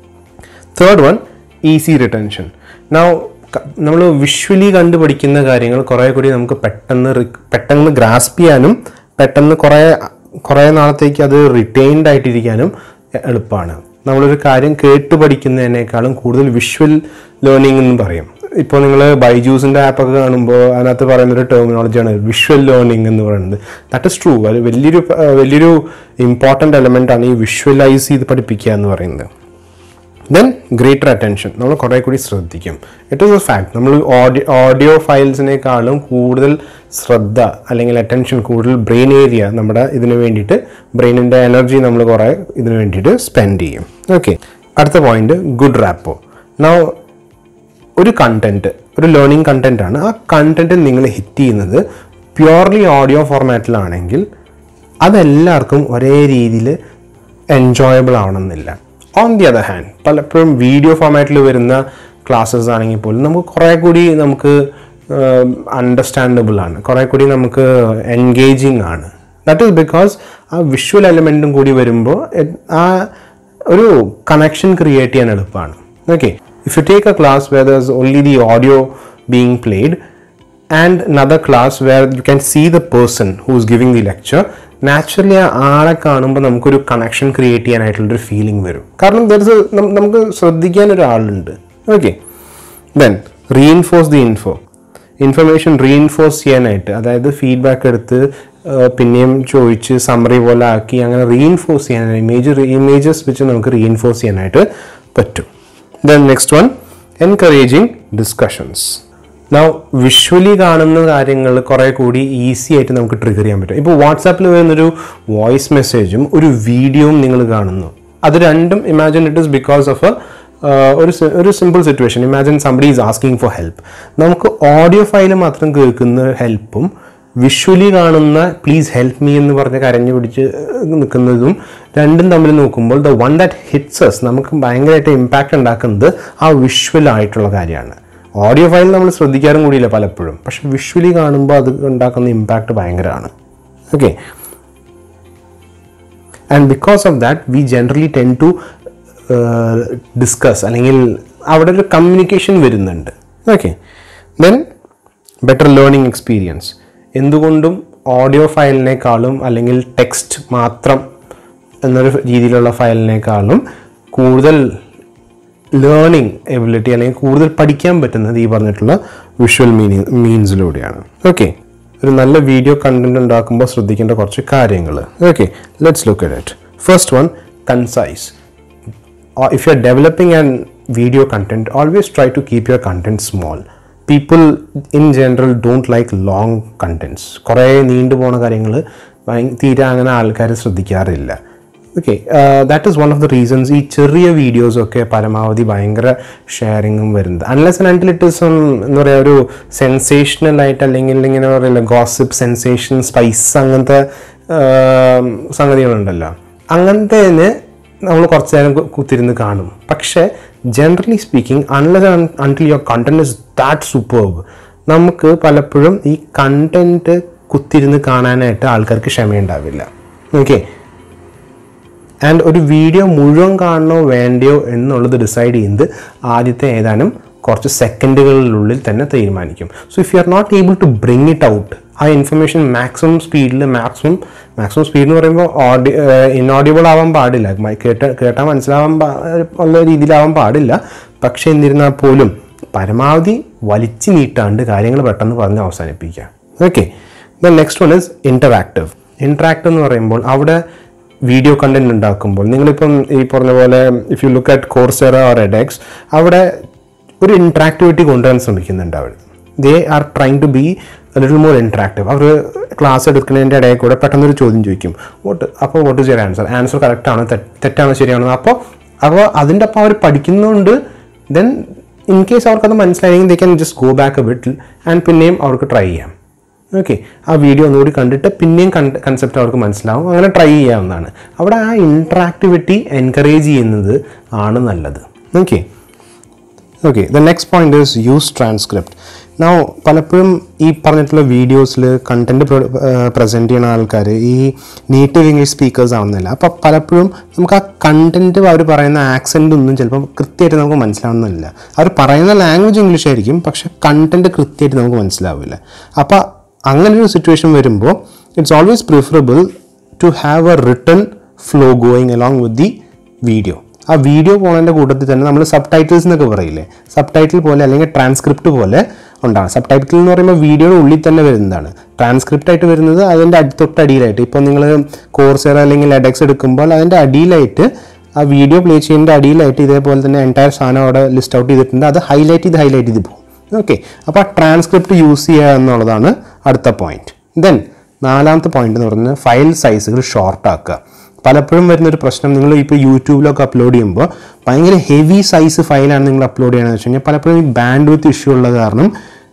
third one easy retention now നമ്മൾ വിഷ്വലി കണ്ട് പഠിക്കുന്ന കാര്യങ്ങൾ കുറേ കൂടി നമുക്ക് പെട്ടെന്ന് റി- പെട്ടെന്ന് ഗ്രാസ്പ് ചെയ്യാനും പെട്ടെന്ന് കുറേ കുറേ നാളത്തേക്ക് അത് റിറ്റൈൻഡ് ആയിട്ടിരിക്കാനും എ- എളുപ്പമാണ് നമ്മളൊരു കാര്യം കേട്ട് പഠിക്കുന്നതിനേക്കാളും കൂടുതൽ വിഷ്വൽ ലേണിംഗ് എന്ന് പറയും ഇപ്പോൾ നിങ്ങൾ ബൈജൂസിൻ്റെ ആപ്പൊക്കെ കാണുമ്പോൾ അതിനകത്ത് പറയുന്നൊരു ടെർമിനോളജിയാണ് വിഷ്വൽ ലേണിംഗ് എന്ന് പറയുന്നത് ദാറ്റ് ഇസ് ട്രൂ അത് വലിയൊരു ഏർ വലിയൊരു ഇമ്പോർട്ടൻ്റ് എലമെൻ്റ് ആണ് ഈ വിഷ്വലൈസ് ചെയ്ത് പഠിപ്പിക്കുക എന്ന് പറയുന്നത് ദെൻ ഗ്രേറ്റർ അറ്റൻഷൻ നമ്മൾ കുറേ കൂടി ശ്രദ്ധിക്കും ഇറ്റ് ഈസ് എ ഫാക്ട് നമ്മൾ ഓഡിയോ ഓഡിയോ ഫയൽസിനേക്കാളും കൂടുതൽ ശ്രദ്ധ അല്ലെങ്കിൽ അറ്റൻഷൻ കൂടുതൽ ബ്രെയിൻ ഏരിയ നമ്മുടെ ഇതിന് വേണ്ടിയിട്ട് ബ്രെയിനിൻ്റെ എനർജി നമ്മൾ കുറേ ഇതിന് വേണ്ടിയിട്ട് സ്പെൻഡ് ചെയ്യും ഓക്കെ അടുത്ത പോയിന്റ് ഗുഡ് റാപ്പോ നൗ ഒരു കണ്ടന്റ് ഒരു ലേണിംഗ് കണ്ടന്റ് ആണ് ആ കണ്ടന്റ് നിങ്ങൾ ഹിറ്റ് ചെയ്യുന്നത് പ്യുവർലി ഓഡിയോ ഫോർമാറ്റിലാണെങ്കിൽ അതെല്ലാവർക്കും ഒരേ രീതിയിൽ എൻജോയബിൾ ആവണമെന്നില്ല ഓൺ ദി അതർ ഹാൻഡ് പലപ്പോഴും വീഡിയോ ഫോർമാറ്റിൽ വരുന്ന ക്ലാസ്സസ് ആണെങ്കിൽ പോലും നമുക്ക് കുറേ കൂടി നമുക്ക് അണ്ടർസ്റ്റാൻഡബിൾ ആണ് കുറേ കൂടി നമുക്ക് എൻഗേജിങ് ആണ് ദാറ്റ് ഈസ് ബിക്കോസ് ആ വിഷ്വൽ എലമെൻറ്റും കൂടി വരുമ്പോൾ ആ ഒരു കണക്ഷൻ ക്രിയേറ്റ് ചെയ്യാൻ എളുപ്പമാണ് okay if you take a class where there only the audio being played and another class where you can see the person who's giving the lecture naturally ആ ആളെ കാണുമ്പോൾ നമുക്കൊരു കണക്ഷൻ ക്രിയേറ്റ് ചെയ്യാനായിട്ടുള്ളൊരു ഫീലിംഗ് വരും കാരണം there is a- നം- നമുക്ക് ശ്രദ്ധിക്കാൻ ഒരാളുണ്ട് okay then reinforce the info information reinforce ചെയ്യാനായിട്ട് അതായത് ഫീഡ്ബാക്ക് എടുത്ത് ആ, പിന്നെയും ചോദിച്ച് സമ്മറി പോലെ ആക്കി അങ്ങനെ റീഇൻഫോഴ്സ് ചെയ്യാനായിട്ട് ഇമേജ് ഇമേജസ് വെച്ച് നമുക്ക് റീഇൻഫോഴ്സ് ചെയ്യാനായിട്ട് പറ്റും then next one encouraging discussions now visually കാണുന്ന കാര്യങ്ങൾ കുറേ കൂടി ഈസി ആയിട്ട് നമുക്ക് ട്രിഗർ ചെയ്യാൻ പറ്റും ഇപ്പോൾ വാട്സാപ്പിൽ വരുന്നൊരു വോയിസ് മെസ്സേജും ഒരു വീഡിയോയും നിങ്ങൾ കാണുന്നു അത് രണ്ടും imagine it is because of a ഒരു സി- ഒരു simple situation imagine somebody is asking for help നമുക്ക് ഓഡിയോ ഫയൽ മാത്രം കേൾക്കുന്ന ഹെൽപ്പും വിഷ്വലി കാണുന്ന പ്ലീസ് ഹെൽപ്പ് മീ എന്ന് പറഞ്ഞ് കരഞ്ഞു പിടിച്ച് നിൽക്കുന്നതും രണ്ടും തമ്മിൽ നോക്കുമ്പോൾ ദ വൺ ദാറ്റ് ഹിറ്റ്സസ് നമുക്ക് ഭയങ്കരമായിട്ട് ഇമ്പാക്റ്റ് ഉണ്ടാക്കുന്നത് ആ വിഷ്വൽ ആയിട്ടുള്ള കാര്യമാണ് ഓഡിയോ ഫയൽ നമ്മൾ ശ്രദ്ധിക്കാറും കൂടിയില്ല പലപ്പോഴും പക്ഷെ വിഷ്വലി കാണുമ്പോൾ അത് ഉണ്ടാക്കുന്ന ഇമ്പാക്റ്റ് ഭയങ്കരമാണ് okay and because of that we generally tend to discuss അല്ലെങ്കിൽ അവിടെ ഒരു കമ്മ്യൂണിക്കേഷൻ വരുന്നുണ്ട് okay then better learning experience എന്തുകൊണ്ടും ഓഡിയോ ഫയലിനേക്കാളും അല്ലെങ്കിൽ ടെക്സ്റ്റ് മാത്രം എന്നൊരു രീതിയിലുള്ള ഫയലിനേക്കാളും കൂടുതൽ ലേണിംഗ് എബിലിറ്റി അല്ലെങ്കിൽ കൂടുതൽ പഠിക്കാൻ പറ്റുന്നത് ഈ പറഞ്ഞിട്ടുള്ള വിഷ്വൽ മീനി മീൻസിലൂടെയാണ് ഓക്കെ ഒരു നല്ല വീഡിയോ കണ്ടന്റ് ഉണ്ടാക്കുമ്പോൾ ശ്രദ്ധിക്കേണ്ട കുറച്ച് കാര്യങ്ങൾ okay let's look at it first one concise or if you're developing an video content always try to keep your content small people in general don't like long contents കുറേ നീണ്ടു പോണ കാര്യങ്ങൾ തീരെ അങ്ങനെ ആൾക്കാർ ശ്രദ്ധിക്കാറില്ല okay that is one of the reasons ഈ ചെറിയ വീഡിയോസൊക്കെ പരമാവധി ഭയങ്കര ഷെയറിങ്ങും വരുന്നത് unless and until it is എന്താ പറയുക ഒരു സെൻസേഷണൽ ആയിട്ട് അല്ലെങ്കിൽ ഇങ്ങനെ പറയില്ല ഗോസിപ്പ് സെൻസേഷൻ സ്പൈസ് അങ്ങനത്തെ ആം, സംഗതികളുണ്ടല്ലോ അങ്ങനത്തെ നമ്മൾ കുറച്ച് നേരം കു- കുത്തിരുന്ന് കാണും പക്ഷേ generally speaking unless until your content is that superb നമുക്ക് പലപ്പോഴും ഈ കണ്ടന്റ് കുത്തിരുന്ന് കാണാനായിട്ട് ആൾക്കാർക്ക് ക്ഷമയുണ്ടാവില്ല ഓക്കെ ആൻഡ് ഒരു വീഡിയോ മുഴുവൻ കാണണോ വേണ്ടയോ എന്നുള്ളത് ഡിസൈഡ് ചെയ്യുന്നത് ആദ്യത്തെ ഏതാനും കുറച്ച് സെക്കൻഡുകളിനുള്ളിൽ തന്നെ തീരുമാനിക്കും so if you are not able to bring it out ആ ഇൻഫർമേഷൻ മാക്സിമം സ്പീഡിൽ മാക്സിമം മാക്സിമം സ്പീഡ് എന്ന് പറയുമ്പോൾ ഓഡി ഇൻഓഡിയബിൾ ആവാൻ പാടില്ല മ- കേട്ട് കേട്ടാൽ മനസ്സിലാവാൻ പാ ഉള്ള രീതിയിലാവാൻ പാടില്ല പക്ഷേ എന്നിരുന്നാൽ പോലും പരമാവധി വലിച്ചു നീട്ടാണ്ട് കാര്യങ്ങൾ പെട്ടെന്ന് പറഞ്ഞ് അവസാനിപ്പിക്കുക okay the next one is interactive interactive എന്ന് പറയുമ്പോൾ അവിടെ വീഡിയോ കണ്ടന്റ് ഉണ്ടാക്കുമ്പോൾ നിങ്ങളിപ്പം ഈ പറഞ്ഞ പോലെ if you look at Coursera or edX അവിടെ ഒരു ഇൻട്രാക്ടിവിറ്റി കൊണ്ടുവരാൻ ശ്രമിക്കുന്നുണ്ട് അവർ they are trying to be little more interactive അവർ ക്ലാസ് എടുക്കുന്നതിൻ്റെ ഇടയിൽ കൂടെ പെട്ടെന്നൊരു ചോദ്യം ചോദിക്കും വോട്ട് അപ്പോൾ vote is your answer answer correct ആണോ തെറ്റ്- തെറ്റാണോ ശരിയാണോ അപ്പോൾ അപ്പോൾ അതിൻ്റെ ഒപ്പം അവർ പഠിക്കുന്നുണ്ട് ദെൻ ഇൻ കേസ് അവർക്കത് മനസ്സിലായെങ്കിൽ they can just go back a വിട്ടിൽ ആൻഡ് പിന്നെയും അവർക്ക് ട്രൈ ചെയ്യാം ഓക്കെ ആ വീഡിയോ ഒന്നുകൂടി കണ്ടിട്ട് പിന്നെയും കൺസെപ്റ്റ് അവർക്ക് മനസ്സിലാവും അങ്ങനെ ട്രൈ ചെയ്യാവുന്നതാണ് അവിടെ ആ ഇൻട്രാക്ടിവിറ്റി എൻകറേജ് ചെയ്യുന്നത് ആണ് നല്ലത് okay okay the next point is use transcript now പലപ്പോഴും ഈ പറഞ്ഞിട്ടുള്ള വീഡിയോസിൽ കണ്ടന്റ് പ്രസൻറ്റ് ചെയ്യുന്ന ആൾക്കാർ ഈ നേറ്റീവ് ഇംഗ്ലീഷ് സ്പീക്കേഴ്സ് ആവുന്നില്ല അപ്പോൾ പലപ്പോഴും നമുക്ക് ആ കണ്ടന്റ് അവർ പറയുന്ന ആക്സെൻ്റ് ഒന്നും ചിലപ്പോൾ കൃത്യമായിട്ട് നമുക്ക് മനസ്സിലാവുന്നില്ല അവർ പറയുന്ന ലാംഗ്വേജ് ഇംഗ്ലീഷ് ആയിരിക്കും പക്ഷെ കണ്ടന്റ് കൃത്യമായിട്ട് നമുക്ക് മനസ്സിലാവില്ല അപ്പോൾ അങ്ങനെ ഒരു സിറ്റുവേഷൻ വരുമ്പോൾ it's always preferable to have a written flow going along with the video ആ വീഡിയോ പോണതിൻ്റെ കൂട്ടത്തിൽ തന്നെ നമ്മൾ സബ് ടൈറ്റിൽസ് എന്നൊക്കെ പറയില്ലേ സബ് ടൈറ്റിൽ പോലെ അല്ലെങ്കിൽ ട്രാൻസ്ക്രിപ്റ്റ് പോലെ ഉണ്ടാകും സബ് ടൈറ്റിൽ എന്ന് പറയുമ്പോൾ വീഡിയോയുടെ ഉള്ളിൽ തന്നെ വരുന്നതാണ് ട്രാൻസ്ക്രിപ്റ്റ് ആയിട്ട് വരുന്നത് അതിൻ്റെ അടി- തൊട്ടടിയിലായിട്ട് ഇപ്പോൾ നിങ്ങൾ കോഴ്സർ അല്ലെങ്കിൽ എഡെക്സ് എടുക്കുമ്പോൾ അതിൻ്റെ അടിയിലായിട്ട് ആ വീഡിയോ പ്ലേ ചെയ്യുന്നതിൻ്റെ അടിയിലായിട്ട് ഇതേപോലെ തന്നെ എൻറ്റയർ സാധനം അവിടെ ലിസ്റ്റ് ഔട്ട് ചെയ്തിട്ടുണ്ട് അത് ഹൈലൈറ്റ് ചെയ്ത് ഹൈലൈറ്റ് ചെയ്ത് പോകും ഓക്കെ അപ്പോൾ ആ ട്രാൻസ്ക്രിപ്റ്റ് യൂസ് ചെയ്യുക എന്നുള്ളതാണ് അടുത്ത പോയിന്റ് ദെൻ നാലാമത്തെ പോയിന്റ് എന്ന് പറയുന്നത് ഫയൽ സൈസുകൾ ഷോർട്ട് ആക്കുക പലപ്പോഴും വരുന്നൊരു പ്രശ്നം നിങ്ങൾ ഇപ്പോൾ യൂട്യൂബിലൊക്കെ അപ്ലോഡ് ചെയ്യുമ്പോൾ ഭയങ്കര ഹെവി സൈസ് ഫയലാണ് നിങ്ങൾ അപ്ലോഡ് ചെയ്യണമെന്ന് വെച്ച് കഴിഞ്ഞാൽ പലപ്പോഴും ഈ ബാൻഡ് വിത്ത് ഇഷ്യൂ ഉള്ള കാരണം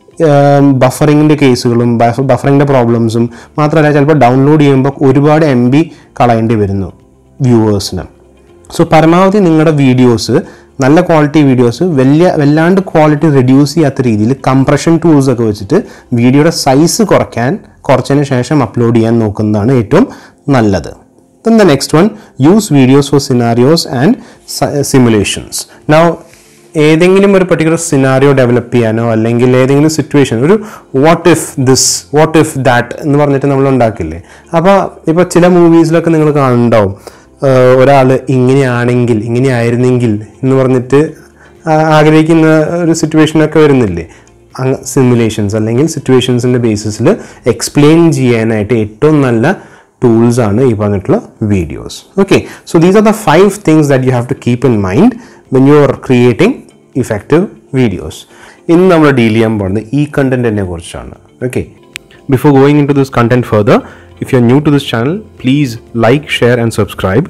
ബഫറിങ്ങിൻ്റെ കേസുകളും ബഫറിങ്ങിൻ്റെ പ്രോബ്ലംസും മാത്രമല്ല ചിലപ്പോൾ ഡൗൺലോഡ് ചെയ്യുമ്പോൾ ഒരുപാട് എം ബി കളയേണ്ടി വരുന്നു വ്യൂവേഴ്സിന് സോ പരമാവധി നിങ്ങളുടെ വീഡിയോസ് നല്ല ക്വാളിറ്റി വീഡിയോസ് വലിയ വല്ലാണ്ട് ക്വാളിറ്റി റെഡ്യൂസ് ചെയ്യാത്ത രീതിയിൽ കംപ്രഷൻ ടൂൾസ് ഒക്കെ വെച്ചിട്ട് വീഡിയോയുടെ സൈസ് കുറയ്ക്കാൻ കുറച്ചതിന് ശേഷം അപ്ലോഡ് ചെയ്യാൻ നോക്കുന്നതാണ് ഏറ്റവും നല്ലത് then the next one use videos for scenarios and si- simulations now ഏതെങ്കിലും ഒരു പർട്ടിക്കുലർ സിനാരിയോ ഡെവലപ്പ് ചെയ്യാനോ അല്ലെങ്കിൽ ഏതെങ്കിലും സിറ്റുവേഷൻ ഒരു what if this what if that എന്ന് പറഞ്ഞിട്ട് നമ്മൾ ഉണ്ടാക്കില്ലേ അപ്പോൾ ഇപ്പോൾ ചില മൂവീസിലൊക്കെ നിങ്ങൾ കാണുന്നുണ്ടാവും ഒരാൾ ഇങ്ങനെയാണെങ്കിൽ ഇങ്ങനെയായിരുന്നെങ്കിൽ എന്ന് പറഞ്ഞിട്ട് ആ- ആഗ്രഹിക്കുന്ന ഒരു സിറ്റുവേഷനൊക്കെ വരുന്നില്ലേ സിമുലേഷൻസ് അല്ലെങ്കിൽ സിറ്റുവേഷൻസിൻ്റെ ബേസിസിൽ എക്സ്പ്ലെയിൻ ചെയ്യാനായിട്ട് ഏറ്റവും നല്ല ടൂൾസ് ആണ് ഈ പറഞ്ഞിട്ടുള്ള videos okay so these are the five things that you have to keep in mind when you are creating effective videos ഇന്ന് നമ്മൾ ഡീൽ ചെയ്യാൻ പോകുന്നത് ഈ കണ്ടന്റിനെ കുറിച്ചാണ് okay before going in to this content further if you are new to this channel please like share and subscribe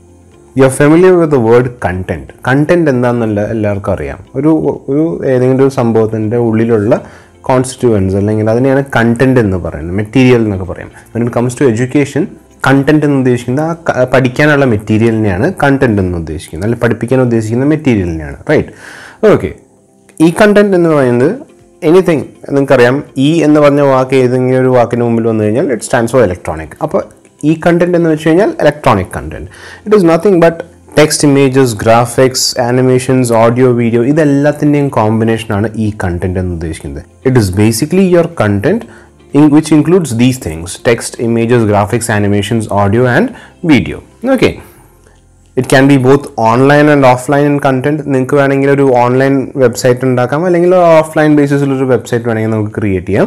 you are familiar with the word content content എന്താണെന്നല്ല എല്ലാവർക്കും അറിയാം ഒരു ഒരു ഏതെങ്കിലും ഒരു സംഭവത്തിൻ്റെ ഉള്ളിലുള്ള കോൺസ്റ്റിറ്റ്യുവൻസ് അല്ലെങ്കിൽ അതിനെയാണ് കണ്ടന്റ് എന്ന് പറയുന്നത് മെറ്റീരിയൽ എന്നൊക്കെ പറയാം when it comes to education content എന്ന് ഉദ്ദേശിക്കുന്നത് ആ ക- പഠിക്കാനുള്ള മെറ്റീരിയലിനെയാണ് കണ്ടന്റ് എന്ന് ഉദ്ദേശിക്കുന്നത് അല്ലെങ്കിൽ പഠിപ്പിക്കാൻ ഉദ്ദേശിക്കുന്ന മെറ്റീരിയലിനെയാണ് റൈറ്റ് ഓക്കെ ഈ കണ്ടന്റ് എന്ന് പറയുന്നത് എനിത്തിങ് നിങ്ങൾക്കറിയാം ഈ എന്ന് പറഞ്ഞ വാക്ക് ഏതെങ്കിലും ഒരു വാക്കിന് മുമ്പിൽ വന്നു കഴിഞ്ഞാൽ ഇറ്റ് സ്റ്റാൻഡ്സ് ഫോർ ഇലക്ട്രോണിക് അപ്പോൾ ഈ കണ്ടന്റ് എന്ന് വെച്ച് കഴിഞ്ഞാൽ electronic content it is nothing but text images graphics animations audio video ഇതെല്ലാത്തിൻ്റെയും കോമ്പിനേഷനാണ് ഈ കണ്ടന്റ് എന്ന് ഉദ്ദേശിക്കുന്നത് it is basically your content in which includes these things text images graphics animations audio and video okay it can be both online and offline content നിങ്ങൾക്ക് വേണമെങ്കിൽ ഒരു online website ഉണ്ടാക്കാം അല്ലെങ്കിൽ offline ബേസിസിലൊരു website വേണമെങ്കിൽ നമുക്ക് create ചെയ്യാം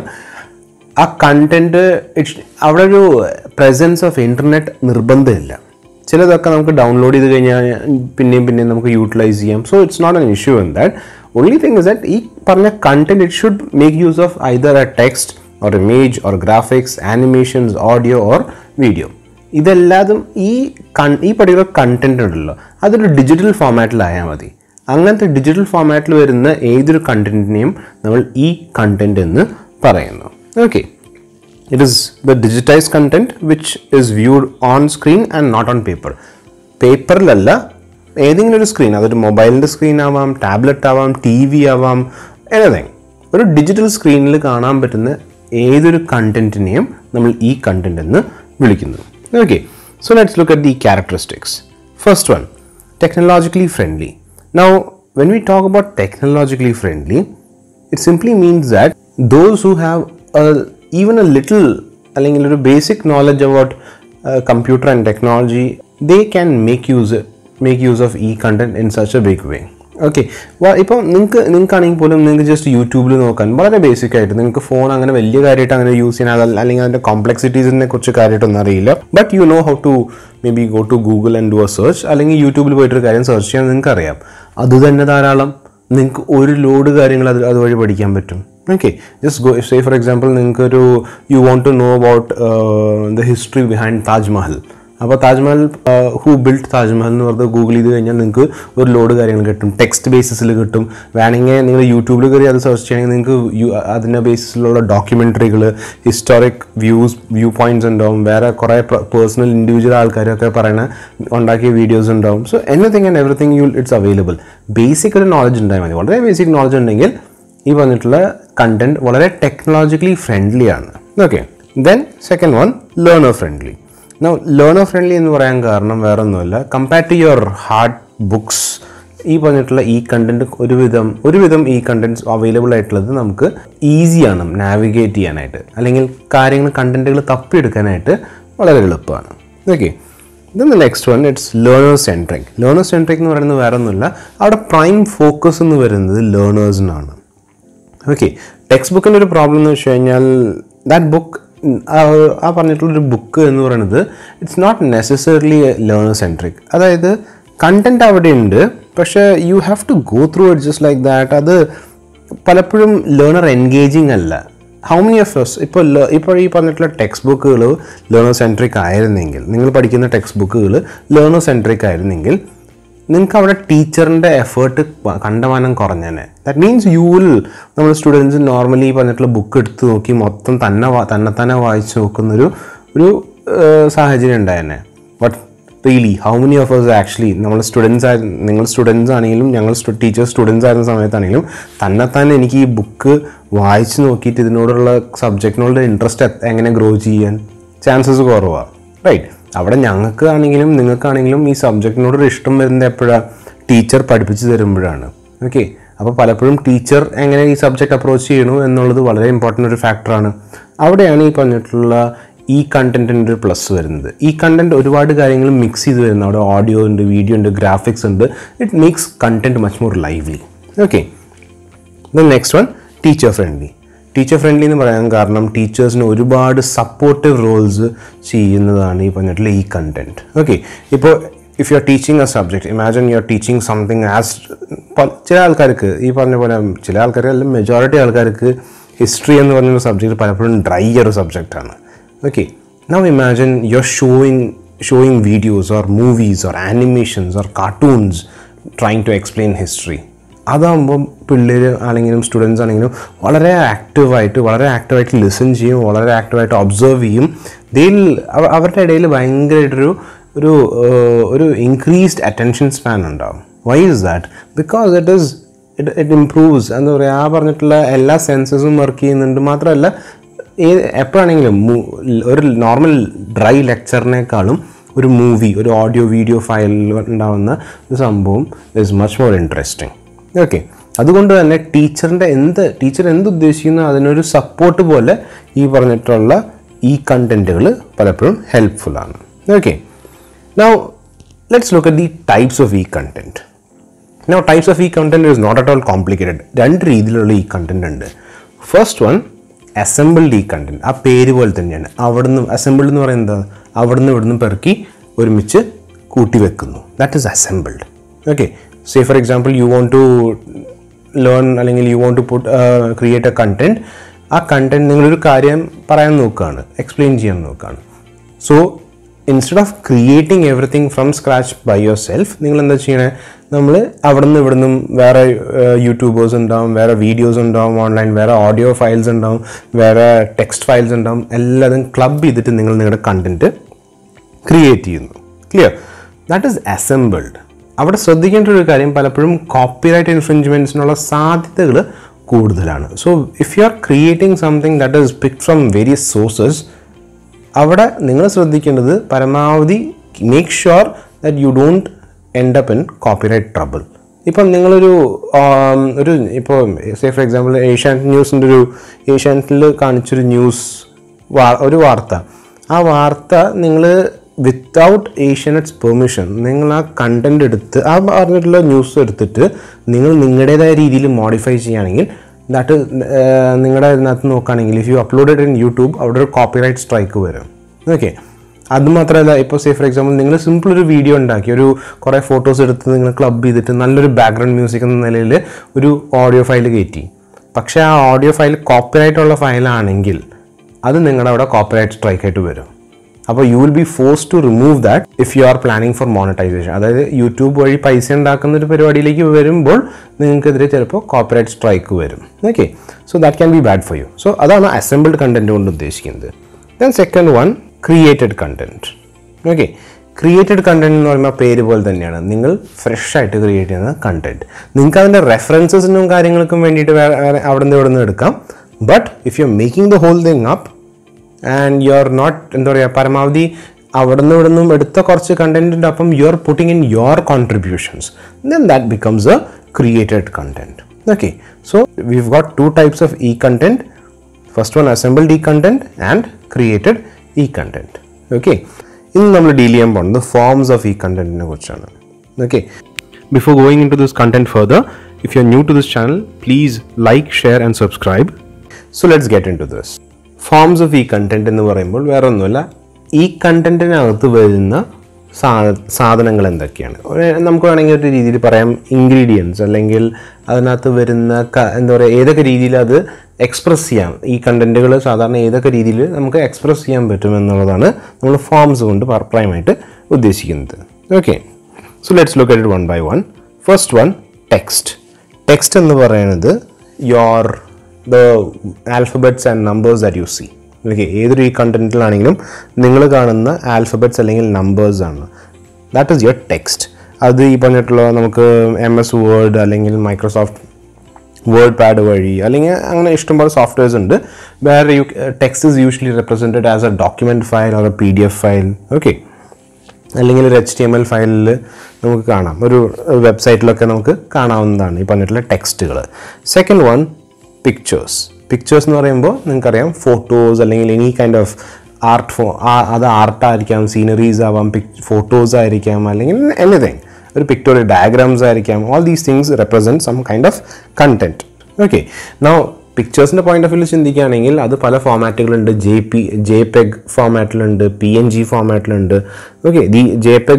ആ content അവിടെ ഒരു പ്രസൻസ് ഓഫ് ഇൻ്റർനെറ്റ് നിർബന്ധമില്ല ചിലതൊക്കെ നമുക്ക് ഡൗൺലോഡ് ചെയ്ത് കഴിഞ്ഞാൽ പിന്നെയും പിന്നെയും നമുക്ക് യൂട്ടിലൈസ് ചെയ്യാം so it's not an issue in that only thing is that ഈ പറഞ്ഞ content it should make use of either a text or image or graphics animations audio or video ഇതെല്ലാതും ഈ കൺ ഈ പർട്ടിക്കുലർ കണ്ടന്റ് ഉണ്ടല്ലോ അതൊരു digital ഫോമാറ്റിലായാൽ മതി അങ്ങനത്തെ ഡിജിറ്റൽ ഫോമാറ്റിൽ വരുന്ന ഏതൊരു കണ്ടന്റിനെയും നമ്മൾ ഈ കണ്ടന്റ് എന്ന് പറയുന്നു okay it is the digitize content which is viewed on screen and not on paper പേപ്പറിലല്ല ഏതെങ്കിലും ഒരു സ്ക്രീൻ അതൊരു മൊബൈലിൻ്റെ സ്ക്രീൻ ആവാം ടാബ്ലറ്റ് ആവാം ടി വി ആവാം എനിത്തിങ് ഒരു ഡിജിറ്റൽ സ്ക്രീനിൽ കാണാൻ പറ്റുന്ന ഏതൊരു കണ്ടന്റിനെയും നമ്മൾ ഈ കണ്ടന്റ് എന്ന് വിളിക്കുന്നു okay so let's look at the characteristics first one technologically friendly now when we talk about technologically friendly it simply means that those who have a, even a little അല്ലെങ്കിൽ ഒരു basic knowledge about computer and technology they can make use make use of e content in such a big way okay ഇപ്പം നിങ്ങൾക്ക് നിങ്ങൾക്കാണെങ്കിൽ പോലും നിങ്ങൾക്ക് just യൂട്യൂബിൽ നോക്കാൻ വളരെ basic ആയിട്ട് നിങ്ങൾക്ക് ഫോൺ അങ്ങനെ വലിയ കാര്യമായിട്ട് അങ്ങനെ യൂസ് ചെയ്യാൻ അതല്ല- അല്ലെങ്കിൽ അതിൻ്റെ കോംപ്ലക്സിറ്റീസിനെ കുറിച്ച് കാര്യമായിട്ടൊന്നും അറിയില്ല but you know how to maybe go to Google and do a search അല്ലെങ്കിൽ യൂട്യൂബിൽ പോയിട്ടൊരു കാര്യം സെർച്ച് ചെയ്യാൻ നിങ്ങൾക്ക് അറിയാം അത് തന്നെ ധാരാളം നിങ്ങൾക്ക് ഒരു ലോഡ് കാര്യങ്ങൾ അത് അതുവഴി പഠിക്കാൻ പറ്റും okay just go say for example നിങ്ങൾക്കൊരു you want to know about the history behind Taj Mahal അപ്പോൾ താജ്മഹൽ ഹൂ ബിൽഡ് താജ്മഹൽ എന്ന് പറഞ്ഞ് ഗൂഗിൾ ചെയ്ത് കഴിഞ്ഞാൽ നിങ്ങൾക്ക് ഒരു ലോഡ് കാര്യങ്ങൾ കിട്ടും ടെക്സ്റ്റ് ബേസിസിൽ കിട്ടും വേണമെങ്കിൽ നിങ്ങൾ യൂട്യൂബിൽ കയറി അത് സെർച്ച് ചെയ്യണമെങ്കിൽ നിങ്ങൾക്ക് യു അതിൻ്റെ ബേസിസിലുള്ള ഡോക്യുമെൻ്ററികൾ ഹിസ്റ്റോറിക് വ്യൂസ് വ്യൂ പോയിന്റ്സ് ഉണ്ടാവും വേറെ കുറേ പേഴ്സണൽ ഇൻഡിവിജ്വൽ ആൾക്കാരൊക്കെ പറയണ ഉണ്ടാക്കിയ വീഡിയോസ് ഉണ്ടാവും so anything and everything you it's available basic ഒരു നോളജ് ഉണ്ടായാൽ മതി വളരെ ബേസിക് നോളജ് ഉണ്ടെങ്കിൽ ഈ പറഞ്ഞിട്ടുള്ള കണ്ടന്റ് വളരെ ടെക്നോളജിക്കലി ഫ്രണ്ട്ലി ആണ് okay then second one learner friendly learner friendly എന്ന് പറയാൻ കാരണം വേറെ ഒന്നുമല്ല compare to your hard books ഈ പറഞ്ഞിട്ടുള്ള ഈ കണ്ടന്റ് ഒരുവിധം ഒരുവിധം ഈ കണ്ടന്റ്സ് അവൈലബിൾ ആയിട്ടുള്ളത് നമുക്ക് ഈസിയാണ് നാവിഗേറ്റ് ചെയ്യാനായിട്ട് അല്ലെങ്കിൽ കാര്യങ്ങൾ കണ്ടന്റുകൾ തപ്പിയെടുക്കാനായിട്ട് വളരെ എളുപ്പമാണ് okay then the next one it's learners centric learners centric എന്ന് പറയുന്നത് വേറെ ഒന്നുമില്ല അവിടെ പ്രൈം ഫോക്കസ് എന്ന് വരുന്നത് ലേണേഴ്സിനാണ് ഓക്കെ ടെക്സ്റ്റ് ബുക്കിൻ്റെ ഒരു പ്രോബ്ലം എന്ന് വെച്ച് കഴിഞ്ഞാൽ ദാറ്റ് ബുക്ക് ആ പറഞ്ഞിട്ടുള്ളൊരു ബുക്ക് എന്ന് പറയുന്നത് it's not necessarily learner centric അതായത് കണ്ടന്റ് അവിടെ ഉണ്ട് പക്ഷേ you have to go through it just like that അത് പലപ്പോഴും ലേണർ എൻഗേജിങ് അല്ല ഹൗ മെനി ഓഫ് us ഇപ്പോൾ ല- ഇപ്പോൾ ഈ പറഞ്ഞിട്ടുള്ള ടെക്സ്റ്റ് ബുക്കുകൾ ലേണർ സെൻട്രിക് ആയിരുന്നെങ്കിൽ നിങ്ങൾ പഠിക്കുന്ന ടെക്സ്റ്റ് ബുക്കുകൾ ലേണർ സെൻട്രിക് ആയിരുന്നെങ്കിൽ നിങ്ങൾക്ക് അവിടെ ടീച്ചറിൻ്റെ എഫേർട്ട് കണ്ടമാനം കുറഞ്ഞേനെ ദാറ്റ് മീൻസ് യു വിൽ നമ്മൾ സ്റ്റുഡൻസ് നോർമലി പറഞ്ഞിട്ടുള്ള ബുക്ക് എടുത്ത് നോക്കി മൊത്തം തന്നെ വാ- തന്നെ തന്നെ വായിച്ച് നോക്കുന്നൊരു ഒരു ഏഹ്, സാഹചര്യം ഉണ്ടായേനെ but really how many of us actually നമ്മൾ സ്റ്റുഡൻസ് ആയി നിങ്ങൾ സ്റ്റുഡൻസ് ആണെങ്കിലും ഞങ്ങൾ ടീച്ചേഴ്സ് സ്റ്റുഡൻസ് ആയിരുന്ന സമയത്താണെങ്കിലും തന്നെ തന്നെ എനിക്ക് ഈ ബുക്ക് വായിച്ച് നോക്കിയിട്ട് ഇതിനോടുള്ള സബ്ജക്റ്റിനോടുള്ള ഇൻട്രസ്റ്റ് എങ്ങനെ ഗ്രോ ചെയ്യാൻ ചാൻസസ് കുറവാണ് റൈറ്റ് അവിടെ ഞങ്ങൾക്ക് ആണെങ്കിലും നിങ്ങൾക്കാണെങ്കിലും ഈ സബ്ജക്റ്റിനോടൊരു ഇഷ്ടം വരുന്നത് എപ്പോഴാണ് ടീച്ചർ പഠിപ്പിച്ച് തരുമ്പോഴാണ് ഓക്കെ അപ്പോൾ പലപ്പോഴും ടീച്ചർ എങ്ങനെ ഈ സബ്ജക്റ്റ് അപ്രോച്ച് ചെയ്യണു എന്നുള്ളത് വളരെ ഇമ്പോർട്ടൻ്റ് ഒരു ഫാക്ടറാണ് അവിടെയാണ് ഈ പറഞ്ഞിട്ടുള്ള ഈ കണ്ടന്റിൻ്റെ ഒരു പ്ലസ് വരുന്നത് ഈ കണ്ടന്റ് ഒരുപാട് കാര്യങ്ങൾ മിക്സ് ചെയ്ത് വരുന്നത് അവിടെ ഓഡിയോ ഉണ്ട് വീഡിയോ ഉണ്ട് ഗ്രാഫിക്സ് ഉണ്ട് it makes content much more lively okay then next one teacher friendly teacher friendly എന്ന് പറയാൻ കാരണം ടീച്ചേഴ്സിന് ഒരുപാട് സപ്പോർട്ടീവ് റോൾസ് ചെയ്യുന്നതാണ് ഈ പറഞ്ഞിട്ടുള്ള ഈ കണ്ടന്റ് ഓക്കെ ഇപ്പോൾ if you are teaching a subject imagine you are teaching something as ചില ആൾക്കാർക്ക് ഈ പറഞ്ഞ പോലെ ചില ആൾക്കാർ അല്ലെങ്കിൽ മെജോറിറ്റി ആൾക്കാർക്ക് ഹിസ്റ്ററി എന്ന് പറഞ്ഞൊരു സബ്ജക്റ്റ് പലപ്പോഴും ഡ്രൈ ഒരു സബ്ജക്റ്റാണ് okay now imagine you are showing showing videos or movies or animations or cartoons trying to explain history അതാകുമ്പം പിള്ളേർ ആണെങ്കിലും സ്റ്റുഡൻസ് ആണെങ്കിലും വളരെ ആക്റ്റീവായിട്ട് വളരെ ആക്റ്റീവായിട്ട് ലിസൺ ചെയ്യും വളരെ ആക്റ്റീവായിട്ട് ഒബ്സർവ് ചെയ്യും ദിൽ അവരുടെ ഇടയിൽ ഭയങ്കരമായിട്ടൊരു ഒരു ഏഹ്, ഒരു ഇൻക്രീസ്ഡ് അറ്റൻഷൻ സ്പാൻ ഉണ്ടാവും why is that because it is it it improves എന്താ പറയുക ആ പറഞ്ഞിട്ടുള്ള എല്ലാ സെൻസസും വർക്ക് ചെയ്യുന്നുണ്ട് മാത്രമല്ല ഏത് എപ്പോഴാണെങ്കിലും മു- ഒരു നോർമൽ ഡ്രൈ ലെക്ചറിനേക്കാളും ഒരു മൂവി ഒരു ഓഡിയോ വീഡിയോ ഫയലിൽ ഉണ്ടാവുന്ന ഒരു സംഭവം is much more interesting okay അതുകൊണ്ട് തന്നെ ടീച്ചറിൻ്റെ എന്ത് ടീച്ചർ എന്ത് ഉദ്ദേശിക്കുന്നു അതിനൊരു സപ്പോർട്ട് പോലെ ഈ പറഞ്ഞിട്ടുള്ള ഈ കണ്ടൻറ്റുകൾ പലപ്പോഴും ഹെൽപ്ഫുള്ളാണ് okay now let's look at the types of e content no types of e content is not at all complicated രണ്ട് രീതിയിലുള്ള ഈ കണ്ടന്റ് ഉണ്ട് first one assembled e content ആ പേര് പോലെ തന്നെയാണ് അവിടുന്ന് അസംബിൾഡ് എന്ന് പറയുന്നത് അവിടുന്ന് ഇവിടുന്ന് പെറുക്കി ഒരുമിച്ച് കൂട്ടി വെക്കുന്നു that is assembled okay say for example you want to learn അല്ലെങ്കിൽ you want to put create a content ആ കണ്ടന്റ് നിങ്ങളൊരു കാര്യം പറയാൻ നോക്കുകയാണ് എക്സ്പ്ലെയിൻ ചെയ്യാൻ നോക്കുകയാണ് so instead of creating everything from scratch by yourself നിങ്ങൾ എന്താ ചെയ്യണേ നമ്മൾ അവിടെ നിന്ന് ഇവിടെ നിന്നും വേറെ യൂട്യൂബേഴ്സ് ഉണ്ടാവും വേറെ വീഡിയോസ് ഉണ്ടാവും ഓൺലൈൻ വേറെ ഓഡിയോ ഫയൽസ് ഉണ്ടാവും വേറെ ടെക്സ്റ്റ് ഫയൽസ് ഉണ്ടാവും എല്ലാതും ക്ലബ് ചെയ്തിട്ട് നിങ്ങൾ നിങ്ങളുടെ കണ്ടന്റ് ക്രിയേറ്റ് ചെയ്യുന്നു ക്ലിയർ ദാറ്റ് ഈസ് അസംബിൾഡ് അവിടെ ശ്രദ്ധിക്കേണ്ട ഒരു കാര്യം പലപ്പോഴും കോപ്പിറൈറ്റ് ഇൻഫ്രിഞ്ച്മെൻറ്റ്സിനുള്ള സാധ്യതകൾ കൂടുതലാണ് so if you are creating something that is pick from various sources അവിടെ നിങ്ങൾ ശ്രദ്ധിക്കേണ്ടത് പരമാവധി make sure that you don't end up in copyright trouble ഇപ്പം നിങ്ങളൊരു ആം, ഒരു ഇപ്പോൾ സേ ഫോർ എക്സാമ്പിൾ ഏഷ്യാനെറ്റ് ന്യൂസിൻ്റെ ഒരു ഏഷ്യാനെറ്റിൽ കാണിച്ചൊരു ന്യൂസ് വാ- ഒരു വാർത്ത ആ വാർത്ത നിങ്ങൾ വിത്തൗട്ട് ഏഷ്യാനെറ്റ്സ് പെർമിഷൻ നിങ്ങൾ ആ കണ്ടന്റ് എടുത്ത് ആ പറഞ്ഞിട്ടുള്ള ന്യൂസ് എടുത്തിട്ട് നിങ്ങൾ നിങ്ങളുടേതായ രീതിയിൽ മോഡിഫൈ ചെയ്യുകയാണെങ്കിൽ ദാറ്റ് നിങ്ങളുടെ ഇതിനകത്ത് നോക്കുകയാണെങ്കിൽ if you uploaded in YouTube അവിടെ ഒരു കോപ്പിറൈറ്റ് സ്ട്രൈക്ക് വരും ഓക്കെ അത് മാത്രമല്ല ഇപ്പോൾ സേ ഫോർ എക്സാമ്പിൾ നിങ്ങൾ സിമ്പിൾ ഒരു വീഡിയോ ഉണ്ടാക്കി ഒരു കുറേ ഫോട്ടോസ് എടുത്ത് നിങ്ങൾ ക്ലബ് ചെയ്തിട്ട് നല്ലൊരു ബാക്ക്ഗ്രൗണ്ട് മ്യൂസിക് എന്ന നിലയിൽ ഒരു ഓഡിയോ ഫയൽ കയറ്റി പക്ഷേ ആ ഓഡിയോ ഫയൽ കോപ്പിറൈറ്റ് ഉള്ള ഫയലാണെങ്കിൽ അത് നിങ്ങളുടെ അവിടെ കോപ്പിറൈറ്റ് സ്ട്രൈക്ക് ആയിട്ട് വരും അപ്പോൾ you will be force to remove that if you are planning for monetization അതായത് യൂട്യൂബ് വഴി പൈസ ഉണ്ടാക്കുന്ന ഒരു പരിപാടിയിലേക്ക് വരുമ്പോൾ നിങ്ങൾക്കെതിരെ ചിലപ്പോൾ കോപ്പറേറ്റ് സ്ട്രൈക്ക് വരും okay so that can be bad for you so അതാണ് അസംബിൾഡ് കണ്ടന്റ് കൊണ്ട് ഉദ്ദേശിക്കുന്നത് then second one created content okay created content എന്ന് പറയുമ്പോൾ പേര് പോലെ തന്നെയാണ് നിങ്ങൾ ഫ്രഷ് ആയിട്ട് ക്രിയേറ്റ് ചെയ്യുന്ന കണ്ടന്റ് നിങ്ങൾക്ക് അതിൻ്റെ റെഫറൻസസിനും കാര്യങ്ങൾക്കും വേണ്ടിയിട്ട് വേറെ വേറെ അവിടെ നിന്ന് ഇവിടെ നിന്ന് എടുക്കാം but if you are making the whole thing up and you are not എന്താ പറയുക പരമാവധി അവിടെ നിന്ന് ഇവിടെ നിന്നും എടുത്ത കുറച്ച് കണ്ടന്റിൻ്റെ ഒപ്പം you are putting in your contributions then that becomes a created content okay so we've got two types of e content first one assembled e content and created e content okay ഇന്ന് നമ്മൾ deal ചെയ്യാൻ പോകുന്നത് forms of e കണ്ടന്റിനെ കുറിച്ചാണ് okay before going in to this content further if you are new to this channel please like share and subscribe so let's get in to this forms of e content എന്ന് പറയുമ്പോൾ വേറെ ഒന്നുമില്ല ഈ കണ്ടന്റിനകത്ത് വരുന്ന സാ സാധനങ്ങൾ എന്തൊക്കെയാണ് ഒരു- നമുക്ക് വേണമെങ്കിൽ ഒരു രീതിയിൽ പറയാം ഇൻഗ്രീഡിയൻസ് അല്ലെങ്കിൽ അതിനകത്ത് വരുന്ന ക- എന്താ പറയുക ഏതൊക്കെ രീതിയിൽ അത് എക്സ്പ്രസ് ചെയ്യാം ഈ കണ്ടന്റുകൾ സാധാരണ ഏതൊക്കെ രീതിയിൽ നമുക്ക് എക്സ്പ്രസ് ചെയ്യാൻ പറ്റും എന്നുള്ളതാണ് നമ്മൾ ഫോംസ് കൊണ്ട് പ്രൈമായിട്ട് ഉദ്ദേശിക്കുന്നത് okay so let's look at one by one first one text text എന്ന് പറയുന്നത് your the alphabets and numbers that you see okay ഏതൊരു ഈ കണ്ടന്റിലാണെങ്കിലും നിങ്ങൾ കാണുന്ന ആൽഫബറ്റ്സ് അല്ലെങ്കിൽ നമ്പേഴ്സ് ആണ് ദാറ്റ് ഈസ് യുവർ ടെക്സ്റ്റ് അത് ഈ പറഞ്ഞിട്ടുള്ള നമുക്ക് എം എസ് വേർഡ് അല്ലെങ്കിൽ മൈക്രോസോഫ്റ്റ് വേർഡ് പാഡ് വഴി അല്ലെങ്കിൽ അങ്ങനെ ഇഷ്ടംപോലെ സോഫ്റ്റ്വെയർസ് ഉണ്ട് വേറെ you text is usually represented as a document file or a P D F file okay അല്ലെങ്കിൽ ഒരു എച്ച് ടി എം എൽ ഫയലിൽ നമുക്ക് കാണാം ഒരു വെബ്സൈറ്റിലൊക്കെ നമുക്ക് കാണാവുന്നതാണ് ഈ പറഞ്ഞിട്ടുള്ള ടെക്സ്റ്റുകൾ സെക്കൻഡ് വൺ പിക്ചേഴ്സ് പിക്ചേഴ്സ് എന്ന് പറയുമ്പോൾ നിങ്ങൾക്കറിയാം ഫോട്ടോസ് അല്ലെങ്കിൽ എനി കൈൻഡ് ഓഫ് ആർട്ട് ഫോ അത് ആർട്ടായിരിക്കാം സീനറീസ് ആവാം പിക് ഫോട്ടോസ് ആയിരിക്കാം അല്ലെങ്കിൽ എനിത്തിങ് ഒരു പിക്ടോറിയൽ ഡയഗ്രാംസ് ആയിരിക്കാം all these things represent some kind of content okay now പിക്ചേഴ്സിൻ്റെ പോയിന്റ് ഓഫ് വ്യൂ ചിന്തിക്കുകയാണെങ്കിൽ അത് പല ഫോമാറ്റുകളുണ്ട് ജെ പി ജെ പെഗ് ഫോമാറ്റിലുണ്ട് പി എൻ ജി ഫോമാറ്റിലുണ്ട് ഓക്കെ ദി ജെ പെഗും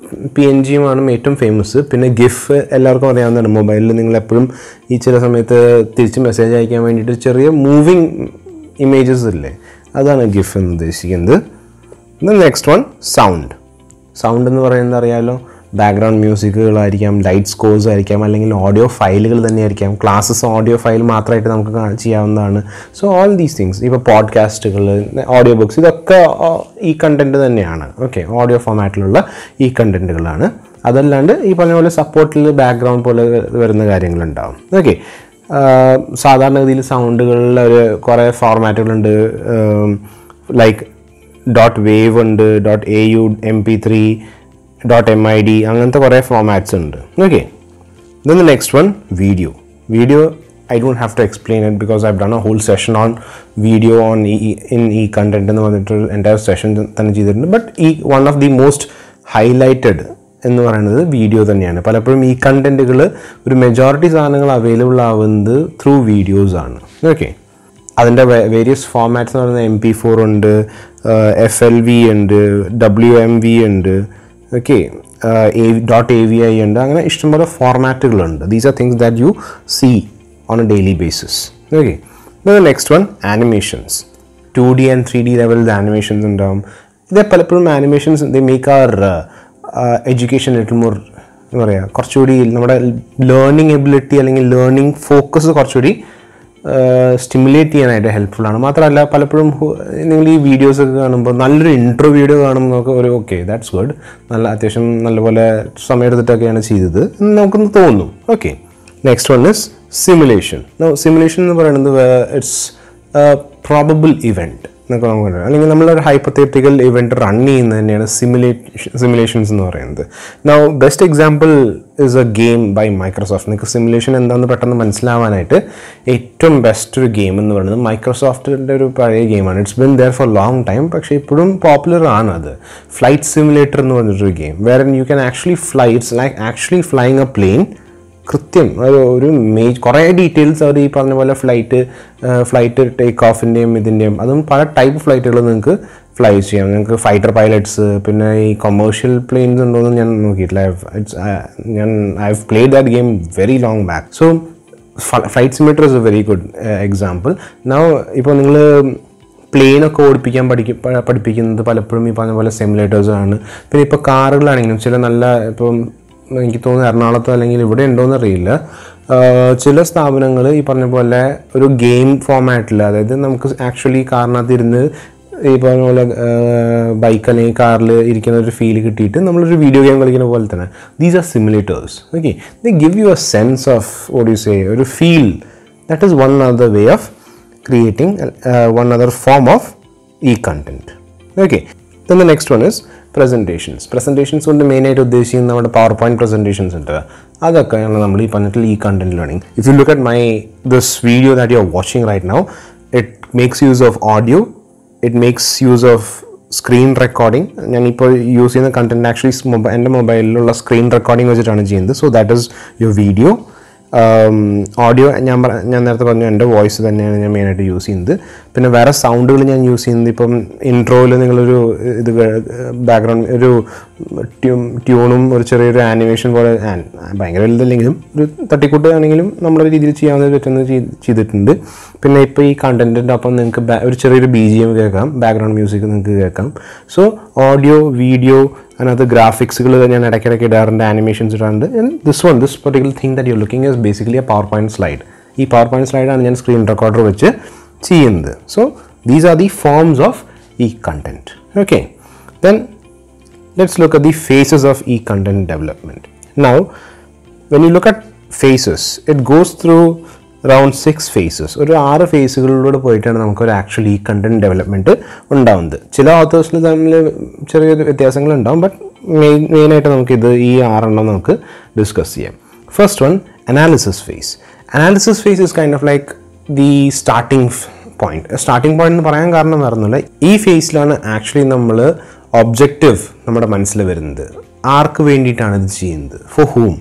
പി എൻ ജിയുമാണ് ഏറ്റവും ഫേമസ് പിന്നെ ഗിഫ് എല്ലാവർക്കും അറിയാവുന്നതാണ് മൊബൈലിൽ നിങ്ങൾ എപ്പോഴും ഈ ചില സമയത്ത് തിരിച്ച് മെസ്സേജ് അയക്കാൻ വേണ്ടിയിട്ട് ചെറിയ മൂവിങ് ഇമേജസ് ഇല്ലേ അതാണ് ഗിഫ് എന്ന് ഉദ്ദേശിക്കുന്നത് നെക്സ്റ്റ് വൺ സൗണ്ട് സൗണ്ട് എന്ന് പറയുന്നത് അറിയാമല്ലോ ബാക്ക്ഗ്രൗണ്ട് മ്യൂസിക്കുകളായിരിക്കാം ലൈറ്റ് സ്കോഴ്സ് ആയിരിക്കാം അല്ലെങ്കിൽ ഓഡിയോ ഫയലുകൾ തന്നെയായിരിക്കാം ക്ലാസ്സസ് ഓഡിയോ ഫയൽ മാത്രമായിട്ട് നമുക്ക് കാ- ചെയ്യാവുന്നതാണ് സോ ഓൾ ദീസ് തിങ്സ് ഇപ്പോൾ പോഡ്കാസ്റ്റുകൾ ഓഡിയോ ബുക്സ് ഇതൊക്കെ ഓ- ഈ കണ്ടൻറ്റ് തന്നെയാണ് ഓക്കെ ഓഡിയോ ഫോമാറ്റിലുള്ള ഈ കണ്ടൻറ്റുകളാണ് അതല്ലാണ്ട് ഈ പറഞ്ഞ പോലെ സപ്പോർട്ടിൽ ബാക്ക്ഗ്രൗണ്ട് പോലെ വരുന്ന കാര്യങ്ങളുണ്ടാവും ഓക്കെ സാധാരണഗതിയിൽ സൗണ്ടുകളിൽ ഒരു കുറേ ഫോർമാറ്റുകളുണ്ട് ലൈക്ക് ഡോട്ട് വേവ് ഉണ്ട് dot A U M P three dot M I D അങ്ങനത്തെ കുറേ ഫോമാറ്റ്സ് ഉണ്ട് okay then the next one video video I don't have to explain it because I done a whole session on video on e in e content എന്ന് പറഞ്ഞിട്ട് എൻ്റെ സെഷൻ തന്നെ ചെയ്തിട്ടുണ്ട് but ഈ one of the most highlighted എന്ന് പറയുന്നത് video തന്നെയാണ് പലപ്പോഴും ഈ കണ്ടന്റുകൾ ഒരു മെജോറിറ്റി സാധനങ്ങൾ അവൈലബിൾ ആവുന്നത് ത്രൂ വീഡിയോസ് ആണ് ഓക്കെ അതിൻ്റെ വേരിയസ് ഫോമാറ്റ്സ് എന്ന് പറയുന്നത് എം പി ഫോർ ഉണ്ട് എഫ് എൽ വി ഉണ്ട് ഡബ്ല്യു എം വി ഉണ്ട് okay dot A V I ഉണ്ട് അങ്ങനെ ഇഷ്ടംപോലെ ഫോർമാറ്റുകളുണ്ട് these are things that you see on a daily basis okay next one animations two D and three D ലെവലിൽ animations ഉണ്ടാവും ഇത് പലപ്പോഴും animations they make our education little more എന്താ പറയുക കുറച്ചുകൂടി നമ്മുടെ ലേണിംഗ് എബിലിറ്റി അല്ലെങ്കിൽ ലേണിംഗ് ഫോക്കസ് കുറച്ചുകൂടി സ്റ്റിമുലേറ്റ് ചെയ്യാനായിട്ട് ഹെൽപ്ഫുൾ ആണ് മാത്രമല്ല പലപ്പോഴും ഹു- നിങ്ങൾ ഈ വീഡിയോസ് ഒക്കെ കാണുമ്പോൾ നല്ലൊരു ഇൻട്രോ വീഡിയോ കാണുമ്പോൾ നമുക്ക് ഒരു ഓക്കെ ദാറ്റ്സ് ഗുഡ് നല്ല അത്യാവശ്യം നല്ലപോലെ സമയമെടുത്തിട്ടൊക്കെയാണ് ചെയ്തത് എന്ന് നമുക്കൊന്ന് തോന്നും okay next one is simulation simulation എന്ന് പറയുന്നത് ഇറ്റ്സ് പ്രോബബിൾ ഇവൻറ്റ് എന്നൊക്കെ നമുക്ക് പറയാം അല്ലെങ്കിൽ നമ്മളൊരു ഹൈപ്പത്തേറ്റിക്കൽ ഇവൻറ്റ് റൺ ചെയ്യുന്നത് തന്നെയാണ് സിമുലേറ്റ് സിമുലേഷൻസ് എന്ന് പറയുന്നത് now best example is a game by Microsoft നിങ്ങൾക്ക് സിമുലേഷൻ എന്താണെന്ന് പെട്ടെന്ന് മനസ്സിലാവാനായിട്ട് ഏറ്റവും ബെസ്റ്റ് ഒരു ഗെയിം എന്ന് പറയുന്നത് മൈക്രോസോഫ്റ്റിൻ്റെ ഒരു പഴയ ഗെയിമാണ് it's been there for long time പക്ഷേ ഇപ്പോഴും പോപ്പുലർ ആണ് അത് ഫ്ലൈറ്റ് സിമുലേറ്റർ എന്ന് പറഞ്ഞിട്ടൊരു ഗെയിം വേറെ you can actually fly it's like actually flying a plane കൃത്യം ഒരു ഒരു മേജ് കുറേ ഡീറ്റെയിൽസ് അവർ ഈ പറഞ്ഞ പോലെ ഫ്ലൈറ്റ് ഫ്ലൈറ്റ് ടേക്ക് ഓഫിൻ്റെയും ഇതിൻ്റെയും അതും പല ടൈപ്പ് ഫ്ലൈറ്റുകൾ നിങ്ങൾക്ക് ഫ്ലൈ ചെയ്യാം നിങ്ങൾക്ക് ഫൈറ്റർ പൈലറ്റ്സ് പിന്നെ ഈ കൊമേഴ്ഷ്യൽ പ്ലെയിൻസ് ഉണ്ടോയെന്ന് ഞാൻ നോക്കിയിട്ടില്ല ഇറ്റ്സ് ഞാൻ I have played that game very long back so flight simulator is a very good example now ഇപ്പോൾ നിങ്ങൾ പ്ലെയിനൊക്കെ ഓടിപ്പിക്കാൻ പഠിക്കും പ- പഠിപ്പിക്കുന്നത് പലപ്പോഴും ഈ പറഞ്ഞ പോലെ സിമുലേറ്റേഴ്സ് ആണ് പിന്നെ ഇപ്പോൾ കാറുകളാണെങ്കിലും ചില നല്ല ഇപ്പം എനിക്ക് തോന്നുന്നു എറണാകുളത്തോ അല്ലെങ്കിൽ ഇവിടെ ഉണ്ടോയെന്ന് അറിയില്ല ആഹ് ചില സ്ഥാപനങ്ങൾ ഈ പറഞ്ഞ പോലെ ഒരു ഗെയിം ഫോമാറ്റിൽ അതായത് നമുക്ക് ആക്ച്വലി കാറിനകത്ത് ഇരുന്ന് ഈ പറഞ്ഞ പോലെ ബൈക്ക് അല്ലെങ്കിൽ കാറിൽ ഇരിക്കുന്ന ഒരു ഫീൽ കിട്ടിയിട്ട് നമ്മളൊരു വീഡിയോ ഗെയിം കളിക്കുന്ന പോലെ തന്നെ these are simulators okay they give you a sense of what you say ഒരു feel that is one other way of creating uh, one other form of e-content. Okay. Then the next one is presentations. Presentations കൊണ്ട് മെയിനായിട്ട് ഉദ്ദേശിക്കുന്നത് നമ്മുടെ power point presentations ഉണ്ട് അതൊക്കെയാണ് നമ്മൾ ഈ പറഞ്ഞിട്ടുള്ള e content learning if you look at my this video that you are watching right now it makes use of audio it makes use of screen recording ഞാനിപ്പോൾ യൂസ് ചെയ്യുന്ന content actually mobile എൻ്റെ മൊബൈലിലുള്ള screen recording വെച്ചിട്ടാണ് ചെയ്യുന്നത് so that is your video audio ഞാൻ പറ ഞാൻ നേരത്തെ പറഞ്ഞു എൻ്റെ വോയിസ് തന്നെയാണ് ഞാൻ മെയിനായിട്ട് യൂസ് ചെയ്യുന്നത് പിന്നെ വേറെ സൗണ്ടുകൾ ഞാൻ യൂസ് ചെയ്യുന്നത് ഇപ്പം ഇൻട്രോയിൽ നിങ്ങളൊരു ഇത് ബാക്ക്ഗ്രൗണ്ട് ഒരു ട്യൂൺ ട്യൂണും ഒരു ചെറിയൊരു ആനിമേഷൻ പോലെ ആൻ- ഭയങ്കര വലുതല്ലെങ്കിലും ഒരു തട്ടിക്കൂട്ട് ആണെങ്കിലും നമ്മുടെ രീതിയിൽ ചെയ്യാവുന്ന പറ്റുന്നത് ചെയ്- ചെയ്തിട്ടുണ്ട് പിന്നെ ഇപ്പോൾ ഈ കണ്ടൻറ്റിൻ്റെ ഒപ്പം നിങ്ങൾക്ക് ബാ- ഒരു ചെറിയൊരു ബി ജി എം കേൾക്കാം ബാക്ക്ഗ്രൗണ്ട് മ്യൂസിക് നിങ്ങൾക്ക് കേൾക്കാം സോ ഓഡിയോ വീഡിയോ അതിനകത്ത് ഗ്രാഫിക്സുകൾ ഞാൻ ഇടയ്ക്കിടയ്ക്ക് ഇടാറുണ്ട് ആനിമേഷൻസ് ഇടാറുണ്ട് this one this particular thing that you looking is basically a power point slide ഈ പവർ പോയിന്റ് സ്ലൈഡാണ് ഞാൻ സ്ക്രീൻ റെക്കോർഡർ വെച്ച് ചെയ്യുന്നത് so these are the forms of e content okay then let's look at the phases of e-content development. Now, when you look at phases, it goes through around six phases ഒരു ആറ് ഫേസുകളിലൂടെ പോയിട്ടാണ് നമുക്കൊരു actual ഈ content development ഉണ്ടാവുന്നത് ചില ഓത്തേഴ്സിൽ തമ്മിൽ ചെറിയൊരു വ്യത്യാസങ്ങൾ ഉണ്ടാവും ബട്ട് മെയിൻ മെയിനായിട്ട് നമുക്കിത് ഈ ആറെണ്ണം നമുക്ക് ഡിസ്കസ് ചെയ്യാം first one analysis phase analysis phase is kind of like the starting point starting point എന്ന് പറയാൻ കാരണം വേറൊന്നുമില്ല ഈ ഫേസിലാണ് ആക്ച്വലി നമ്മൾ ഒബ്ജക്റ്റീവ് നമ്മുടെ മനസ്സിൽ വരുന്നത് ആർക്ക് വേണ്ടിയിട്ടാണ് ഇത് ചെയ്യുന്നത് ഫോർ ഹൂം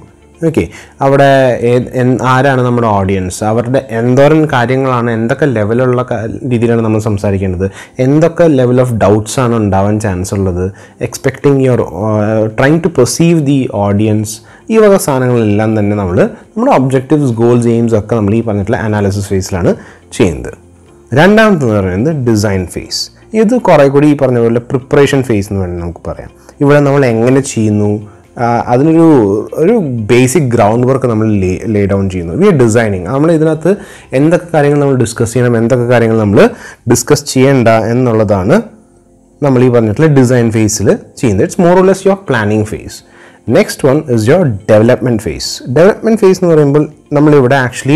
ഓക്കെ അവിടെ ഏത് എൻ- ആരാണ് നമ്മുടെ ഓഡിയൻസ് അവരുടെ എന്തോരം കാര്യങ്ങളാണ് എന്തൊക്കെ ലെവലുള്ള ക- രീതിയിലാണ് നമ്മൾ സംസാരിക്കേണ്ടത് എന്തൊക്കെ ലെവൽ ഓഫ് ഡൗട്ട്സ് ആണ് ഉണ്ടാവാൻ ചാൻസ് ഉള്ളത് expecting your trying to perceive the audience ഈ വക സാധനങ്ങളെല്ലാം തന്നെ നമ്മൾ നമ്മുടെ ഒബ്ജക്റ്റീവ്സ് ഗോൾസ് എയിംസ് ഒക്കെ നമ്മൾ ഈ പറഞ്ഞിട്ടുള്ള അനാലിസിസ് ഫേസിലാണ് ചെയ്യുന്നത് രണ്ടാമത്തെന്ന് പറയുന്നത് ഡിസൈൻ ഫേസ് ഇത് കുറേ കൂടി ഈ പറഞ്ഞ പോലെ പ്രിപ്പറേഷൻ ഫേസ് എന്ന് വേണമെങ്കിൽ നമുക്ക് പറയാം ഇവിടെ നമ്മൾ എങ്ങനെ ചെയ്യുന്നു ആ, അതിനൊരു ഒരു ബേസിക് ഗ്രൗണ്ട് വർക്ക് നമ്മൾ ലേ ലേ ഡൗൺ ചെയ്യുന്നു വി ആർ ഡിസൈനിങ് നമ്മൾ ഇതിനകത്ത് എന്തൊക്കെ കാര്യങ്ങൾ നമ്മൾ ഡിസ്കസ് ചെയ്യണം എന്തൊക്കെ കാര്യങ്ങൾ നമ്മൾ ഡിസ്കസ് ചെയ്യേണ്ട എന്നുള്ളതാണ് നമ്മൾ ഈ പറഞ്ഞിട്ടുള്ള ഡിസൈൻ ഫേസിൽ ചെയ്യുന്നത് it's more less your planning phase next one is your development phase development phase എന്ന് പറയുമ്പോൾ നമ്മളിവിടെ ആക്ച്വലി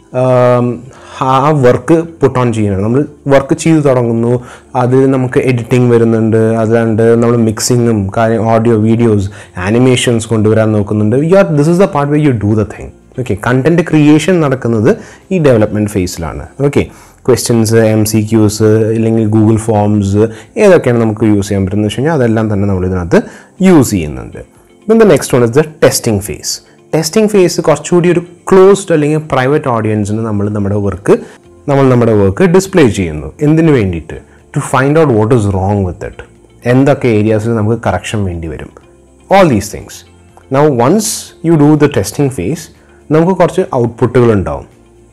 ആ വർക്ക് പുട്ട് ഓൺ ചെയ്യണം നമ്മൾ വർക്ക് ചെയ്ത് തുടങ്ങുന്നു അത് നമുക്ക് എഡിറ്റിംഗ് വരുന്നുണ്ട് അല്ലാണ്ട് നമ്മൾ മിക്സിങ്ങും കാര്യം ഓഡിയോ വീഡിയോസ് ആനിമേഷൻസ് കൊണ്ടുവരാൻ നോക്കുന്നുണ്ട് you are this is the part way you do the thing okay content creation നടക്കുന്നത് ഈ ഡെവലപ്മെൻറ്റ് ഫേസിലാണ് okay questions M C Qs ഇല്ലെങ്കിൽ ഗൂഗിൾ ഫോംസ് ഏതൊക്കെയാണ് നമുക്ക് യൂസ് ചെയ്യാൻ പറ്റുന്നത് വെച്ച് കഴിഞ്ഞാൽ അതെല്ലാം തന്നെ നമ്മൾ ഇതിനകത്ത് യൂസ് ചെയ്യുന്നുണ്ട് then the next one is the testing phase testing phase കുറച്ചുകൂടി ഒരു ക്ലോസ്ഡ് അല്ലെങ്കിൽ പ്രൈവറ്റ് ഓഡിയൻസിന് നമ്മൾ നമ്മുടെ വർക്ക് നമ്മൾ നമ്മുടെ വർക്ക് ഡിസ്പ്ലേ ചെയ്യുന്നു എന്തിനു വേണ്ടിയിട്ട് to find out what is wrong with it എന്തൊക്കെ ഏരിയാസിൽ നമുക്ക് കറക്ഷൻ വേണ്ടി വരും all these things now once you do the testing phase നമുക്ക് കുറച്ച് ഔട്ട്പുട്ടുകൾ ഉണ്ടാവും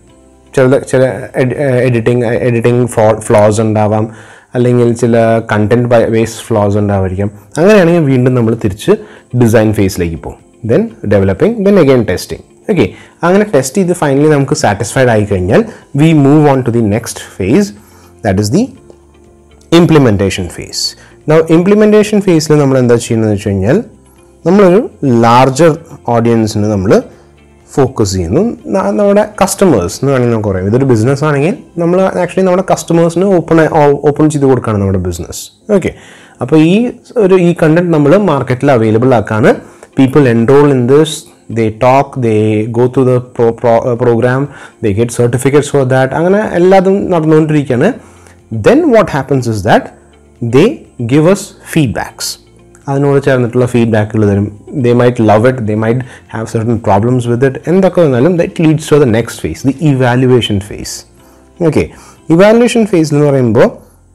ചില ചില എഡിറ്റിംഗ് എഡിറ്റിംഗ് ഫ്ലോസ് ഉണ്ടാവാം അല്ലെങ്കിൽ ചില കണ്ടന്റ് ബേസ് ഫ്ലോസ് ഉണ്ടാവായിരിക്കാം അങ്ങനെയാണെങ്കിൽ വീണ്ടും നമ്മൾ തിരിച്ച് ഡിസൈൻ ഫേസിലേക്ക് പോകും then developing then again testing okay അങ്ങനെ ടെസ്റ്റ് ചെയ്ത് ഫൈനലി നമുക്ക് സാറ്റിസ്ഫൈഡ് ആയി കഴിഞ്ഞാൽ we move on to the next phase that is the implementation phase now implementation ഫേസിൽ നമ്മൾ എന്താ ചെയ്യുന്നത് വെച്ച് കഴിഞ്ഞാൽ നമ്മളൊരു ലാർജർ ഓഡിയൻസിന് നമ്മൾ ഫോക്കസ് ചെയ്യുന്നു ന- നമ്മുടെ കസ്റ്റമേഴ്സ് എന്ന് വേണമെങ്കിൽ നമുക്ക് പറയാം ഇതൊരു ബിസിനസ് ആണെങ്കിൽ നമ്മൾ ആക്ച്വലി നമ്മുടെ കസ്റ്റമേഴ്സിന് ഓപ്പൺ ഓപ്പൺ ചെയ്ത് കൊടുക്കുകയാണ് നമ്മുടെ ബിസിനസ് ഓക്കെ അപ്പോൾ ഈ ഒരു ഈ കണ്ടന്റ് നമ്മൾ മാർക്കറ്റിൽ അവൈലബിൾ ആക്കാണ് people enroll in this they talk they go to the program they get certificates for that അങ്ങനെ എല്ലാതും നടന്നുകൊണ്ടിരിക്കുകയാണ് then what happens is that they give us feedbacks അതിനോട് ചേർന്നിട്ടുള്ള ഫീഡ്ബാക്കുകൾ തരും they might love it they might have certain problems with it എന്തൊക്കെ വന്നാലും that leads to the next phase the evaluation phase okay ഇവാലുവേഷൻ ഫേസിൽ എന്ന് പറയുമ്പോൾ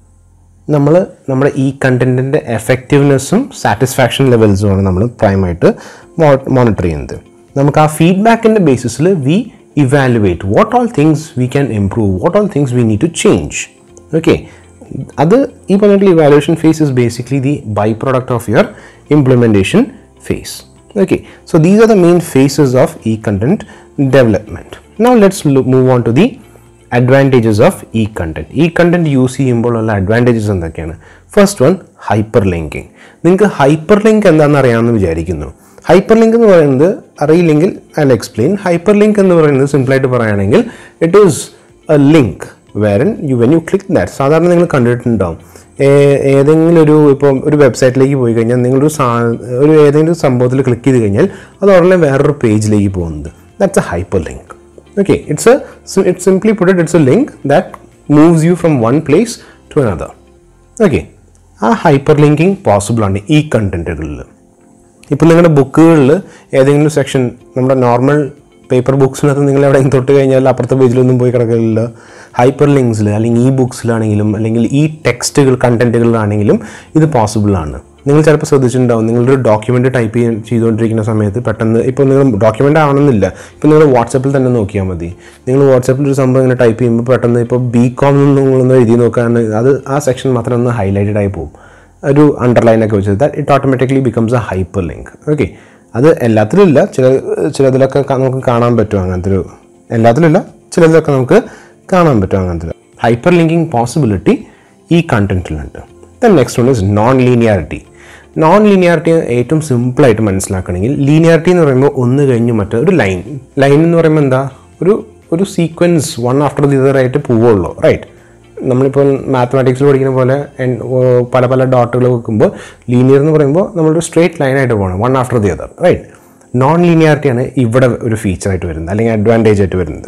നമ്മൾ നമ്മുടെ ഈ കണ്ടന്റിൻ്റെ എഫക്റ്റീവ്നെസ്സും സാറ്റിസ്ഫാക്ഷൻ ലെവൽസുമാണ് നമ്മൾ പ്രൈമായിട്ട് മോണിറ്റർ ചെയ്യുന്നത് നമുക്ക് ആ ഫീഡ്ബാക്കിൻ്റെ ബേസിസിൽ we evaluate what all things we can improve what all things we need to change okay അത് ഈ പറഞ്ഞിട്ടുള്ള evaluation phase is basically the by product of your implementation phase okay so these are the main phases of e-content development now let's lo- move on to the advantages of e-content e-content use ചെയ്യുമ്പോൾ ഉള്ള advantages എന്തൊക്കെയാണ് first one hyperlinking നിങ്ങൾക്ക് hyperlink എന്താണെന്ന് അറിയാമെന്ന് വിചാരിക്കുന്നു hyper link എന്ന് പറയുന്നത് അറിയില്ലെങ്കിൽ ഐ എക്സ്പ്ലെയിൻ ഹൈപ്പർ ലിങ്ക് എന്ന് പറയുന്നത് സിമ്പിളായിട്ട് പറയുകയാണെങ്കിൽ it is a link wherein you when you click that സാധാരണ നിങ്ങൾ കണ്ടിട്ടുണ്ടാവും ഏ- ഏതെങ്കിലും ഒരു ഇപ്പം ഒരു വെബ്സൈറ്റിലേക്ക് പോയി കഴിഞ്ഞാൽ നിങ്ങളൊരു സാ ഒരു ഏതെങ്കിലും സംഭവത്തിൽ ക്ലിക്ക് ചെയ്ത് കഴിഞ്ഞാൽ അത് ഉടനെ വേറൊരു പേജിലേക്ക് പോകുന്നത് that's a hyperlink okay it's a it simply put it it's a link that moves you from one place to another okay ആ ഹൈപ്പർ ലിങ്കിങ് പോസിബിൾ ആണ് ഈ കണ്ടന്റുകളിൽ ഇപ്പം നിങ്ങളുടെ ബുക്കുകളിൽ ഏതെങ്കിലും സെക്ഷൻ നമ്മുടെ നോർമൽ പേപ്പർ ബുക്സിനകത്ത് നിങ്ങൾ എവിടെയെങ്കിലും തൊട്ട് കഴിഞ്ഞാൽ അപ്പുറത്തെ പേജിലൊന്നും പോയി കിടക്കില്ല ഹൈപ്പർ ലിങ്ക്സിൽ അല്ലെങ്കിൽ ഈ ബുക്സിലാണെങ്കിലും അല്ലെങ്കിൽ ഈ ടെക്സ്റ്റുകൾ കണ്ടന്റുകളിലാണെങ്കിലും ഇത് പോസിബിൾ ആണ് നിങ്ങൾ ചിലപ്പോൾ ശ്രദ്ധിച്ചിട്ടുണ്ടാവും നിങ്ങളൊരു ഡോക്യുമെൻ്റ് ടൈപ്പ് ചെയ്ത് ചെയ്തുകൊണ്ടിരിക്കുന്ന സമയത്ത് പെട്ടെന്ന് ഇപ്പോൾ നിങ്ങൾ ഡോക്യുമെൻ്റ് ആവണമെന്നില്ല ഇപ്പോൾ നിങ്ങൾ വാട്സപ്പിൽ തന്നെ നോക്കിയാൽ മതി നിങ്ങൾ വാട്സപ്പിൽ ഒരു സംഭവം ഇങ്ങനെ ടൈപ്പ് ചെയ്യുമ്പോൾ പെട്ടെന്ന് ഇപ്പോൾ ബി കോം നിങ്ങളൊന്ന് എഴുതി നോക്കുകയാണ് അത് ആ സെക്ഷൻ മാത്രം ഒന്ന് ഹൈലൈറ്റഡ് ആയി പോകും ഒരു അണ്ടർലൈൻ ഒക്കെ വെച്ചത് that it automatically becomes a hyperlink okay അത് എല്ലാത്തിലും ഇല്ല ചില ചിലതിലൊക്കെ ക- നമുക്ക് കാണാൻ പറ്റും അങ്ങനത്തെ ഒരു എല്ലാത്തിലും ഇല്ല ചിലതിലൊക്കെ നമുക്ക് കാണാൻ പറ്റും അങ്ങനത്തെ ഒരു ഹൈപ്പർ ലിങ്കിങ് പോസിബിലിറ്റി ഈ കണ്ടന്റിലുണ്ട് then next one is non linearity non linearity ഏറ്റവും സിമ്പിളായിട്ട് മനസ്സിലാക്കണമെങ്കിൽ ലീനിയാരിറ്റി എന്ന് പറയുമ്പോൾ ഒന്ന് കഴിഞ്ഞ് മറ്റേ ഒരു ലൈൻ ലൈൻ എന്ന് പറയുമ്പോൾ എന്താ ഒരു ഒരു sequence one after the other ആയിട്ട് പോവുള്ളൂ റൈറ്റ് നമ്മളിപ്പോൾ മാത്തമാറ്റിക്സിൽ പഠിക്കുന്ന പോലെ എൻ- ഓ, പല പല ഡോട്ടുകൾ വെക്കുമ്പോൾ ലീനിയർ എന്ന് പറയുമ്പോൾ നമ്മളൊരു സ്ട്രേറ്റ് ലൈനായിട്ട് പോകണം one after the other right non ലീനിയാരിറ്റിയാണ് ഇവിടെ ഒരു ഫീച്ചറായിട്ട് വരുന്നത് അല്ലെങ്കിൽ അഡ്വാൻറ്റേജ് ആയിട്ട് വരുന്നത്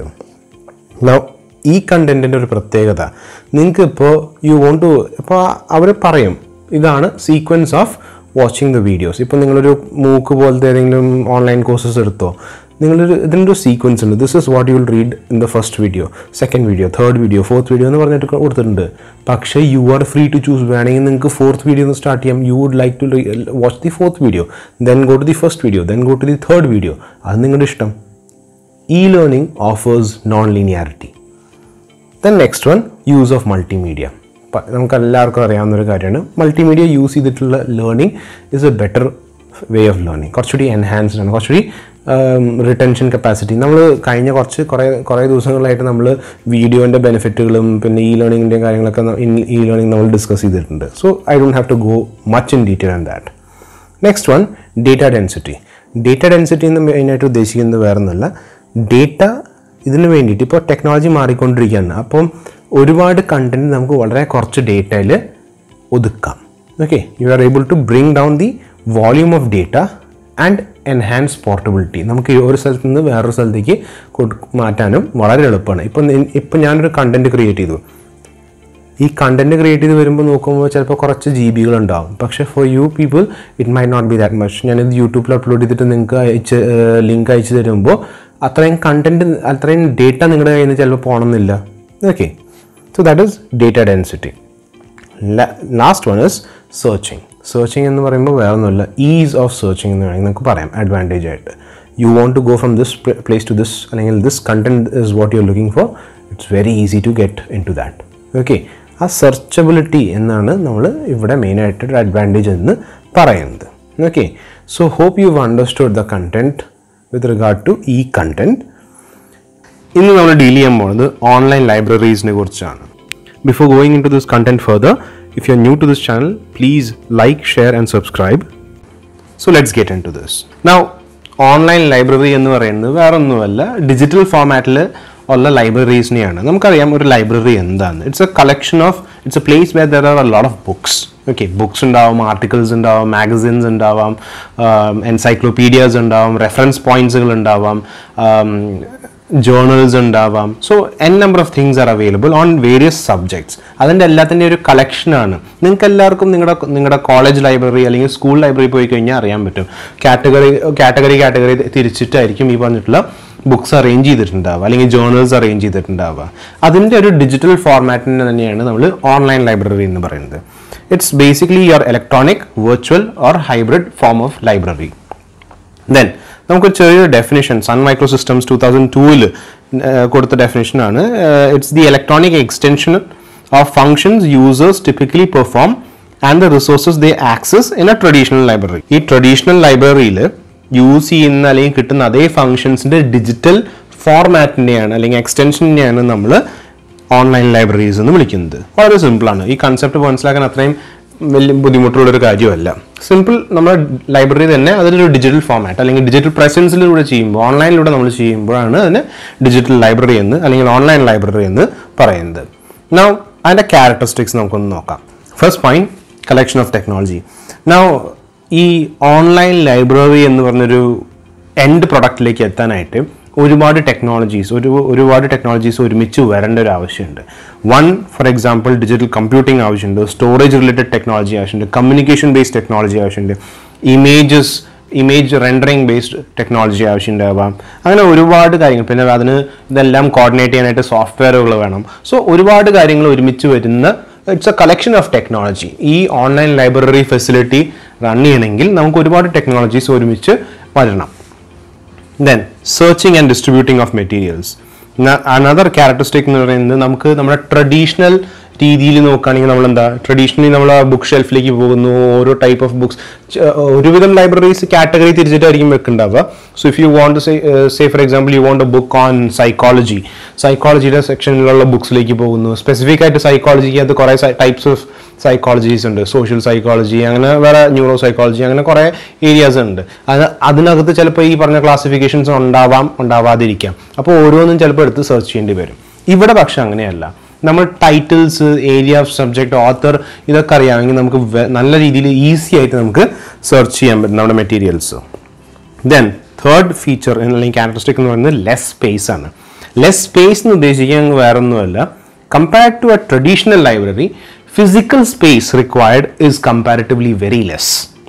Now, ഈ കണ്ടന്റിൻ്റെ ഒരു പ്രത്യേകത നിങ്ങൾക്ക് ഇപ്പോൾ യു വോണ്ട് ടു ഇപ്പോൾ അവർ പറയും ഇതാണ് sequence of watching the videos ഇപ്പോൾ നിങ്ങളൊരു മൂക്ക് പോലത്തെ ഏതെങ്കിലും ഓൺലൈൻ കോഴ്സസ് എടുത്തോ നിങ്ങളൊരു ഇതിൻ്റെ ഒരു സീക്വൻസ് ഉണ്ട് this is what you will read in the first video second video third video fourth video എന്ന് പറഞ്ഞിട്ട് കൊടുത്തിട്ടുണ്ട് പക്ഷേ you are free to choose വേണമെങ്കിൽ നിങ്ങൾക്ക് ഫോർത്ത് വീഡിയോ ഒന്ന് സ്റ്റാർട്ട് ചെയ്യാം you would like to watch the fourth video then go to the first video then go to the third video അത് നിങ്ങളുടെ ഇഷ്ടം e learning offers non linearity then next one use of multimedia നമുക്ക് എല്ലാവർക്കും അറിയാവുന്ന ഒരു കാര്യമാണ് multimedia use ചെയ്തിട്ടുള്ള learning is a better way of learning കുറച്ചുകൂടി എൻഹാൻസ്ഡ് ആണ് കുറച്ചുകൂടി റിട്ടൻഷൻ കപ്പാസിറ്റി നമ്മൾ കഴിഞ്ഞ കുറച്ച് കുറേ കുറേ ദിവസങ്ങളായിട്ട് നമ്മൾ വീഡിയോൻ്റെ ബെനിഫിറ്റുകളും പിന്നെ ഇ ലേണിങ്ങിൻ്റെ കാര്യങ്ങളൊക്കെ ഇ ലേണിംഗ് നമ്മൾ ഡിസ്കസ് ചെയ്തിട്ടുണ്ട് so I don't have to go much in detail and that next one data density data density എന്ന് മെയിനായിട്ട് ഉദ്ദേശിക്കുന്നത് വേറെ ഒന്നുമല്ല ഡേറ്റ ഇതിന് വേണ്ടിയിട്ട് ഇപ്പോൾ ടെക്നോളജി മാറിക്കൊണ്ടിരിക്കുകയാണ് അപ്പം ഒരുപാട് കണ്ടൻറ്റ് നമുക്ക് വളരെ കുറച്ച് ഡേറ്റയിൽ ഒതുക്കാം okay you are able to bring down the volume of data and enhance portability നമുക്ക് ഈ ഒരു സ്ഥലത്ത് നിന്ന് വേറൊരു സ്ഥലത്തേക്ക് കൊടു- മാറ്റാനും വളരെ എളുപ്പമാണ് ഇപ്പം ഇപ്പം ഞാനൊരു കണ്ടൻറ്റ് ക്രിയേറ്റ് ചെയ്തു ഈ കണ്ടന്റ് ക്രിയേറ്റ് ചെയ്ത് വരുമ്പോൾ നോക്കുമ്പോൾ ചിലപ്പോൾ കുറച്ച് ജി ബികൾ ഉണ്ടാവും പക്ഷേ for you people it may not be that much ഞാനിത് യൂട്യൂബിൽ അപ്ലോഡ് ചെയ്തിട്ട് നിങ്ങൾക്ക് അയച്ച് ലിങ്ക് അയച്ചു തരുമ്പോൾ അത്രയും കണ്ടന്റ് അത്രയും ഡേറ്റ നിങ്ങളുടെ കയ്യിൽ നിന്ന് ചിലപ്പോൾ പോകണമെന്നില്ല okay so that is data density last one is searching searching എന്ന് പറയുമ്പോൾ വേറെ ഒന്നുമില്ല ഈസ് ഓഫ് സെർച്ചിങ് എന്ന് വേണമെങ്കിൽ നമുക്ക് പറയാം അഡ്വാൻറ്റേജ് ആയിട്ട് you want to go from this place to this അല്ലെങ്കിൽ this content is what you are looking for it's very easy to get in to that okay ആ സെർച്ചബിലിറ്റി എന്നാണ് നമ്മൾ ഇവിടെ മെയിനായിട്ട് ഒരു അഡ്വാൻറ്റേജ് എന്ന് പറയുന്നത് okay so hope you understood the content with regard to e content ഇന്ന് നമ്മൾ ഡീൽ ചെയ്യാൻ പോകുന്നത് ഓൺലൈൻ ലൈബ്രറീസിനെ കുറിച്ചാണ് before going in to this content further if you are new to this channel please like share and subscribe so let's get in to this now online library എന്ന് പറയുന്നത് വേറെ ഒന്നുമല്ല ഡിജിറ്റൽ ഫോമാറ്റിൽ ഉള്ള ലൈബ്രറീസിനെയാണ് നമുക്കറിയാം ഒരു ലൈബ്രറി എന്താണ് it's a collection of it's a place where there are a lot of books okay books ഉണ്ടാവും articles ഉണ്ടാവും മാഗസിൻസ് ഉണ്ടാവാം എൻസൈക്ലോപീഡിയാസ് ഉണ്ടാവാം റെഫറൻസ് പോയിന്റ്സുകൾ ഉണ്ടാവാം ജേർണൽസ് ഉണ്ടാവാം so N number of things are available on various subjects അതിൻ്റെ എല്ലാത്തിൻ്റെ ഒരു കളക്ഷനാണ് നിങ്ങൾക്ക് എല്ലാവർക്കും നിങ്ങളുടെ നിങ്ങളുടെ കോളേജ് ലൈബ്രറി അല്ലെങ്കിൽ സ്കൂൾ ലൈബ്രറി പോയി കഴിഞ്ഞാൽ അറിയാൻ പറ്റും കാറ്റഗറി കാറ്റഗറി കാറ്റഗറി തിരിച്ചിട്ടായിരിക്കും ഈ പറഞ്ഞിട്ടുള്ള ബുക്സ് അറേഞ്ച് ചെയ്തിട്ടുണ്ടാവുക അല്ലെങ്കിൽ ജേർണൽസ് അറേഞ്ച് ചെയ്തിട്ടുണ്ടാവുക അതിൻ്റെ ഒരു ഡിജിറ്റൽ ഫോർമാറ്റിന് തന്നെയാണ് നമ്മൾ ഓൺലൈൻ ലൈബ്രറി എന്ന് പറയുന്നത് it's basically your electronic virtual or hybrid form of library then നമുക്കൊരു ചെറിയൊരു definition Sun Micro Systems two thousand ടൂവിൽ കൊടുത്ത ഡെഫിനേഷനാണ് it's the electronic extension of functions users typically perform and the resources they access in a traditional library ഈ traditional ലൈബ്രറിയിൽ use ചെയ്യുന്ന അല്ലെങ്കിൽ കിട്ടുന്ന അതേ ഫങ്ഷൻസിന്റെ ഡിജിറ്റൽ ഫോർമാറ്റിനെയാണ് അല്ലെങ്കിൽ എക്സ്റ്റൻഷനെയാണ് നമ്മൾ ഓൺലൈൻ ലൈബ്രറീസ് എന്ന് വിളിക്കുന്നത് വളരെ സിമ്പിളാണ് ഈ കൺസെപ്റ്റ് മനസ്സിലാക്കാൻ അത്രയും വലിയ ബുദ്ധിമുട്ടുള്ളൊരു കാര്യമല്ല സിമ്പിൾ നമ്മുടെ ലൈബ്രറി തന്നെ അതിലൊരു ഡിജിറ്റൽ ഫോമാറ്റ് അല്ലെങ്കിൽ ഡിജിറ്റൽ പ്രസൻസിലൂടെ ചെയ്യുമ്പോൾ ഓൺലൈനിലൂടെ നമ്മൾ ചെയ്യുമ്പോഴാണ് അതിന് ഡിജിറ്റൽ ലൈബ്രറി എന്ന് അല്ലെങ്കിൽ ഓൺലൈൻ ലൈബ്രറി എന്ന് പറയുന്നത് നൗ അതിൻ്റെ ക്യാരക്ടറിസ്റ്റിക്സ് നമുക്കൊന്ന് നോക്കാം first point collection of technology now ഈ ഓൺലൈൻ ലൈബ്രറി എന്ന് പറഞ്ഞൊരു എൻഡ് പ്രൊഡക്റ്റിലേക്ക് എത്താനായിട്ട് ഒരുപാട് ടെക്നോളജീസ് ഒരു ഒരുപാട് ടെക്നോളജീസ് ഒരുമിച്ച് വരേണ്ട ഒരു ആവശ്യമുണ്ട് one for example digital computing ആവശ്യമുണ്ട് സ്റ്റോറേജ് റിലേറ്റഡ് ടെക്നോളജി ആവശ്യമുണ്ട് കമ്മ്യൂണിക്കേഷൻ ബേസ്ഡ് ടെക്നോളജി ആവശ്യമുണ്ട് images image rendering based technology ആവശ്യമുണ്ടാവാം അങ്ങനെ ഒരുപാട് കാര്യങ്ങൾ പിന്നെ അതിന് ഇതെല്ലാം കോർഡിനേറ്റ് ചെയ്യാനായിട്ട് സോഫ്റ്റ്വെയറുകൾ വേണം സോ ഒരുപാട് കാര്യങ്ങൾ ഒരുമിച്ച് വരുന്ന it's a collection of technology ഈ ഓൺലൈൻ ലൈബ്രറി ഫെസിലിറ്റി റൺ ചെയ്യണമെങ്കിൽ നമുക്ക് ഒരുപാട് ടെക്നോളജീസ് ഒരുമിച്ച് വരണം then searching and distributing of materials another characteristic എന്ന് പറയുന്നത് നമുക്ക് നമ്മുടെ ട്രഡീഷണൽ രീതിയിൽ നോക്കുകയാണെങ്കിൽ നമ്മൾ എന്താ ട്രഡീഷണലി നമ്മൾ ആ ബുക്ക് ഷെൽഫിലേക്ക് പോകുന്നു ഓരോ ടൈപ്പ് ഓഫ് ബുക്സ് ഒരുവിധം ലൈബ്രറീസ് കാറ്റഗറി തിരിച്ചിട്ടായിരിക്കും വെക്കുന്നുണ്ടാവുക so if you want say say for example you want a book on psychology സൈക്കോളജിയുടെ സെക്ഷനിലുള്ള ബുക്സിലേക്ക് പോകുന്നു സ്പെസിഫിക് ആയിട്ട് സൈക്കോളജിക്ക് അത് കുറേ ടൈപ്സ് ഓഫ് സൈക്കോളജീസ് ഉണ്ട് സോഷ്യൽ സൈക്കോളജി അങ്ങനെ വേറെ ന്യൂറോ സൈക്കോളജി അങ്ങനെ കുറേ ഏരിയാസ് ഉണ്ട് അത് അതിനകത്ത് ചിലപ്പോൾ ഈ പറഞ്ഞ ക്ലാസിഫിക്കേഷൻസ് ഉണ്ടാവാം ഉണ്ടാവാതിരിക്കാം അപ്പോൾ ഓരോന്നും ചിലപ്പോൾ എടുത്ത് സെർച്ച് ചെയ്യേണ്ടി വരും ഇവിടെ പക്ഷെ അങ്ങനെയല്ല നമ്മൾ titles area of subject author ഇതൊക്കെ അറിയാമെങ്കിൽ നമുക്ക് വെ- നല്ല രീതിയിൽ ഈസി ആയിട്ട് നമുക്ക് സെർച്ച് ചെയ്യാൻ പറ്റും നമ്മുടെ മെറ്റീരിയൽസ് ദെൻ തേർഡ് ഫീച്ചർ അല്ലെങ്കിൽ ക്യാരക്ടറിസ്റ്റിക് എന്ന് പറയുന്നത് ലെസ് സ്പേസ് ആണ് ലെസ് സ്പേസ് എന്ന് ഉദ്ദേശിക്കുന്നത് വേറെ ഒന്നുമല്ല compared to a traditional library physical space required is comparatively very less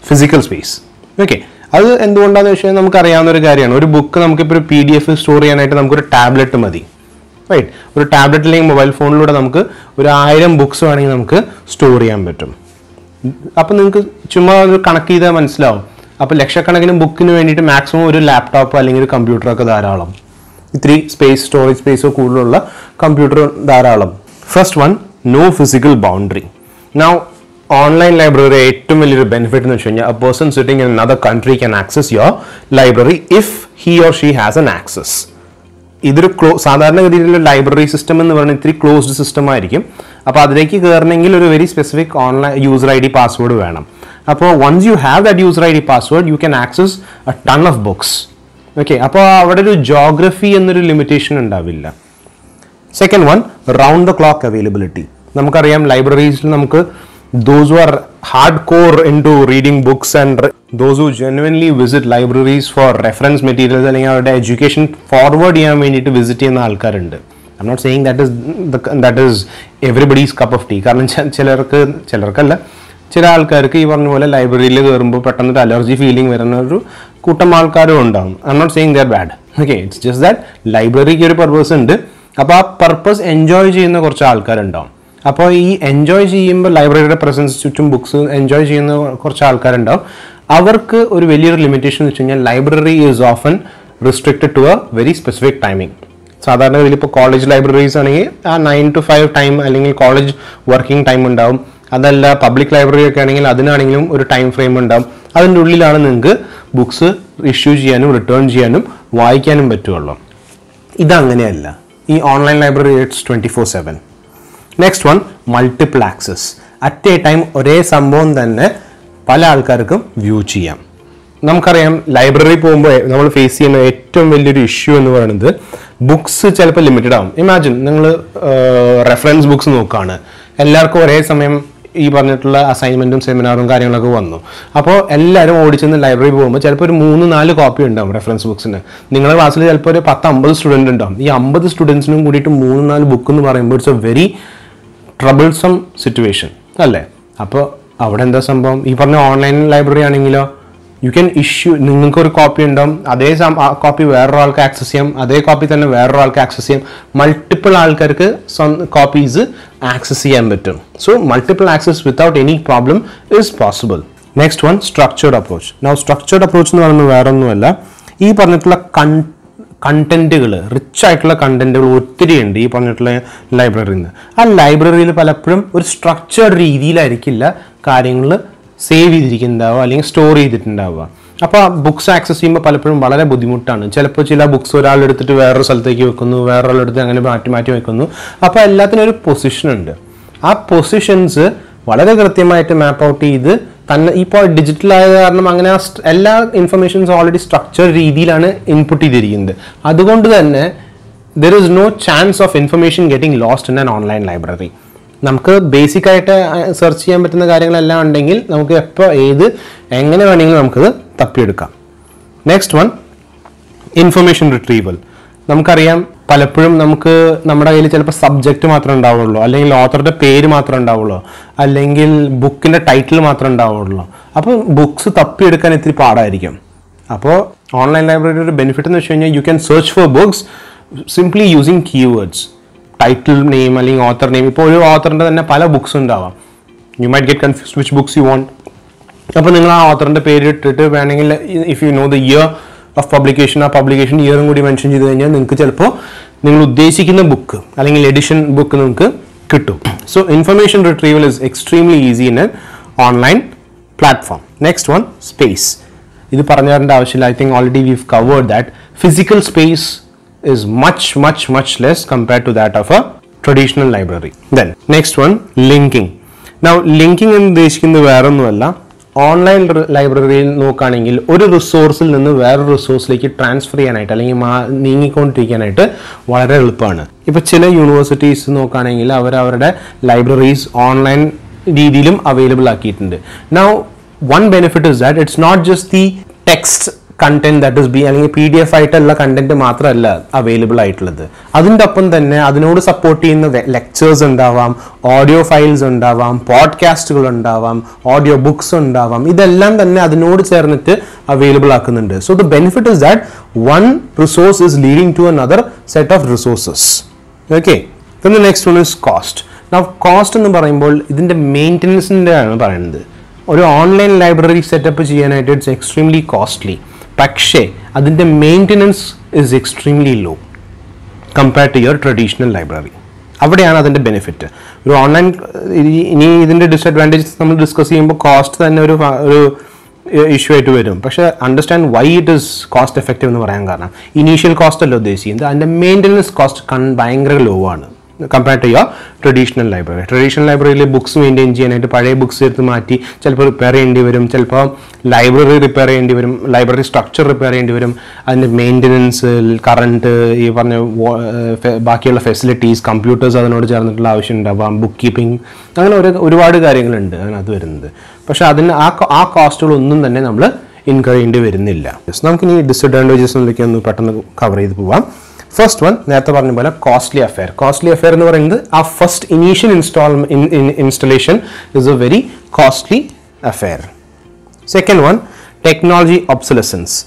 physical space okay അത് എന്തുകൊണ്ടാണെന്ന് വെച്ച് കഴിഞ്ഞാൽ നമുക്കറിയാവുന്ന ഒരു കാര്യമാണ് ഒരു ബുക്ക് നമുക്കിപ്പോൾ ഒരു പി ഡി എഫ് സ്റ്റോർ ചെയ്യാനായിട്ട് നമുക്കൊരു ടാബ്ലറ്റ് മതി റൈറ്റ് ഒരു ടാബ്ലറ്റ് അല്ലെങ്കിൽ മൊബൈൽ ഫോണിലൂടെ നമുക്ക് ഒരു ആയിരം ബുക്സ് വേണമെങ്കിൽ നമുക്ക് സ്റ്റോർ ചെയ്യാൻ പറ്റും അപ്പം നിങ്ങൾക്ക് ചുമ്മാ ഒരു കണക്ക് ചെയ്താൽ മനസ്സിലാവും അപ്പോൾ ലക്ഷക്കണക്കിന് ബുക്കിന് വേണ്ടിയിട്ട് മാക്സിമം ഒരു ലാപ്ടോപ്പ് അല്ലെങ്കിൽ ഒരു കമ്പ്യൂട്ടറൊക്കെ ധാരാളം ഇത്തിരി സ്പേസ് സ്റ്റോറേജ് സ്പേസോ കൂടുതലുള്ള കമ്പ്യൂട്ടർ ധാരാളം first one no physical boundary now online library ഏറ്റവും വലിയൊരു ബെനിഫിറ്റ് എന്ന് വെച്ച് കഴിഞ്ഞാൽ a person sitting in another country can access your library if he or she has an access ഇതൊരു ക്ലോ സാധാരണഗതിയിലുള്ള ലൈബ്രറി സിസ്റ്റം എന്ന് പറയുന്നത് ഇത്തിരി ക്ലോസ്ഡ് സിസ്റ്റം ആയിരിക്കും അപ്പോൾ അതിലേക്ക് കയറണമെങ്കിൽ ഒരു very specific online user I D password വേണം അപ്പോൾ once you have that user I D password you can access a ton of books okay അപ്പോൾ അവിടെ ഒരു ജോഗ്രഫി എന്നൊരു ലിമിറ്റേഷൻ ഉണ്ടാവില്ല second one round the clock availability നമുക്കറിയാം ലൈബ്രറീസിൽ നമുക്ക് those are hard core into reading books and those who genuinely visit libraries for reference materials അല്ലെങ്കിൽ അവരുടെ എഡ്യൂക്കേഷൻ ഫോർവേഡ് ചെയ്യാൻ വേണ്ടിയിട്ട് വിസിറ്റ് ചെയ്യുന്ന ആൾക്കാരുണ്ട് I not saying that is that is everybody's cup of tea കാരണം ചെ- ചിലർക്ക് ചിലർക്കല്ല ചില ആൾക്കാർക്ക് ഈ പറഞ്ഞ പോലെ ലൈബ്രറിയിൽ കയറുമ്പോൾ പെട്ടെന്ന് ഒരു അലർജി ഫീലിംഗ് വരുന്ന ഒരു കൂട്ടം ആൾക്കാരും ഉണ്ടാവും I not saying that bad okay it's just that ലൈബ്രറിക്ക് ഒരു പർപ്പസ് ഉണ്ട് അപ്പോൾ ആ പർപ്പസ് എൻജോയ് ചെയ്യുന്ന കുറച്ച് ആൾക്കാരുണ്ടാവും അപ്പോൾ ഈ എൻജോയ് ചെയ്യുമ്പോൾ ലൈബ്രറിയുടെ പ്രസൻസ് ചുറ്റും ബുക്സ് എൻജോയ് ചെയ്യുന്ന കുറച്ച് ആൾക്കാരുണ്ടാവും അവർക്ക് ഒരു വലിയൊരു ലിമിറ്റേഷൻ എന്ന് വെച്ച് കഴിഞ്ഞാൽ library is often restricted to a very specific timing സാധാരണ ഇതിൽ ഇപ്പോൾ കോളേജ് ലൈബ്രറീസ് ആണെങ്കിൽ ആ നയൻ ടു ഫൈവ് ടൈം അല്ലെങ്കിൽ കോളേജ് വർക്കിംഗ് ടൈം ഉണ്ടാവും അതല്ല പബ്ലിക് ലൈബ്രറി ഒക്കെ ആണെങ്കിൽ അതിനാണെങ്കിലും ഒരു ടൈം ഫ്രെയിം ഉണ്ടാവും അതിൻ്റെ ഉള്ളിലാണ് നിങ്ങൾക്ക് ബുക്സ് ഇഷ്യൂ ചെയ്യാനും റിട്ടേൺ ചെയ്യാനും വായിക്കാനും പറ്റുള്ളൂ ഇതങ്ങനെയല്ല ഈ online library it's twenty four seven next one multiple access at a time ഒരേ സംഭവം തന്നെ പല ആൾക്കാർക്കും വ്യൂ ചെയ്യാം നമുക്കറിയാം ലൈബ്രറി പോകുമ്പോൾ നമ്മൾ ഫേസ് ചെയ്യുന്ന ഏറ്റവും വലിയൊരു ഇഷ്യൂ എന്ന് പറയുന്നത് ബുക്സ് ചിലപ്പോൾ ലിമിറ്റഡ് ആവും ഇമാജിൻ നിങ്ങൾ റെഫറൻസ് ബുക്സ് നോക്കുകയാണ് എല്ലാവർക്കും ഒരേ സമയം ഈ പറഞ്ഞിട്ടുള്ള അസൈൻമെന്റും സെമിനാറും കാര്യങ്ങളൊക്കെ വന്നു അപ്പോൾ എല്ലാവരും ഓടിച്ചെന്ന് ലൈബ്രറി പോകുമ്പോൾ ചിലപ്പോൾ ഒരു മൂന്ന് നാല് കോപ്പി ഉണ്ടാവും റെഫറൻസ് ബുക്സിന് നിങ്ങളുടെ ക്ലാസ്സിൽ ചിലപ്പോൾ ഒരു പത്ത് അമ്പത് സ്റ്റുഡൻറ് ഉണ്ടാവും ഈ അമ്പത് സ്റ്റുഡൻസിനും കൂടിയിട്ട് മൂന്ന് നാല് ബുക്ക് എന്ന് പറയുമ്പോൾ it's a very troublesome situation അല്ലേ അപ്പോൾ അവിടെ എന്താ സംഭവം ഈ പറഞ്ഞ ഓൺലൈൻ ലൈബ്രറി ആണെങ്കിലോ യു ക്യാൻ ഇഷ്യൂ നിങ്ങൾക്ക് ഒരു കോപ്പി ഉണ്ടാവും അതേ കോപ്പി വേറൊരാൾക്ക് ആക്സസ് ചെയ്യാം അതേ കോപ്പി തന്നെ വേറൊരാൾക്ക് ആക്സസ് ചെയ്യാം മൾട്ടിപ്പിൾ ആൾക്കാർക്ക് കോപ്പീസ് ആക്സസ് ചെയ്യാൻ പറ്റും so multiple access without any problem is possible next one structured approach now structured approach എന്ന് പറയുന്നത് വേറെ ഒന്നുമല്ല ഈ പറഞ്ഞിട്ടുള്ള കൺ കണ്ടന്റുകൾ റിച്ച് ആയിട്ടുള്ള കണ്ടന്റുകൾ ഒത്തിരി ഉണ്ട് ഈ പറഞ്ഞിട്ടുള്ള ലൈബ്രറിയിൽ നിന്ന് ആ ലൈബ്രറിയിൽ പലപ്പോഴും ഒരു സ്ട്രക്ചർഡ് രീതിയിലായിരിക്കില്ല കാര്യങ്ങൾ സേവ് ചെയ്തിരിക്കുന്നുണ്ടാവുക അല്ലെങ്കിൽ സ്റ്റോർ ചെയ്തിട്ടുണ്ടാവുക അപ്പോൾ ആ ബുക്സ് ആക്സസ് ചെയ്യുമ്പോൾ പലപ്പോഴും വളരെ ബുദ്ധിമുട്ടാണ് ചിലപ്പോൾ ചില ബുക്സ് ഒരാൾ എടുത്തിട്ട് വേറൊരു സ്ഥലത്തേക്ക് വെക്കുന്നു വേറൊരാളെടുത്ത് അങ്ങനെ മാറ്റി മാറ്റി വെക്കുന്നു അപ്പോൾ എല്ലാത്തിനും ഒരു പൊസിഷൻ ഉണ്ട് ആ പൊസിഷൻസ് വളരെ കൃത്യമായിട്ട് മാപ്പ് ഔട്ട് ചെയ്ത് തന്നെ ഇപ്പോൾ ഡിജിറ്റൽ ആയ കാരണം അങ്ങനെ ആ st- എല്ലാ ഇൻഫർമേഷൻസ് ഓൾറെഡി സ്ട്രക്ചർ രീതിയിലാണ് ഇൻപുട്ട് ചെയ്തിരിക്കുന്നത് അതുകൊണ്ട് തന്നെ there is no chance of information getting lost in an online library നമുക്ക് ബേസിക് ആയിട്ട് സെർച്ച് ചെയ്യാൻ പറ്റുന്ന കാര്യങ്ങളെല്ലാം ഉണ്ടെങ്കിൽ നമുക്ക് എപ്പോൾ ഏത് എങ്ങനെ വേണമെങ്കിലും നമുക്കത് തപ്പിയെടുക്കാം നെക്സ്റ്റ് വൺ ഇൻഫർമേഷൻ റിട്രീവൽ നമുക്കറിയാം പലപ്പോഴും നമുക്ക് നമ്മുടെ കയ്യിൽ ചിലപ്പോൾ സബ്ജക്റ്റ് മാത്രമേ ഉണ്ടാവുള്ളൂ അല്ലെങ്കിൽ ഓത്തറുടെ പേര് മാത്രമേ ഉണ്ടാവുള്ളൂ അല്ലെങ്കിൽ ബുക്കിൻ്റെ ടൈറ്റിൽ മാത്രമേ ഉണ്ടാവുള്ളൂ അപ്പോൾ ബുക്സ് തപ്പിയെടുക്കാൻ ഇത്തിരി പാടായിരിക്കും അപ്പോൾ ഓൺലൈൻ ലൈബ്രറിയുടെ ഒരു ബെനിഫിറ്റ് എന്ന് വെച്ച് കഴിഞ്ഞാൽ you can search for books simply using keywords title name അല്ലെങ്കിൽ ഓത്തർ നെയിം ഇപ്പോൾ ഒരു ഓത്തറിൻ്റെ തന്നെ പല ബുക്സ് ഉണ്ടാവാം you might get confuse which books you want അപ്പോൾ നിങ്ങൾ ആ ഓത്തറിൻ്റെ പേര് ഇട്ടിട്ട് വേണമെങ്കിൽ if you know the year of publication ആ പബ്ലിക്കേഷൻ ഇയറും കൂടി മെൻഷൻ ചെയ്ത് കഴിഞ്ഞാൽ നിങ്ങൾക്ക് ചിലപ്പോൾ നിങ്ങൾ ഉദ്ദേശിക്കുന്ന ബുക്ക് അല്ലെങ്കിൽ എഡിഷൻ ബുക്ക് നിങ്ങൾക്ക് കിട്ടും so information retrieval is extremely easy in an online platform next one space ഇത് പറഞ്ഞു തരേണ്ട ആവശ്യമില്ല I think already we've covered that physical space is much much much less compared to that of a traditional library then next one linking now linking എന്ന് ഉദ്ദേശിക്കുന്നത് വേറെ ഒന്നുമല്ല online ലൈബ്രറിയിൽ നോക്കുകയാണെങ്കിൽ ഒരു റിസോഴ്സിൽ നിന്ന് വേറൊരു റിസോഴ്സിലേക്ക് ട്രാൻസ്ഫർ ചെയ്യാനായിട്ട് അല്ലെങ്കിൽ മാ- നീങ്ങിക്കൊണ്ടിരിക്കാനായിട്ട് വളരെ എളുപ്പമാണ് ഇപ്പോൾ ചില യൂണിവേഴ്സിറ്റീസ് നോക്കുകയാണെങ്കിൽ അവർ അവരുടെ ലൈബ്രറീസ് ഓൺലൈൻ രീതിയിലും അവൈലബിൾ ആക്കിയിട്ടുണ്ട് now one benefit is that it's not just the text content that is B അല്ലെങ്കിൽ പി ഡി എഫ് ആയിട്ടുള്ള കണ്ടന്റ് മാത്രമല്ല അവൈലബിൾ ആയിട്ടുള്ളത് അതിൻ്റെ ഒപ്പം തന്നെ അതിനോട് സപ്പോർട്ട് ചെയ്യുന്ന ലെക്ചേഴ്സ് ഉണ്ടാവാം ഓഡിയോ ഫയൽസ് ഉണ്ടാവാം പോഡ്കാസ്റ്റുകൾ ഉണ്ടാവാം ഓഡിയോ ബുക്സ് ഉണ്ടാവാം ഇതെല്ലാം തന്നെ അതിനോട് ചേർന്നിട്ട് അവൈലബിൾ ആക്കുന്നുണ്ട് so the benefit is that one resource is leading to another set of resources okay then the next one is cost now cost എന്ന് പറയുമ്പോൾ ഇതിൻ്റെ മെയിൻ്റനൻസിൻ്റെ ആണ് പറയുന്നത് ഒരു ഓൺലൈൻ ലൈബ്രറി സെറ്റപ്പ് ചെയ്യാനായിട്ട് ഇറ്റ്സ് എക്സ്ട്രീംലി കോസ്റ്റ്ലി പക്ഷേ അതിൻ്റെ maintenance is extremely low compared to your traditional library അവിടെയാണ് അതിൻ്റെ ബെനിഫിറ്റ് ഒരു ഓൺലൈൻ ഇനി ഇതിൻ്റെ ഡിസഡ്വാൻറ്റേജസ് നമ്മൾ ഡിസ്കസ് ചെയ്യുമ്പോൾ കോസ്റ്റ് തന്നെ ഒരു ഫ- ഒരു ഇഷ്യൂ ആയിട്ട് വരും പക്ഷേ understand why it is cost effective എന്ന് പറയാൻ കാരണം ഇനീഷ്യൽ കോസ്റ്റ് അല്ല ഉദ്ദേശിക്കുന്നത് അതിൻ്റെ മെയിൻ്റനൻസ് കോസ്റ്റ് കൺ ഭയങ്കര ലോ ആണ് compared to your traditional library traditional ലൈബ്രറിയിൽ ബുക്സ് മെയിൻറ്റെയിൻ ചെയ്യാനായിട്ട് പഴയ ബുക്സ് എടുത്ത് മാറ്റി ചിലപ്പോൾ റിപ്പയർ ചെയ്യേണ്ടി വരും ചിലപ്പോൾ ലൈബ്രറി റിപ്പയർ ചെയ്യേണ്ടി വരും ലൈബ്രറി സ്ട്രക്ചർ റിപ്പയർ ചെയ്യേണ്ടി വരും അതിൻ്റെ മെയിൻ്റനൻസ് കറണ്ട് ഈ പറഞ്ഞ വോ- ഏർ ഫെ- ബാക്കിയുള്ള ഫെസിലിറ്റീസ് കമ്പ്യൂട്ടേഴ്സ് അതിനോട് ചേർന്നിട്ടുള്ള ആവശ്യം ഉണ്ടാവാം ബുക്ക് കീപ്പിംഗ് അങ്ങനെ ഒരു ഒരുപാട് കാര്യങ്ങളുണ്ട് അതിനകത്ത് വരുന്നത് പക്ഷേ അതിന് ആ co- ആ കോസ്റ്റുകളൊന്നും തന്നെ നമ്മൾ ഇൻകർ ചെയ്യേണ്ടി വരുന്നില്ല Yes, നമുക്കിനി ഡിസഡ്വാൻറ്റേജസിലേക്ക് ഒന്ന് പെട്ടെന്ന് കവർ ചെയ്ത് പോവാം ഫസ്റ്റ് വൺ നേരത്തെ പറഞ്ഞ പോലെ കോസ്റ്റ്ലി അഫെയർ കോസ്റ്റ്ലി അഫെയർ എന്ന് പറയുന്നത് ആ first initial install installation is a very costly affair second one technology obsolescence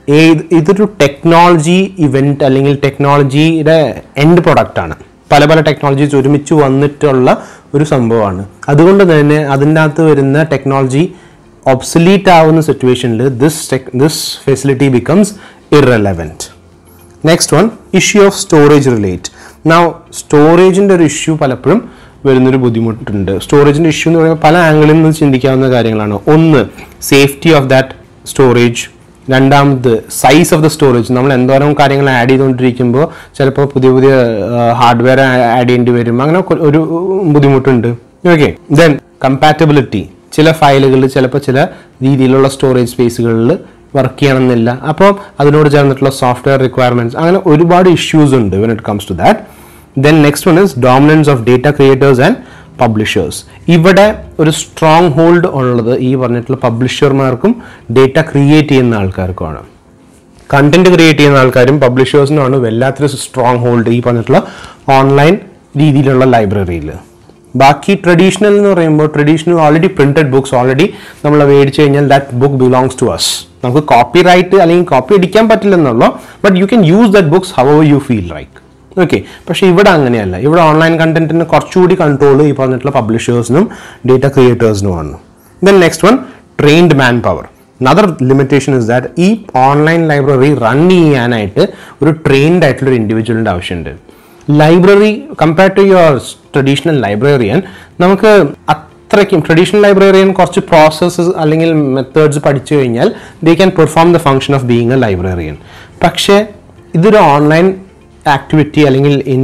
ഇതൊരു ടെക്നോളജി ഇവന്റ് അല്ലെങ്കിൽ ടെക്നോളജിയുടെ എൻഡ് പ്രൊഡക്റ്റ് ആണ് പല പല ടെക്നോളജീസ് ഒരുമിച്ച് വന്നിട്ടുള്ള ഒരു സംഭവമാണ് അതുകൊണ്ട് തന്നെ അതിൻ്റെ അകത്ത് വരുന്ന ടെക്നോളജി ഒബ്സലീറ്റ് ആവുന്ന സിറ്റുവേഷനിൽ this this facility becomes irrelevant next one issue of storage relate now സ്റ്റോറേജിൻ്റെ ഒരു ഇഷ്യൂ പലപ്പോഴും വരുന്നൊരു ബുദ്ധിമുട്ടുണ്ട് സ്റ്റോറേജിൻ്റെ ഇഷ്യൂ എന്ന് പറയുമ്പോൾ പല ആംഗിളിൽ നിന്ന് ചിന്തിക്കാവുന്ന കാര്യങ്ങളാണ് ഒന്ന് സേഫ്റ്റി ഓഫ് ദാറ്റ് സ്റ്റോറേജ് രണ്ടാമത് സൈസ് ഓഫ് ദ സ്റ്റോറേജ് നമ്മൾ എന്തോരം കാര്യങ്ങൾ ആഡ് ചെയ്തുകൊണ്ടിരിക്കുമ്പോൾ ചിലപ്പോൾ പുതിയ പുതിയ ഹാർഡ്വെയർ ആഡ് ചെയ്യേണ്ടി വരും അങ്ങനെ കൊ- ഒരു ബുദ്ധിമുട്ടുണ്ട് ഓക്കെ ദെൻ കമ്പാറ്റബിലിറ്റി ചില ഫയലുകളിൽ ചിലപ്പോൾ ചില രീതിയിലുള്ള സ്റ്റോറേജ് സ്പേസുകളിൽ വർക്ക് ചെയ്യണമെന്നില്ല അപ്പോൾ അതിനോട് ചേർന്നിട്ടുള്ള സോഫ്റ്റ്വെയർ റിക്വയർമെന്റ്സ് അങ്ങനെ ഒരുപാട് ഇഷ്യൂസ് ഉണ്ട് when it comes to that then next one is dominance of data creators and publishers ഇവിടെ ഒരു സ്ട്രോങ് ഹോൾഡ് ഉള്ളത് ഈ പറഞ്ഞിട്ടുള്ള പബ്ലിഷർമാർക്കും ഡേറ്റ ക്രിയേറ്റ് ചെയ്യുന്ന ആൾക്കാർക്കുമാണ് കണ്ടന്റ് ക്രിയേറ്റ് ചെയ്യുന്ന ആൾക്കാരും പബ്ലിഷേഴ്സിനുമാണ് വല്ലാത്തൊരു സ്ട്രോങ് ഹോൾഡ് ഈ പറഞ്ഞിട്ടുള്ള ഓൺലൈൻ രീതിയിലുള്ള ലൈബ്രറിയിൽ ബാക്കി ട്രഡീഷണൽ എന്ന് പറയുമ്പോൾ traditional already printed books already നമ്മൾ മേടിച്ചു കഴിഞ്ഞാൽ that book belongs to us നമുക്ക് കോപ്പി റൈറ്റ് അല്ലെങ്കിൽ കോപ്പി അടിക്കാൻ പറ്റില്ലെന്നുള്ളൂ but you can use that books how you feel like okay പക്ഷേ ഇവിടെ അങ്ങനെയല്ല ഇവിടെ ഓൺലൈൻ കണ്ടന്റിന് കുറച്ചുകൂടി കൺട്രോൾ ഈ പറഞ്ഞിട്ടുള്ള പബ്ലിഷേഴ്സിനും ഡേറ്റ ക്രിയേറ്റേഴ്സിനുമാണ് then next one trained man power another limitation is that ഈ ഓൺലൈൻ ലൈബ്രറി റൺ ചെയ്യാനായിട്ട് ഒരു ട്രെയിൻഡ് ആയിട്ടുള്ള ഒരു ഇൻഡിവിജ്വലിൻ്റെ ആവശ്യമുണ്ട് library compared to your traditional librarian നമുക്ക് അത്രയ്ക്കും ട്രഡീഷണൽ ലൈബ്രറിയൻ കുറച്ച് പ്രോസസ്സസ് അല്ലെങ്കിൽ മെത്തേഡ്സ് പഠിച്ചു കഴിഞ്ഞാൽ they can perform the function of being a librarian പക്ഷേ ഇതൊരു ഓൺലൈൻ ആക്ടിവിറ്റി അല്ലെങ്കിൽ ഇൻ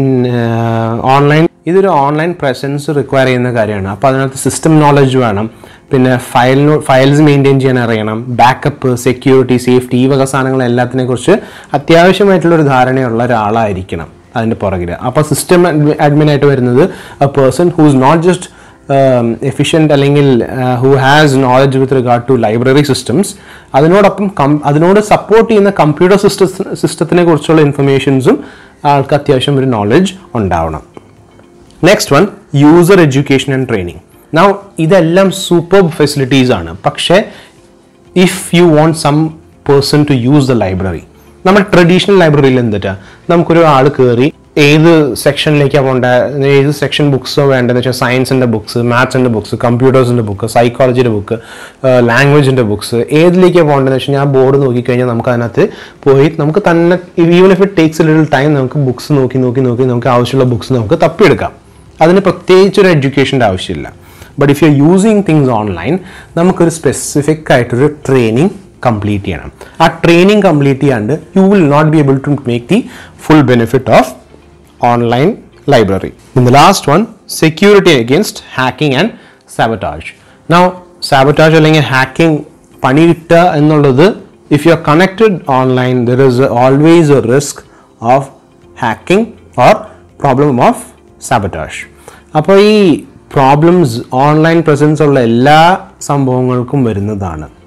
ഓൺലൈൻ ഇതൊരു ഓൺലൈൻ പ്രസൻസ് റിക്വയർ ചെയ്യുന്ന കാര്യമാണ് അപ്പോൾ അതിനകത്ത് സിസ്റ്റം നോളജ് വേണം പിന്നെ ഫയൽ ഫയൽസ് മെയിൻറ്റെയിൻ ചെയ്യാൻ അറിയണം ബാക്കപ്പ് സെക്യൂരിറ്റി സേഫ്റ്റി ഈ വക സാധനങ്ങൾ എല്ലാത്തിനെ കുറിച്ച് അത്യാവശ്യമായിട്ടുള്ള ഒരു ധാരണയുള്ള ഒരാളായിരിക്കണം അതിൻ്റെ പുറകിൽ അപ്പോൾ സിസ്റ്റം അഡ്മിൻ ആയിട്ട് വരുന്നത് a person who's not just efficient അല്ലെങ്കിൽ who has knowledge with regard to library systems അതിനോടൊപ്പം കം- അതിനോട് സപ്പോർട്ട് ചെയ്യുന്ന കമ്പ്യൂട്ടർ സിസ്റ്റ സിസ്റ്റത്തിനെ കുറിച്ചുള്ള ഇൻഫർമേഷൻസും ആൾക്ക് അത്യാവശ്യം ഒരു നോളജ് ഉണ്ടാവണം next one user education and training now ഇതെല്ലാം സൂപ്പർ ഫെസിലിറ്റീസ് ആണ് പക്ഷേ if you want some person to use the library നമ്മുടെ ട്രഡീഷണൽ ലൈബ്രറിയിൽ എന്തിട്ടാ നമുക്കൊരു ആൾ കയറി ഏത് സെക്ഷനിലേക്കാണ് പോകേണ്ടത് ഏത് സെക്ഷൻ ബുക്സോ വേണ്ടതെന്ന് വെച്ചാൽ സയൻസിൻ്റെ ബുക്സ് മാത്സിൻ്റെ ബുക്സ് കമ്പ്യൂട്ടേഴ്സിൻ്റെ ബുക്ക് സൈക്കോളജിയുടെ ബുക്ക് ലാംഗ്വേജിൻ്റെ ബുക്സ് ഏതിലേക്കാണ് പോകേണ്ടതെന്ന് വെച്ചാൽ ഞാൻ ബോർഡ് നോക്കിക്കഴിഞ്ഞാൽ നമുക്ക് അതിനകത്ത് പോയി നമുക്ക് തന്നെ even if it takes little time നമുക്ക് ബുക്സ് നോക്കി നോക്കി നോക്കി നമുക്ക് ആവശ്യമുള്ള ബുക്സ് നമുക്ക് തപ്പിയെടുക്കാം അതിന് പ്രത്യേകിച്ച് ഒരു എഡ്യൂക്കേഷൻ്റെ ആവശ്യമില്ല but if you using things online നമുക്കൊരു സ്പെസിഫിക് ആയിട്ടൊരു ട്രെയിനിങ് കംപ്ലീറ്റ് ചെയ്യണം ആ ട്രെയിനിങ് കംപ്ലീറ്റ് ചെയ്യാണ്ട് you will not be able to make the full benefit of online library the last one security against hacking and sabotage now sabotage അല്ലെങ്കിൽ hacking പണി കിട്ടുക എന്നുള്ളത് if you are connected online there is always a risk of hacking or problem of sabotage അപ്പോൾ ഈ problems online presence ഉള്ള എല്ലാ സംഭവങ്ങൾക്കും വരുന്നതാണ്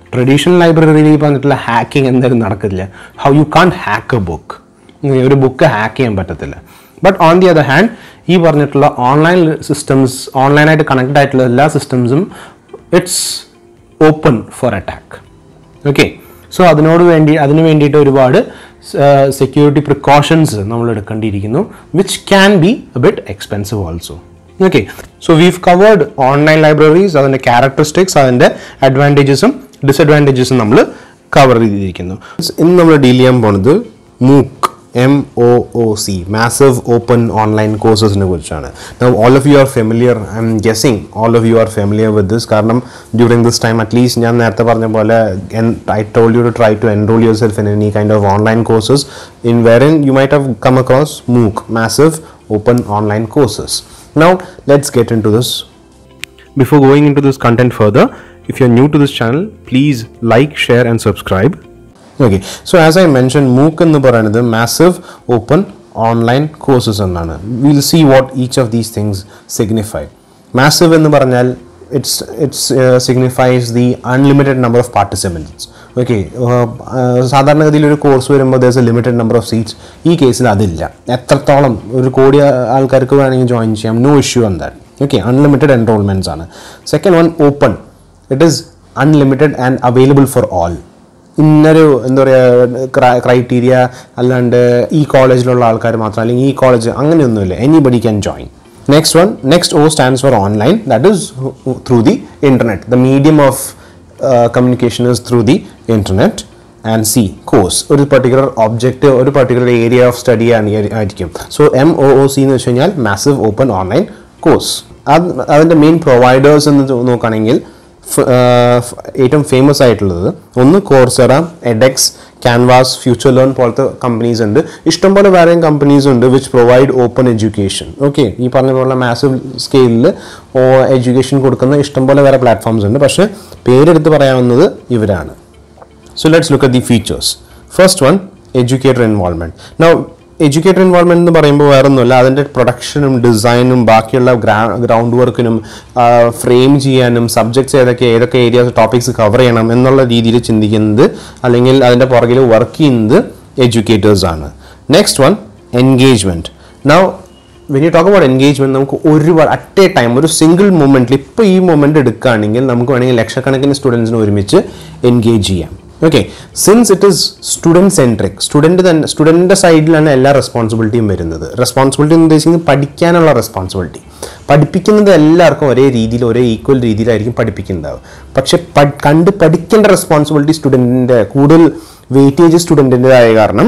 traditional ലൈബ്രറിയിൽ ഈ പറഞ്ഞിട്ടുള്ള ഹാക്കിംഗ് എന്തായാലും നടക്കില്ല how you can hack a book ഒരു ബുക്ക് ഹാക്ക് ചെയ്യാൻ പറ്റത്തില്ല but on the other hand ഈ പറഞ്ഞിട്ടുള്ള ഓൺലൈൻ സിസ്റ്റംസ് ഓൺലൈനായിട്ട് കണക്ട് ആയിട്ടുള്ള എല്ലാ സിസ്റ്റംസും it's open for attack okay so അതിനോട് വേണ്ടി അതിന് വേണ്ടിയിട്ട് ഒരുപാട് സെക്യൂരിറ്റി പ്രിക്കോഷൻസ് നമ്മൾ എടുക്കേണ്ടിയിരിക്കുന്നു which can be a bit expensive also okay so we've covered online libraries അതിൻ്റെ ക്യാരക്ടറിസ്റ്റിക്സ് അതിൻ്റെ അഡ്വാൻറ്റേജസും ഡിസഡ്വാൻറ്റേജസും നമ്മൾ കവർ ചെയ്തിരിക്കുന്നു ഇന്ന് നമ്മൾ ഡീൽ ചെയ്യാൻ പോണത് MOOC M O O C massive open online കോഴ്സസിനെ കുറിച്ചാണ് all of you are familiar I'm guessing all of you are familiar with this കാരണം ഡ്യൂറിങ് ദിസ് ടൈം അറ്റ്ലീസ്റ്റ് ഞാൻ നേരത്തെ പറഞ്ഞ പോലെ I told you to try to enrol yourself in any kind of online courses in wherein you might have come across MOOC massive open online courses now let's get in to this Before going into this content further, if you're new to this channel, please like, share, and subscribe. Okay, so as I mentioned, MOOC എന്ന് പറയുന്നത് massive open online courses എന്നാണ് will see what each of these things signify massive എന്ന് പറഞ്ഞാൽ it's it's signifies the unlimited number of participants okay സാധാരണഗതിയിൽ ഒരു course വരുമ്പോൾ there's a limited number of seats ഈ കേസിൽ അതില്ല എത്രത്തോളം ഒരു കോടി ആൾക്കാർക്ക് വേണമെങ്കിൽ ജോയിൻ ചെയ്യാം no issue on that okay unlimited enrolments ആണ് second one open it is unlimited and available for all ഇന്നൊരു എന്താ പറയുക ക്രൈറ്റീരിയ അല്ലാണ്ട് ഈ കോളേജിലുള്ള ആൾക്കാർ മാത്രം അല്ലെങ്കിൽ ഈ കോളേജ് അങ്ങനെയൊന്നുമില്ല anybody can join next one next O stands for online that is through the internet the medium of communication is through the internet and C course ഒരു പെർട്ടിക്കുലർ ഒബ്ജക്റ്റ് ഒരു പെർട്ടിക്കുലർ ഏരിയ ഓഫ് സ്റ്റഡി ആയിരിക്കും so M O O C എന്ന് വെച്ച് കഴിഞ്ഞാൽ massive open online course അത് അതിൻ്റെ main providers എന്ന് നോക്കുകയാണെങ്കിൽ ഏറ്റവും ഫേമസ് ആയിട്ടുള്ളത് ഒന്ന് Coursera edX Canvas future learn പോലത്തെ കമ്പനീസ് ഉണ്ട് ഇഷ്ടംപോലെ വേറെയും കമ്പനീസ് ഉണ്ട് which provide open education okay ഈ പറഞ്ഞ പോലെ മാസീവ് സ്കെയിലിൽ എഡ്യൂക്കേഷൻ കൊടുക്കുന്ന ഇഷ്ടംപോലെ വേറെ പ്ലാറ്റ്ഫോംസ് ഉണ്ട് പക്ഷേ പേരെടുത്ത് പറയാവുന്നത് ഇവരാണ് So let's look at the features. First one, educator involvement. Now, educator involvement എന്ന് പറയുമ്പോൾ വേറെ ഒന്നുമില്ല അതിൻ്റെ പ്രൊഡക്ഷനും ഡിസൈനും ബാക്കിയുള്ള ഗ്രൗണ്ട് വർക്കിനും ഫ്രെയിം ചെയ്യാനും സബ്ജക്ട്സ് ഏതൊക്കെ ഏതൊക്കെ ഏരിയാസ് ടോപ്പിക്സ് കവർ ചെയ്യണം എന്നുള്ള രീതിയിൽ ചിന്തിക്കുന്നത് അല്ലെങ്കിൽ അതിൻ്റെ പുറകിൽ വർക്ക് ചെയ്യുന്നത് എഡ്യൂക്കേറ്റേഴ്സ് ആണ് next one engagement now when you talk about engagement നമുക്ക് ഒരുപാട് അറ്റ് എ ടൈം ഒരു സിംഗിൾ മൊമെന്റിൽ ഇപ്പോൾ ഈ മൊമെന്റ് എടുക്കുകയാണെങ്കിൽ നമുക്ക് വേണമെങ്കിൽ ലക്ഷക്കണക്കിന് സ്റ്റുഡൻസിനെ ഒരുമിച്ച് എൻഗേജ് ചെയ്യാം okay since it is student centric student തന്നെ സ്റ്റുഡൻറ്റിൻ്റെ സൈഡിലാണ് എല്ലാ റെസ്പോൺസിബിലിറ്റിയും വരുന്നത് റെസ്പോൺസിബിലിറ്റി എന്ന് ഉദ്ദേശിക്കുന്നത് പഠിക്കാനുള്ള റെസ്പോൺസിബിലിറ്റി പഠിപ്പിക്കുന്നത് എല്ലാവർക്കും ഒരേ രീതിയിൽ ഒരേ ഈക്വൽ രീതിയിലായിരിക്കും പഠിപ്പിക്കുന്നുണ്ടാവും പക്ഷെ കണ്ട് പഠിക്കേണ്ട റെസ്പോൺസിബിലിറ്റി സ്റ്റുഡൻറ്റിൻ്റെ കൂടുതൽ വെയിറ്റേജ് സ്റ്റുഡൻറ്റിൻ്റെതായ കാരണം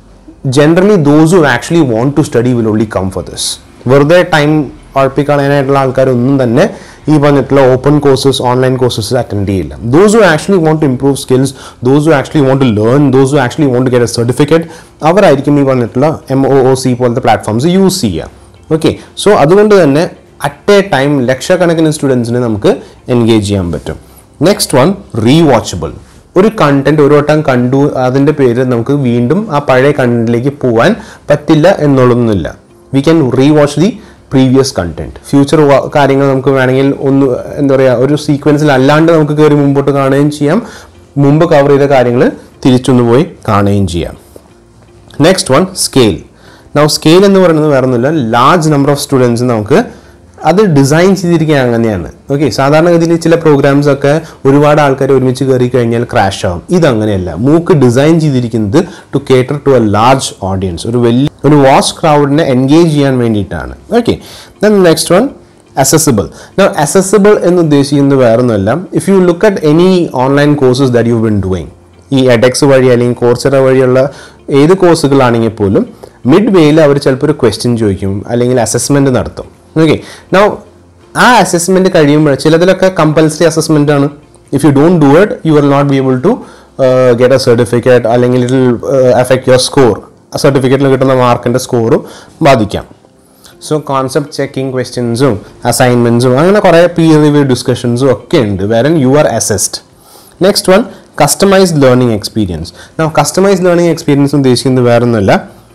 generally those who actually want to study will only come for this വെറുതെ ടൈം ഉഴപ്പിക്കളയാനായിട്ടുള്ള ആൾക്കാരൊന്നും തന്നെ ഈ പറഞ്ഞിട്ടുള്ള open courses online courses attend ചെയ്യില്ല those who actually want to improve skills those who actually want to learn those who actually want to get a certificate അവരായിരിക്കും ഈ പറഞ്ഞിട്ടുള്ള എം ഒ ഒ സി പോലത്തെ പ്ലാറ്റ്ഫോംസ് യൂസ് ചെയ്യുക okay so അതുകൊണ്ട് തന്നെ at a time ലക്ഷക്കണക്കിന് സ്റ്റുഡൻസിനെ നമുക്ക് engage ചെയ്യാൻ പറ്റും നെക്സ്റ്റ് വൺ റീവാച്ചബിൾ ഒരു കണ്ടന്റ് ഒരു വട്ടം കണ്ടു അതിൻ്റെ പേര് നമുക്ക് വീണ്ടും ആ പഴയ കണ്ടന്റിലേക്ക് പോകാൻ പറ്റില്ല എന്നുള്ളതൊന്നുമില്ല we can rewatch the previous content future കാര്യങ്ങൾ നമുക്ക് വേണമെങ്കിൽ ഒന്ന് എന്താ പറയുക ഒരു സീക്വൻസിൽ അല്ലാണ്ട് നമുക്ക് കയറി മുമ്പോട്ട് കാണുകയും ചെയ്യാം മുമ്പ് കവർ ചെയ്ത കാര്യങ്ങൾ തിരിച്ചൊന്ന് പോയി കാണുകയും ചെയ്യാം next one scale now scale എന്ന് പറയുന്നത് വേറെ ഒന്നുമില്ല ലാർജ് നമ്പർ ഓഫ് സ്റ്റുഡൻസ് നമുക്ക് അത് ഡിസൈൻ ചെയ്തിരിക്കുക അങ്ങനെയാണ് ഓക്കെ സാധാരണഗതിയിൽ ചില പ്രോഗ്രാംസ് ഒക്കെ ഒരുപാട് ആൾക്കാർ ഒരുമിച്ച് കയറി കഴിഞ്ഞാൽ ക്രാഷ് ആവും ഇതങ്ങനെയല്ല മൂക്ക് ഡിസൈൻ ചെയ്തിരിക്കുന്നത് to cater to a large audience ഒരു വലിയ ഒരു വാസ്റ്റ് ക്രൗഡിനെ എൻഗേജ് ചെയ്യാൻ വേണ്ടിയിട്ടാണ് okay then next one accessible accessible എന്ന് ഉദ്ദേശിക്കുന്നത് വേറെ ഒന്നുമല്ല if you look at any online courses that you been doing ഈ എഡെക്സ് വഴി അല്ലെങ്കിൽ കോഴ്സറ വഴിയുള്ള ഏത് കോഴ്സുകളാണെങ്കിൽ പോലും മിഡ് വേയിൽ അവർ ചിലപ്പോൾ ഒരു ക്വസ്റ്റ്യൻ ചോദിക്കും അല്ലെങ്കിൽ അസസ്മെൻറ്റ് നടത്തും ഓക്കെ നൗ ആ അസസ്മെൻറ്റ് കഴിയുമ്പോൾ ചിലതിലൊക്കെ കമ്പൽസറി അസസ്മെൻ്റ് ആണ് if you don't do it you will not be able to get a certificate അല്ലെങ്കിൽ it will affect your score ആ സർട്ടിഫിക്കറ്റിൽ കിട്ടുന്ന മാർക്കിൻ്റെ സ്കോറും ബാധിക്കാം സോ കോൺസെപ്റ്റ് ചെക്കിംഗ് ക്വസ്റ്റ്യൻസും അസൈൻമെൻറ്റ്സും അങ്ങനെ കുറേ പീർ റിവ്യൂ ഡിസ്കഷൻസും ഒക്കെ ഉണ്ട് വേറെ you are assessed next one customised learning experience customised learning experience ഉദ്ദേശിക്കുന്നത് വേറെ ഒന്നുമല്ല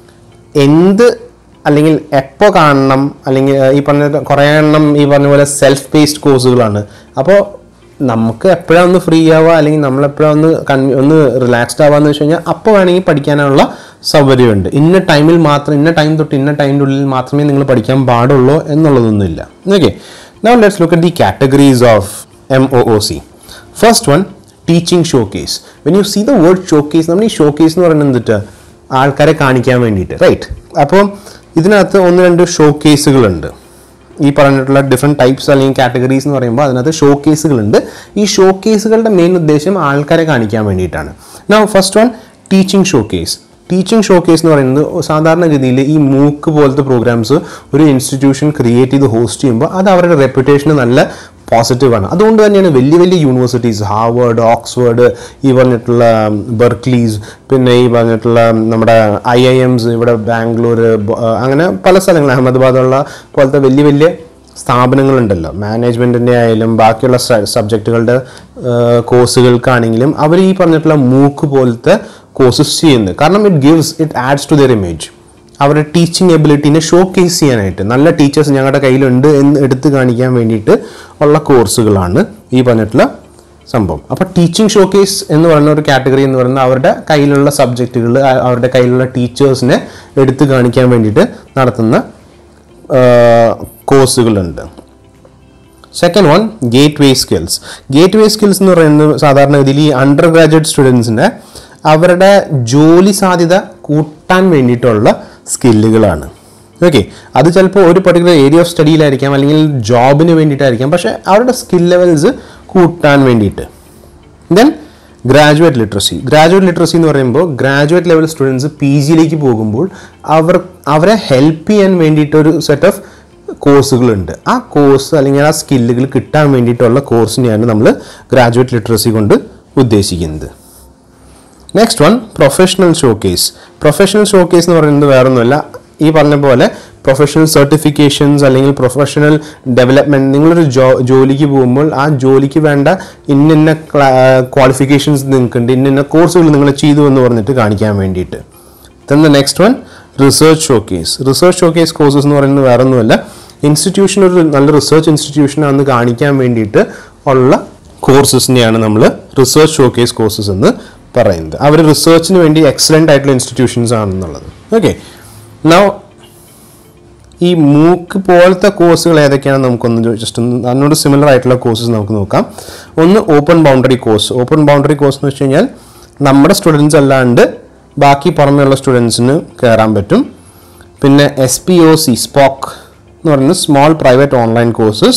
എന്ത് അല്ലെങ്കിൽ എപ്പോൾ കാണണം അല്ലെങ്കിൽ ഈ പറഞ്ഞ കുറേ എണ്ണം ഈ പറഞ്ഞ പോലെ സെൽഫ് ബേസ്ഡ് കോഴ്സുകളാണ് അപ്പോൾ നമുക്ക് എപ്പോഴാണ് ഒന്ന് ഫ്രീ ആവുക അല്ലെങ്കിൽ നമ്മൾ എപ്പോഴാണ് ഒന്ന് കൺ- ഒന്ന് റിലാക്സ്ഡ് ആവാന്ന് വെച്ച് കഴിഞ്ഞാൽ അപ്പോൾ വേണമെങ്കിൽ പഠിക്കാനുള്ള സൗകര്യമുണ്ട് ഇന്ന ടൈമിൽ മാത്രം ഇന്ന ടൈം തൊട്ട് ഇന്ന ടൈമിൻ്റെ ഉള്ളിൽ മാത്രമേ നിങ്ങൾ പഠിക്കാൻ പാടുള്ളൂ എന്നുള്ളതൊന്നുമില്ല okay now let's look at the categories of M O O C first one teaching showcase when you see the word showcase നമ്മൾ ഈ ഷോ കേസ് എന്ന് പറയുന്നത് എന്തിട്ട് ആൾക്കാരെ കാണിക്കാൻ വേണ്ടിയിട്ട് റൈറ്റ് അപ്പോൾ ഇതിനകത്ത് ഒന്ന് രണ്ട് ഷോ കേസുകളുണ്ട് ഈ പറഞ്ഞിട്ടുള്ള ഡിഫറെൻറ്റ് ടൈപ്സ് അല്ലെങ്കിൽ കാറ്റഗറീസ് എന്ന് പറയുമ്പോൾ അതിനകത്ത് ഷോ കേസുകളുണ്ട് ഈ ഷോ കേസുകളുടെ മെയിൻ ഉദ്ദേശം ആൾക്കാരെ കാണിക്കാൻ വേണ്ടിയിട്ടാണ് now first one teaching showcase teaching showcase എന്ന് പറയുന്നത് സാധാരണഗതിയിൽ ഈ മൂക്ക് പോലത്തെ പ്രോഗ്രാംസ് ഒരു ഇൻസ്റ്റിറ്റ്യൂഷൻ ക്രിയേറ്റ് ചെയ്ത് ഹോസ്റ്റ് ചെയ്യുമ്പോൾ അത് അവരുടെ റെപ്യൂട്ടേഷന് നല്ല പോസിറ്റീവാണ് അതുകൊണ്ട് തന്നെയാണ് വലിയ വലിയ യൂണിവേഴ്സിറ്റീസ് ഹാർവേഡ് ഓക്സ്ഫോർഡ് ഈ പറഞ്ഞിട്ടുള്ള ബെർക്ലീസ് പിന്നെ ഈ പറഞ്ഞിട്ടുള്ള നമ്മുടെ ഐ ഐ എംസ് ഇവിടെ ബാംഗ്ലൂർ ബ- അങ്ങനെ പല സ്ഥലങ്ങൾ അഹമ്മദാബാദുള്ള പോലത്തെ വലിയ വലിയ സ്ഥാപനങ്ങളുണ്ടല്ലോ മാനേജ്മെൻറ്റിൻ്റെ ആയാലും ബാക്കിയുള്ള സബ്ജക്റ്റുകളുടെ കോഴ്സുകൾക്കാണെങ്കിലും അവർ ഈ പറഞ്ഞിട്ടുള്ള മൂക്ക് പോലത്തെ കോഴ്സസ് ചെയ്യുന്നത് കാരണം it gives it adds to their image അവരുടെ ടീച്ചിങ് എബിലിറ്റീനെ ഷോ കേസ് ചെയ്യാനായിട്ട് നല്ല ടീച്ചേഴ്സ് ഞങ്ങളുടെ കയ്യിലുണ്ട് എന്ന് എടുത്തു കാണിക്കാൻ വേണ്ടിയിട്ട് ഉള്ള കോഴ്സുകളാണ് ഈ പറഞ്ഞിട്ടുള്ള സംഭവം അപ്പോൾ ടീച്ചിങ് ഷോ കേസ് എന്ന് പറയുന്ന ഒരു കാറ്റഗറി എന്ന് പറയുന്നത് അവരുടെ കയ്യിലുള്ള സബ്ജക്റ്റുകൾ അവരുടെ കയ്യിലുള്ള ടീച്ചേഴ്സിനെ എടുത്തു കാണിക്കാൻ വേണ്ടിയിട്ട് നടത്തുന്ന കോഴ്സുകളുണ്ട് second one gateway skills gateway skills എന്ന് പറയുന്നത് സാധാരണഗതിയിൽ ഈ അണ്ടർ ഗ്രാജുവേറ്റ് സ്റ്റുഡൻസിൻ്റെ അവരുടെ ജോലി സാധ്യത കൂട്ടാൻ വേണ്ടിയിട്ടുള്ള സ്കില്ലുകളാണ് ഓക്കെ അത് ചിലപ്പോൾ ഒരു പർട്ടിക്കുലർ ഏരിയ ഓഫ് സ്റ്റഡിയിലായിരിക്കാം അല്ലെങ്കിൽ ജോബിന് വേണ്ടിയിട്ടായിരിക്കാം പക്ഷേ അവരുടെ സ്കിൽ ലെവൽസ് കൂട്ടാൻ വേണ്ടിയിട്ട് then graduate literacy graduate literacy എന്ന് പറയുമ്പോൾ ഗ്രാജുവേറ്റ് ലെവൽ സ്റ്റുഡൻസ് പി ജിയിലേക്ക് പോകുമ്പോൾ അവർ അവരെ ഹെൽപ്പ് ചെയ്യാൻ വേണ്ടിയിട്ട് ഒരു സെറ്റ് ഓഫ് കോഴ്സുകളുണ്ട് ആ കോഴ്സ് അല്ലെങ്കിൽ ആ സ്കില്ലുകൾ കിട്ടാൻ വേണ്ടിയിട്ടുള്ള കോഴ്സിനെയാണ് നമ്മൾ ഗ്രാജുവേറ്റ് ലിറ്ററസി കൊണ്ട് ഉദ്ദേശിക്കുന്നത് next one professional showcase professional showcase എന്ന് പറയുന്നത് വേറൊന്നുമല്ല ഈ പറഞ്ഞ പോലെ പ്രൊഫഷണൽ സർട്ടിഫിക്കേഷൻസ് അല്ലെങ്കിൽ പ്രൊഫഷണൽ ഡെവലപ്മെൻറ്റ് നിങ്ങളൊരു ജോ ജോലിക്ക് പോകുമ്പോൾ ആ ജോലിക്ക് വേണ്ട ഇന്നിന്ന ക്വാളിഫിക്കേഷൻസ് നിങ്ങൾക്കുണ്ട് ഇന്നിന്ന കോഴ്സുകൾ നിങ്ങൾ ചെയ്തു എന്ന് പറഞ്ഞിട്ട് കാണിക്കാൻ വേണ്ടിയിട്ട് then the next one research showcase research showcase courses എന്ന് പറയുന്നത് വേറൊന്നുമല്ല ഇൻസ്റ്റിറ്റ്യൂഷൻ ഒരു നല്ല റിസർച്ച് ഇൻസ്റ്റിറ്റ്യൂഷനാണെന്ന് കാണിക്കാൻ വേണ്ടിയിട്ട് ഉള്ള കോഴ്സസിനെയാണ് നമ്മൾ റിസർച്ച് ഷോ കേസ് കോഴ്സസ് എന്ന് പറയുന്നത് അവർ റിസർച്ചിന് വേണ്ടി എക്സലൻ്റ് ആയിട്ടുള്ള ഇൻസ്റ്റിറ്റ്യൂഷൻസ് ആണെന്നുള്ളത് ഓക്കെ നൗ ഈ മൂക്ക് പോലത്തെ കോഴ്സുകൾ ഏതൊക്കെയാണെന്ന് നമുക്കൊന്ന് ജസ്റ്റ് ഒന്ന് അതിനോട് സിമിലർ ആയിട്ടുള്ള കോഴ്സസ് നമുക്ക് നോക്കാം ഒന്ന് open boundary course open boundary course എന്ന് വെച്ച് കഴിഞ്ഞാൽ നമ്മുടെ സ്റ്റുഡൻസ് അല്ലാണ്ട് ബാക്കി പുറമെയുള്ള സ്റ്റുഡൻസിന് കയറാൻ പറ്റും പിന്നെ S P O C SPOC എന്ന് പറയുന്നത് small private online courses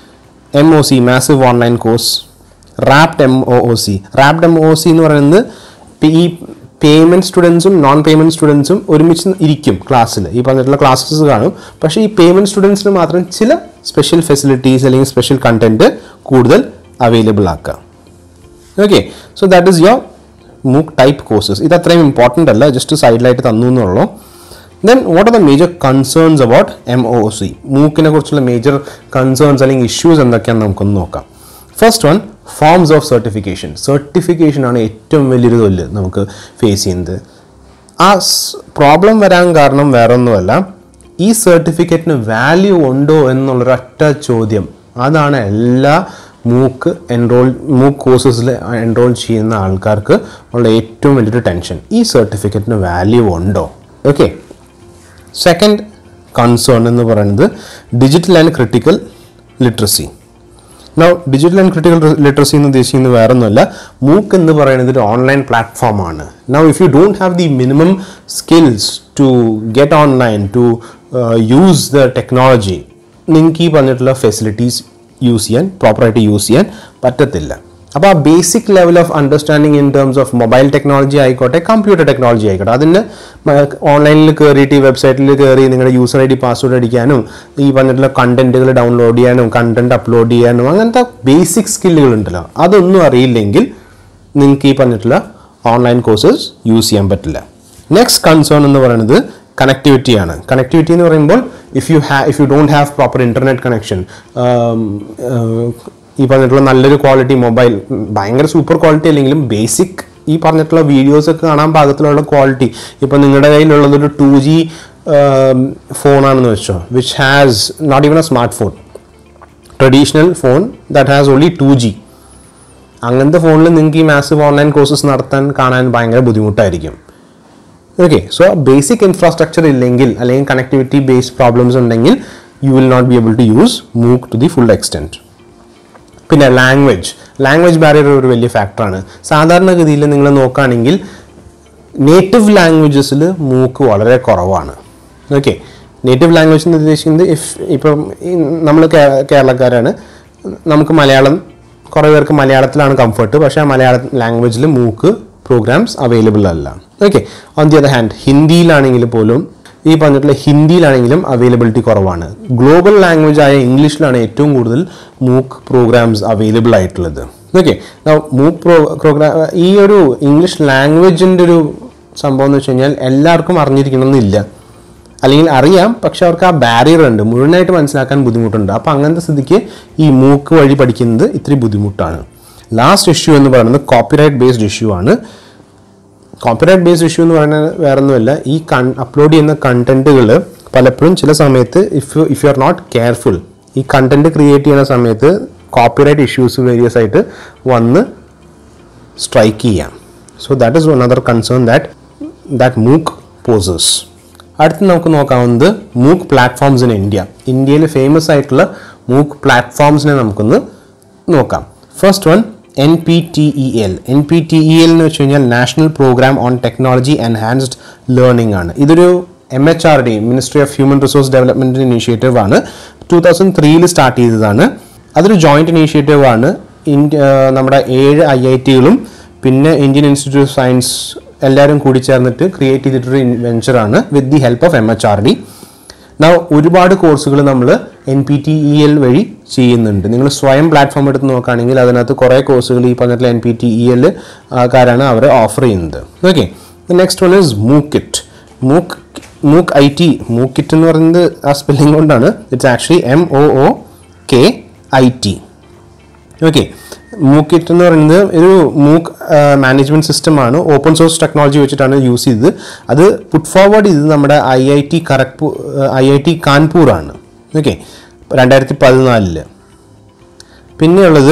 M O C massive online course wrapped M O O C wrapped M O C എന്ന് പറയുന്നത് പി- ഈ പേയ്മെൻറ്റ് സ്റ്റുഡൻസും നോൺ പേയ്മെൻറ്റ് സ്റ്റുഡൻസും ഒരുമിച്ച് ഇരിക്കും ക്ലാസ്സിൽ ഈ പറഞ്ഞിട്ടുള്ള ക്ലാസ്സസ് കാണും പക്ഷേ ഈ പേയ്മെൻറ്റ് സ്റ്റുഡൻസിന് മാത്രം ചില സ്പെഷ്യൽ ഫെസിലിറ്റീസ് അല്ലെങ്കിൽ സ്പെഷ്യൽ കണ്ടൻറ്റ് കൂടുതൽ അവൈലബിൾ ആക്കാം okay so that is your MOOC type courses ഇത് അത്രയും ഇമ്പോർട്ടൻ്റ് അല്ല ജസ്റ്റ് സൈഡിലായിട്ട് തന്നു എന്നുള്ളൂ then what are the major concerns about M O C മൂക്കിനെ കുറിച്ചുള്ള മേജർ കൺസേൺസ് അല്ലെങ്കിൽ ഇഷ്യൂസ് എന്തൊക്കെയാണെന്ന് നമുക്കൊന്ന് നോക്കാം first one forms of certification certification ആണ് ഏറ്റവും വലിയൊരു തൊല്ല് നമുക്ക് ഫേസ് ചെയ്യുന്നത് ആ പ്രോബ്ലം വരാൻ കാരണം വേറെ ഒന്നുമല്ല ഈ സർട്ടിഫിക്കറ്റിന് വാല്യൂ ഉണ്ടോ എന്നുള്ളൊരൊറ്റ ചോദ്യം അതാണ് എല്ലാ മൂക്ക് എൻറോൾ മൂക്ക് കോഴ്സസിൽ എൻറോൾ ചെയ്യുന്ന ആൾക്കാർക്ക് ഉള്ള ഏറ്റവും വലിയൊരു ടെൻഷൻ ഈ സർട്ടിഫിക്കറ്റിന് വാല്യൂ ഉണ്ടോ ഓക്കെ സെക്കൻഡ് കൺസേൺ എന്ന് പറയുന്നത് digital and critical literacy now digital and critical literacy എന്ന് ഉദ്ദേശിക്കുന്നത് വേറെ ഒന്നുമല്ല മൂക്ക് എന്ന് പറയുന്നത് ഒരു ഓൺലൈൻ പ്ലാറ്റ്ഫോമാണ് now if you don't have the minimum skills to get online to use the technology നിങ്ങൾക്ക് ഈ പറഞ്ഞിട്ടുള്ള ഫെസിലിറ്റീസ് യൂസ് ചെയ്യാൻ പ്രോപ്പറായിട്ട് യൂസ് ചെയ്യാൻ പറ്റത്തില്ല അപ്പോൾ ആ basic level of understanding in terms of mobile technology ആയിക്കോട്ടെ കമ്പ്യൂട്ടർ ടെക്നോളജി ആയിക്കോട്ടെ അതിന് ഓൺലൈനിൽ കയറിയിട്ട് ഈ വെബ്സൈറ്റിൽ കയറി നിങ്ങളുടെ യൂസർ ഐ ഡി പാസ്വേഡ് അടിക്കാനും ഈ പറഞ്ഞിട്ടുള്ള കണ്ടന്റുകൾ ഡൗൺലോഡ് ചെയ്യാനും കണ്ടന്റ് അപ്ലോഡ് ചെയ്യാനും അങ്ങനത്തെ ബേസിക് സ്കില്ലുകൾ ഉണ്ടല്ലോ അതൊന്നും അറിയില്ലെങ്കിൽ നിങ്ങൾക്ക് ഈ പറഞ്ഞിട്ടുള്ള ഓൺലൈൻ കോഴ്സസ് യൂസ് ചെയ്യാൻ പറ്റില്ല നെക്സ്റ്റ് കൺസേൺ എന്ന് പറയുന്നത് കണക്ടിവിറ്റി ആണ് കണക്ടിവിറ്റി എന്ന് പറയുമ്പോൾ if you ha if you don't have proper internet connection ഈ പറഞ്ഞിട്ടുള്ള നല്ലൊരു ക്വാളിറ്റി മൊബൈൽ ഭയങ്കര സൂപ്പർ ക്വാളിറ്റി അല്ലെങ്കിലും ബേസിക് ഈ പറഞ്ഞിട്ടുള്ള വീഡിയോസ് ഒക്കെ കാണാൻ പാകത്തിലുള്ള ക്വാളിറ്റി ഇപ്പം നിങ്ങളുടെ കയ്യിലുള്ളത് ഒരു ടു ജി ഫോണാണെന്ന് വെച്ചോ which has not even a smart phone traditional phone that has only two G അങ്ങനത്തെ ഫോണിൽ നിങ്ങൾക്ക് ഈ മാസീവ് ഓൺലൈൻ കോഴ്സസ് നടത്താൻ കാണാൻ ഭയങ്കര ബുദ്ധിമുട്ടായിരിക്കും ഓക്കെ സോ ബേസിക് ഇൻഫ്രാസ്ട്രക്ചർ ഇല്ലെങ്കിൽ അല്ലെങ്കിൽ കണക്ടിവിറ്റി ബേസ്ഡ് പ്രോബ്ലംസ് ഉണ്ടെങ്കിൽ you will not be able to use MOOC to the full extent പിന്നെ ലാംഗ്വേജ് ലാംഗ്വേജ് ബാരിയർ ഒരു വലിയ ഫാക്ടറാണ് സാധാരണഗതിയിൽ നിങ്ങൾ നോക്കുകയാണെങ്കിൽ നേറ്റീവ് ലാംഗ്വേജസിൽ മൂക്ക് വളരെ കുറവാണ് ഓക്കെ നേറ്റീവ് ലാംഗ്വേജ് എന്ന് ഉദ്ദേശിക്കുന്നത് ഇഫ് ഇപ്പം നമ്മൾ കേരളക്കാരാണ് നമുക്ക് മലയാളം കുറേ പേർക്ക് മലയാളത്തിലാണ് കംഫർട്ട് പക്ഷേ ആ മലയാള ലാംഗ്വേജിൽ മൂക്ക് പ്രോഗ്രാംസ് അവൈലബിൾ അല്ല okay on the other hand ഹിന്ദിയിലാണെങ്കിൽ പോലും ഈ പറഞ്ഞിട്ടുള്ള ഹിന്ദിയിലാണെങ്കിലും അവൈലബിലിറ്റി കുറവാണ് ഗ്ലോബൽ ലാംഗ്വേജ് ആയ ഇംഗ്ലീഷിലാണ് ഏറ്റവും കൂടുതൽ മൂക്ക് പ്രോഗ്രാംസ് അവൈലബിൾ ആയിട്ടുള്ളത് ഓക്കെ മൂക്ക് പ്രോ പ്രോഗ്രാം ഈ ഒരു ഇംഗ്ലീഷ് ലാംഗ്വേജിൻ്റെ ഒരു സംഭവം എന്ന് വെച്ച് കഴിഞ്ഞാൽ എല്ലാവർക്കും അറിഞ്ഞിരിക്കണമെന്നില്ല അല്ലെങ്കിൽ അറിയാം പക്ഷെ അവർക്ക് ആ ബാരിയർ ഉണ്ട് മുഴുവനായിട്ട് മനസ്സിലാക്കാൻ ബുദ്ധിമുട്ടുണ്ട് അപ്പോൾ അങ്ങനത്തെ സ്ഥിതിക്ക് ഈ മൂക്ക് വഴി പഠിക്കുന്നത് ഇത്തിരി ബുദ്ധിമുട്ടാണ് ലാസ്റ്റ് ഇഷ്യൂ എന്ന് പറയുന്നത് കോപ്പിറൈറ്റ് ബേസ്ഡ് ഇഷ്യൂ ആണ് കോപ്പിറൈറ്റ് ബേസ്ഡ് ഇഷ്യൂ എന്ന് പറയുന്നത് വേറെ ഒന്നുമല്ല ഈ കൺ അപ്ലോഡ് ചെയ്യുന്ന കണ്ടന്റുകൾ പലപ്പോഴും ചില സമയത്ത് if you if you are not careful ഈ കണ്ടന്റ് ക്രിയേറ്റ് ചെയ്യുന്ന സമയത്ത് കോപ്പിറൈറ്റ് ഇഷ്യൂസ് വേരിയസ് ആയിട്ട് വന്ന് സ്ട്രൈക്ക് ചെയ്യാം so that is one other concern that that MOOC poses അടുത്ത് നമുക്ക് നോക്കാവുന്നത് മൂക്ക് പ്ലാറ്റ്ഫോംസ് ഇൻ ഇന്ത്യ ഇന്ത്യയിൽ ഫേമസ് ആയിട്ടുള്ള മൂക്ക് പ്ലാറ്റ്ഫോംസിനെ നമുക്കൊന്ന് നോക്കാം first one N P T E L N P T E L എന്ന് വെച്ച് കഴിഞ്ഞാൽ national programme on technology enhanced learning ആണ് ഇതൊരു M H R D ministry of human resource development initiative ആണ് ടു തൗസൻഡ് ത്രീയിൽ സ്റ്റാർട്ട് ചെയ്തതാണ് അതൊരു joint initiative ആണ് ഇന്ത്യ നമ്മുടെ ഏഴ് ഐ ഐ ടികളും പിന്നെ ഇന്ത്യൻ ഇൻസ്റ്റിറ്റ്യൂട്ട് ഓഫ് സയൻസ് എല്ലാവരും കൂടി ചേർന്നിട്ട് ക്രിയേറ്റ് ചെയ്തിട്ടൊരു വെഞ്ചറാണ് with the help of M H R D നാ ഒരുപാട് കോഴ്സുകൾ നമ്മൾ N P T E L വഴി ചെയ്യുന്നുണ്ട് നിങ്ങൾ സ്വയം പ്ലാറ്റ്ഫോം എടുത്ത് നോക്കുകയാണെങ്കിൽ അതിനകത്ത് കുറേ കോഴ്സുകൾ ഈ പറഞ്ഞിട്ടുള്ള N P T E L കാരാണ് അവർ ഓഫർ ചെയ്യുന്നത് okay next one is mooKIT MOOC MOOC I T മൂക്കിറ്റ് എന്ന് പറയുന്നത് ആ സ്പെല്ലിംഗ് കൊണ്ടാണ് it's actually M O O K I T okay mooKIT എന്ന് പറയുന്നത് ഒരു മൂക്ക് മാനേജ്മെന്റ് സിസ്റ്റമാണ് ഓപ്പൺ സോഴ്സ് ടെക്നോളജി വെച്ചിട്ടാണ് യൂസ് ചെയ്തത് അത് പുട്ട് ഫോർവേഡ് ചെയ്തത് നമ്മുടെ I I T Kharagpur I I T Kanpur ആണ് ഓക്കെ രണ്ടായിരത്തി പതിനാലില് പിന്നെയുള്ളത്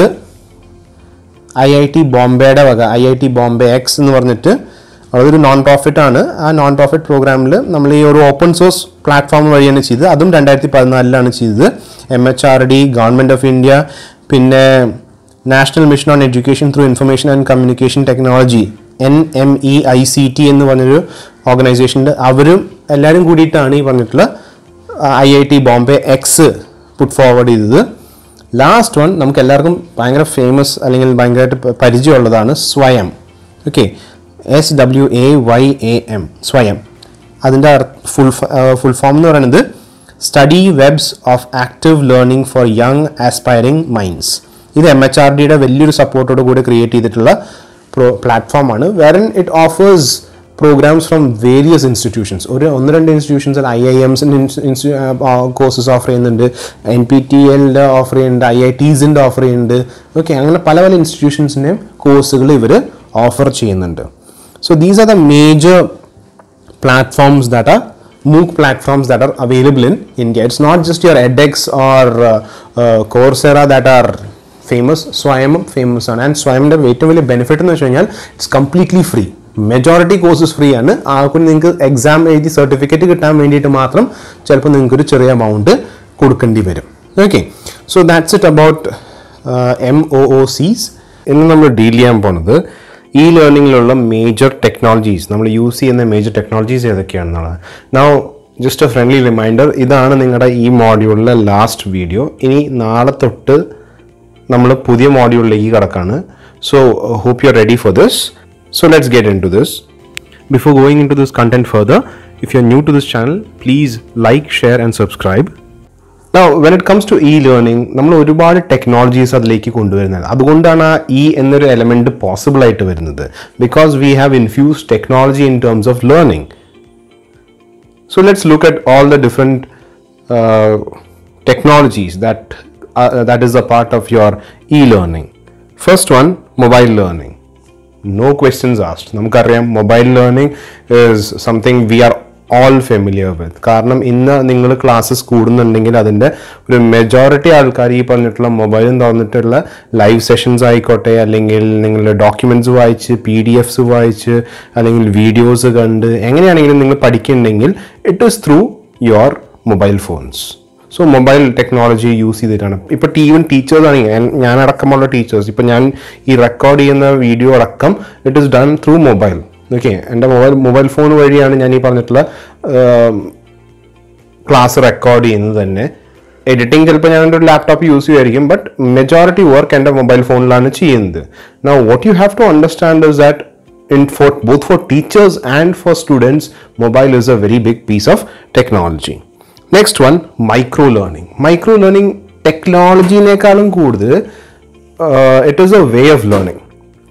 ഐ ഐ ടി ബോംബെയുടെ വക I I T Bombay X എന്ന് പറഞ്ഞിട്ട് അതൊരു നോൺ പ്രോഫിറ്റ് ആണ് ആ നോൺ പ്രോഫിറ്റ് പ്രോഗ്രാമിൽ നമ്മൾ ഈ ഒരു ഓപ്പൺ സോഴ്സ് പ്ലാറ്റ്ഫോം വഴിയാണ് ചെയ്തത് അതും രണ്ടായിരത്തി പതിനാലിലാണ് ചെയ്തത് M H R D government of India പിന്നെ national mission on education through information and communication technology N M E I C T എന്ന് പറഞ്ഞൊരു ഓർഗനൈസേഷൻ്റെ അവരും എല്ലാവരും കൂടിയിട്ടാണ് ഈ പറഞ്ഞിട്ടുള്ള I I T Bombay X put forward ചെയ്തത് ലാസ്റ്റ് വൺ നമുക്ക് എല്ലാവർക്കും ഭയങ്കര ഫേമസ് അല്ലെങ്കിൽ ഭയങ്കരമായിട്ട് പരിചയമുള്ളതാണ് Swayam okay S W A Y A M Swayam അതിൻ്റെ ഫുൾ ഫുൾ ഫോം എന്ന് പറയുന്നത് study webs of active learning for young aspiring minds ഇത് എം എച്ച് ആർ ഡിയുടെ വലിയൊരു സപ്പോർട്ടോട് കൂടി ക്രിയേറ്റ് ചെയ്തിട്ടുള്ള പ്രോ പ്ലാറ്റ്ഫോമാണ് wherein it offers programmes from various institutions ഒരു ഒന്ന് രണ്ട് ഇൻസ്റ്റിറ്റ്യൂഷൻസിൽ ഐ ഐ എംസിൻ്റെ കോഴ്സസ് ഓഫർ ചെയ്യുന്നുണ്ട് എൻ പി ടി എല്ലിൻ്റെ ഓഫർ ചെയ്യുന്നുണ്ട് ഐ ഐ ടീസിൻ്റെ ഓഫർ ചെയ്യുന്നുണ്ട് ഓക്കെ അങ്ങനെ പല പല ഇൻസ്റ്റിറ്റ്യൂഷൻസിൻ്റെയും കോഴ്സുകൾ ഇവർ ഓഫർ ചെയ്യുന്നുണ്ട് so these are the major platforms that are MOOC platforms that are available in India. It's not just your edX or uh, uh, Coursera that are famous. Swayam famous ആണ് and സ്വയമിൻ്റെ ഏറ്റവും വലിയ benefit എന്ന് വെച്ച് കഴിഞ്ഞാൽ it's completely free majority courses free ആണ് ആർക്കും നിങ്ങൾക്ക് എക്സാം എഴുതി സർട്ടിഫിക്കറ്റ് കിട്ടാൻ വേണ്ടിയിട്ട് മാത്രം ചിലപ്പോൾ നിങ്ങൾക്ക് ഒരു ചെറിയ എമൗണ്ട് കൊടുക്കേണ്ടി വരും okay so that's it about M O O Cs ഇന്ന് നമ്മൾ ഡീൽ ചെയ്യാൻ പോണത് ഈ ലേണിങ്ങിലുള്ള മേജർ ടെക്നോളജീസ് നമ്മൾ യൂസ് ചെയ്യുന്ന മേജർ ടെക്നോളജീസ് ഏതൊക്കെയാണെന്നുള്ളത് now just a friendly reminder ഇതാണ് നിങ്ങളുടെ ഈ മോഡ്യൂളിലെ ലാസ്റ്റ് വീഡിയോ ഇനി നാളെ തൊട്ട് നമ്മൾ പുതിയ മോഡ്യൂളിലേക്ക് കടക്കാണ് so hope you are ready for this so let's get in to this before going in to this content further if you are new to this channel please like share and subscribe Now, when it comes to e-learning, നമ്മൾ ഒരുപാട് technologies അതിലേക്ക് കൊണ്ടുവരുന്നത് അതുകൊണ്ടാണ് ആ E എന്നൊരു element possible ആയിട്ട് വരുന്നത് because we have infuse technology in terms of learning So let's look at all the different uh, technologies that uh, that is a part of your e-learning. First one, mobile learning. No questions asked. നമുക്കറിയാം mobile learning is something we are all familiar with കാരണം ഇന്ന് നിങ്ങൾ classes കൂടുന്നുണ്ടെങ്കിൽ അതിൻ്റെ ഒരു majority ആൾക്കാർ ഈ പറഞ്ഞിട്ടുള്ള മൊബൈലും തുറന്നിട്ടുള്ള ലൈവ് സെഷൻസ് ആയിക്കോട്ടെ അല്ലെങ്കിൽ നിങ്ങളുടെ ഡോക്യുമെൻറ്റ്സ് വായിച്ച് പി ഡി എഫ്സ് വായിച്ച് അല്ലെങ്കിൽ വീഡിയോസ് കണ്ട് എങ്ങനെയാണെങ്കിലും നിങ്ങൾ പഠിക്കുന്നുണ്ടെങ്കിൽ it is through your mobile phones so mobile technology use ചെയ്തിട്ടാണ് ഇപ്പോൾ ഈവൻ ടീച്ചേഴ്സ് ആണെങ്കിൽ ഞാൻ അടക്കമുള്ള ടീച്ചേഴ്സ് ഇപ്പോൾ ഞാൻ ഈ റെക്കോർഡ് ചെയ്യുന്ന വീഡിയോ അടക്കം it is done through mobile okay എൻ്റെ മൊബൈൽ മൊബൈൽ ഫോൺ വഴിയാണ് ഞാൻ ഈ പറഞ്ഞിട്ടുള്ള ക്ലാസ് റെക്കോർഡ് ചെയ്യുന്നത് തന്നെ എഡിറ്റിംഗ് ചിലപ്പോൾ ഞാൻ എൻ്റെ ഒരു ലാപ്ടോപ്പ് യൂസ് ചെയ്യുമായിരിക്കും ബട്ട് മെജോറിറ്റി വർക്ക് എൻ്റെ മൊബൈൽ ഫോണിലാണ് ചെയ്യുന്നത് now what you have to understand is that in for both for teachers and for students mobile is a very big piece of technology next one micro learning micro learning ടെക്നോളജിനേക്കാളും കൂടുതൽ it is a way of learning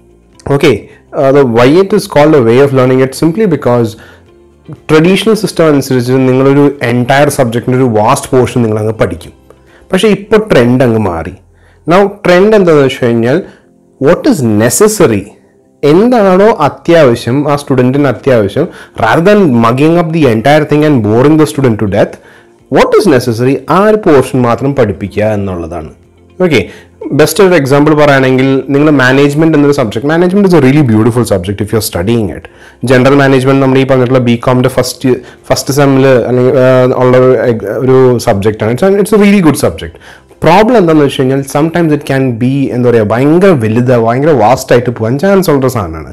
okay uh, the why it is called a way of learning it's simply because traditional system അനുസരിച്ച് നിങ്ങളൊരു entire സബ്ജക്റ്റിൻ്റെ ഒരു vast portion നിങ്ങൾ അങ്ങ് പഠിക്കും പക്ഷേ ഇപ്പോൾ ട്രെൻഡ് അങ്ങ് മാറി നൗ ട്രെൻഡ് എന്താണെന്ന് വെച്ച് കഴിഞ്ഞാൽ വാട്ട് ഈസ് നെസസറി എന്താണോ അത്യാവശ്യം ആ സ്റ്റുഡൻറ്റിന് അത്യാവശ്യം rather than mugging up the entire thing and boring the student to death what is necessary ആ ഒരു പോർഷൻ മാത്രം പഠിപ്പിക്കുക എന്നുള്ളതാണ് ഓക്കെ ബെസ്റ്റ് ഒരു എക്സാമ്പിൾ പറയുകയാണെങ്കിൽ നിങ്ങൾ മാനേജ്മെന്റ് എന്നൊരു subject management is a really beautiful subject if you are studying it general management നമ്മൾ ഈ പറഞ്ഞിട്ടുള്ള ബി കോമിന്റെ ഫസ്റ്റ് ഫസ്റ്റ് സെമ്മിൽ അല്ലെങ്കിൽ ആഹ്, ഉള്ള ഒരു ex- ഒരു സബ്ജക്റ്റാണ് it's it's a really good subject problem എന്താണെന്ന് വെച്ച് കഴിഞ്ഞാൽ സംടൈംസ് ഇറ്റ് ക്യാൻ ബി എന്താ പറയുക ഭയങ്കര വലുത് ഭയങ്കര വാസ്റ്റ് ആയിട്ട് പോകാൻ ചാൻസ് ഉള്ള സാധനമാണ്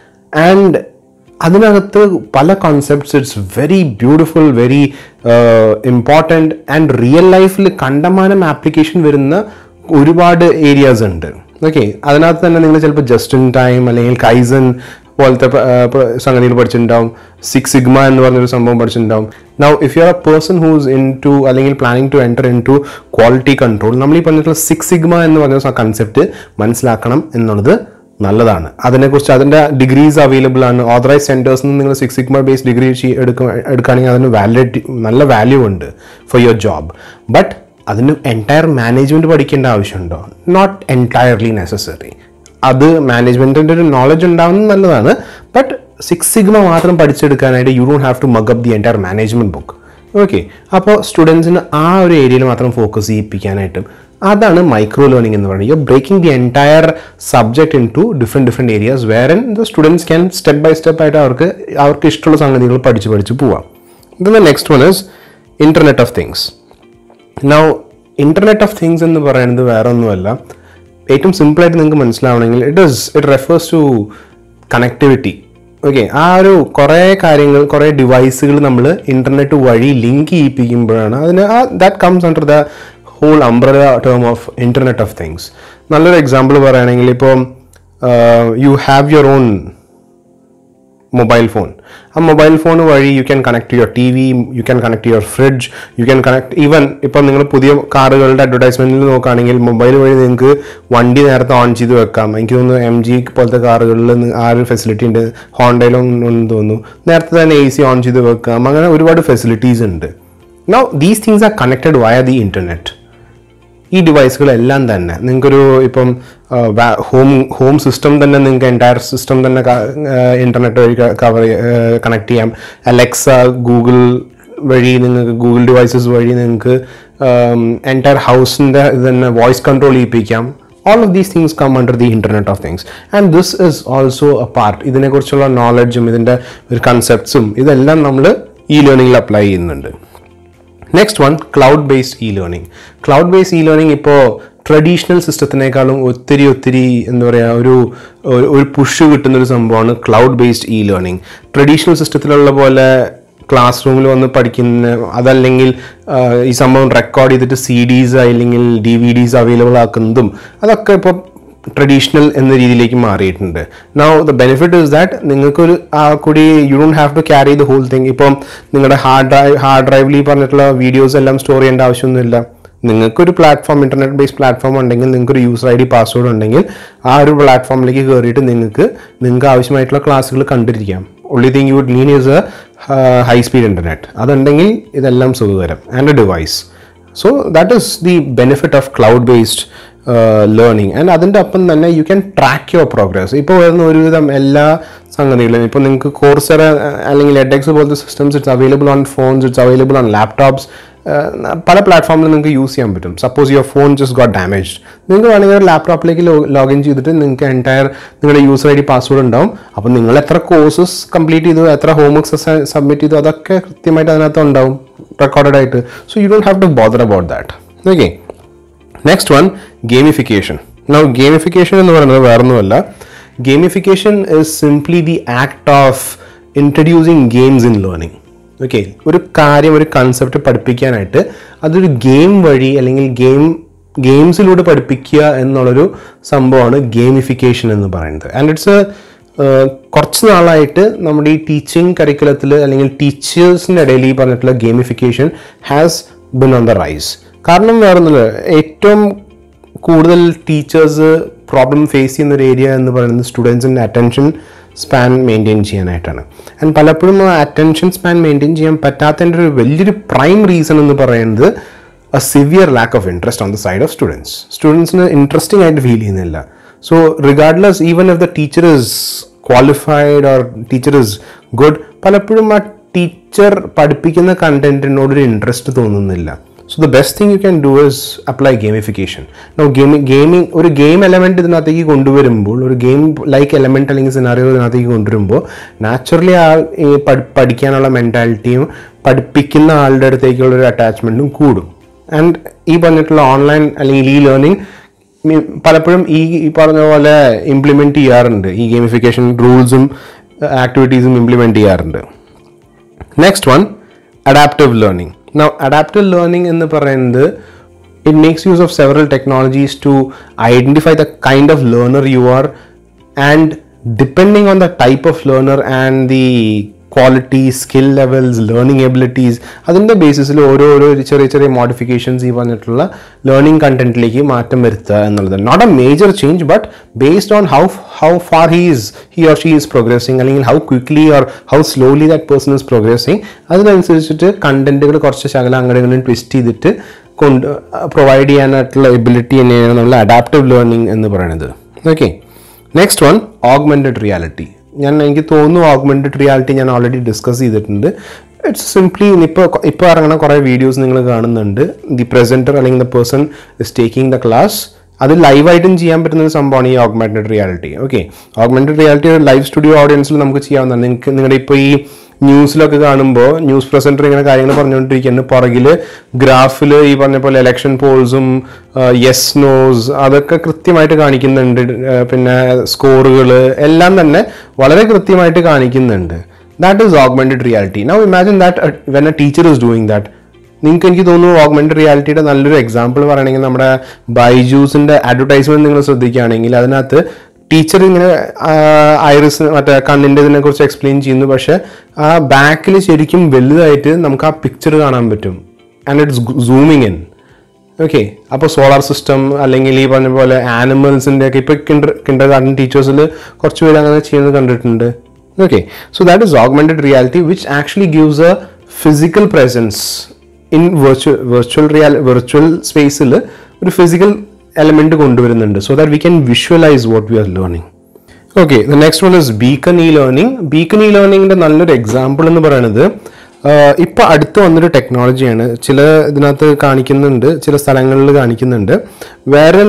ആൻഡ് അതിനകത്ത് പല concepts it's very beautiful very important and real ലൈഫിൽ കണ്ടമാനം ആപ്ലിക്കേഷൻ വരുന്ന ഒരുപാട് ഏരിയാസ് ഉണ്ട് ഓക്കെ അതിനകത്ത് തന്നെ നിങ്ങൾ ചിലപ്പോൾ ജസ്റ്റ് ഇൻ ടൈം അല്ലെങ്കിൽ കൈസൺ പോലത്തെ പ- ആ, പ- സംഗതികൾ പഠിച്ചിട്ടുണ്ടാവും സിക്സ് സിഗ്മ എന്ന് പറഞ്ഞൊരു സംഭവം പഠിച്ചിട്ടുണ്ടാവും now if you are a person who's into അല്ലെങ്കിൽ planning to enter into quality control നമ്മൾ ഈ പറഞ്ഞിട്ടുള്ള സിക്സ് സിഗ്മ എന്ന് പറഞ്ഞ കൺസെപ്റ്റ് മനസ്സിലാക്കണം എന്നുള്ളത് നല്ലതാണ് അതിനെക്കുറിച്ച് അതിൻ്റെ ഡിഗ്രീസ് അവൈലബിൾ ആണ് ഓതറൈസ് സെൻറ്റേഴ്സിൽ നിന്ന് നിങ്ങൾ സിക്സ് സിഗ്മ ബേസ് ഡിഗ്രി എടുക്കുക എടുക്കുകയാണെങ്കിൽ അതിന് വാലിഡിറ്റി നല്ല വാല്യൂ ഉണ്ട് ഫോർ യുവർ ജോബ് ബട്ട് അതിന് എൻറ്റയർ മാനേജ്മെൻറ്റ് പഠിക്കേണ്ട ആവശ്യമുണ്ടോ നോട്ട് എൻറ്റയർലി നെസസറി അത് മാനേജ്മെൻറ്റിൻ്റെ ഒരു നോളജ് ഉണ്ടാവുന്നത് നല്ലതാണ് ബട്ട് സിക്സ് സിഗ്മ മാത്രം പഠിച്ചെടുക്കാനായിട്ട് you don't have to mug up the entire management book okay അപ്പോൾ സ്റ്റുഡൻസിന് ആ ഒരു ഏരിയയിൽ മാത്രം ഫോക്കസ് ചെയ്യിപ്പിക്കാനായിട്ടും അതാണ് മൈക്രോ ലേണിംഗ് എന്ന് പറയുന്നത് you breaking the entire subject into different different areas വേറെ the students can step by step ആയിട്ട് അവർക്ക് അവർക്ക് ഇഷ്ടമുള്ള സംഗതികൾ പഠിച്ച് പഠിച്ച് പോവാം the next one is internet of things now internet of things എന്ന് പറയുന്നത് വേറെ ഒന്നുമല്ല ഏറ്റവും സിമ്പിളായിട്ട് നിങ്ങൾക്ക് മനസ്സിലാവണമെങ്കിൽ it is it refers to connectivity okay ആ ഒരു കുറേ കാര്യങ്ങൾ കുറേ ഡിവൈസുകൾ നമ്മൾ ഇൻ്റർനെറ്റ് വഴി ലിങ്ക് ചെയ്യിപ്പിക്കുമ്പോഴാണ് അതിന് ആ that comes under the whole umbrella term of internet of things നല്ലൊരു എക്സാമ്പിൾ പറയുകയാണെങ്കിൽ ഇപ്പോൾ you have your own mobile phone ആ മൊബൈൽ ഫോൺ വഴി you can connect to your T V you can connect your fridge you can connect even ഇപ്പം നിങ്ങൾ പുതിയ കാറുകളുടെ അഡ്വർടൈസ്മെന്റിൽ നോക്കുകയാണെങ്കിൽ മൊബൈൽ വഴി നിങ്ങൾക്ക് വണ്ടി നേരത്തെ ഓൺ ചെയ്ത് വെക്കാം എനിക്ക് തോന്നുന്നു എം ജി പോലത്തെ കാറുകളിൽ ആ ഒരു ഫെസിലിറ്റി ഉണ്ട് ഹോണ്ടയിലും ഉണ്ടെന്ന് തോന്നുന്നു നേരത്തെ തന്നെ എ സി ഓൺ ചെയ്ത് വെക്കാം അങ്ങനെ ഒരുപാട് ഫെസിലിറ്റീസ് ഉണ്ട് now these things are connected via the internet ഈ ഡിവൈസുകളെല്ലാം തന്നെ നിങ്ങൾക്കൊരു ഇപ്പം ഹോം ഹോം സിസ്റ്റം തന്നെ നിങ്ങൾക്ക് എൻറ്റയർ സിസ്റ്റം തന്നെ ഇൻ്റർനെറ്റ് വഴി കവർ കണക്ട് ചെയ്യാം അലക്സ ഗൂഗിൾ വഴി നിങ്ങൾക്ക് ഗൂഗിൾ ഡിവൈസസ് വഴി നിങ്ങൾക്ക് എൻറ്റയർ ഹൗസിൻ്റെ ഇത് തന്നെ വോയിസ് കൺട്രോൾ ചെയ്യിപ്പിക്കാം all of these things come under the internet of things and this is also a part ഇതിനെക്കുറിച്ചുള്ള നോളജും ഇതിൻ്റെ ഒരു കൺസെപ്റ്റ്സും ഇതെല്ലാം നമ്മൾ ഈ ലേണിങ്ങിൽ അപ്ലൈ ചെയ്യുന്നുണ്ട് next one cloud based e learning cloud based e learning ഇപ്പോൾ ട്രഡീഷണൽ സിസ്റ്റത്തിനേക്കാളും ഒത്തിരി ഒത്തിരി എന്താ പറയുക ഒരു ഒരു- ഒരു പുഷ് കിട്ടുന്ന ഒരു സംഭവമാണ് cloud based e learning traditional സിസ്റ്റത്തിലുള്ള പോലെ ക്ലാസ് റൂമിൽ വന്ന് പഠിക്കുന്ന അതല്ലെങ്കിൽ ആ, ഈ സംഭവം റെക്കോർഡ് ചെയ്തിട്ട് സി ഡീസ് അല്ലെങ്കിൽ ഡി വി ഡീസ് അവൈലബിൾ ആക്കുന്നതും അതൊക്കെ ഇപ്പോൾ ട്രഡീഷണൽ എന്ന രീതിയിലേക്ക് മാറിയിട്ടുണ്ട് now the benefit is that നിങ്ങൾക്കൊരു ആ കൂടി you don't have to carry the whole thing ഇപ്പം നിങ്ങളുടെ ഹാർഡ് ഡ്രൈവ് ഹാർഡ് ഡ്രൈവിൽ ഈ പറഞ്ഞിട്ടുള്ള വീഡിയോസ് എല്ലാം സ്റ്റോർ ചെയ്യേണ്ട ആവശ്യമൊന്നുമില്ല നിങ്ങൾക്കൊരു പ്ലാറ്റ്ഫോം ഇന്റർനെറ്റ് ബേസ്ഡ് പ്ലാറ്റ്ഫോം ഉണ്ടെങ്കിൽ നിങ്ങൾക്ക് ഒരു യൂസർ ഐ ഡി പാസ്വേഡ് ഉണ്ടെങ്കിൽ ആ ഒരു പ്ലാറ്റ്ഫോമിലേക്ക് കയറിയിട്ട് നിങ്ങൾക്ക് നിങ്ങൾക്ക് ആവശ്യമായിട്ടുള്ള ക്ലാസ്സുകൾ കണ്ടിരിക്കാം only thing you would need is a high speed internet അതുണ്ടെങ്കിൽ ഇതെല്ലാം സുഖകരം and a device so that is the benefit of cloud based learning and അതിൻ്റെ ഒപ്പം തന്നെ you can track your progress ഇപ്പോൾ വരുന്ന ഒരുവിധം എല്ലാ സംഗതികളും ഇപ്പോൾ നിങ്ങൾക്ക് കോഴ്സറ അല്ലെങ്കിൽ എഡെക്സ് പോലത്തെ systems it's available on phones it's available on laptops പല പ്ലാറ്റ്ഫോമിലും നിങ്ങൾക്ക് യൂസ് ചെയ്യാൻ പറ്റും suppose your phone just got damage നിങ്ങൾക്ക് വേണമെങ്കിൽ ഒരു ലാപ്ടോപ്പിലേക്ക് ലോഗിൻ ചെയ്തിട്ട് നിങ്ങൾക്ക് എൻറ്റയർ നിങ്ങളുടെ യൂസർ ഐ ഡി പാസ്വേഡ് ഉണ്ടാവും അപ്പോൾ നിങ്ങൾ എത്ര കോഴ്സസ് കംപ്ലീറ്റ് ചെയ്തു എത്ര ഹോംവർക്സ് സബ്മിറ്റ് ചെയ്തു അതൊക്കെ കൃത്യമായിട്ട് അതിനകത്ത് ഉണ്ടാവും റെക്കോർഡഡ് ആയിട്ട് so you don't have to bother about that okay next one gamification now gamification എന്ന് പറയുന്നത് വേറൊന്നുമല്ല gamification is simply the act of introducing games in learning okay ഒരു കാര്യം ഒരു കൺസെപ്റ്റ് പഠിപ്പിക്കാനായിട്ട് അതൊരു ഗെയിം വഴി അല്ലെങ്കിൽ ഗെയിം ഗെയിംസിലൂടെ പഠിപ്പിക്കുക എന്നുള്ളൊരു സംഭവമാണ് ഗെയിമിഫിക്കേഷൻ എന്ന് പറയുന്നത് ആൻഡ് ഇറ്റ്സ് കുറച്ച് നാളായിട്ട് നമ്മുടെ ഈ ടീച്ചിങ് കരിക്കുലത്തിൽ അല്ലെങ്കിൽ ടീച്ചേഴ്സിൻ്റെ ഇടയിൽ ഈ പറഞ്ഞിട്ടുള്ള gamification has been on the rise കാരണം വേറൊന്നുമില്ല ഏറ്റവും കൂടുതൽ ടീച്ചേഴ്സ് പ്രോബ്ലം ഫേസ് ചെയ്യുന്ന ഒരു ഏരിയ എന്ന് പറയുന്നത് സ്റ്റുഡൻസിൻ്റെ അറ്റൻഷൻ സ്പാൻ മെയിൻറ്റെയിൻ ചെയ്യാനായിട്ടാണ് ആൻഡ് പലപ്പോഴും ആ അറ്റൻഷൻ സ്പാൻ മെയിൻറ്റെയിൻ ചെയ്യാൻ പറ്റാത്തതിൻ്റെ ഒരു വലിയൊരു പ്രൈം റീസൺ എന്ന് പറയുന്നത് a severe lack of interest on the side of students സ്റ്റുഡൻസിന് ഇൻട്രസ്റ്റിംഗ് ആയിട്ട് ഫീൽ ചെയ്യുന്നില്ല so regardless even if the teacher is qualified or teacher is good പലപ്പോഴും ആ ടീച്ചർ പഠിപ്പിക്കുന്ന കണ്ടന്റിനോടൊരു ഇൻട്രസ്റ്റ് തോന്നുന്നില്ല so the best thing you can do is apply gamification no gaming gaming ഒരു game element ഇതിനകത്തേക്ക് കൊണ്ടുവരുമ്പോൾ ഒരു ഗെയിം ലൈക്ക് എലമെന്റ് അല്ലെങ്കിൽ സിനാറിയോ ഇതിനകത്തേക്ക് കൊണ്ടുവരുമ്പോൾ നാച്ചുറലി ആ ഈ പഠി- പഠിക്കാനുള്ള മെൻറ്റാലിറ്റിയും പഠിപ്പിക്കുന്ന ആളുടെ അടുത്തേക്കുള്ള ഒരു അറ്റാച്ച്മെന്റും കൂടും ആൻഡ് ഈ പറഞ്ഞിട്ടുള്ള ഓൺലൈൻ അല്ലെങ്കിൽ ഈ ലേണിംഗ് പലപ്പോഴും ഈ ഈ പറഞ്ഞ പോലെ ഇംപ്ലിമെന്റ് ചെയ്യാറുണ്ട് ഈ ഗെയിമിഫിക്കേഷൻ റൂൾസും ആക്ടിവിറ്റീസും ഇംപ്ലിമെന്റ് ചെയ്യാറുണ്ട് next one adaptive learning now adaptive learning എന്ന് പറയുന്നത് it makes use of several technologies to identify the kind of learner you are and depending on the type of learner and the quality skill levels learning abilities അതിൻ്റെ ബേസിസിൽ ഓരോരോ ചെറിയ ചെറിയ modifications ഈ പറഞ്ഞിട്ടുള്ള learning കണ്ടന്റിലേക്ക് മാറ്റം വരുത്തുക എന്നുള്ളത് not a major change but based on how how far he is he or she is progressing അല്ലെങ്കിൽ how quickly or how slowly that person is progressing അതിനനുസരിച്ചിട്ട് കണ്ടന്റുകൾ കുറച്ച് ശകലം അങ്ങോട്ടും ട്വിസ്റ്റ് ചെയ്തിട്ട് കൊണ്ട് പ്രൊവൈഡ് ചെയ്യാനായിട്ടുള്ള എബിലിറ്റി തന്നെയാണ് നമ്മൾ അഡാപ്റ്റീവ് ലേണിംഗ് എന്ന് പറയുന്നത് okay next one augmented reality ഞാൻ എനിക്ക് തോന്നുന്നു ഓഗ്മെൻറ്റഡ് റിയാലിറ്റി ഞാൻ ഓൾറെഡി ഡിസ്കസ് ചെയ്തിട്ടുണ്ട് ഇറ്റ്സ് സിംപ്ലി ഇപ്പോൾ ഇപ്പോൾ ഇറങ്ങുന്ന കുറേ വീഡിയോസ് നിങ്ങൾ കാണുന്നുണ്ട് ദി പ്രസൻറ്റർ അല്ലെങ്കിൽ the person is taking the class അത് ലൈവായിട്ടും ചെയ്യാൻ പറ്റുന്ന ഒരു സംഭവമാണ് ഈ augmented reality okay augmented reality ഒരു ലൈവ് സ്റ്റുഡിയോ ഓഡിയൻസിൽ നമുക്ക് ചെയ്യാവുന്നതാണ് നിങ്ങൾക്ക് നിങ്ങളുടെ ഇപ്പോൾ ഈ ന്യൂസിലൊക്കെ കാണുമ്പോൾ ന്യൂസ് പ്രസൻറ്റർ ഇങ്ങനെ കാര്യങ്ങൾ പറഞ്ഞുകൊണ്ടിരിക്കുന്നു പുറകിൽ ഗ്രാഫിൽ ഈ പറഞ്ഞ പോലെ ഇലക്ഷൻ പോൾസും യെസ് നോസ് അതൊക്കെ കൃത്യമായിട്ട് കാണിക്കുന്നുണ്ട് ആ, പിന്നെ സ്കോറുകൾ എല്ലാം തന്നെ വളരെ കൃത്യമായിട്ട് കാണിക്കുന്നുണ്ട് that is augmented reality now imagine that when a teacher is doing that നിങ്ങൾക്ക് എനിക്ക് തോന്നുന്നു ഓഗ്മെന്റഡ് റിയാലിറ്റിയുടെ നല്ലൊരു എക്സാമ്പിൾ പറയുകയാണെങ്കിൽ നമ്മുടെ ബൈജൂസിന്റെ അഡ്വർടൈസ്മെന്റ് നിങ്ങൾ ശ്രദ്ധിക്കുകയാണെങ്കിൽ അതിനകത്ത് ടീച്ചർ ഇങ്ങനെ ഐറിസ് മറ്റേ കണ്ണിൻ്റെ ഇതിനെ കുറിച്ച് എക്സ്പ്ലെയിൻ ചെയ്യുന്നു പക്ഷെ ആ ബാക്കിൽ ശരിക്കും വലുതായിട്ട് നമുക്ക് ആ പിക്ചർ കാണാൻ പറ്റും and it's zooming in okay അപ്പോൾ സോളാർ സിസ്റ്റം അല്ലെങ്കിൽ ഈ പറഞ്ഞ പോലെ ആനിമൽസിൻ്റെ ഒക്കെ ഇപ്പോൾ കിൻഡർ കിൻഡർ ഗാർഡൻ ടീച്ചേഴ്സിൽ കുറച്ച് പേര് അങ്ങനെ ചെയ്യുന്നത് കണ്ടിട്ടുണ്ട് okay so that is augmented reality which actually gives a physical presence in virtual virtual real virtual സ്പേസിൽ ഒരു ഫിസിക്കൽ എലമെന്റ് കൊണ്ടുവരുന്നുണ്ട് so that we can visualize what we are learning okay the next one is beacon e learning beacon e ലേണിംഗിന്റെ നല്ലൊരു example എന്ന് പറയുന്നത് ഇപ്പോൾ അടുത്ത് വന്നൊരു ടെക്നോളജിയാണ് ചില ഇതിനകത്ത് കാണിക്കുന്നുണ്ട് ചില സ്ഥലങ്ങളിൽ കാണിക്കുന്നുണ്ട് വേറെ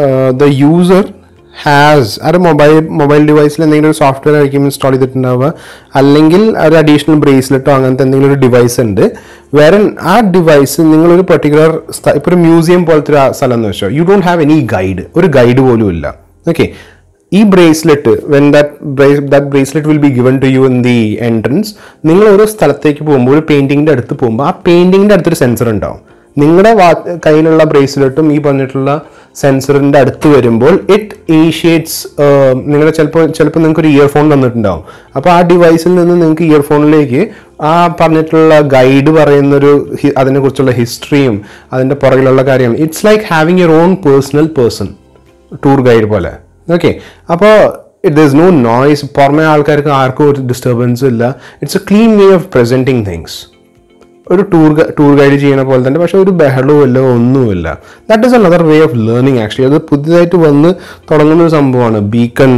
ദ യൂസർ ഹാസ് ഒരു മൊബൈൽ മൊബൈൽ ഡിവൈസിൽ എന്തെങ്കിലും ഒരു സോഫ്റ്റ്വെയർ ആയിരിക്കും ഇൻസ്റ്റാൾ ചെയ്തിട്ടുണ്ടാവുക അല്ലെങ്കിൽ ഒരു അഡീഷണൽ ബ്രേസ്ലെറ്റോ അങ്ങനത്തെ എന്തെങ്കിലും ഒരു ഡിവൈസ് ഉണ്ട് വേറെ ആ ഡിവൈസ് നിങ്ങളൊരു പെർട്ടിക്കുലർ ഇപ്പോൾ ഒരു മ്യൂസിയം പോലത്തെ ഒരു സ്ഥലം എന്ന് വെച്ചോ you don't have any guide ഒരു ഗൈഡ് പോലും ഇല്ല ഓക്കെ ഈ bracelet when that that bracelet will be given to you in the entrance നിങ്ങൾ ഒരു സ്ഥലത്തേക്ക് പോകുമ്പോൾ ഒരു പെയിന്റിങ്ങിന്റെ അടുത്ത് പോകുമ്പോൾ ആ പെയിന്റിങ്ങിന്റെ അടുത്തൊരു സെൻസർ ഉണ്ടാവും നിങ്ങളുടെ കയ്യിലുള്ള ബ്രേസ്ലെറ്റും ഈ പറഞ്ഞിട്ടുള്ള സെൻസറിന്റെ അടുത്ത് വരുമ്പോൾ ഇറ്റ് ഇനീഷ്യേറ്റ്സ് നിങ്ങളുടെ ചിലപ്പോൾ ചിലപ്പോൾ നിങ്ങൾക്ക് ഒരു ഇയർഫോൺ തന്നിട്ടുണ്ടാവും അപ്പോൾ ആ ഡിവൈസിൽ നിന്ന് നിങ്ങൾക്ക് ഇയർഫോണിലേക്ക് ആ പറഞ്ഞിട്ടുള്ള ഗൈഡ് പറയുന്നൊരു ഹി- അതിനെക്കുറിച്ചുള്ള ഹിസ്റ്ററിയും അതിൻ്റെ പുറകിലുള്ള കാര്യം it's like having your own personal person tour guide പോലെ ഓക്കെ അപ്പോൾ ഇറ്റ് ഇസ് നോ നോയ്സ് പുറമെ ആൾക്കാർക്ക് ആർക്കും ഒരു ഡിസ്റ്റർബൻസും ഇല്ല it's a clean way of presenting things ഒരു ടൂർ ടൂർ ഗൈഡ് ചെയ്യുന്ന പോലെ തന്നെ പക്ഷെ ഒരു ബഹളവും ഇല്ല ഒന്നുമില്ല that is another way of learning actually അത് പുതിയതായിട്ട് വന്ന് തുടങ്ങുന്ന ഒരു സംഭവമാണ് ബീക്കൺ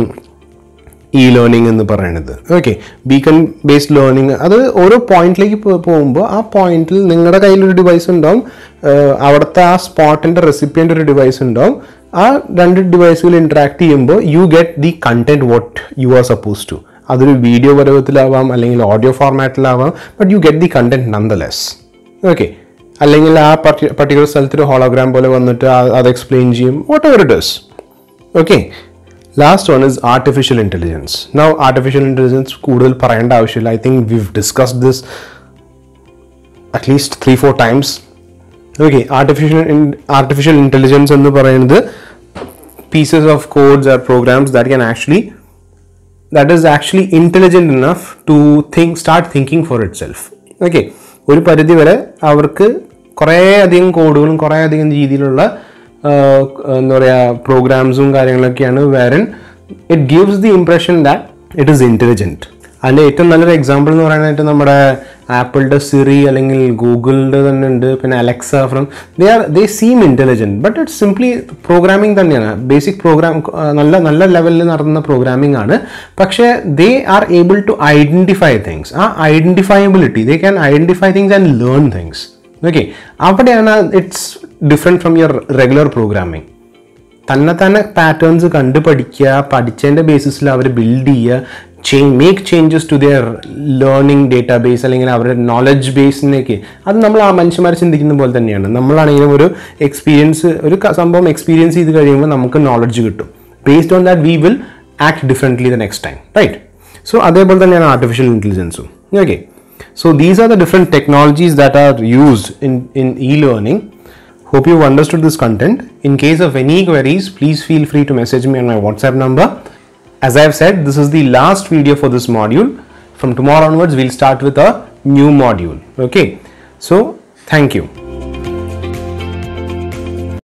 ഇ ലേണിംഗ് എന്ന് പറയുന്നത് ഓക്കെ ബീക്കൺ ബേസ്ഡ് ലേണിംഗ് അത് ഓരോ പോയിന്റിലേക്ക് പോകുമ്പോൾ ആ പോയിന്റിൽ നിങ്ങളുടെ കയ്യിൽ ഒരു ഡിവൈസ് ഉണ്ടാവും ഏഹ് അവിടുത്തെ ആ സ്പോട്ടിന്റെ റെസിപ്പിയൻ്റ് ഒരു ഡിവൈസ് ഉണ്ടാവും ആ രണ്ട് ഡിവൈസുകൾ ഇന്ററാക്ട് ചെയ്യുമ്പോൾ you get the content what you are suppose to അതൊരു വീഡിയോ പരുവത്തിലാവാം അല്ലെങ്കിൽ ഓഡിയോ ഫോർമാറ്റിലാവാം but you get the content nonetheless okay അല്ലെങ്കിൽ ആ പർട്ടിക്കുലർ സ്ഥലത്തൊരു ഹോളോഗ്രാം പോലെ വന്നിട്ട് ആ- അത് എക്സ്പ്ലെയിൻ ചെയ്യും whatever it is okay last one is artificial intelligence now artificial intelligence കൂടുതൽ പറയേണ്ട ആവശ്യമില്ല I think we've discuss this at least three four times okay artificial artificial intelligence എന്ന് പറയുന്നത് pieces of codes or programs that can actually that is actually intelligent enough to think start thinking for itself okay ഒരു പരിധി വരെ അവർക്ക് കുറേ അധികം കോഡുകളും കുറേ അധികം രീതിയിലുള്ള ആഹ്, എന്താ പറയുക പ്രോഗ്രാംസും കാര്യങ്ങളൊക്കെയാണ് wherein it gives the impression that it is intelligent അതിൻ്റെ ഏറ്റവും നല്ലൊരു എക്സാമ്പിൾ എന്ന് പറയാനായിട്ട് നമ്മുടെ ആപ്പിളിൻ്റെ സിറി അല്ലെങ്കിൽ ഗൂഗിളിൻ്റെ തന്നെ ഉണ്ട് പിന്നെ Alexa from they are they seem intelligent but it's simply programming തന്നെയാണ് ബേസിക് പ്രോഗ്രാം നല്ല നല്ല ലെവലിൽ നടത്തുന്ന പ്രോഗ്രാമിംഗ് ആണ് പക്ഷേ they are able to identify things uh identifiability they can identify things and learn things okay അവിടെയാണ് it's different from your regular programming തന്നെ തന്നെ പാറ്റേൺസ് കണ്ടു പഠിക്കുക പഠിച്ചതിൻ്റെ ബേസിസിൽ അവർ ബിൽഡ് ചെയ്യുക change make changes to their learning database അല്ലെങ്കിൽ അവരുടെ നോളജ് ബേസിലേക്ക് അത് നമ്മൾ ആ മനുഷ്യന്മാർ ചിന്തിക്കുന്ന പോലെ തന്നെയാണ് നമ്മളാണെങ്കിലും ഒരു എക്സ്പീരിയൻസ് ഒരു ക- സംഭവം എക്സ്പീരിയൻസ് ചെയ്ത് കഴിയുമ്പോൾ നമുക്ക് നോളജ് കിട്ടും based on that we will act differently the next time right so അതേപോലെ തന്നെയാണ് ആർട്ടിഫിഷ്യൽ ഇൻ്റലിജൻസും okay so these are the different technologies that are used in in e learning Hope you've understood this content. In case of any queries, please feel free to message me on my WhatsApp number. As I've said, this is the last video for this module. From tomorrow onwards, we'll start with a new module. Okay. So, thank you.